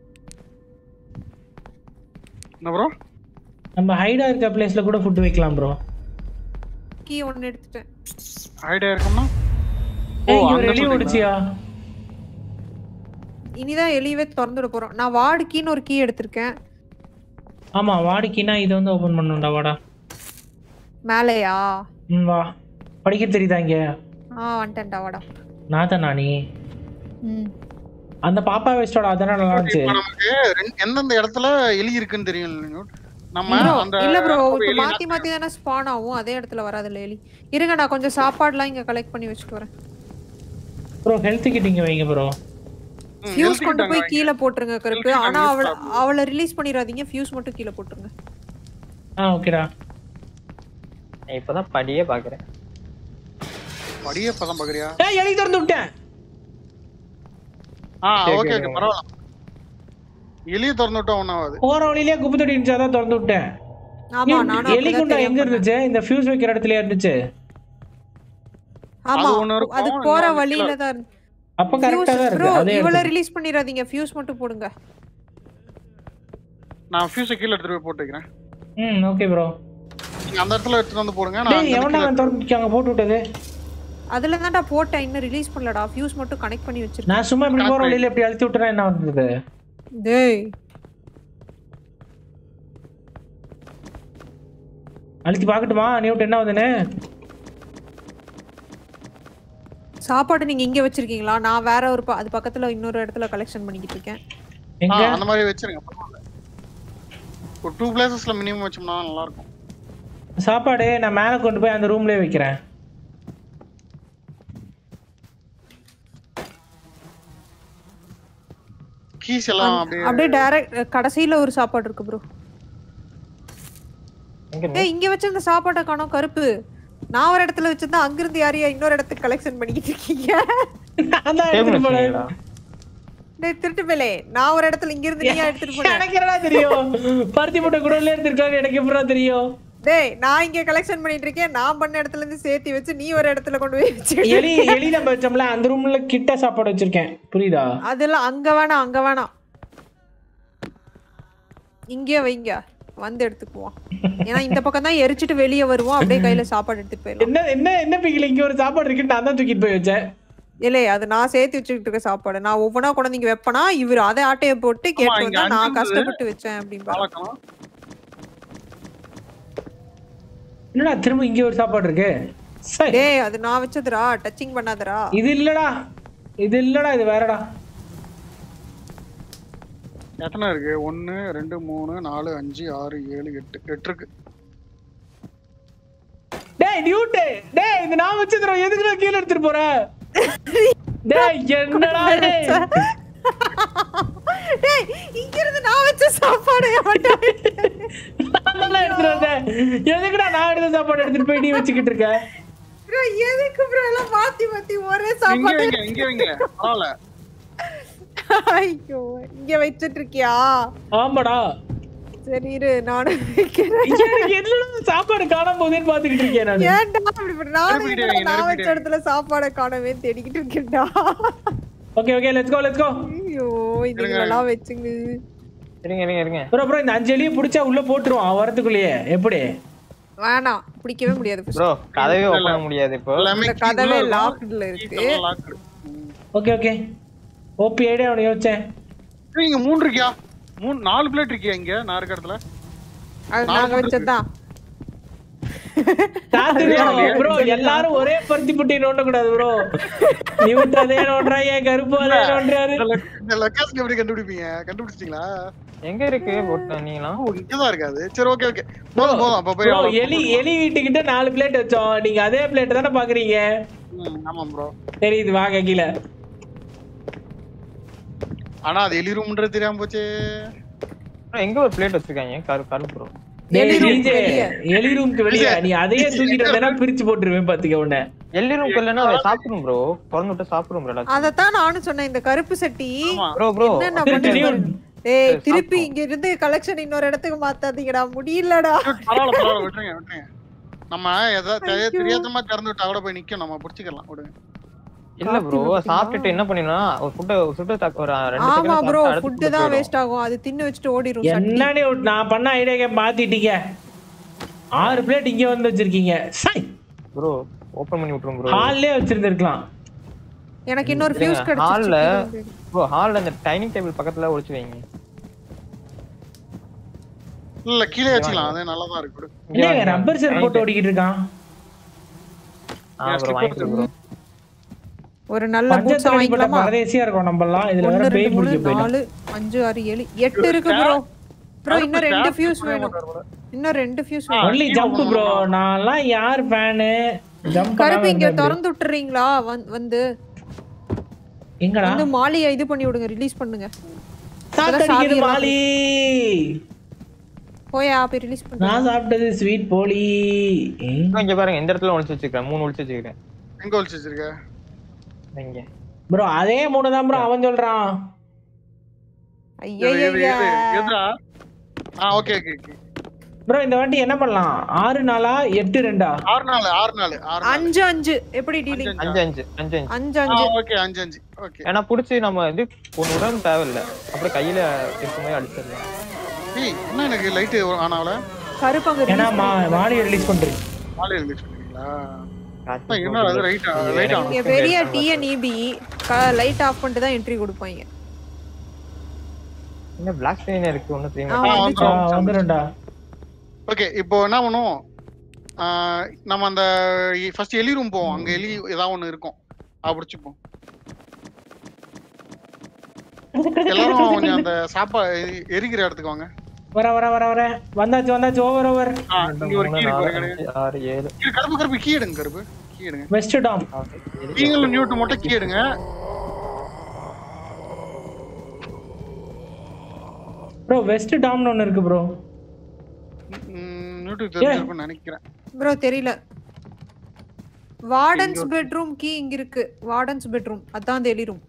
என்ன ப்ரோ நம்ம ஹைடா இருக்க பிளேஸ்ல கூட ஃபுட் வைக்கலாம் ப்ரோ கீ ஒன்னு எடுத்துட்டேன் ஐடியா இருக்கும்னா ஏய் இங்க அங்க ஒரு எலி சொல்றீங்களா? ஓடிச்சியா இனிதான் எலியவே திறந்துட போறோம் நான் வார்டு கீன்னு ஒரு கீ எடுத்திருக்கேன் ஆமா வாடிக்கினா இதை வந்து ஓபன் பண்ணும்டா வாடா மேலையா ம் வா படிக்க தெரியுதா இங்க ஆ வந்துட்டேன்டா வாடா நாதா நானி ம் அந்த பாப்பா வேஸ்டோட அதெல்லாம் நல்லா இருந்துச்சு இப்ப நமக்கு ரெண்டு- எந்தெந்த இடத்துல எலி இருக்குன்னு தெரியும் இல்லைங்க? நம்ம Bro, அந்த இல்ல ப்ரோ இடத்துல இப்ப எலி மாத்தி மாத்தி தானே ஸ்பான் ஆகும் அதே இடத்துல வராதுல்ல எலி இருங்க நான் கொஞ்சம் சாப்பாடுலாம் இங்க கலெக்ட் பண்ணி வச்சுட்டு வரேன் ப்ரோ ஹெல்த் கிட் இங்க வைங்க ப்ரோ ம், ஃபியூஸ் health கொண்டு kit போய் அங்க கீழே போட்டுருங்க கருப்பு Health kit ஆனா அங்க அவள use அவளை ரிலீஸ் பண்ணிடாதீங்க ஃபியூஸ் மட்டும் கீழே போட்டுருங்க ஆ ஓகேடா இப்பதான் படியே பாக்குறேன் படியே பதம் பாக்குறியா ஏய் எலி திறந்து விட்டேன் ஆ சரி, ஓகே சரி, ஓகே பரவாயில்ல எலியை திறந்து விட்டா ஒன்றாவது போற வழியிலேயே குப்பை தொட்டி இருந்துச்சு அதான் திறந்து விட்டேன் ஆமா ஏய், நானும் எலி அப்படிதான் குண்டா தெரியாம எங்க பண்ணேன். இருந்துச்சு இந்த ஃபியூஸ் வைக்கிற இடத்துலயே இருந்துச்சு ஆமா அது ஒண்ணு இருக்கும், அது போற இன்னொன்னு வழியில தான் அப்ப கரெக்டா தான் ப்ரோ இருக்கு அதே இவள இடத்துல. ரிலீஸ் பண்ணிடாதீங்க ஃபியூஸ் மட்டும் போடுங்க நான் ஃபியூஸை கீழே எடுத்துட்டு போய் போட்டு வைக்கிறேன் ம் ஓகே ப்ரோ நீங்க அந்த இடத்துல எடுத்துட்டு வந்து போடுங்க நான் டேய் அங்க எவன்டா அவன் திறந்து அங்க போட்டு விட்டது அதுல தான்டா போட்டேன் இன்னும் ரிலீஸ் பண்ணலடா ஃபியூஸ் மட்டும் கனெக்ட் பண்ணி வச்சிருக்கேன் நான் சும்மா இப்படி போற வழியில இப்படி அழுத்தி விட்டுறேன் என்ன வந்தது டேய் அழுத்தி பார்க்கட்டுமா நியூட் என்ன வந்துன்னு சாப்பாடு நீங்க இங்க வச்சிருக்கீங்களா நான் வேற ஒரு ப- அது பக்கத்துல இன்னொரு இடத்துல கலெக்ஷன் பண்ணிக்கிட்டு இருக்கேன் ஆ, எங்க அந்த மாதிரி வச்சிருங்க பரவாயில்ல ஒரு டூ பிளேசஸ்ல மினிமம் வச்சோம்னா நல்லா இருக்கும் சாப்பாடு நான் மேல கொண்டு போய் அந்த ரூம்லயே வைக்கிறேன் கீஸ் எல்லாம் அப்படியே அப்படியே டைரக்ட் கடைசியில ஒரு சாப்பாடு இருக்கு ப்ரோ எங்க ஏய் இங்க வச்சிருந்த சாப்பாட்டை காணோம் கருப்பு நான் ஒரு இடத்துல வச்சிருந்தா அங்கிருந்து யாரையா இன்னொரு இடத்துக்கு கலெக்ஷன் பண்ணிக்கிட்டு இருக்கீங்க நான் தான் டேபிள் எடுத்துட்டு போனேன். வச்சிருக்கீங்களா டேய் திருட்டு மேலே நான் ஒரு இடத்துல இங்க இருந்து நீயா எடுத்துட்டு போன எனக்கு என்னடா தெரியும் பருத்தி மூட்டை குடோன்ல எடுத்திருக்காரு எனக்கு எப்படா தெரியும் டேய் நான் இங்க கலெக்ஷன் பண்ணிட்டு இருக்கேன் நான் பண்ண இடத்துல இருந்து சேர்த்து வச்சு நீ ஒரு இடத்துல கொண்டு போய் வச்சு எலி எலி நம்ம வச்சோம்ல அந்த ரூம்ல கிட்ட சாப்பாடு வச்சிருக்கேன் புரியுதா அதெல்லாம் அங்க வேணாம் அங்க வேணாம் இங்கே வைங்க வந்து எடுத்துக்குவோம் ஏன்னா இந்த பக்கம் தான் எரிச்சிட்டு வெளியே வருவோம் அப்படியே கையில சாப்பாடு எடுத்துட்டு போயிடலாம் என்ன என்ன என்ன பிக்கல இங்க ஒரு சாப்பாடு இருக்கு நான் தான் தூக்கிட்டு போய் வச்சேன் இல்லே அது நான் சேர்த்து வச்சுக்கிட்டு இருக்க சாப்பாடு நான் ஒவ்வொன்றா கொண்டு இங்க வைப்பனா இவர் அதை ஆட்டைய போட்டு கேட்டு இங்க வந்தா நான் அஞ்சு கஷ்டப்பட்டு வச்சேன் அப்படின்னு பழக்கம் என்னடா திரும்ப இங்க ஒரு சாப்பாடு இருக்கு சை, டேய் அது நான் வச்சதுடா டச்சிங் பண்ணாதடா இது இல்லடா இது இல்லடா இது வேறடா எத்தனை இருக்கு ஒன்னு ரெண்டு மூணு நாலு அஞ்சு ஆறு ஏழு எட்டு எட்டு இருக்கு டேய் டியூட் டேய் இது நான் வச்சதுடா எதுக்கு நான் கீழ எடுத்துட்டு போற டேய் என்னடா டேய் டேய் இங்க இருந்து நான் வச்ச சாப்பாடு எவன்டா நான்தான் எடுத்துட்டு வந்த எதுக்குடா நான் எடுத்த சாப்பாடு எடுத்துட்டு போய் நீ வச்சுக்கிட்டு இருக்க ப்ரோ எதுக்கு ப்ரோ எல்லாம் மாத்தி மாத்தி ஒரே இங்க சாப்பாடு வைங்க இங்க வைங்க பரவாயில்ல ஐயோ இங்க வச்சிட்டு இருக்கியா ஆமாடா சரி இரு நானும் வைக்கிறேன் எனக்கு என்னடா சாப்பாடு காணாம போகுதுன்னு பாத்துக்கிட்டு இருக்கேன் நான் ஏன்டா அப்படி பண்ண? நானும் நெருப்பிக்கிட்டே என்னடா வைங்க, நான் வச்ச நெருப்பிக்கிட்டே இடத்துல சாப்பாடை காணவே தேடிக்கிட்டு இருக்கேன்டா okay okay let's go let's go ஐயோ இதுங்களெல்லாம் வச்சுங்க இருங்க இருங்க இருங்க ப்ரோ ப்ரோ இந்த அஞ்சு எலியை பிடிச்சா உள்ள போட்டுருவான் வரதுக்குள்ளேயே எப்படி வேணாம் பிடிக்கவே முடியாது first. ப்ரோ கதவே ஓப்பன் பண்ண முடியாது இப்போ எல்லாமே இந்த கதவே லாக்ல இருக்கு lock okay okay OP idea அவனை யோசிச்சேன் இங்க மூணு இருக்கியா மூணு நாலு பிளேட் இருக்கியா இங்க நான் இருக்க இடத்துல அது நாங்க வச்சதுதான் ப்ரோ எல்லாரும் ஒரே பருத்தி புட்டி நோண்ட கூடாது ப்ரோ நீ விட்டு அதே நோண்டுறாங்க கருப்பு அதே நோண்டுறாரு இந்த லொகேஷன் எப்படி கண்டுபிடிப்பீங்க கண்டுபிடிச்சிட்டீங்களா எங்க இருக்கு போட்டு நீங்களாம் ஓ இங்கதான் இருக்காது சரி ஓகே ஓகே போதும் போதும் அப்ப போய் ப்ரோ எலி எலி வீட்டுக்கிட்ட நாலு பிளேட் வச்சோம் நீங்க அதே பிளேட் தானே பாக்குறீங்க ம், ஆமா ப்ரோ தெரியுது வாங்க கீழே ஆனா அது எலி ரூம்ன்றது தெரியாம போச்சு bro, எங்க ஒரு பிளேட் வச்சிருக்காங்க கரு கரு ப்ரோ டேய், எலி room DJ, வெளிய. எலி ரூம்க்கு வெளியே நீ அதையே தூக்கிட்டு வந்தேன்னா பிரிச்சு போட்டுருவேன் பாத்துக்க உன்னை எல்லி ரூம் இல்லைன்னா அதை சாப்பிடும் ப்ரோ திறந்து விட்டு சாப்பிடும் ப்ரோ எல்லாத்தையும் அதத்தான் நானும் சொன்னேன் இந்த கருப்பு சட்டி ஆமா ப்ரோ ப்ரோ என்னென்ன திருட்டு பண்ணுது நியூ- பாரு. ஏய் திருப்பி இங்க இருந்து கலெக்ஷன் இன்னொரு இடத்துக்கு மாத்தாதீங்கடா முடியலடா பரவாயில்ல பரவாயில்ல விட்டுருங்க விட்டுருங்க நம்ம எதாவது தெரியாதமா திறந்து விட்டா கூட போய் நிக்கும் நம்ம புடிச்சுக்கலாம் விடுங்க இல்ல ப்ரோ சாப்பிட்டுட்டு என்ன பண்ணினா ஒரு ஃபுட்ட சுட்டு தாக்கு ஒரு ரெண்டு ஆமா செகண்ட் ப்ரோ ஃபுட் தான் வேஸ்ட் ஆகும் அது தின்னு வச்சுட்டு ஓடிரும் சட்டி என்ன நீ நான் பண்ண ஐடியா மாத்திட்டீங்க ஆறு பிளேட் இங்க வந்து வச்சிருக்கீங்க ப்ரோ ஓபன் பண்ணி விட்டுரும் ப்ரோ ஹால்லே வச்சிருந்திருக்கலாம் எனக்கு இன்னொரு ஃபியூஸ் இருங்க, hall-ல- கிடைச்சிருச்சு ப்ரோ ஹால்ல அந்த டைனிங் டேபிள் பக்கத்துல ஒளிச்சு வைங்க இல்ல கீழே வச்சுக்கலாம் அது நல்லாதான் இருக்கு விடு. இல்லைங்க ரப்பர் செல் போட்டு ஓடிக்கிட்டு இருக்கான் ஆ ப்ரோ வாங்கிக்கிறேன் ப்ரோ ஒரு நல்ல பூட்ஸ் பஞ்சத்துல அடிப்பட்ட வாங்கிக்கலாமா பரதேசியா இருக்கும் நம்ம எல்லாம் இதுல வேற ஒன்னு பேய் ரெண்டு மூணு பிடிக்க போயிடும் நாலு அஞ்சு ஆறு ஏழு எட்டு இருக்கு ப்ரோ ப்ரோ இன்னும் ரெண்டு ஃபியூஸ் வேணும் இன்னும் ரெண்டு ஃபியூஸ் வேணும் ஒன்லி ஜம்ப் ப்ரோ நான்லாம் யார் ஃபேனு ஜம்ப் கருப்பு இங்க திறந்து விட்டுறீங்களா வந்து- வந்து எங்கடா வந்து மாலியை இது பண்ணி விடுங்க ரிலீஸ் பண்ணுங்க சாப்பிட்டது சாவி மாலி போயா போய் ரிலீஸ் பண்ணுங்க நான் சாப்பிட்டது ஸ்வீட் போலி ஏய், இங்க பாருங்க இந்த இடத்துல ஒளிச்சு வச்சிருக்கேன் மூணு ஒளிச்சு வச்சிருக்கேன் எங்க ஒழிச்சு வச்சிருக்க இங்க ப்ரோ அதே மூணு தான் ப்ரோ அவன் சொல்றான் ஐயா எது, எது, எது? எதுடா ஆ ஓகே ஓகே ஓகே ப்ரோ இந்த வாட்டி என்ன பண்ணலாம் ஆறு நாளா எட்டு ரெண்டா ஆறு நாள் ஆறு நாள் ஆறு நாள் அஞ்சு அஞ்சு எப்படி டீலிங் அஞ்சு அஞ்சு அஞ்சு அஞ்சு அஞ்சு ஆ அஞ்சு ஓகே அஞ்சு அஞ்சு ஓகே ஏன்னா புடிச்சு நம்ம இது ஒண்ணு உடம்பு தேவையில்ல அப்படியே கையில இருக்க மாதிரி அடிச்சிடலாம் ஏய் என்ன எனக்கு லைட் ஆனாவல கருப்பு அங்க ஏன்னா release மா மாலியை ரிலீஸ் பண்றேன் மாலை இருந்துச்சு சொன்னீங்களா காத்து என்ன அது ரைட் லைட் ஆகும் இங்க பெரிய டிஎன்இபி லைட் ஆஃப் பண்ணிட்டு தான் என்ட்ரி கொடுப்பாங்க என்ன பிளாக் ஸ்கிரீன் இருக்கு ஒண்ணு தெரியுமா ஆ, ஆ, வந்துச்சு. வந்துரும். வந்துடும்டா ஓகே இப்போ என்ன பண்ணுவோம் ஆ, நம்ம அந்த ஃபர்ஸ்ட் எலி ரூம் போவோம் அங்க எலி ஏதாவது ஒண்ணு இருக்கும் அதை பிடிச்சிப்போம் எல்லாரும் கொஞ்சம் அந்த சாப்பா எரிக்கிற இடத்துக்கு வாங்க வர வர வர வர வந்தாச்சு வந்தாச்சு ஓவர் ஓவர் ஆ, இங்க ஒரு கீ மூணு, இருக்கு நாலு, ஒரு அஞ்சு, ஆறு ஏழு கீ கருப்பு கருப்பு கீ எடுங்க கருப்பு கீ எடுங்க வெஸ்ட் டாம் ஆறு, ஏழு. நீங்களும் நியூட்டு மட்டும் கீ எடுங்க ப்ரோ வெஸ்ட் டாம்னு ஒன்னு இருக்கு ப்ரோ ம், நியூட்டுக்கு தெரிஞ்சிருக்கும்னு நினைக்கிறேன் ப்ரோ தெரியல வார்டன்ஸ் பெட்ரூம் கீ இங்க இருக்கு வார்டன்ஸ் பெட்ரூம் அதான் அந்த எலி ரூம்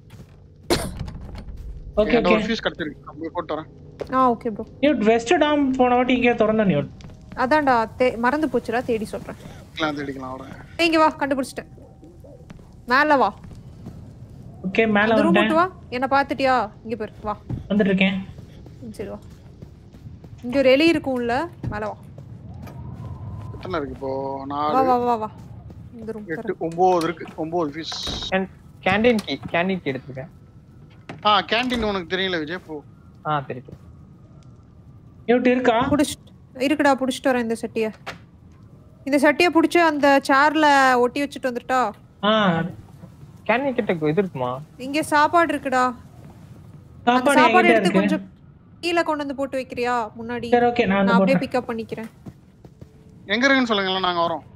ஓகே என்கிட்ட ஓகே ஒரு ஃபீஸ் கிடைச்சிருக்கு அப்படியே போட்டு வரேன் ஆ okay bro Newt west dorm போன வாட்டி இங்கே திறந்த நியூட் அதான்டா தே- மறந்து போச்சுடா தேடி சொல்றேன் அடிக்கலாம் தேடிக்கலாம் அவட ஏய், இங்க வா கண்டுபிடிச்சிட்டேன் மேல வா ஓகே மேல அந்த ரூம் வந்துட்டேன் விட்டு வா என்ன பாத்துட்டியா இங்க பாரு வா வந்துட்டு இருக்கேன் ம், சரி வா இங்க ஒரு எலி இருக்கும்ல மேல வா எத்தனை இருக்கு இப்போ வா நாலு வா வா வா இந்த ரூம் எட்டு ஒன்பது இருக்கு ஒன்பது piece canteen key canteen key எடுத்துருக்கேன் ஆ கேண்டீன் உனக்கு தெரியல விஜய் போ ஆ தெரியும் நியூட் இருக்கா புடிச்சிட்டு இருக்குடா புடிச்சிட்டு வரேன் இந்த சட்டிய இந்த சட்டிய புடிச்சு அந்த சேர்ல ஒட்டி வச்சுட்டு வந்துட்டா ஆ கேண்டீன் கிட்ட இது இருக்குமா இங்க சாப்பாடு இருக்குடா அந்த சாப்பாடு சாப்பாடு என்கிட்ட எடுத்து இருக்கு கொஞ்சம் கீழே கொண்டு வந்து போட்டு வைக்கிறியா முன்னாடி சரி ஓகே நான் நான் வந்து அப்படியே போட்டேன் பிக்கப் பண்ணிக்கிறேன் எங்க இருக்குன்னு சொல்லுங்களேன் நாங்க வரோம்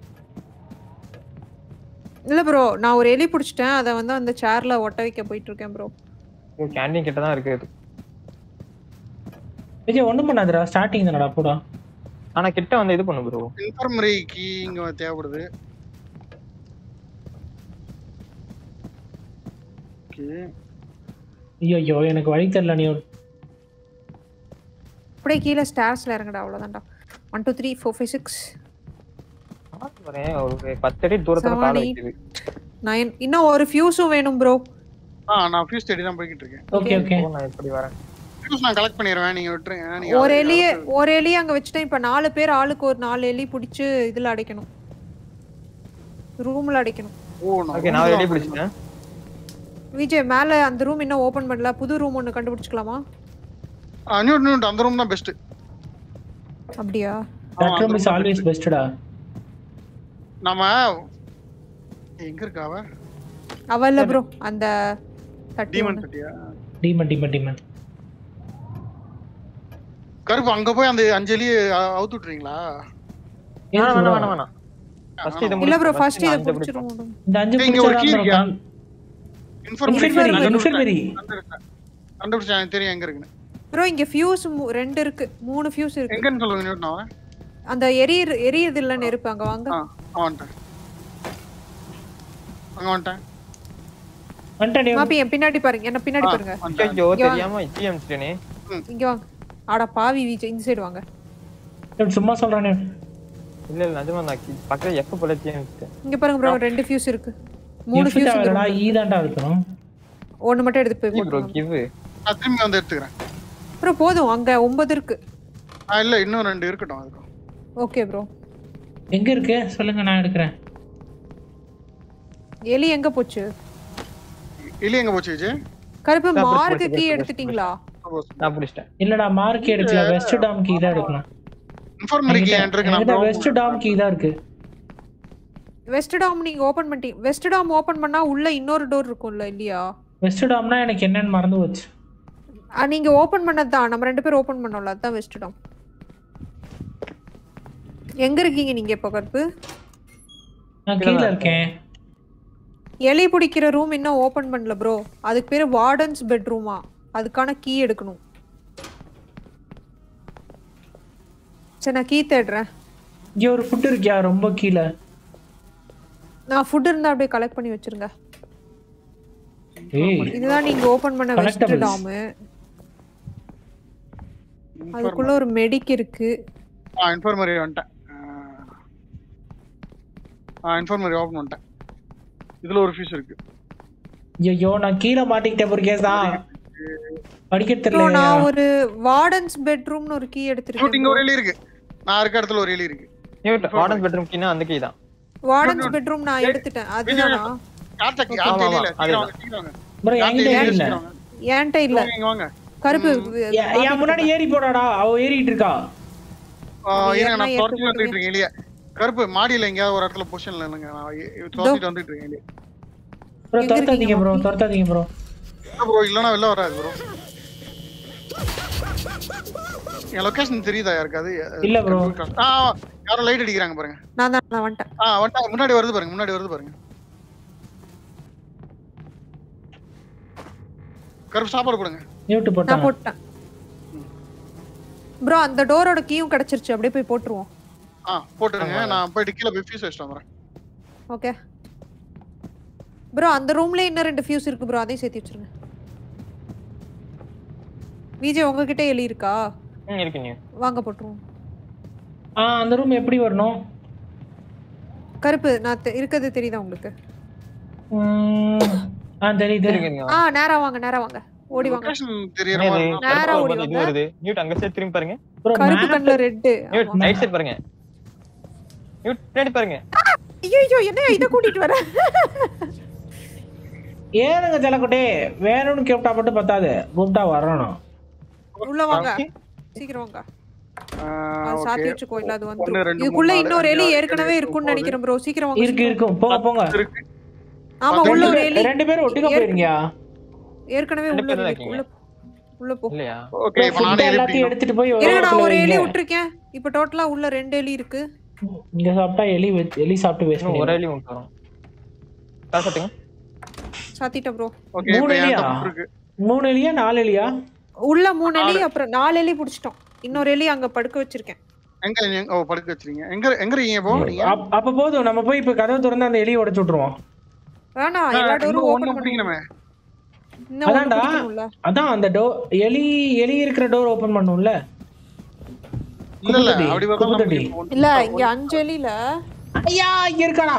இல்ல ப்ரோ நான் ஒரு எலி புடிச்சிட்டேன் அதை வந்து அந்த சேர்ல ஒட்ட வைக்க போயிட்டு இருக்கேன் ப்ரோ கேண்டீன் கிட்ட தான் இருக்கு இது. விஜய் ஒண்ணும் பண்ணாதுடா ஸ்டார்டிங் தானடா போடா ஆனா கிட்ட வந்து இது பண்ணு ப்ரோ இன்ஃபர்மரி கீ இங்க தேவைப்படுது ஓகே ஐயோ ஐயோ எனக்கு வழி தெரியல நீ அப்படியே கீழே ஸ்டார்ஸ்ல இறங்குடா அவ்வளவுதான்டா one two three four five six வரேன் ஒரு பத்து அடி தூரத்துல கால Seven, வைக்குது நைன் இன்னும் ஒரு ஃபியூஸும் வேணும் ப்ரோ ஆ நான் ஃபியூஸ் தேடி தான் போய்கிட்டு இருக்கேன் ஓகே ஓகே ஓ, நான் எப்படி வரேன் ஃபியூஸ் நான் கலெக்ட் பண்ணிடுவேன் நீங்க விட்டுருங்க நீங்க ஒரு அதை- எலிய ஒரு எலி அங்க வச்சுட்டேன் இப்ப நாலு பேர் ஆளுக்கு ஒரு நாலு எலி பிடிச்சு இதுல அடைக்கணும் ரூம்ல அடைக்கணும் ஓ நான் ஓகே நான் ரெடி பிடிச்சிட்டேன் விஜய் மேல அந்த ரூம் இன்னும் ஓபன் பண்ணல புது ரூம் ஒன்னு கண்டுபிடிச்சுக்கலாமா ஆ, நியூட் நியூட் அந்த ரூம் தான் பெஸ்ட் அப்படியா தட் ரூம் இஸ் ஆல்வேஸ் பெஸ்ட்டா நாம எங்க இருக்கா அவ அவ இல்ல ப்ரோ அந்த தட்டி டீமன் ஒண்ணு. சட்டியா டீமன் டீமன் டீமன் கருப்பு அங்க போய் அந்த அஞ்சலி அவுத்து விட்டுறீங்களா வேணாம் வேணாம் வேணாம் வேணாம் ஃபர்ஸ்ட் இத இல்ல ப்ரோ முடிச்சு ஃபர்ஸ்ட் இத அஞ்சு பிடிச்சிரும் இந்த அஞ்சு இங்க ஒரு key இருக்கியா? இன்ஃபர்மரி இன்ஃபர்மேஷன் இன்ஃபர்மரி கண்டுபிடிச்சேன் எனக்கு தெரியும் எங்க இருக்குன்னு ப்ரோ இங்க ஃபியூஸ் ரெண்டு இருக்கு மூணு ஃபியூஸ் இருக்கு எங்கன்னு சொல்லுங்க நியூட் நான் அந்த எரிய எரியுது இல்ல நெருப்பு அங்க வாங்க ஆ ஆ, வந்துட்டேன் அங்க வந்துட்டேன் வந்துட்டேன் மாப்பி என் பின்னாடி பாருங்க என்ன பின்னாடி ஆ, பாருங்க வந்துட்டேன் ஐயோ தெரியாம இச்சி அமிச்சிட்டேனே இங்க வாங்க ஆடா பாவி விஜய் இந்த சைடு வாங்க டேய், சும்மா சொல்றானே இல்ல இல்ல நிஜமா நான் கி- பக்கத்துல எப்ப போல இச்சி அமிச்சிட்டேன் இங்க பாருங்க ப்ரோ ரெண்டு ஃபியூஸ் இருக்கு மூணு எஃப் ஃபியூஸ் தேவைடா ஈ தான்டா இருக்கணும் ஒன்னு மட்டும் எடுத்து போய் ப்ரோ போட்டுருங்க கிவ் நான் திரும்பி வந்து எடுத்துக்கிறேன் ப்ரோ போதும் அங்க ஒன்பது இருக்கு ஆ இல்ல இன்னும் ரெண்டு இருக்கட்டும் அதுக்கு ஓகே ப்ரோ எங்க இருக்கு சொல்லுங்க நான் எடுக்கிறேன் எலி எங்க போச்சு எலி எங்க போச்சு விஜய் கருப்பு நான் போய் மார்க்கு போட்டு கீ போட்டு எடுத்துட்டீங்களா நான் பிடிச்சிட்டேன் இல்லடா மார்க் எடுக்கல வெஸ்ட் டாம் கீ தான் எடுக்கணும் இன்ஃபர்மரிக்கு என்கிட்ட இருக்கு என்கிட்ட நான் வெஸ்ட் டாம் கீ தான் இருக்கு வெஸ்ட் டாம் நீங்க ஓபன் பண்ணிட்டீங்க வெஸ்ட் டாம் ஓபன் பண்ணா உள்ள இன்னொரு டோர் இருக்கும்ல இல்லையா வெஸ்ட் டாம்னா எனக்கு என்னன்னு மறந்து போச்சு ஆ, நீங்க ஓபன் பண்ணதுதான் நம்ம ரெண்டு பேரும் ஓபன் பண்ணோம்ல அதான் வெஸ்ட் டாம் எங்க இருக்கீங்க நீங்க இப்ப கருப்பு நான் கீழே இருக்கேன் எலி பிடிக்கிற ரூம் இன்னும் ஓபன் பண்ணல ப்ரோ அதுக்கு பேரு வார்டன்ஸ் பெட்ரூமா அதுக்கான கீ எடுக்கணும் சரி நான் கீ தேடுறேன் இங்க ஒரு ஃபுட் இருக்கியா ரொம்ப கீழே நான் ஃபுட் இருந்தா அப்படியே கலெக்ட் பண்ணி வச்சிருங்க ஏய் இதுதான் நீங்க ஓபன் பண்ண வெஸ்ட் Collectibles. டாம் அதுக்குள்ள ஒரு மெடிக் இருக்கு ஆ இன்ஃபர்மரி வந்துட்டேன் ஆ இன்ஃபர்மரி ஓபன் பண்ணிட்டேன் இதுல ஒரு ஃபீஸ் இருக்கு ஐயோ நான் கீழே மாட்டிக்கிட்டேன் பொறுக்கேசா படிக்க ப்ரோ தெரியல நான் ஒரு வார்டன்ஸ் பெட்ரூம்னு ஒரு கீ ஷூட் எடுத்திருக்கேன் இங்க ஒரு எலி இருக்கு நான் இருக்க இடத்துல ஒரு எலி இருக்கு வார்டன் பெட்ரூம் கீனா அந்த கீ தான் வார்டன்ஸ் பெட்ரூம் நான் எடுத்துட்டேன் அதுதானா கார்த்தக்கு ஆமா, கார்த்த எலி ஆமா, இல்ல சீக்கிரம் வாங்க சீக்கிரம் வாங்க ப்ரோ என்கிட்ட கார்த்த ஏறி எலி இல்ல சீக்கிரம் வாங்க. என்கிட்ட இல்ல இங்க வாங்க கருப்பு என் என் முன்னாடி ஏறி போடாடா அவ ஏறிட்டு இருக்கா ஆ, அது இருங்க ஏறினா நான் ஏத்து துரத்தி வந்துட்டு இருக்கேன் எலிய கருப்பு மாடியில எங்கேயாவது ஒரு இடத்துல பொசிஷன்ல இல்லைங்க நான் எ- துரத்திட்டு வந்துட்டு இருக்கேன் எலிய ப்ரோ எங்க துரத்தாதீங்க ப்ரோ இருக்கீங்க, துரத்தாதீங்க ப்ரோ ப்ரோ இல்லனா வெளில வராது ப்ரோ என் லொகேஷன் தெரியுதா யாருக்காது இல்ல bro. ஆ யாரோ லைட் அடிக்கிறாங்க பாருங்க நான் தான் நான் வந்துட்டேன் ஆ வந்துட்டா முன்னாடி வருது பாருங்க முன்னாடி வருது பாருங்க கருப்பு சாப்பாடு கொடுங்க மியூட் நான் போட்டாங்க போட்டேன் ப்ரோ அந்த டோரோட கீயும் கிடைச்சிருச்சு அப்படியே போய் போட்டுருவோம் ஆ போட்டுருங்க நான் போயிட்டு கீழே போய் ஃபீஸ் வச்சுட்டு வந்துடுறேன் ஓகே ப்ரோ அந்த ரூம்ல இன்னும் ரெண்டு ஃபியூஸ் இருக்கு ப்ரோ அதையும் சேர்த்து வச்சிருங்க விஜய் உங்ககிட்ட எலி இருக்கா ம் இருக்கு நீ வாங்க போட்டுருவோம் ஆ அந்த ரூம் எப்படி வரணும் கருப்பு நான் தெ- இருக்கிறது தெரியுதா உங்களுக்கு உம், ஆ தெரியுது இருக்கு ஆ நேரா வாங்க நேரா வாங்க ஓடி வாங்க லொகேஷன் தெரியற மாதிரி இருந்தா- நேரா ஓடி இது வாங்க. வருது நியூட் அங்க சைடு திரும்பி பாருங்க ப்ரோ கருப்பு கண்ணுல ரெட்டு நியூட் ரைட் சைடு பாருங்க நியூட் பின்னாடி பாருங்க ஐயோ ஐயோ என்ன இதை கூட்டிட்டு வர ஏனுங்க ஜலக்கோட்டே வேணும்னு கூப்பிட்டா மட்டும் பத்தாது கூப்பிட்டா வரணும் உள்ள வாங்க சீக்கிரம் வாங்க ஆ, அது okay. சாத்தி வச்சுக்கோ இல்ல அது ஒண்ணு, வந்துரும் ரெண்டு, இதுக்குள்ள மூணு, இன்னொரு நாலு, எலி அஞ்சு, ஏற்கனவே ஆறு, இருக்கும்னு ஏழு, நினைக்கிறேன் ப்ரோ சீக்கிரம் வாங்க இருக்கு இருக்கும் போங்க போங்க இருக்கு ஆமா ரெண்டு உள்ள ஒரு பேர்- எலி ரெண்டு பேரும் ஒட்டுக்க ஏற்க- போயிருங்கயா ஏற்கனவே ரெண்டு உள்ள பேரும் எலி இருக்கீங்க. உள்ள உள்ள போ இல்லையா ஓகே இப்போ ஃபுட் நானே எல்லாத்தையும் எழுப்பிக்கணும் எடுத்துட்டு போய் ஒரு இருங்க நான் இடத்துல ஒரு எலி வைங்க. விட்டுருக்கேன் இப்ப டோட்டலா உள்ள ரெண்டு எலி இருக்கு இங்க சாப்பிட்டா எலி வெ- எலி சாப்பிட்டு வேஸ்ட் இன்னும் ஒரு பண்ணி அழி விட்டு வரும் காசட்டுங்க சாத்திட்டேன் ப்ரோ ஓகே இப்போ மூணு என்கிட்ட எலியா? food இருக்கு மூணு எலியா நாலு எலியா உள்ள மூணு எலி அப்புறம் நாலு எலி புடிச்சிட்டோம் இன்னொரு எலி அங்க படுக்க வச்சிருக்கேன் எங்க நீங்க- ஓ படுக்க வச்சிருக்கீங்க எங்க எங்க இருக்கீங்க இப்போ நீங்க அப்- அப்ப போதும் நம்ம போய் இப்ப கதவை திறந்து அந்த எலியை உடைச்சு விட்டுருவோம் வேணாம் எல்லா டோரும் இன்னும் ஓபன் ஒண்ணு பண்ணி பிடிக்கணுமே இன்னும் ஒண்ணு அதான்டா பிடிக்கணும்ல அதான் அந்த டோ எலி எலி இருக்கிற டோர் ஓபன் பண்ணும்ல இல்ல இல்ல குப்பத்தொட்டி, அப்படி பார்த்தா குப்பத்தொட்டி. நமக்கு ஒண்ணு- இல்ல இங்க அஞ்சு எலில ஐயா இங்க இருக்காடா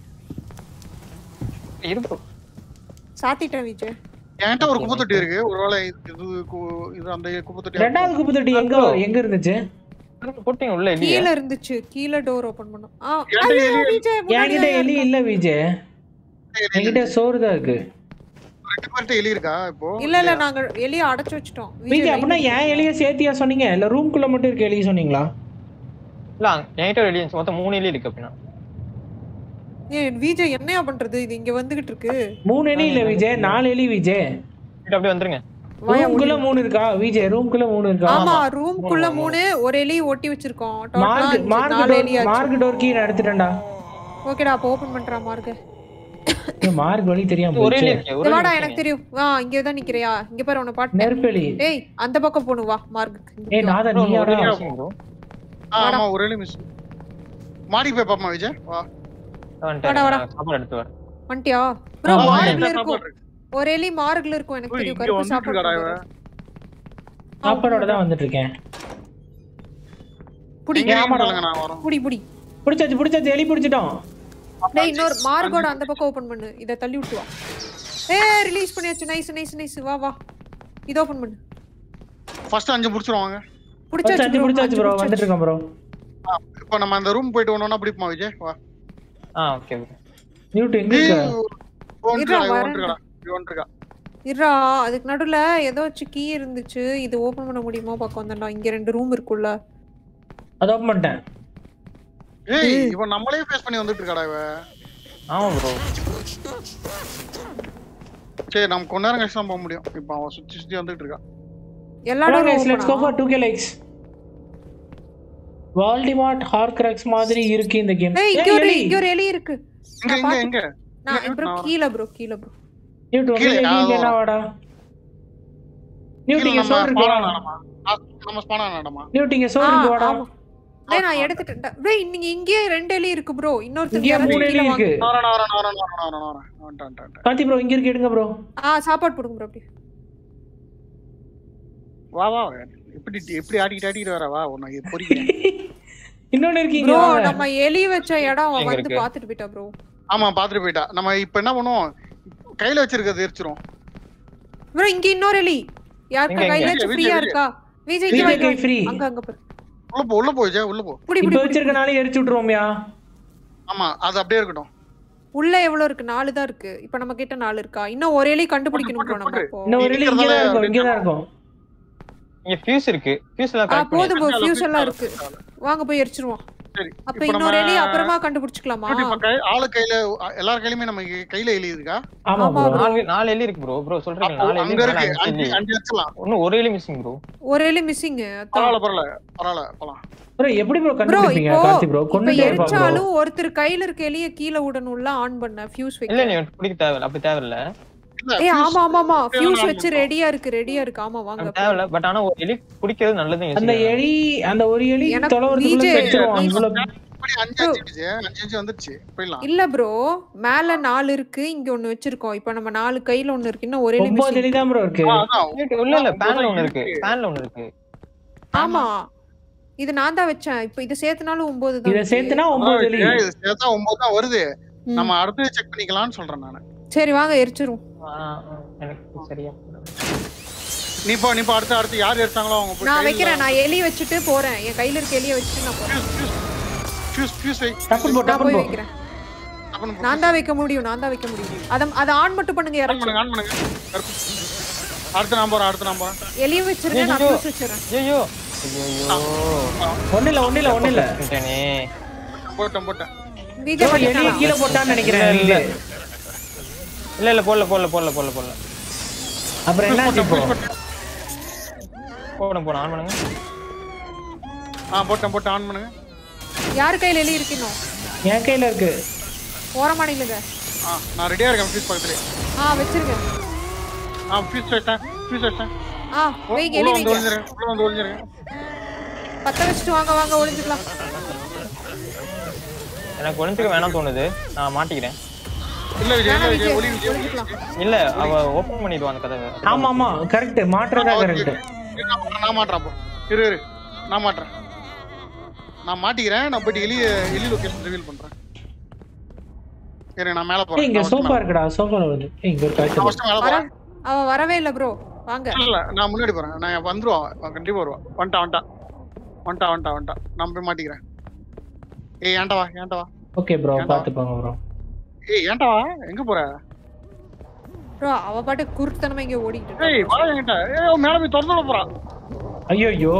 இருக்கும் சாத்திட்டேன் விஜய் என்கிட்ட ஒரு குப்பை தொட்டி இருக்கு ஒருவேளை இது இது கு- இது அந்த குப்பை தொட்டி ரெண்டாவது குப்பை தொட்டி எங்க எங்க இருந்துச்சு போட்டீங்க உள்ள இல்லையா கீழ இருந்துச்சு கீழ டோர் ஓபன் பண்ணோம் ஆ, என்கிட்ட ஐயோ, எலி- விஜய் முன்னாடி என்கிட்ட எலி இல்ல விஜய் என்கிட்ட சோறு தான் இருக்கு ரெண்டு பேர்ட்ட எலி இருக்கா இப்போ இல்ல இல்ல நாங்க எலிய அடைச்சு வச்சிட்டோம் விஜய் அப்படின்னா ஏன் எலிய சேர்த்தியா சொன்னீங்க இல்ல ரூம்குள்ள மட்டும் இருக்க எலிய சொன்னீங்களா இல்ல என்கிட்ட ஒரு எலி இருந்துச்சு மொத்தம் மூணு எலி இருக்கு அப்படின்னா ஏய், விஜய் என்னையா பண்றது இது இங்க வந்துகிட்டு இருக்கு மூணு எலி இல்ல விஜய் நாலு எலி விஜய் இங்கிட்ட அப்படியே வந்துருங்க வாயா ரூம்குள்ள மூணு இருக்கா விஜய் ரூம்குள்ள மூணு இருக்கா ஆமா ரூம்குள்ள மூணு ஒரு எலி ஒட்டி வச்சிருக்கோம் டோட்டலா மார்க் அஞ்சு, மார்க் நாலு டோர் எலி ஆச்சு மார்க் டோர் கீ நான் எடுத்துட்டேன்டா ஓகேடா அப்ப ஓபன் பண்றா மார்க் ஏய், மார்க் வழி தெரியாம ஒரே எலி போச்சு இருக்கு ஒரு வாடா எலி எனக்கு தெரியும் வா இங்க தான் நிக்கிறியா இங்க பாரு உன்னை பாட்டு நெருப்பெலி டேய் அந்த பக்கம் போணும் வா மார்க் ஏய் நாதா bro, நீ ஒரு எலி யாரா missing bro. ஆ, ஆமா ஒரு எலி மிஸ் மாடி போய் பாப்போமா விஜய் வா வந்துட்டேன். வாடா, வாடா. நான் சாப்பாடு எடுத்து வரேன் வந்துட்டியா ப்ரோ ஆ, மார்க்ல என்ன இருக்கும் சாப்பாடு இருக்கு? ஒரு எலி மார்க்ல இருக்கும் எனக்கு ஓய், தெரியும் இங்க கருப்பு வந்துட்டு சாப்பாடு இருக்காடா கொண்டு இவன். வர. சாப்பாடோட தான் வந்துட்டு இருக்கேன் புடி எங்க ஆமாடா. சொல்லுங்க நான் வரோம் புடி புடி பிடிச்சாச்சு பிடிச்சாச்சு எலி பிடிச்சிட்டோம் டேய் இன்னொரு மார்கோட அந்த பக்கம் ஓபன் பண்ணு இத தள்ளி விட்டு வா ஏய் ரிலீஸ் பண்ணியாச்சு நைஸ் நைஸ் நைஸ் வா வா இது ஓபன் பண்ணு ஃபர்ஸ்ட் அஞ்சு முடிச்சிருவாங்க புடிச்சாச்சு பிடிச்சாச்சு bro, பிடிச்சாச்சு அஞ்சு ப்ரோ புடிச்சாச்சு. வந்துட்டு இருக்கேன் ப்ரோ இப்போ நம்ம அந்த ரூம் போயிட்டு ஒண்ணு பிடிப்போமா விஜய் வா ஆ ஓகே ஓகே நியூட் எங்க நீ இருக்க ஒன்றுக்கா இருடா, வரேன். ஒன்றுக்கா ஒன்றுக்கா இருடா அதுக்கு நடுவுல ஏதோ வச்சு கீ இருந்துச்சு இது ஓபன் பண்ண முடியுமா பார்க்க வந்தேன்டா இங்க ரெண்டு ரூம் இருக்குல்ல அதை ஓப்பன் பண்ணிட்டேன் ஏய் இவன் நம்மளே ஃபேஸ் பண்ணி வந்துட்டு இருக்காடா இவ ஆமா ப்ரோ சரி நம்ம கொஞ்ச நேரம் கழிச்சு தான் போக முடியும் இப்போ அவன் சுத்தி சுத்தி வந்துட்டு இருக்கா எல்லா Come on, டோரும் guys, let's go open for ஆ? 2k likes. வால்டிமார்ட் ஹார்க்ராக்ஸ் மாதிரி இருக்கு இந்த கேம் ஏய் இங்க ஒரு இங்க ஒரு எலி இருக்கு எங்க எங்க எங்க நான் இங்க ப்ரோ நான் கீழ ப்ரோ கீழ ப்ரோ நியூட் உங்க கீழே, எலி அதோ. என்ன வாடா நியூட் கீழ இங்க நம்ம சோறு இருக்கு ஸ்பானா வா. நடமா நம்ம ஸ்பானா நடமா நியூட் இங்க சோறு இருக்கு வாடா டேய் நான் எடுத்துட்டேன் டேய் நீங்க இங்கேயே ரெண்டு எலி இருக்கு ப்ரோ இன்னொருத்தர் இங்கே யாராச்சும் மூணு எலி கீழ வாங்க. இருக்கு நான் வரேன் நான் வரேன் நான் வரேன் நான் வரேன் நான் வரேன் வந்துட்டேன், வந்துட்டேன், வந்துட்டேன். கார்த்தி ப்ரோ இங்க இருக்கு எடுங்க ப்ரோ ஆ சாப்பாடு போடுங்க ப்ரோ அப்படி வா வா எப்படி எப்படி ஆடிக்கிட்டு ஆடிக்கிட்டு வர வா உன்னை பொறிக்கிறேன் இன்னொன்னு இருக்கு இங்க ப்ரோ வாங்க. நம்ம எலி வச்ச இடம் அவன் எங்க வந்து இருக்கு? பாத்துட்டு போயிட்டா ப்ரோ ஆமா பாத்துட்டு போயிட்டா நம்ம இப்ப என்ன பண்ணுவோம் கையில வச்சிருக்கிறது எரிச்சிரும் ப்ரோ இங்க இன்னொரு எலி யாருக்கு எங்க, எங்க? கையில விஜய், ஃப்ரீயா விஜய். இருக்கா விஜய் இங்க விஜய் வா, கை இங்க free. வா. அங்க அங்க பாரு உள்ள போ உள்ள போ விஜய் உள்ள போ புடி இப்ப புடி புடி வச்சிருக்கனால எரிச்சு விட்டுருவோம்யா ஆமா அது அப்படியே இருக்கட்டும் உள்ள எவ்வளவு இருக்கு நாலு தான் இருக்கு இப்ப நம்ம கிட்ட நாலு இருக்கா இன்னும் ஒரு எலி கண்டுபிடிக்கணும் ப்ரோ நம்ம போட்டு, இப்போ இன்னும் ஒரு எலி இங்க தான் இருக்கும் இங்க தான் இருக்கிறதால இருக்கும் இங்க ஃபியூஸ் இருக்கு ஃபியூஸ் எல்லாம் ஆ கரெக்ட் பண்ணி போதும் ப்ரோ ஃபியூஸ் ஃபியூஸ் எல்லாம் ஆல, இருக்கு ஃபியூஸ் ஆல. வாங்க போய் எரிச்சிருவோம் சரி அப்ப இப்ப இன்னொரு நம்ம எலி அப்புறமா கண்டுபிடிச்சுக்கலாமா இப்ப கை- ஆளு கையில எல்லார் கையிலுமே நம்ம கையில எலி இருக்கா ஆமா ஆமா ப்ரோ நாலு நாலு எலி இருக்கு ப்ரோ ப்ரோ சொல்றீங்க அப்போ நாலு எலி அங்க மேல இருக்கு அஞ்சு அஞ்சு எலி அஞ்சு வச்சிடலாம் இன்னும் ஒரு எலி மிஸ்ஸிங் ப்ரோ ஒரு எலி மிஸ்ஸிங் பரவாயில்ல பரவாயில்ல பரவாயில்ல போலாம் ப்ரோ எப்படி ப்ரோ ப்ரோ கண்டுபிடிப்பீங்க இப்போ கார்த்தி ப்ரோ இப்ப கொண்டுட்டே இருப்பா ப்ரோ எரிச்சாலும் ஒருத்தர் கையில இருக்க எலிய கீழே விடணும்ல ஆன் பண்ண ஃபியூஸ் இல்ல வைக்க நீ பிடிக்க தேவையில்ல அப்படி தேவையில்ல இல்ல ஏய் fuse- ஆமா ஆமா ஆமா ஃபியூஸ் தேவையில்ல வச்சு ரெடியா இருக்கு ரெடியா இருக்கு ஆமா வாங்க அப்படி தேவையில்ல பட் ஆனா ஒரு எலி பிடிக்கிறது நல்லது அந்த எலி அந்த ஒரு எலி எனக்கு தொலைவரத்துக்குள்ள விஜய், வச்சிருவோம் இவ்வளவு இப்படி அஞ்சு அஞ்சு விஜய், அஞ்சு அஞ்சு வந்துருச்சு போயிடலாம் இல்ல ப்ரோ மேல நாலு இருக்கு இங்க ஒண்ணு வச்சிருக்கோம் இப்ப நம்ம நாலு கையில ஒண்ணு இருக்கு இன்னும் ஒரு எலி ஒன்பது missing. எலி தான் ப்ரோ இருக்கு ஆ, அதான். இல்ல இல்ல பேன்ல ஒண்ணு இருக்கு பேன்ல ஒண்ணு இருக்கு ஆமா இது நான் தான் வச்சேன் இப்ப இத சேர்த்தனாலும் ஒன்பது தான் இத இருக்கு. சேர்த்துனா ஒன்பது எலி ஏய், இது சேர்த்தா ஒன்பது தான் வருது ம். நம்ம அடுத்து செக் பண்ணிக்கலாம்னு சொல்றேன் நானு சரி வாங்க எரிச்சிரும் ஆ, ஆ, எனக்கு சரியா நீ இப்போ நீ இப்போ அடுத்து அடுத்து யார் எடுத்தாங்களோ அவங்க போய் நான் கையில- வைக்கிறேன் நான் எலி வச்சுட்டு போறேன் என் கையில இருக்க எலிய வச்சுட்டு நான் போறேன் fuse, fuse, fuse வை. டப்புன்னு போ நான் டப்புன்னு போய் போ வைக்கிறேன் அப்புறம் போ. நான் தான் வைக்க முடியும் நான் தான் வைக்க முடியும் அத அத ஆன் மட்டும் பண்ணுங்க ஆன் யாராச்சும் பண்ணுங்க ஆன் பண்ணுங்க கருப்பு. அடுத்து நான் போறேன் அடுத்து நான் போறேன் எலிய வச்சிருங்க நான் ஐயோ. ஃபியூஸ் வச்சிரேன் ஐயோ ஐயோ ஒண்ணு இல்ல ஒண்ணு இல்ல ஒண்ணு இல்ல பண்ணிட்டேனே. போட்டேன் போட்டேன் விஜய் ப்ரோ, எலிய பண்ணிட்டானா? கீழே போட்டான்னு நினைக்கிறேன் இல்ல, இல்ல. இது. இல்ல இல்ல போடல போடல போடல போடல போடல அப்புறம் என்னாச்சு இப்போ போட போட ஆன் பண்ணுங்க ஆ போட்டேன் போட்டேன் ஆன் பண்ணுங்க யார் கையில எலி இருக்கு இன்னும் என் கையில இருக்கு ஓரமா நில்லுங்க ஆ நான் ரெடியா இருக்கேன் ஃபியூஸ் பக்கத்துலயே ஆ வச்சிருங்க ஆ ஃபியூஸ் வச்சிட்டேன் ஃபியூஸ் வச்சிட்டேன் ஆ உள்ள வைங்க எலி வந்து வைங்க ஒளிஞ்சிருங்க உள்ள வந்து ஒளிஞ்சிருங்க பத்த வச்சுட்டு வாங்க வாங்க ஒளிஞ்சுக்கலாம் எனக்கு ஒளிஞ்சுக்க வேணாம் தோணுது நான் மாட்டிக்கிறேன் இல்ல விஜய் இல்ல வேணாம் விஜய் விஜய் ஒளி விஜய் ஒளிஞ்சுக்கலாம் இல்ல அவ ஓபன் பண்ணிடுவா அந்த கதவை ஆமா ஆமா கரெக்ட் மாற்றதா கரெக்ட் இரு, நான் மாட்றேன், நான் மாட்டுறேன் அப்போ இரு இரு நான் மாட்டுறேன் நான் மாட்டிக்கிறேன் நான் போயிட்டு எலி எலி லொகேஷன் ரிவீல் பண்றேன் இரு நான் மேல போறேன் இங்க நான் first சோஃபா இருக்குடா சோஃபா வருது ஏய், இங்க ஒரு நான் காய்ச்சல் first மேல வர போறேன் அவன் வரவே இல்ல ப்ரோ வாங்க இல்ல இல்ல நான் முன்னாடி போறேன் நான் வந்துருவான் அவன் கண்டிப்பா வருவான் வந்துட்டான் வந்துட்டான் வந்துட்டான் வந்துட்டான் வந்துட்டான் நான் போய் மாட்டிக்கிறேன் ஏய் ஏன்டா வா ஏன்டா வா ஓகே ப்ரோ ஏன்டா? பாத்துப்பாங்க ப்ரோ ஏய் ஏன்டா வா எங்க போற ப்ரோ அவ பாட்டு குருத்தனமா இங்க ஓடிட்டு இருக்கா. ஏய் வா என்கிட்ட ஏய் அவன் மேல போய் திறந்து விட போறான் ஐயோ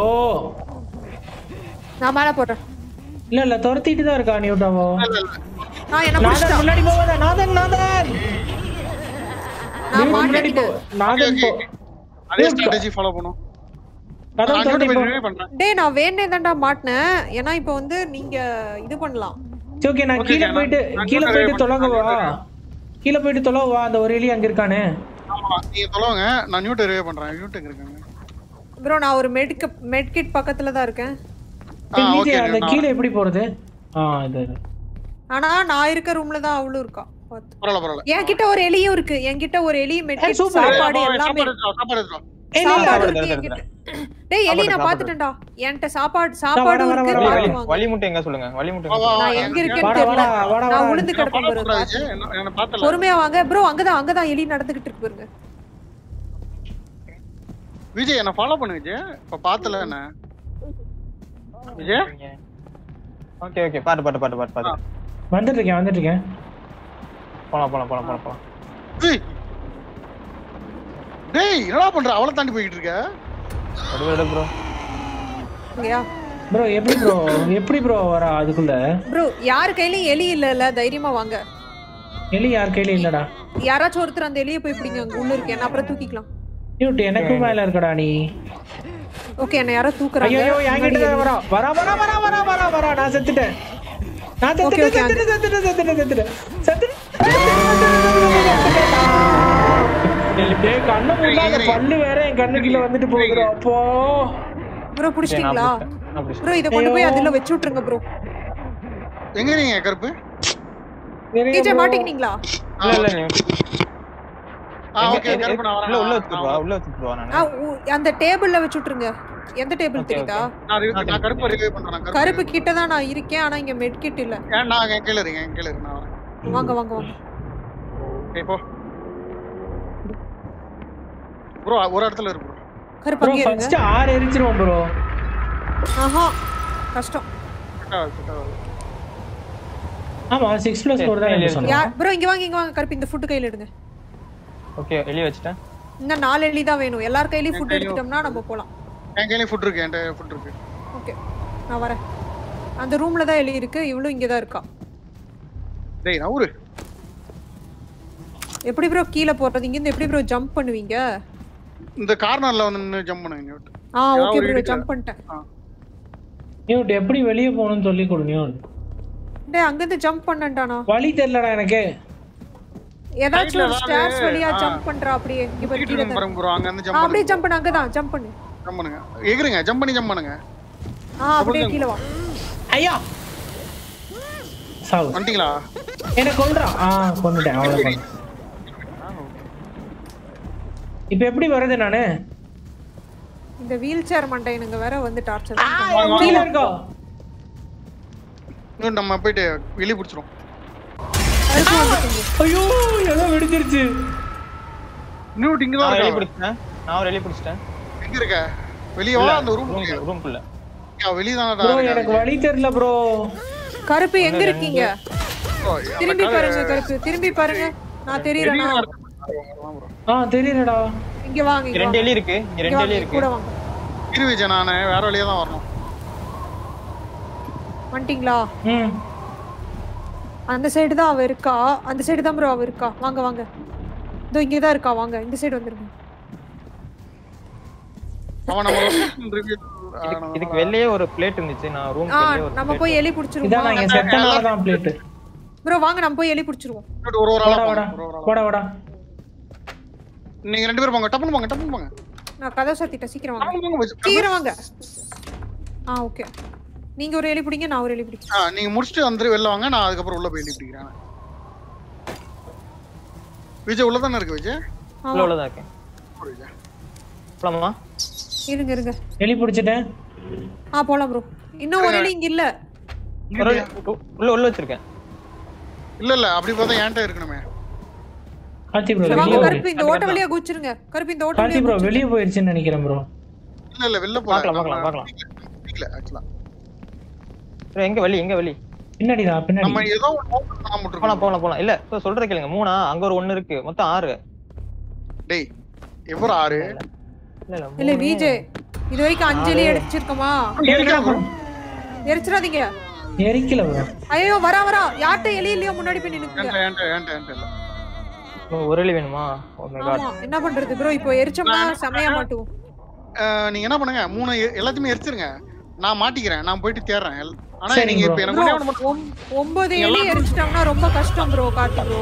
நான் மேல போடுறேன் இல்ல இல்ல துரத்திட்டு தான் இருக்கா நியூட்டாவோ இல்ல இல்ல நான் என்ன நாதன் புடிச்சிட்டான் முன்னாடி போவாத நாதன் நாதன் நான் முன்னாடி போ மாட்டிக்கிட்டேன் நாதன் போ அதே ஸ்ட்ராட்டஜி ஃபாலோ பண்ணும் கதவு நான் திறந்து போய் போ ரிவ்யூ பண்றேன் டேய் நான் வேணே தான்டா மாட்டினேன் ஏன்னா இப்போ வந்து நீங்க இது பண்ணலாம் ஓகே நான் Okay, கீழே நான் போயிட்டு நான் கீழே கூட போயிட்டு revive தொலைங்க வா பண்றேன். கீழே போயிட்டு தொலைங்க வா அந்த ஒரு எலி அங்க இருக்கானே ஆமா நீங்க சொல்லுங்க நான் நியூட்ட ரிவ்யூ பண்றேன் நியூட்ட இருக்காங்க ப்ரோ நான் ஒரு மெடிக்க மெட்கிட் பக்கத்துல தான் இருக்கேன் ஆ ஏய், ஓகே விஜய், அந்த கீழே எப்படி போறது ஆ இது இது. ஆனா நான் இருக்க ரூம்ல தான் அவளும் இருக்கா பாத்து பரவாயில்ல பரவாயில்ல என்கிட்ட ஒரு எலியும் இருக்கு என்கிட்ட ஒரு எலி மெட்கிட் super. சாப்பாடு ஏய், எல்லாமே சாப்பாடு எடுத்துட்டு வா, சாப்பாடு எடுத்துட்டு வா. ஏய், இல்ல, இல்ல, சாப்பாடு சாப்பாடு இருக்கு எடுத்துட்டு என்கிட்ட டேய் எலி நான் சாப்பாடு, பாத்துட்டேன்டா என்கிட்ட சாப்பாடு வர, சாப்பாடு வர, இருக்கு வர, வர. வழி பாத்துவாங்க வழி மட்டும் எங்க சொல்லுங்க வழி மட்டும் வா, எங்க வா, சொல்லுங்க. நான் வா, எங்க எனக்கு இருக்கேன்னு வாடா, தெரியல வாடா, வாடா, நான் வாடா. உளுந்து நான் கிடக்கும் follow பாரு பண்றேன் பாத்து. விஜய். என்ன- என்ன பார்த்தல. பொறுமையா வாங்க ப்ரோ அங்கதான் அங்கதான் எலி நடந்துகிட்டு இருக்கு பாருங்க விஜய் என்ன ஃபாலோ பண்ணு விஜய் இப்ப பார்த்தல என்ன விஜய் ஓகே ஓகே பாட்டு பாட்டு பாட்டு பாட்டு பாட்டு வந்துட்டு இருக்கேன் வந்துட்டு இருக்கேன் போலாம் போலாம் போலாம் போலாம் போலாம் ஏய். டேய் என்னடா பண்ற அவளை தாண்டி போய்கிட்டு இருக்க விடு விடு ப்ரோ இங்கயா ப்ரோ எப்படி ப்ரோ எப்படி ப்ரோ வரா அதுக்குள்ள ப்ரோ யார் கையிலயும் எலி இல்ல இல்ல தைரியமா வாங்க எலி யார் கையில இல்லடா யாராச்சும் ஒருத்தர் அந்த எலியை போய் பிடிங்க அங்க உள்ள இருக்கு என்ன அப்புறம் தூக்கிக்கலாம் நியூட் எனக்கும் மேல இருக்கடா நீ ஓகே என்ன யாரோ தூக்குறாங்க ஐயோ என்கிட்ட தான் வரா வரா வரா வரா வரா வரா வரா நான் செத்துட்டேன் நான் Okay, okay, செத்துட்டேன் செத்துட்டேன் செத்துட்டேன் செத்துட்டேன் செத்துட்டேன் செத்துட்டேன் டேய் கண்ணு முன்னாடி அந்த பல்லு வேற என் கண்ணு கீழ வந்துட்டு போகுது அப்போ ப்ரோ பிடிச்சிட்டீங்களா நான் பிடிச்சிட்டேன். ப்ரோ இத கொண்டு போய் அதுல வச்சு விட்டுருங்க ப்ரோ எங்க நீங்க கருப்பு டிஜே மாட்டிக்கிட்டீங்களா ஆ, இல்ல இல்ல okay. நீ ஆ எங்க- ஓகே எங்க- கருப்பு நான் உள்ள உள்ள வரேன் வச்சுட்டு வா உள்ள வச்சுட்டு வா நானு ஆ, உ- அந்த டேபிள்ல வச்சு விட்டுருங்க எந்த டேபிள் Okay, தெரியுதா நான் review- நான் கருப்பு ரிவ்யூ பண்றேன் நான் கருப்பு கருப்பு கிட்ட தான் நான் இருக்கேன் ஆனா இங்க மெட் கிட் இல்ல ஏன் நான் என் கீழ இருக்கேன் என் கீழ இருக்கேன் நான் வரேன் வாங்க வாங்க வாங்க ஏய் போ ப்ரோ ஒரு இடத்துல இருக்கு ப்ரோ கருப்பு ப்ரோ அங்கே இருங்க ஃபர்ஸ்ட் ஆறு எரிச்சிருவோம் ப்ரோ ஆஹா கஷ்டம் ஆமா சிக்ஸ் பிளஸ் ஃபோர் தான் என்ன சொன்னோம் யார் ப்ரோ இங்க வாங்க இங்க வாங்க கருப்பு இந்த ஃபுட் கையில எடுங்க ஓகே வெளிய வச்சிட்டேன் இன்னும் நாலு எலி தான் வேணும் எல்லார் கையிலயும் ஃபுட் எடுத்துட்டோம்னா நம்ம போலாம் என் கையிலயும் ஃபுட் இருக்கு என்கிட்ட ஃபுட் இருக்கு ஓகே நான் வரேன் அந்த ரூம்ல தான் எலி இருக்கு இவளும் இங்க தான் இருக்கா டேய் நவுரு எப்படி ப்ரோ கீழே போறது இங்க இருந்து எப்படி ப்ரோ ஜம்ப் பண்ணுவீங்க இந்த கார்னர்ல வந்து நின்னு ஜம்ப் பண்ணுங்க நியூட் ஆ ஏதாவது ஓகே ஒரு ப்ரோ இடுக்குல. ஜம்ப் பண்ணிட்டேன் நியூட் எப்படி வெளியே போகணும்னு சொல்லி கொடு நியூட் டேய் அங்க இருந்து ஜம்ப் பண்ணேன்டானா வழி தெரியலடா எனக்கு ஏதாச்சும் ஒரு Side ல ஸ்டேர்ஸ் ஏதாவது, வழியா ஆ. ஜம்ப் பண்றா அப்படியே இங்க பாரு டிக்கெட் கீழே இருக்கு தான் பாருங்க ப்ரோ அங்க இருந்து ஆ, ஜம்ப் அப்படியே ஜம்ப் பண்ணு அங்கதான் ஜம்ப் பண்ணு ஜம்ப் பண்ணுங்க எகிருங்க ஜம்ப் பண்ணி ஜம்ப் பண்ணுங்க ஆ அப்படியே கீழே வா ஐயா சாவு வந்துட்டீங்களா என்ன கொல்றான் ஆ கொண்டுட்டேன் அவ்வளவுதான் இப்ப எப்படி வருது நானு இந்த வீல் சேர் மண்டையனுங்க வேற வந்து டார்ச்சர் கீழே இருக்கோ இன்னும் நம்ம போயிட்டு வெளியே பிடிச்சிரும் ஐயோ ஏதோ வெடிச்சிருச்சு நியூட் இங்க தான் நான் வெளிய இருக்கா பிடிச்சிட்டேன் நான் வெளிய பிடிச்சிட்டேன் எங்க இருக்க வெளியே வா அந்த ரூம் ரூம் ரூம்குள்ள வெளியே ப்ரோ தானே எனக்கு வழி தெரியல ப்ரோ கருப்பு எங்க இருக்கீங்க திரும்பி பாருங்க கருப்பு திரும்பி பாருங்க நான் தெரியறேனா ஆ தெரியலடா இங்க வாங்க இங்க ரெண்டு வாங்க. எலி இருக்கு இங்க இங்க ரெண்டு வாங்க எலி இங்க இருக்கு கூட வாங்க இரு விஜய் நானு வேற வழியா தான் வரணும் வந்துட்டீங்களா ம் அந்த சைடு தான் அவ இருக்கா அந்த சைடு தான் ப்ரோ அவ இருக்கா வாங்க வாங்க இதோ இங்க தான் இருக்கா வாங்க இந்த சைடு வந்துருங்க அவன் நம்ம location reveal இதுக்கு- இதுக்கு வெளியே ஒரு பிளேட் இருந்துச்சு நான் ரூம் ஆ வெளியே ஒரு நம்ம plate- போய் எலி இதான் புடிச்சிருவோம் நான் என் செத்தனால தான் பிளேட் ப்ரோ வாங்க நம்ம போய் எலி புடிச்சிருவோம் பண்ணிட்டு ஒரு ஒரு ஆளா வாடா வாடா போங்க, ஒரு ஒரு ஆளா. வாடா வாடா நீங்க ரெண்டு பேரும் போங்க டப்புனு போங்க டப்புனு போங்க நான் கதை சாத்திட்டேன் சீக்கிரம் வாங்க டப்புனு போங்க விஜய். சீக்கிரம் வாங்க ஆ ஓகே நீங்க ஒரு எலி பிடிங்க நான் ஒரு எலி பிடிக்கிறேன் ஆ நீங்க முடிச்சுட்டு வந்துட்டு வெளில வாங்க நான் அதுக்கப்புறம் உள்ள போய் எழுதி பிடிக்கிறேன் விஜய் உள்ள தானே இருக்கு விஜய் உள்ள உள்ளதான் இருக்கேன் போடு விஜய். போலாமா இருங்க இருங்க எலி பிடிச்சிட்டேன் ஆ போலாம் ப்ரோ இன்னும் ஒரு எலி இங்க இல்ல ஒரு உள்ள உள்ள வச்சிருக்கேன் இல்ல இல்ல அப்படி பார்த்தா என்கிட்ட இருக்கணுமே கார்த்தி ப்ரோ வாங்க வெளியே கருப்பு இந்த ஓட்ட வழியா குச்சிருங்க கருப்பு இந்த ஓட்ட கார்த்தி வழியா ப்ரோ வெளியே போயிருச்சுன்னு நினைக்கிறேன் ப்ரோ இல்ல இல்ல வெளில பார்க்கலாம், போலாம் பார்க்கலாம், பார்க்கலாம். இல்ல ஆக்சுவலா bro, எங்க வழி எங்க வழி பின்னாடிடா நம்ம பின்னாடி ஏதோ ஒன்று ஓப்பன் பண்ணாம போலாம் விட்டுருக்கோம் போலாம் போலாம் இல்ல இப்ப சொல்ற கேளுங்க மூணா அங்க ஒரு ஒண்ணு இருக்கு மொத்தம் ஆறு டேய் எவ்வளவு ஆறு இல்ல இல்ல இல்ல மூணு. விஜய் இது வரைக்கும் அஞ்சு எலி அடிச்சிருக்கோமா எரிக்கிறா bro. எரிச்சிடாதீங்க எரிக்கல ப்ரோ ஐயோ வரா வரா யார்கிட்ட எலி இல்லையோ முன்னாடி போய் நின்னுக்குங்க என்கிட்ட என்கிட்ட என்கிட்ட என்கிட்ட இல்ல ஓ, ஒரு இலி வேணுமா ஓ மை காட் ஆமா என்ன பண்றது ப்ரோ இப்போ எரிச்சோம்னா செமையா மாட்டுவோம் அஹ், நீங்க என்ன பண்ணுங்க மூணு எ- எல்லாத்தையுமே எரிச்சிருங்க நான் மாட்டிக்கிறேன் நான் போயிட்டு தேடுறேன் எல்- ஆனா சரிங்க நீங்க இப்ப bro. எனக்கு ப்ரோ ஒண்ணே ஒண்ணு மட்டும் ஒன்பது எலி எரிச்சிட்டோம்னா ரொம்ப கஷ்டம் ப்ரோ கார்த்தி ப்ரோ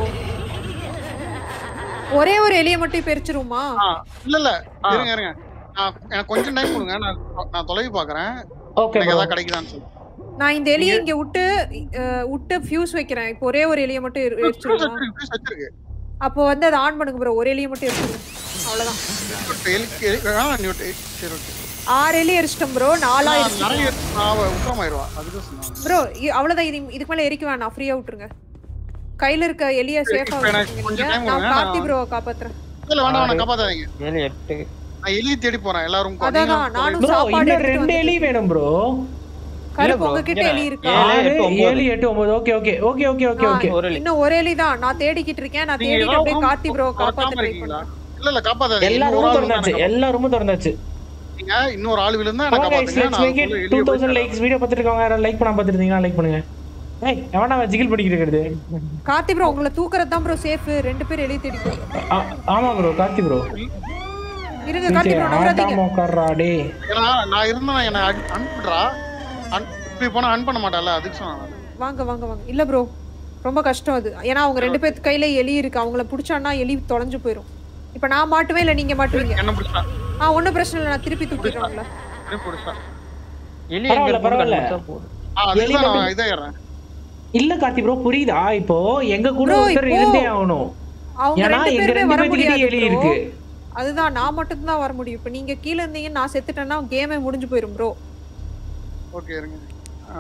ஒரே ஒரு எலியை மட்டும் இப்ப எரிச்சிருவோமா ஆ, இல்ல இல்ல இருங்க இருங்க நான் எனக்கு கொஞ்சம் டைம் கொடுங்க நான் நான் தொலைவி பாக்குறேன் ஓகே எனக்கு ப்ரோ ஏதாவது கிடைக்குதான்னு சொல்லி நான் இந்த எலியை இங்க விட்டு அஹ், விட்டு ஃபியூஸ் வைக்கிறேன் இப்போ ஒரே ஒரு எலியை மட்டும் எரி- எரிச்சிருவோமா வச்சிருக்கு, வச்சிருக்கு. அப்போ வந்து அதை ஆன் பண்ணுங்க ப்ரோ ஒரு எலியை மட்டும் எரிச்சிருங்க அவ்வளவுதான் இப்ப எலி- எலி- ஆ, நீ விட்டு- சரி, okay. ஆறு எலி எரிச்சிட்டோம் ப்ரோ நாலா நான் எரிச்சு நிறைய அவ உட்காமாயிருவா அதுதான் சொன்னாங்க ப்ரோ அவ்வளவுதான் இது இதுக்கு மேல எரிக்க வேணாம் ஃப்ரீயா விட்டுருங்க கையில இருக்க எலிய சேஃபா இப்ப எனக்கு வச்சுக்கோங்க கொஞ்சம் நீங்க. time நான் கொடுங்க, கார்த்தி நான் ப்ரோவை காப்பாத்துறேன் இல்ல வேண்டாம் வேண்டாம் காப்பாத்தாதீங்க ஏழு எட்டு நான் எலியை தேடி போறேன் எல்லாரும் உட்காரு. அதான் நீங்க நானும் ப்ரோ சாப்பாடு இன்னும் எடுத்துட்டு ரெண்டு எலி வேணும் ப்ரோ கருப்பு bro, உங்ககிட்ட இங்க எலி இருக்கா ஏழு, ஆறு எட்டு, ஒன்பது. ஏழு எட்டு ஒன்பது okay okay okay okay okay okay ஒரு எலி இன்னும் ஒரு எலி தான் நான் தேடிக்கிட்டு இருக்கேன் நான் நீங்க தேடிட்டு ஏதாவது அப்படியே room கார்த்தி ப்ரோ திறக்காம காப்பாத்த ட்ரை இருக்கீங்களா? பண்றேன் இல்ல இல்ல காப்பாத்தாதீங்க எல்லா இன்னொரு ரூமும் ஆள் திறந்தாச்சு இருந்தா எல்லா ரூமும் திறந்தாச்சு நீங்க இன்னொரு ஆள் விழுந்தா என்ன Come on guys, காப்பாத்துங்க let's நான் make it அதுக்குள்ள எலியை 2000 போய் likes வீடியோ பார்த்துட்டு இருக்கவங்க யாராவது லைக் பண்ணாம பார்த்துருந்தீங்கன்னா லைக் பண்ணுங்க ஏய் எவனா அவன் ஜிகில் படிக்கிட்டு இருக்கிறது கார்த்தி ப்ரோ உங்களை தூக்குறது தான் ப்ரோ சேஃப் ரெண்டு பேர் எலி தேடி போய் ஆ- ஆமா ப்ரோ கார்த்தி ப்ரோ இருங்க கார்த்தி ப்ரோ நவராதீங்க ஆட்டாம உட்கார்றா டே ஏன்னா நான் இருந்தா என்ன அன்- அனுப்பிடுறா அன்- இப்படி போனா அன் பண்ண மாட்டால அதுக்கு சொன்னேன் வாங்க வாங்க வாங்க இல்ல ப்ரோ ரொம்ப கஷ்டம் அது ஏன்னா அவங்க ரெண்டு பேர்த்து கையில எலி இருக்கு அவங்கள புடிச்சான்னா எலி தொலைஞ்சு போயிரும் இப்ப நான் மாட்டுவேன் இல்ல நீங்க மாட்டுவீங்க என்ன பிடிச்சா ஆ ஒண்ணும் பிரச்சனை இல்ல நான் திருப்பி தூக்கிடுறேன் உங்களை என்ன பிடிச்சா எலி எங்க பரவாயில்ல, இருக்கு பரவாயில்ல. கண்டுபிடிச்சா போதும் ஆ எலி அதுதான் மட்டும்- நான் இதாயிடுறேன் இல்ல கார்த்தி ப்ரோ புரியுதா இப்போ எங்க கூட Bro, ஒருத்தர் இப்போ- இருந்தே ஆகணும் அவங்க ஏன்னா ரெண்டு எங்க பேருமே ரெண்டு வர பேத்துக்கிட்டே முடியாது எலி bro. இருக்கு அதுதான் நான் மட்டும் தான் வர முடியும் இப்ப நீங்க கீழ இருந்தீங்கன்னா நான் செத்துட்டேன்னா கேமே முடிஞ்சு போயிரும் ப்ரோ ஓகே இருங்க ஆ,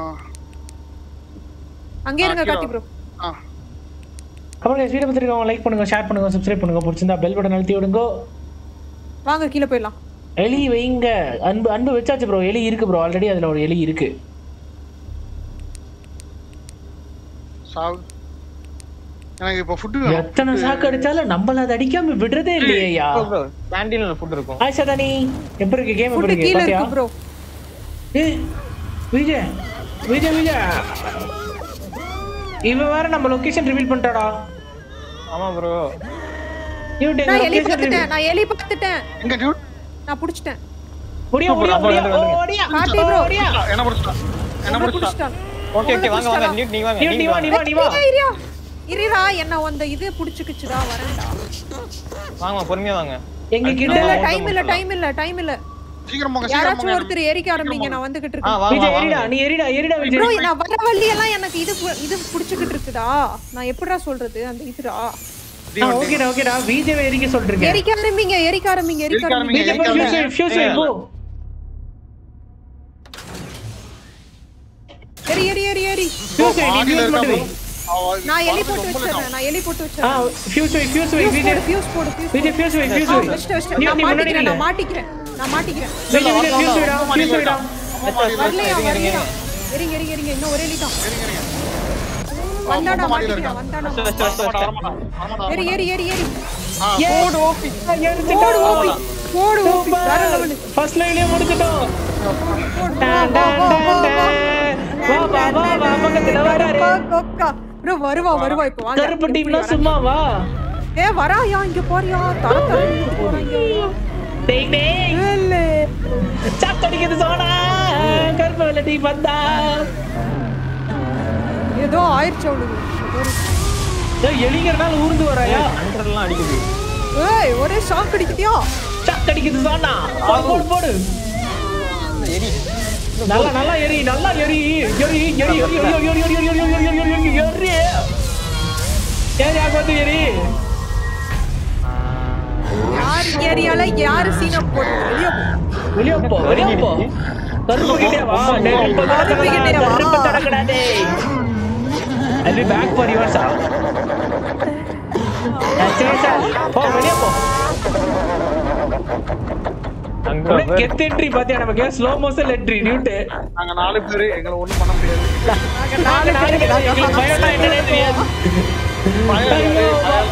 அங்கே இருங்க ஆ, கீழ கார்த்தி ப்ரோ ஆ அப்புறம் guys, வீடியோ பார்த்துருக்கவங்க லைக் பண்ணுங்க ஷேர் பண்ணுங்க சப்ஸ்கிரைப் பண்ணுங்க பிடிச்சிருந்தா பெல் பட்டன் அழுத்தி விடுங்க வாங்க கீழ போயிடலாம் எலி வைங்க அன்பு அன்பு வச்சாச்சு ப்ரோ எலி இருக்கு ப்ரோ ஆல்ரெடி அதுல ஒரு எலி இருக்கு சாவு எனக்கு இப்போ ஃபுட்டு எத்தனை சாக்கு அடிச்சாலும் நம்மள அதை அடிக்காம விடுறதே இல்லையா ப்ரோ கேண்டீன்ல ஃபுட் இருக்கும் ஹாய் சதானி எப்படி இருக்கு கேம் எப்படி ஃபுட்டு இருக்கு கீழ பாத்தியா இருக்கு ப்ரோ ஏய், விஜய் விஜய் விஜய் இவன் வேற நம்ம லொகேஷன் ரிவீல் பண்ணிட்டாடா ஆமா ப்ரோ இவன் நான் எலி லொகேஷன் பார்த்துட்டேன் நான் எலி பார்த்துட்டேன் எங்க டியூட் நான் புடிச்சிட்டேன் ஓடியா ஓடியா அப்ப ஓடியா வந்து வந்து. ஓடியா கார்த்தி ப்ரோ ஓடியா என்ன பிடிச்சா என்ன உங்களை பிடிச்சா புடிச்சிட்டான் ஓகே ஓகே வாங்க வாங்க நீ நீங்க வாங்க நீ நீ நீங்க வா நீ வாங்க வா நீ வா ஏய், இரியா இரிரா என்ன அந்த இது புடிச்சுக்குச்சுடா வரேன்டா வாங்க வாங்க, பொறுமையா வாங்க எங்க இல்ல கிட்ட இல்ல டைம் இல்ல டைம் இல்ல டைம் இல்ல சீக்கிரம் போங்க சீக்கிரம் யாராச்சும் போங்க ஒருத்தர் ஏறிக்க ஆரம்பிங்க நான் வந்துகிட்டு ஆ இருக்கேன் வாங்க விஜய் வாங்க எரிடா நீ எரிடா எரிடா ப்ரோ விஜய் நான் வர வழி எல்லாம் எனக்கு இது பு- இது புடிச்சுக்கிட்டு இருக்குடா நான் எப்படிடா சொல்றது அந்த இதுடா ஆ, ஓகேடா ஓகேடா விஜய் எரிக்க சொல்றீங்க எரிக்க ஆரம்பிங்க எரிக்க ஆரம்பிங்க எரிக்க எரிக்க ஆரம்பிங்க விஜய் போ எரிக்காம. ஃபியூஸ் ஃபியூஸ் போ எரி எரி எரி எரி ஃபியூஸ் நீ ஆடியில ஃபியூஸ் இருக்கா மட்டும் வை bro? அவ- நான் எலி அவளுக்கு போட்டு ரொம்ப வச்சிடுறேன் நான் எலி போட்டு ஆ வச்சிடுறேன் ஃபியூஸ் வை ஃபியூஸ் வை ஃபியூஸ் விஜய் போடு ஃபியூஸ் போடு ஃபியூஸ் விஜய் ஃபியூஸ் வை ஃபியூஸ் வை வச்சிட்டு வச்சிட்டு நீ நான் நீ முன்னாடி மாட்டிக்கிறேன் நில்லு நான் மாட்டிக்கிறேன் நான் மாட்டிக்கிறேன் விஜய் விஜய் ஃபியூஸ் வைடா ஃபியூஸ் வைடா வரலையா இருங்க, இருங்க, வரலையா எரிங்க எரிங்க எரிங்க இன்னும் ஒரே எலி தான் வந்தாடா மாடியில மாட்டிக்கிறேன் வந்தாடா ஃபர்ஸ்ட் ஃபர்ஸ்ட் ஃபர்ஸ்ட் வரமாட்டான், வரமாட்டான், எரி எரி எரி எரி ஆ, போடு ஓபி எரிச்சிட்டோம் போடு ஓபி வேற லெவல் ஃபர்ஸ்ட் லைன்லயே முடிச்சிட்டோம் போடு டான், டான், டான், டான். வா வா வா வா பக்கத்துல வராரு கொக்கா ப்ரோ வருவா வருவா இப்போ வாங்க கருப்பு டீம்னா சும்மா வா ஏ வராயா இங்க போறியா தர தர போறாங்க டேய் டேய் இல்ல சாக் அடிக்குது சோனா கருப்பு வெள்ள டீம் வந்தா ஏதோ ஆயிடுச்சு அவனுக்கு ஏய் எலிங்கறனால ஊர்ந்து வராயா ஹண்ட்ரட்லாம் அடிக்குது ஏய் ஒரே ஷாக் அடிக்குதியா சாக் அடிக்குது சோனா போடு போடு போடு எரி நல்லா நல்லா எரி நல்லா எரி எரி எரி எரி எரி எரி எரி எரி எரி எரி எரி எரி எரி எரி ஏரி ஆகத்து எரி யார் ஏரியால யாரு சீனம் போடுறது வெளியே போ வெளிய போ வெளிய போ கருப்பு கிட்டே வா நெருப்பு கருப்பு கிட்டே வா. கருப்பு தடக்கடாதே அது பேக் ஃபார் யுவர் சா போ வெளிய போ அங்க அப்படியே பாரு. கெத் என்ட்ரி பாத்தியா நமக்கு ஸ்லோ மோஷன் என்ட்ரி நியூட்டு நாங்க நாலு பேரு எங்களை ஒண்ணும் பண்ண முடியாது நாங்க நாலு பேருக்கு நாங்க எங்களுக்கு பயம்னா என்னன்னே தெரியாது ஐயோ.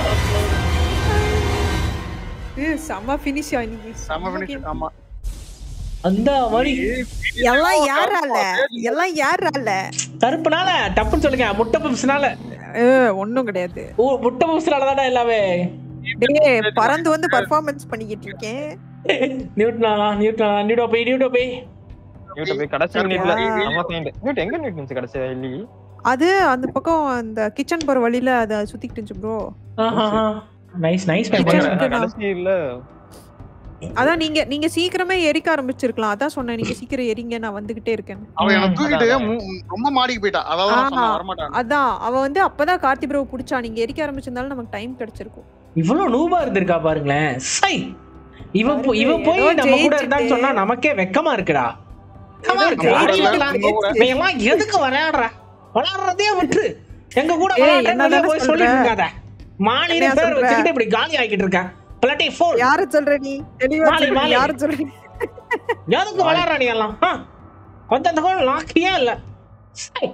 ஏய், செம்ம ஃபினிஷ் இன்னைக்கு செம finish. ஆமா அந்த மாதிரி எல்லாம் யாரால எல்லாம் யாரால கருப்புனால டப்புன்னு சொல்லுங்க முட்டை பப்ஸ்னால ஏ, ஒண்ணும் கிடையாது ஓ முட்டை பப்ஸ்னால தானே எல்லாமே டேய் பறந்து வந்து பெர்ஃபார்மன்ஸ் பண்ணிக்கிட்டு இருக்கேன் நியூட்னாலா நியூட்னாலா நியூடோ போய் நியூடோ போய் நியூட்ட போய் கடைசி மினிட்ல நம்ம ஃபைண்ட் நியூட் எங்க நியூட் இருந்துச்சு கடைசி இல்லி அது அந்த பக்கம் அந்த கிச்சன் போற வழியில அத சுத்திக்கிட்டு இருந்துச்சு ப்ரோ நைஸ் நைஸ் Kitchen- கடைசி இல்ல அதான் நீங்க நீங்க சீக்கிரமே எரிக்க ஆரம்பிச்சிருக்கலாம் அதான் சொன்னேன் நீங்க சீக்கிரம் எரிங்க நான் வந்துகிட்டே இருக்கேன் அவன் என்ன ம், தூக்கிட்டு அதான், மு- ரொம்ப மாடிக்கு போயிட்டா அதாவது நான் சொன்னேன், ஆமா. வரமாட்டான் அதான் அவ வந்து அப்பதான் கார்த்தி ப்ரோ புடிச்சா நீங்க எரிக்க ஆரம்பிச்சிருந்தாலும் நமக்கு டைம் கிடைச்சிருக்கும் இவ்வளவு நூபா இருந்திருக்கா பாருங்களேன் சை இவன் போ- இவன் ஏதோ போய் நம்ம கூட ஜெயிச்சுட்டு. இருந்தான்னு சொன்னா நமக்கே வெக்கமா இருக்குடா வெக்கமா இருக்கு ஏதோ ஆடி ஜெயிச்சுட்டு வரலாம். ஜெயிச்சு. நீ எல்லாம் எதுக்கு விளையாடுற விளையாடுறதே விட்டுரு எங்க கூட ஏய், விளையாடுறேன்னு என்னதானே வெளிய போய் சொல்ற? சொல்லிட்டு இருக்காத மாநில என்னையா பேர் சொல்ற? வச்சுக்கிட்டு இப்படி காலி ஆக்கிட்டு இருக்க பிளாட்டி ஃபோர் யார சொல்ற நீ தெளிவா மாலி, சொல்லு, மாலி. யார சொல்ற எதுக்கு விளையாடுற நீ எல்லாம் ஆ? கொஞ்சம் அந்த கூட லாக்கியே இல்ல சை.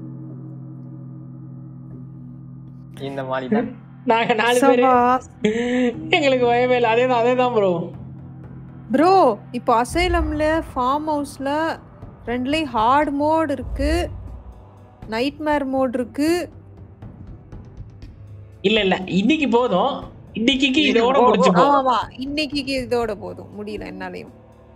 இந்த மாதிரி தான் நாங்க நாலு பேரு சபா எங்களுக்கு பயமே இல்லை அதேதான் அதேதான் ப்ரோ ப்ரோ இப்போ அசைலம்ல ஃபார்ம் ஹவுஸ்ல ரெண்டுலயும் ஹார்ட் மோட் இருக்கு நைட்மேர் மோட் இருக்கு இல்ல இல்ல இன்னைக்கு போதும் இன்னைக்கு இதோட போதும். முடிச்சுப்போம் ஆமா இன்னைக்கு இதோட போதும் முடியல என்னாலையும்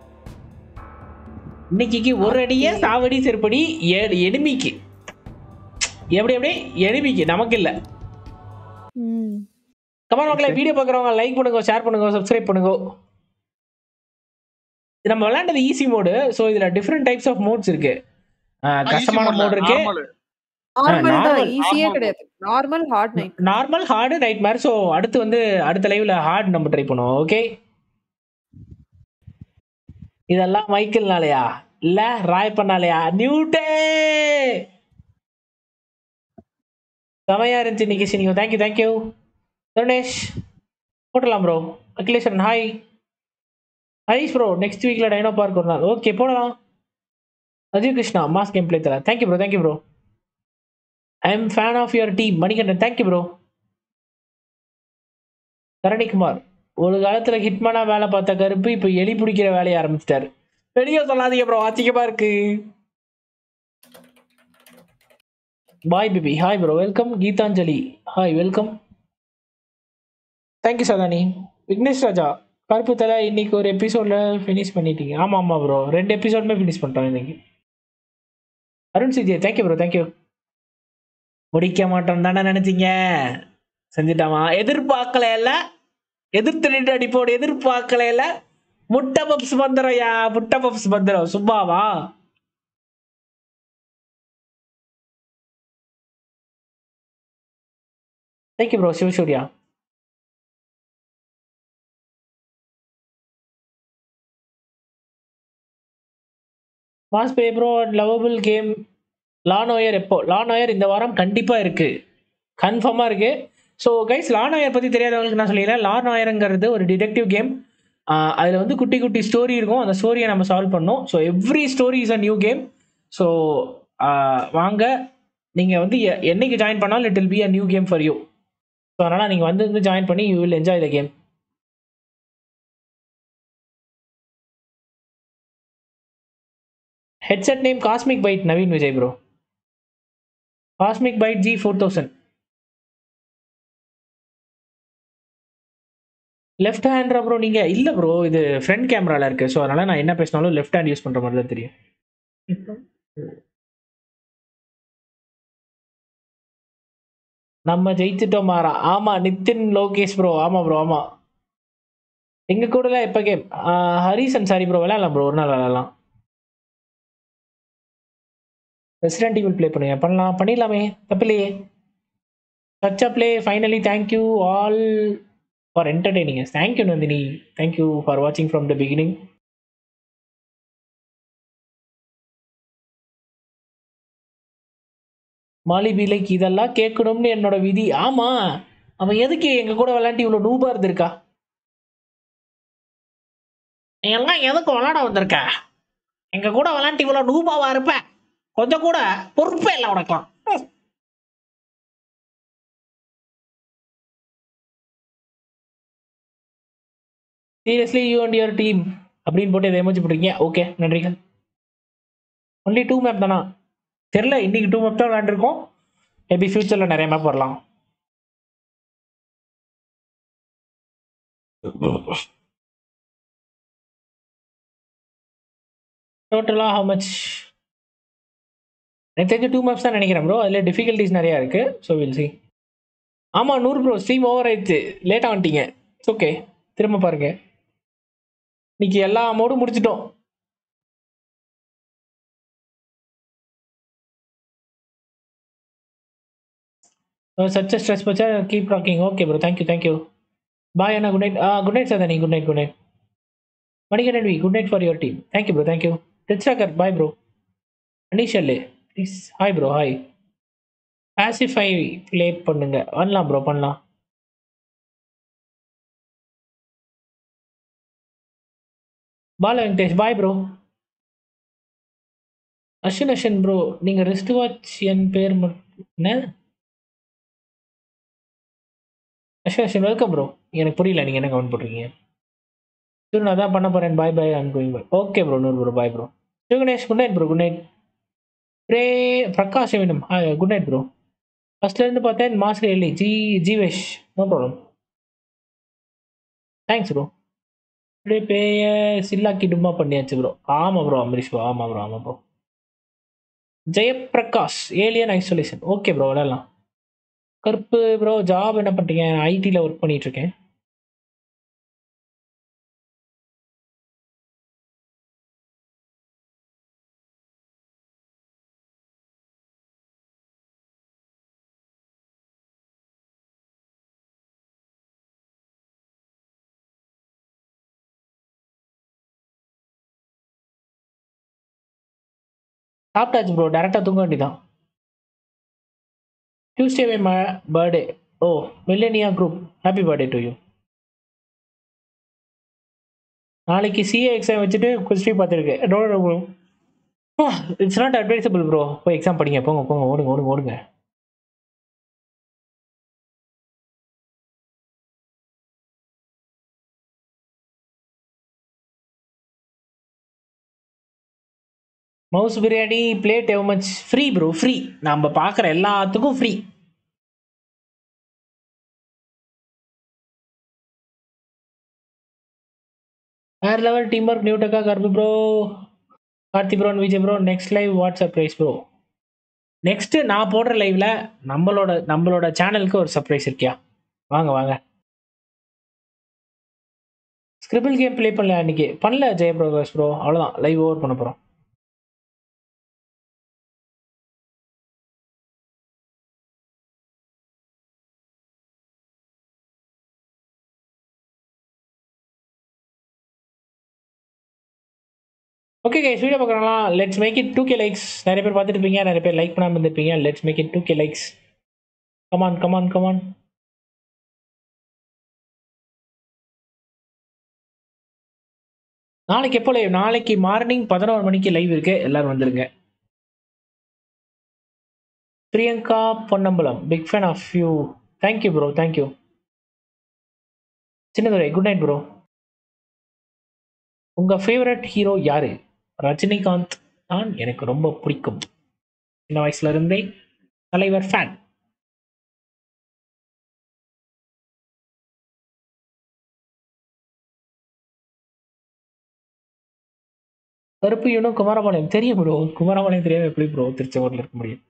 இன்னைக்கு ஒரு அடியே சாவடி செருப்படி ஏழு எனிமிக்கு எப்படி எப்படி எனிமிக்கு நமக்கு இல்ல ம். கமெண்ட் மக்களே வீடியோ பார்க்குறவங்க லைக் பண்ணுங்க ஷேர் பண்ணுங்க சப்ஸ்கிரைப் பண்ணுங்க இது நம்ம விளையாண்டது ஈஸி மோடு ஸோ இதுல டிஃப்ரெண்ட் டைப்ஸ் ஆஃப் மோட்ஸ் இருக்கு ஆஹ் கஷ்டமான மோட் இருக்கு நார்மல் தான் normal, ஈஸியே normal. கிடையாது normal hard night normal hard nightmare so அடுத்து வந்து அடுத்த லைவ்ல ஹார்ட் நம்ம ட்ரை பண்ணுவோம் ஓகே இதெல்லாம் மைக்கேல்னாலயா இல்ல ராய் பண்ணாலயா நியூட்டே செமையா இருந்துச்சு இன்னைக்கு சினிங்க தேங்க்யூ தேங்க்யூ தருணேஷ் போட்டலாம் ப்ரோ அகிலேஷன் ஹாய் ஹைஸ் ப்ரோ நெக்ஸ்ட் வீக்ல டைனோ பார்க் ஒரு நாள் ஓகே போடலாம் Ajay Krishna mass game play தர thank you bro thank you bro I am fan of your team Manikandan thank you bro Tharanikumar ஒரு காலத்துல ஹிட்மேனா வேலை பார்த்த கருப்பு இப்போ எலி பிடிக்கிற வேலையை ஆரம்பிச்சிட்டாரு வெளியே சொல்லாதீங்க ப்ரோ ஆச்சரியமா இருக்கு bye baby hi bro welcome Geethanjali hi welcome thank you Sadhani Vignesh Raja கருப்பு தலை இன்னைக்கு ஒரு எபிசோட்ல ஃபினிஷ் பண்ணிட்டீங்க ஆமா ஆமா ப்ரோ ரெண்டு எபிசோடுமே ஃபினிஷ் பண்ணிட்டோம் இன்னைக்கு Arun CJ thank you bro thank you முடிக்க மாட்டோம் தானே நினைச்சீங்க செஞ்சுட்டாமா எதிர்பார்க்கல இல்ல எதிர்த்து நின்று அடிப்போடு எதிர்பார்க்கல இல்ல முட்டை பப்ஸ் பந்தரம்யா முட்டை பப்ஸ் பந்தரம் சும்மாவா தேங்க்யூ ப்ரோ சிவசூர்யா மாஸ் பே bro lovable game LAN wire எப்போ லான் ஒயர் இந்த வாரம் கண்டிப்பாக இருக்கு கன்ஃபார்மாக இருக்கு ஸோ கைஸ் லான் ஒயர் பற்றி தெரியாதவங்களுக்கு நான் சொல்லிடுறேன் லான் ஒயருங்கிறது ஒரு டிடெக்டிவ் கேம் அதில் வந்து குட்டி குட்டி ஸ்டோரி இருக்கும் அந்த ஸ்டோரியை நம்ம சால்வ் பண்ணோம் so every story is a new game so வாங்க நீங்கள் வந்து எ- என்னைக்கு ஜாயின் பண்ணாலும் it will be a new game for you so அதனால் நீங்கள் வந்து வந்து ஜாயின் பண்ணி you will enjoy the game headset name Cosmic Byte Naveen Vijay bro Cosmic Byte G four thousand left ஹேண்ட்ரா ப்ரோ நீங்க இல்ல ப்ரோ இது ஃப்ரண்ட் கேமரால இருக்கு ஸோ அதனால நான் என்ன பேசினாலும் லெஃப்ட் ஹேண்ட் யூஸ் பண்ற மாதிரி தான் தெரியும் நம்ம ஜெயிச்சிட்டோம் மாறா ஆமா நித்தின் லோகேஷ் ப்ரோ ஆமா ப்ரோ ஆமா எங்க கூட எப்ப கேம் ஹரிசன் சாரி ப்ரோ விளையாடலாம் ப்ரோ ஒரு நாள் விளையாடலாம் ரெசிடென்ட் ஈவில் ப்ளே பண்ணுங்க பண்ணலாம் பண்ணிடலாமே தப்பில்லையே such a play finally thank you all for entertaining thank you Nandhini thank you for வாட்சிங் ஃப்ரம் த பிகினிங் மாலி பீலைக்கு இதெல்லாம் கேட்கணும்னு என்னோட விதி ஆமா அவன் எதுக்கு எங்க கூட விளையாண்டு இவ்வளவு நூபா இருந்திருக்கா நீ எல்லாம் எதுக்கு விளையாட வந்திருக்க எங்க கூட விளையாண்டு இவ்வளவு நூபாவா இருப்ப கொஞ்சம் கூட பொறுப்பே இல்லை உனக்கலாம் seriously you and your team அப்படின்னு போட்டு இதை எமோஜி போட்டிருக்கீங்க ஓகே நன்றிகள் ஒன்லி டூ மேப் தானா தெரில இன்னைக்கு டூ மேப் தான் விளையாண்டுருக்கோம் மேபி ஃபியூச்சரில் நிறைய மேப் வரலாம் டோட்டலாக ஹவு மச் எனக்கு தெரிஞ்ச டூ மேப்ஸ் தான் நினைக்கிறேன் ப்ரோ அதில் டிஃபிகல்ட்டிஸ் நிறையா இருக்குது ஸோ வில் சி ஆமாம் நூறு ப்ரோ ஸ்ட்ரீம் ஓவர் ஆயிடுச்சு லேட்டாக வந்துட்டீங்க இட்ஸ் ஓகே திரும்ப பாருங்க இன்னைக்கு எல்லா மோடும் முடிச்சிட்டோம் சச்ச ஸ்ட்ரெஸ் பச்சா keep rocking okay bro thank you thank you bye அண்ணா குட் நைட் ஆ good night sir good night good night Manikandan we good night for your team thank you bro thank you டெச்ராக்கர் பாய் ப்ரோ அனிஷல்லு ப்ளீஸ் ஹாய் ப்ரோ ஹாய் ஆசிஃபை play பண்ணுங்க பண்ணலாம் bro பண்ணலாம் Bala Venkatesh bye bro Ashwin Ashwin bro நீங்கள் wrist watch என் பேர் மட்டும் என்ன அஸ்வின் அஸ்வின் வெல்கம் ப்ரோ எனக்கு புரியல நீங்கள் என்ன கமெண்ட் போட்டிருக்கீங்க சரி நான் தான் பண்ண போகிறேன் bye bye I'm going bye okay bro நூறு bro bye bro Sivaganesh good night bro good night பிரே பிரகாஷ் வேணும் ஹாய் குட் நைட் ப்ரோ ஃபர்ஸ்ட்லேருந்து பார்த்தேன் மாஸ்க் எல்லி ஜி Jeevesh no problem thanks bro அப்படியே பேய சில்லாக்கி டும்மா பண்ணியாச்சு ப்ரோ ஆமாம் ப்ரோ அம்பரீஷ் ப்ரோ ஆமாம் ப்ரோ ஆமாம் bro Jayaprakash Alien Isolation okay bro விளையாடலாம் கருப்பு ப்ரோ ஜாப் என்ன பண்ணுறீங்க ஐடியில் ஒர்க் பண்ணிட்டு இருக்கேன் சாப்பிட்டாச்சு ப்ரோ டேரெக்டாக தூங்க வேண்டியதான் டியூஸ்டேவே my birthday oh Millennia group happy birthday to you நாளைக்கு சிஏ எக்ஸாம் வச்சுட்டு குஸ்டி பார்த்துருக்கேன் bro it's not advisable bro போய் எக்ஸாம் படிங்க போங்க போங்க ஓடுங்க ஓடுங்க ஓடுங்க மவுஸ் பிரியாணி பிளேட் எவ்வளோ மச் ஃப்ரீ ப்ரோ ஃப்ரீ நம்ம பார்க்குற எல்லாத்துக்கும் ஃப்ரீ வேற லெவல் டீம் ஒர்க் நியூ டக்கா கருப்பு bro Karthi bro Vijay bro next live WhatsApp prize bro next நான் போடுற லைவ்ல நம்மளோட நம்மளோட சேனலுக்கு ஒரு சர்ப்ரைஸ் இருக்கியா வாங்க வாங்க ஸ்கிரிபிள் கேம் ப்ளே பண்ணல அன்னைக்கு பண்ணல ஜெயபிரகாஷ் ப்ரோ அவ்வளோதான் லைவ் ஓவர் பண்ண போகிறோம் ஓகே கைஸ் வீடியோ பார்க்குறோம்லாம் let's make it two K likes நிறைய பேர் பார்த்துட்டு இருப்பீங்க நிறைய பேர் லைக் பண்ணாமல் இருந்திருப்பீங்க let's make it two K likes come on come on come on நாளைக்கு எப்போ லைவ் நாளைக்கு மார்னிங் பதினோரு மணிக்கு லைவ் இருக்கு எல்லாரும் வந்துருங்க Priyanka Ponnambalam big fan of you thank you bro thank you Chinnadurai good night bro உங்க ஃபேவரட் ஹீரோ யாரு ரஜினிகாந்த் தான் எனக்கு ரொம்ப பிடிக்கும் சின்ன வயசுல இருந்தே தலைவர் ஃபேன் கருப்பு யூனும் குமாரபாளையம் தெரியும் ப்ரோ குமாரபாளையம் தெரியாம எப்படி ப்ரோ திருச்செங்கோட்டில் இருக்க முடியும்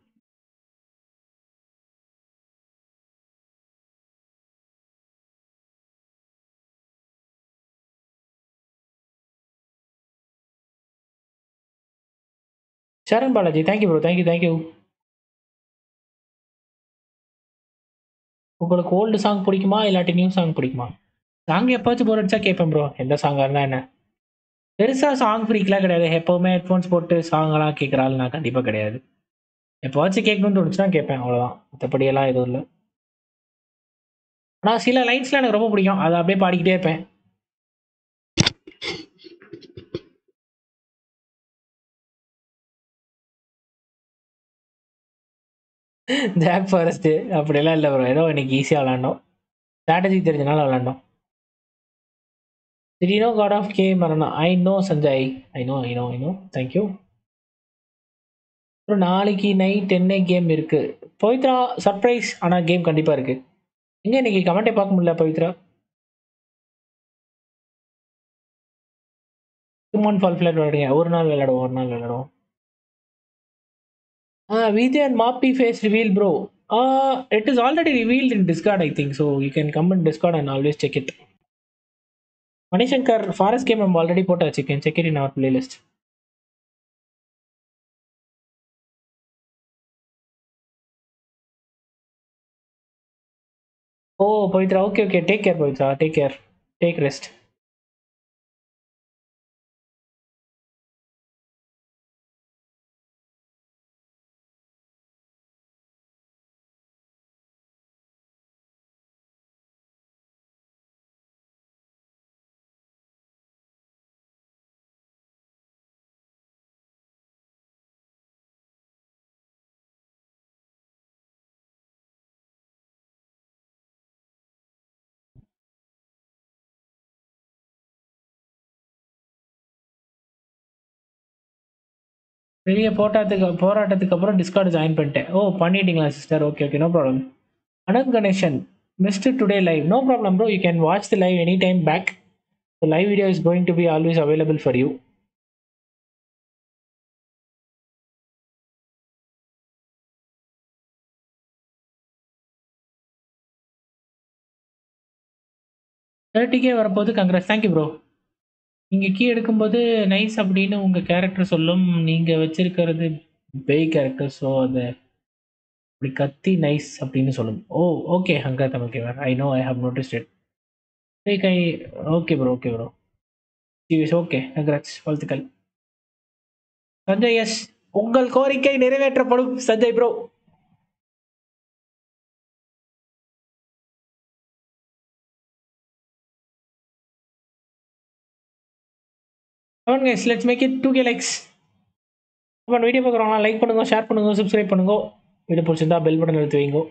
Saran Balaji thank you bro thank you thank you உங்களுக்கு ஓல்டு சாங் பிடிக்குமா இல்லாட்டி நியூ சாங் பிடிக்குமா சாங் எப்போச்சும் போர் அடிச்சா கேட்பேன் ப்ரோ எந்த சாங்காக இருந்தால் என்ன பெருசாக சாங் ஃப்ரீக்லாம் கிடையாது எப்போவுமே ஹெட்ஃபோன்ஸ் போட்டு சாங்கெல்லாம் கேட்குறாள் நான் கண்டிப்பாக கிடையாது எப்போவாச்சும் கேட்கணும்னு தோணுச்சுன்னா கேட்பேன் அவ்வளோதான் மற்றபடியெல்லாம் எதுவும் இல்லை ஆனால் சில லைன்ஸ்லாம் எனக்கு ரொம்ப பிடிக்கும் அதை அப்படியே பாடிக்கிட்டே இருப்பேன் ஜாக் ஃபாரஸ்ட்டு அப்படியெல்லாம் இல்லை ப்ரோ ஏதோ இன்னைக்கு ஈஸியாக விளாண்டோம் ஸ்ட்ராட்டஜி தெரிஞ்சனால விளாண்டோம் Did you know God of K Marana? I know Sanjay. I know, I know, I know. Thank you. அப்புறம் நாளைக்கு நைட் என்ன கேம் இருக்கு பவித்ரா சர்ப்ரைஸ் ஆனால் கேம் கண்டிப்பாக இருக்கு எங்க இன்னைக்கு கமெண்ட்டே பார்க்க முடியல பவித்ரா ஹியூமன் ஃபால் ஃபிளட் விளையாடுங்க ஒரு நாள் விளையாடுவோம் ஒரு நாள் விளையாடுவோம் ஆ விஜய் அண்ட் மாப்பி face reveal bro it is already revealed in Discord I think so you can come in Discord and always check it Manisankar forest game நம்ம ஆல்ரெடி போட்டாச்சு can check it in our playlist oh Pavithra okay okay take care Pavithra take care take rest பெரிய போராட்டத்துக்கு போராட்டத்துக்கு அப்புறம் Discord join பண்ணிட்டேன் ஓ பண்ணிட்டீங்களா sister okay okay no problem Anand Ganesan missed today live no problem bro you can watch the live any time back the live video is going to be always available for you தேர்ட்டிக்கே வரப்போது congrats thank you bro நீங்கள் key எடுக்கும்போது nice அப்படின்னு உங்கள் character சொல்லும் நீங்கள் வச்சிருக்கிறது பேய் கேரக்டர் ஸோ அது அப்படி கத்தி நைஸ் அப்படின்னு சொல்லும் ஓ ஓகே ஹங்கா தமிழ் கேவர் I know I have noticed it பேய் கை okay bro okay bro serious okay congrats வாழ்த்துக்கள் சஞ்சய் எஸ் உங்கள் கோரிக்கை நிறைவேற்றப்படும் Sanjay bro Come on guys, let's make it 2k likes. அப்புறம் வீடியோ பார்க்குறவங்களாம் லைக் பண்ணுங்க ஷேர் பண்ணுங்க சப்ஸ்கிரைப் பண்ணுங்க வீடியோ பிடிச்சிருந்தா பெல் பட்டன் எடுத்து வைங்க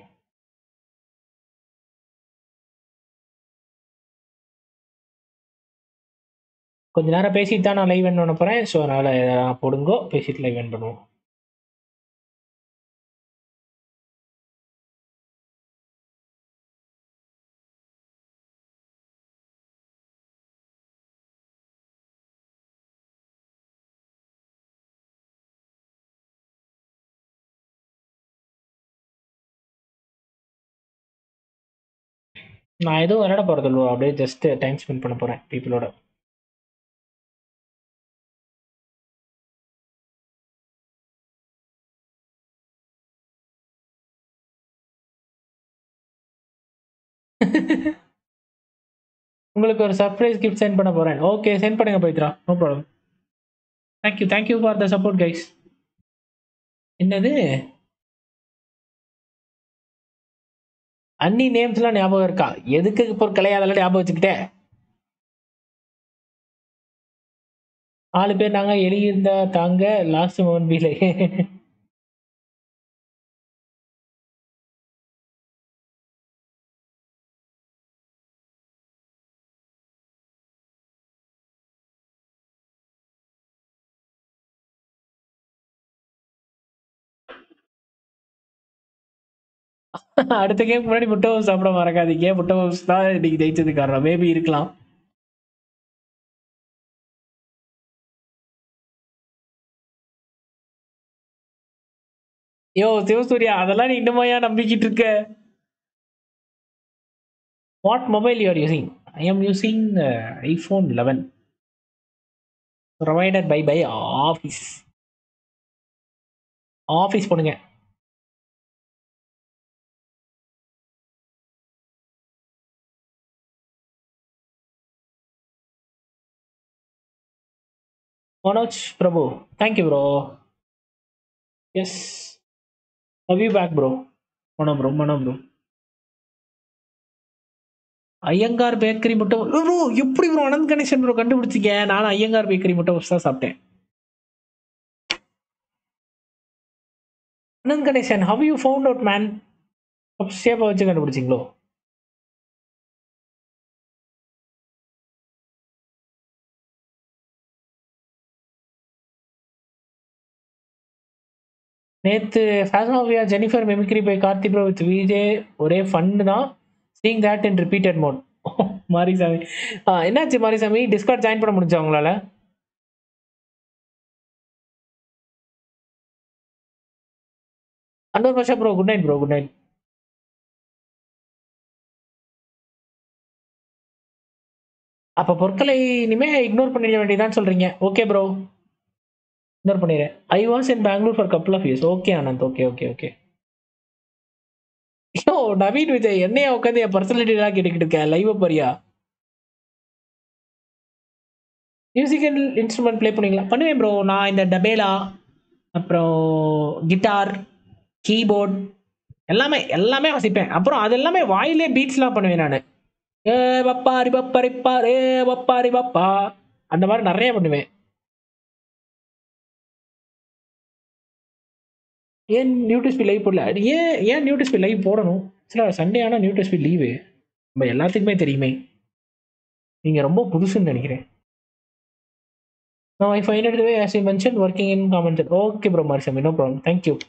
கொஞ்ச நேரம் பேசிட்டு தான் நான் லைவ் என் பண்ண போகிறேன் ஸோ அதனால் போடுங்கோ பேசிட்டு லைவ் என் பண்ணுவோம் நான் எதுவும் விளையாட போகிறது இல்லை அப்படியே ஜஸ்ட் டைம் ஸ்பெண்ட் பண்ண போகிறேன் பீப்புளோட உங்களுக்கு ஒரு சர்ப்ரைஸ் கிஃப்ட் சென்ட் பண்ண போகிறேன் ஓகே சென்ட் பண்ணுங்க Pavithra no problem thank you thank you for the support guys என்னது அன்னி நேம்ஸ்லாம் ஞாபகம் இருக்கா எதுக்கு பொருட்களை அதெல்லாம் ஞாபகம் வச்சுக்கிட்டேன் நாலு பேர் நாங்க எழுதியிருந்தா தாங்க லாஸ்ட் மோமன் பீலே அடுத்த கேம் முன்னாடி முட்டை ஹவுஸ் சாப்பிட மறக்காதீங்க முட்டை ஹவுஸ் தான் இன்னைக்கு ஜெயிச்சது காரணம் மேபி இருக்கலாம் யோ சிவசூர்யா அதெல்லாம் நீ இன்னுமாயா நம்பிக்கிட்டு இருக்க what mobile you are using I am using iPhone eleven provided by by office office பண்ணுங்க Manoj Prabhu thank you bro yes love you back bro Mano bro Mano bro Iyengar bakery முட்டை ப்ரோ எப்படி ப்ரோ அனந்த் கணேசன் ப்ரோ கண்டுபிடிச்சிங்க நானும் ஐயங்கார் பேக்கரி முட்டை தான் சாப்பிட்டேன் Anand Ganesan how you found out man ஷேப்பை வச்சு கண்டுபிடிச்சிங்களோ நேத்து ஃபேஸ்மாவியா Jennifer mimicry by Karthi bro with VJ ஒரே ஃபன் தான் seeing that in repeated mode Marisamy ஆ, என்னாச்சு மாரிசாமி டிஸ்கார்ட் ஜாயின் பண்ண முடிஞ்சா உங்களால Annur Basha bro good night bro good night அப்ப பொருட்களை இனிமே இக்னோர் பண்ணிட வேண்டியதான் சொல்றீங்க ஓகே ப்ரோ இக்னோர் பண்ணிடுறேன் I was in Bangalore for couple of years okay Anand okay okay okay ஐயோ நவீன் விஜய் என்னையா உட்காந்து என் பர்சனாலிட்டிலாம் கேட்டுக்கிட்டு இருக்கேன் லைவ் பாரியா மியூசிக்கல் இன்ஸ்ட்ருமெண்ட் ப்ளே பண்ணுவீங்களா பண்ணுவேன் ப்ரோ நான் இந்த டபேலா அப்புறம் கிட்டார் கீபோர்ட் எல்லாமே எல்லாமே வாசிப்பேன் அப்புறம் அது எல்லாமே வாயிலே பீட்ஸ்லாம் பண்ணுவேன் நான் ஏ பப்பாரி பப்பாரி பாரே பப்பாரி பப்பா அந்த மாதிரி நிறைய பண்ணுவேன் ஏன் நியூ டெஸ்பி லைவ் போடல அது ஏன் ஏன் நியூ டெஸ்பி லைவ் போடணும் சில சண்டே ஆனால் நியூ டெஸ்பி லீவு நம்ம எல்லாத்துக்குமே தெரியுமே நீங்கள் ரொம்ப புதுசுன்னு நினைக்கிறேன் No, I find it the way as you mentioned, working in comment. Okay, bro, Marsami, no problem. Thank you.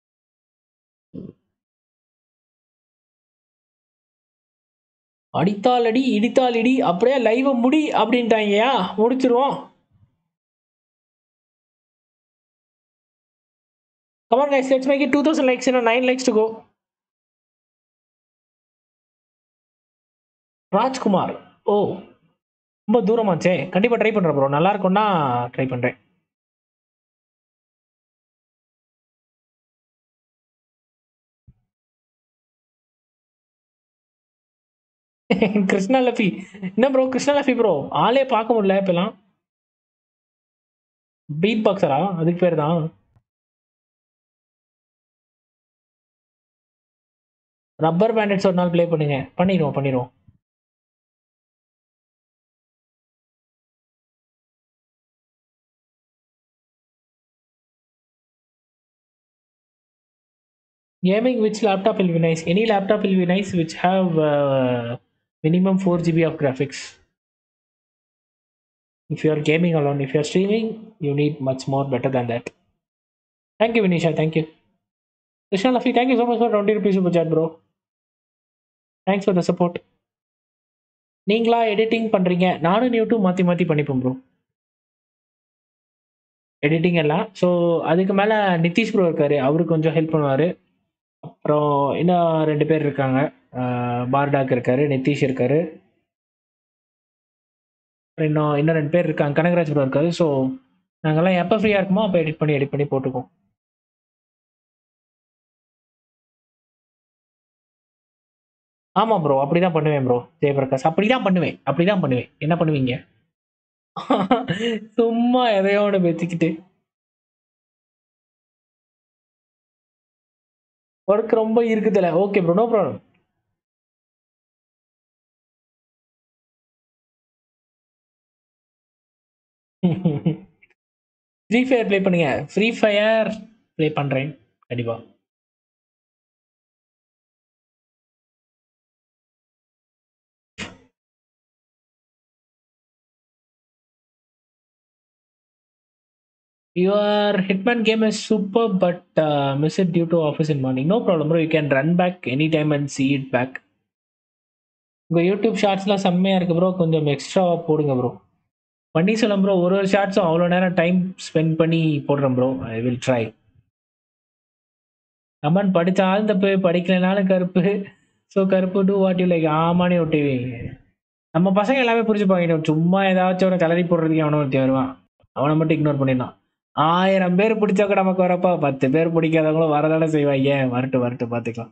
அடித்தால் அடி இடித்தால் இடி அப்படியே லைவ் முடி அப்படின்ட்டாங்கயா முடிச்சிருவோம் Come on, guys, let's make it 2000 likes, you know, 9 likes to go. Rajkumar ஓ ரொம்ப தூரமாச்சே கண்டிப்பாக try பண்ணுறேன் bro நல்லா இருக்கும்னா ட்ரை பண்ணுறேன் கிருஷ்ணா லஃபி என்ன ப்ரோ கிருஷ்ணா லஃபி ப்ரோ ஆளே பார்க்க முடியல இப்பெல்லாம் பீட் பாக்ஸரா அதுக்கு பேர் தான் ரப்பர் பேண்டட்ஸ் ஒரு நாள் ப்ளே பண்ணுங்க பண்ணிடுவோம் பண்ணிடுவோம் Gaming, which laptop will be nice? Any laptop will be nice which have uh, minimum 4 GB of graphics. If you are gaming alone, if you are streaming, you need much more better than that. Thank you, Vinisha. Thank you. Krishna Lafi, thank you so much for 20 rupees super chat, bro. Thanks for the support. நீங்களா editing பண்றீங்க நானும் YouTube மாத்தி மாத்தி பண்ணிப்போம் bro editing எல்லாம் so அதுக்கு மேல Nitish bro இருக்காரு அவரு கொஞ்சம் ஹெல்ப் பண்ணுவாரு அப்புறம் இன்னும் ரெண்டு பேர் இருக்காங்க பார்டாக் இருக்காரு நிதிஷ் இருக்காரு அப்புறம் இன்னும் இன்னும் ரெண்டு பேர் இருக்காங்க கனகராஜ் ப்ரோ இருக்காரு ஸோ நாங்கெல்லாம் எப்போ ஃப்ரீயாக இருக்குமோ அப்போ எடிட் பண்ணி எடிட் பண்ணி போட்டுக்கோம் ஆமாம் ப்ரோ அப்படி தான் பண்ணுவேன் ப்ரோ ஜெயபிரகாஷ் அப்படி தான் பண்ணுவேன் அப்படி தான் பண்ணுவேன் என்ன பண்ணுவீங்க சும்மா எதையோ ஒன்று பேசிக்கிட்டு ஒர்க் ரொம்ப இருக்குதுல்ல okay bro no problem Free Fire play பண்ணுங்க ஃப்ரீ ஃபயர் ப்ளே பண்ணுறேன் கண்டிப்பாக Your Hitman game is super, but uh, miss it due to office in morning. No problem, bro. You can run back anytime and see it back. உங்கள் YouTube ஷார்ட்ஸ்லாம் செம்மையாக இருக்குது bro கொஞ்சம் எக்ஸ்ட்ராவாக போடுங்க bro பண்ணி சொல்லும் ப்ரோ ஒரு ஒரு ஷார்ட்ஸும் அவ்வளோ நேரம் டைம் ஸ்பெண்ட் பண்ணி போடுறேன் bro I will try comment படித்தாலும் தப்பு படிக்கலைனாலும் கருப்பு ஸோ கருப்பு டூ வாட் யூ லைக் ஆமானே ஒட்டி நம்ம பசங்க எல்லாமே புரிஞ்சுப்பாங்க சும்மா ஏதாச்சும் ஒரு கலரி போடுறதுக்கு அவனை ஒருத்தி வருவான் அவனை மட்டும் இக்னோர் பண்ணிடலாம் ஆயிரம் பேர் பிடிச்சவங்க நமக்கு வரப்போ பத்து பேர் பிடிக்காதவங்களும் வரதானே செய்வாங்க வரட்டு வரட்டு பார்த்துக்கலாம்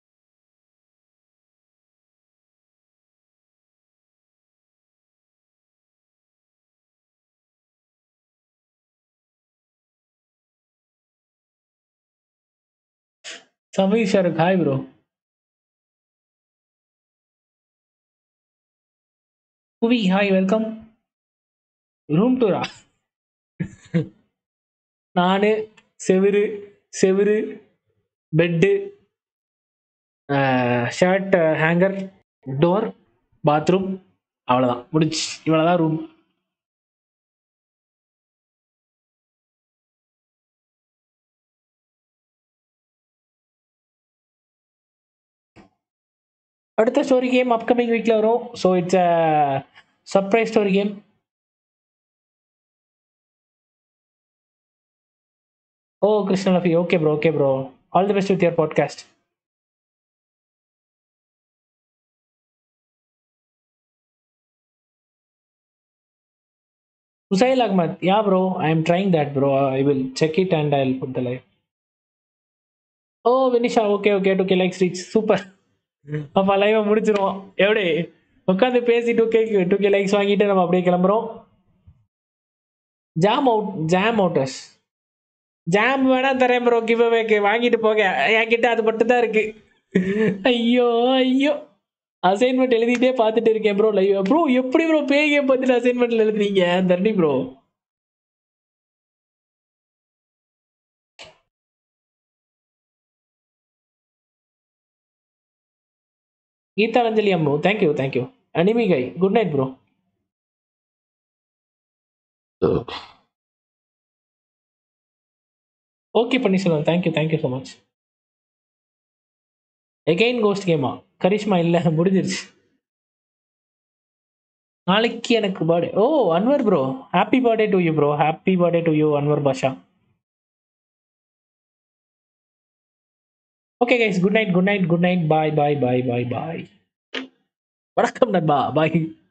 Sameer Shahrukh hi bro Puvi hi welcome room டூரா நானு செவுரு செவுரு bed shirt hanger door bathroom அவ்வளோதான் முடிச்சு இவ்வளோதான் ரூம் அடுத்த ஸ்டோரி கேம் அப்கமிங் வீக்கில் வரும் so it's a surprise story game oh Krishna Luffy okay bro okay bro all the best with your podcast Usail Ahmad, yeah, bro. I am trying that, bro. I will check it and I'll put the live. Oh, Vinisha, okay, okay, to likes reach. Super. அப்போ லைவை முடிச்சிருவோம் எப்படி உட்காந்து பேசி two K two K likes வாங்கிட்டு நம்ம அப்படியே கிளம்புறோம் ஜாம் அவுட் ஜாம் அவுட்டர்ஸ் ஜாம் வேணா தரேன் ப்ரோ கிவ் அவேக்கு வாங்கிட்டு போக என்கிட்ட அது மட்டும் தான் இருக்கு ஐயோ ஐயோ அசைன்மெண்ட் எழுதிட்டே பார்த்துட்டு இருக்கேன் ப்ரோ லைவ் ப்ரோ எப்படி ப்ரோ பேய் கேம் பார்த்துட்டு அசைன்மெண்ட்ல எழுதுறீங்க தண்ணி bro Geethanjali Ammu thank you thank you அனிமி கை good night bro okay Panneerselvam thank you thank you so much again ghost கேமா கரிஷ்மா இல்லை முடிஞ்சிருச்சு நாளைக்கு எனக்கு birthday oh Anwar bro happy birthday to you bro happy birthday to you Anwar Basha okay guys good night good night good night bye bye bye bye bye வணக்கம் நண்பா பாய்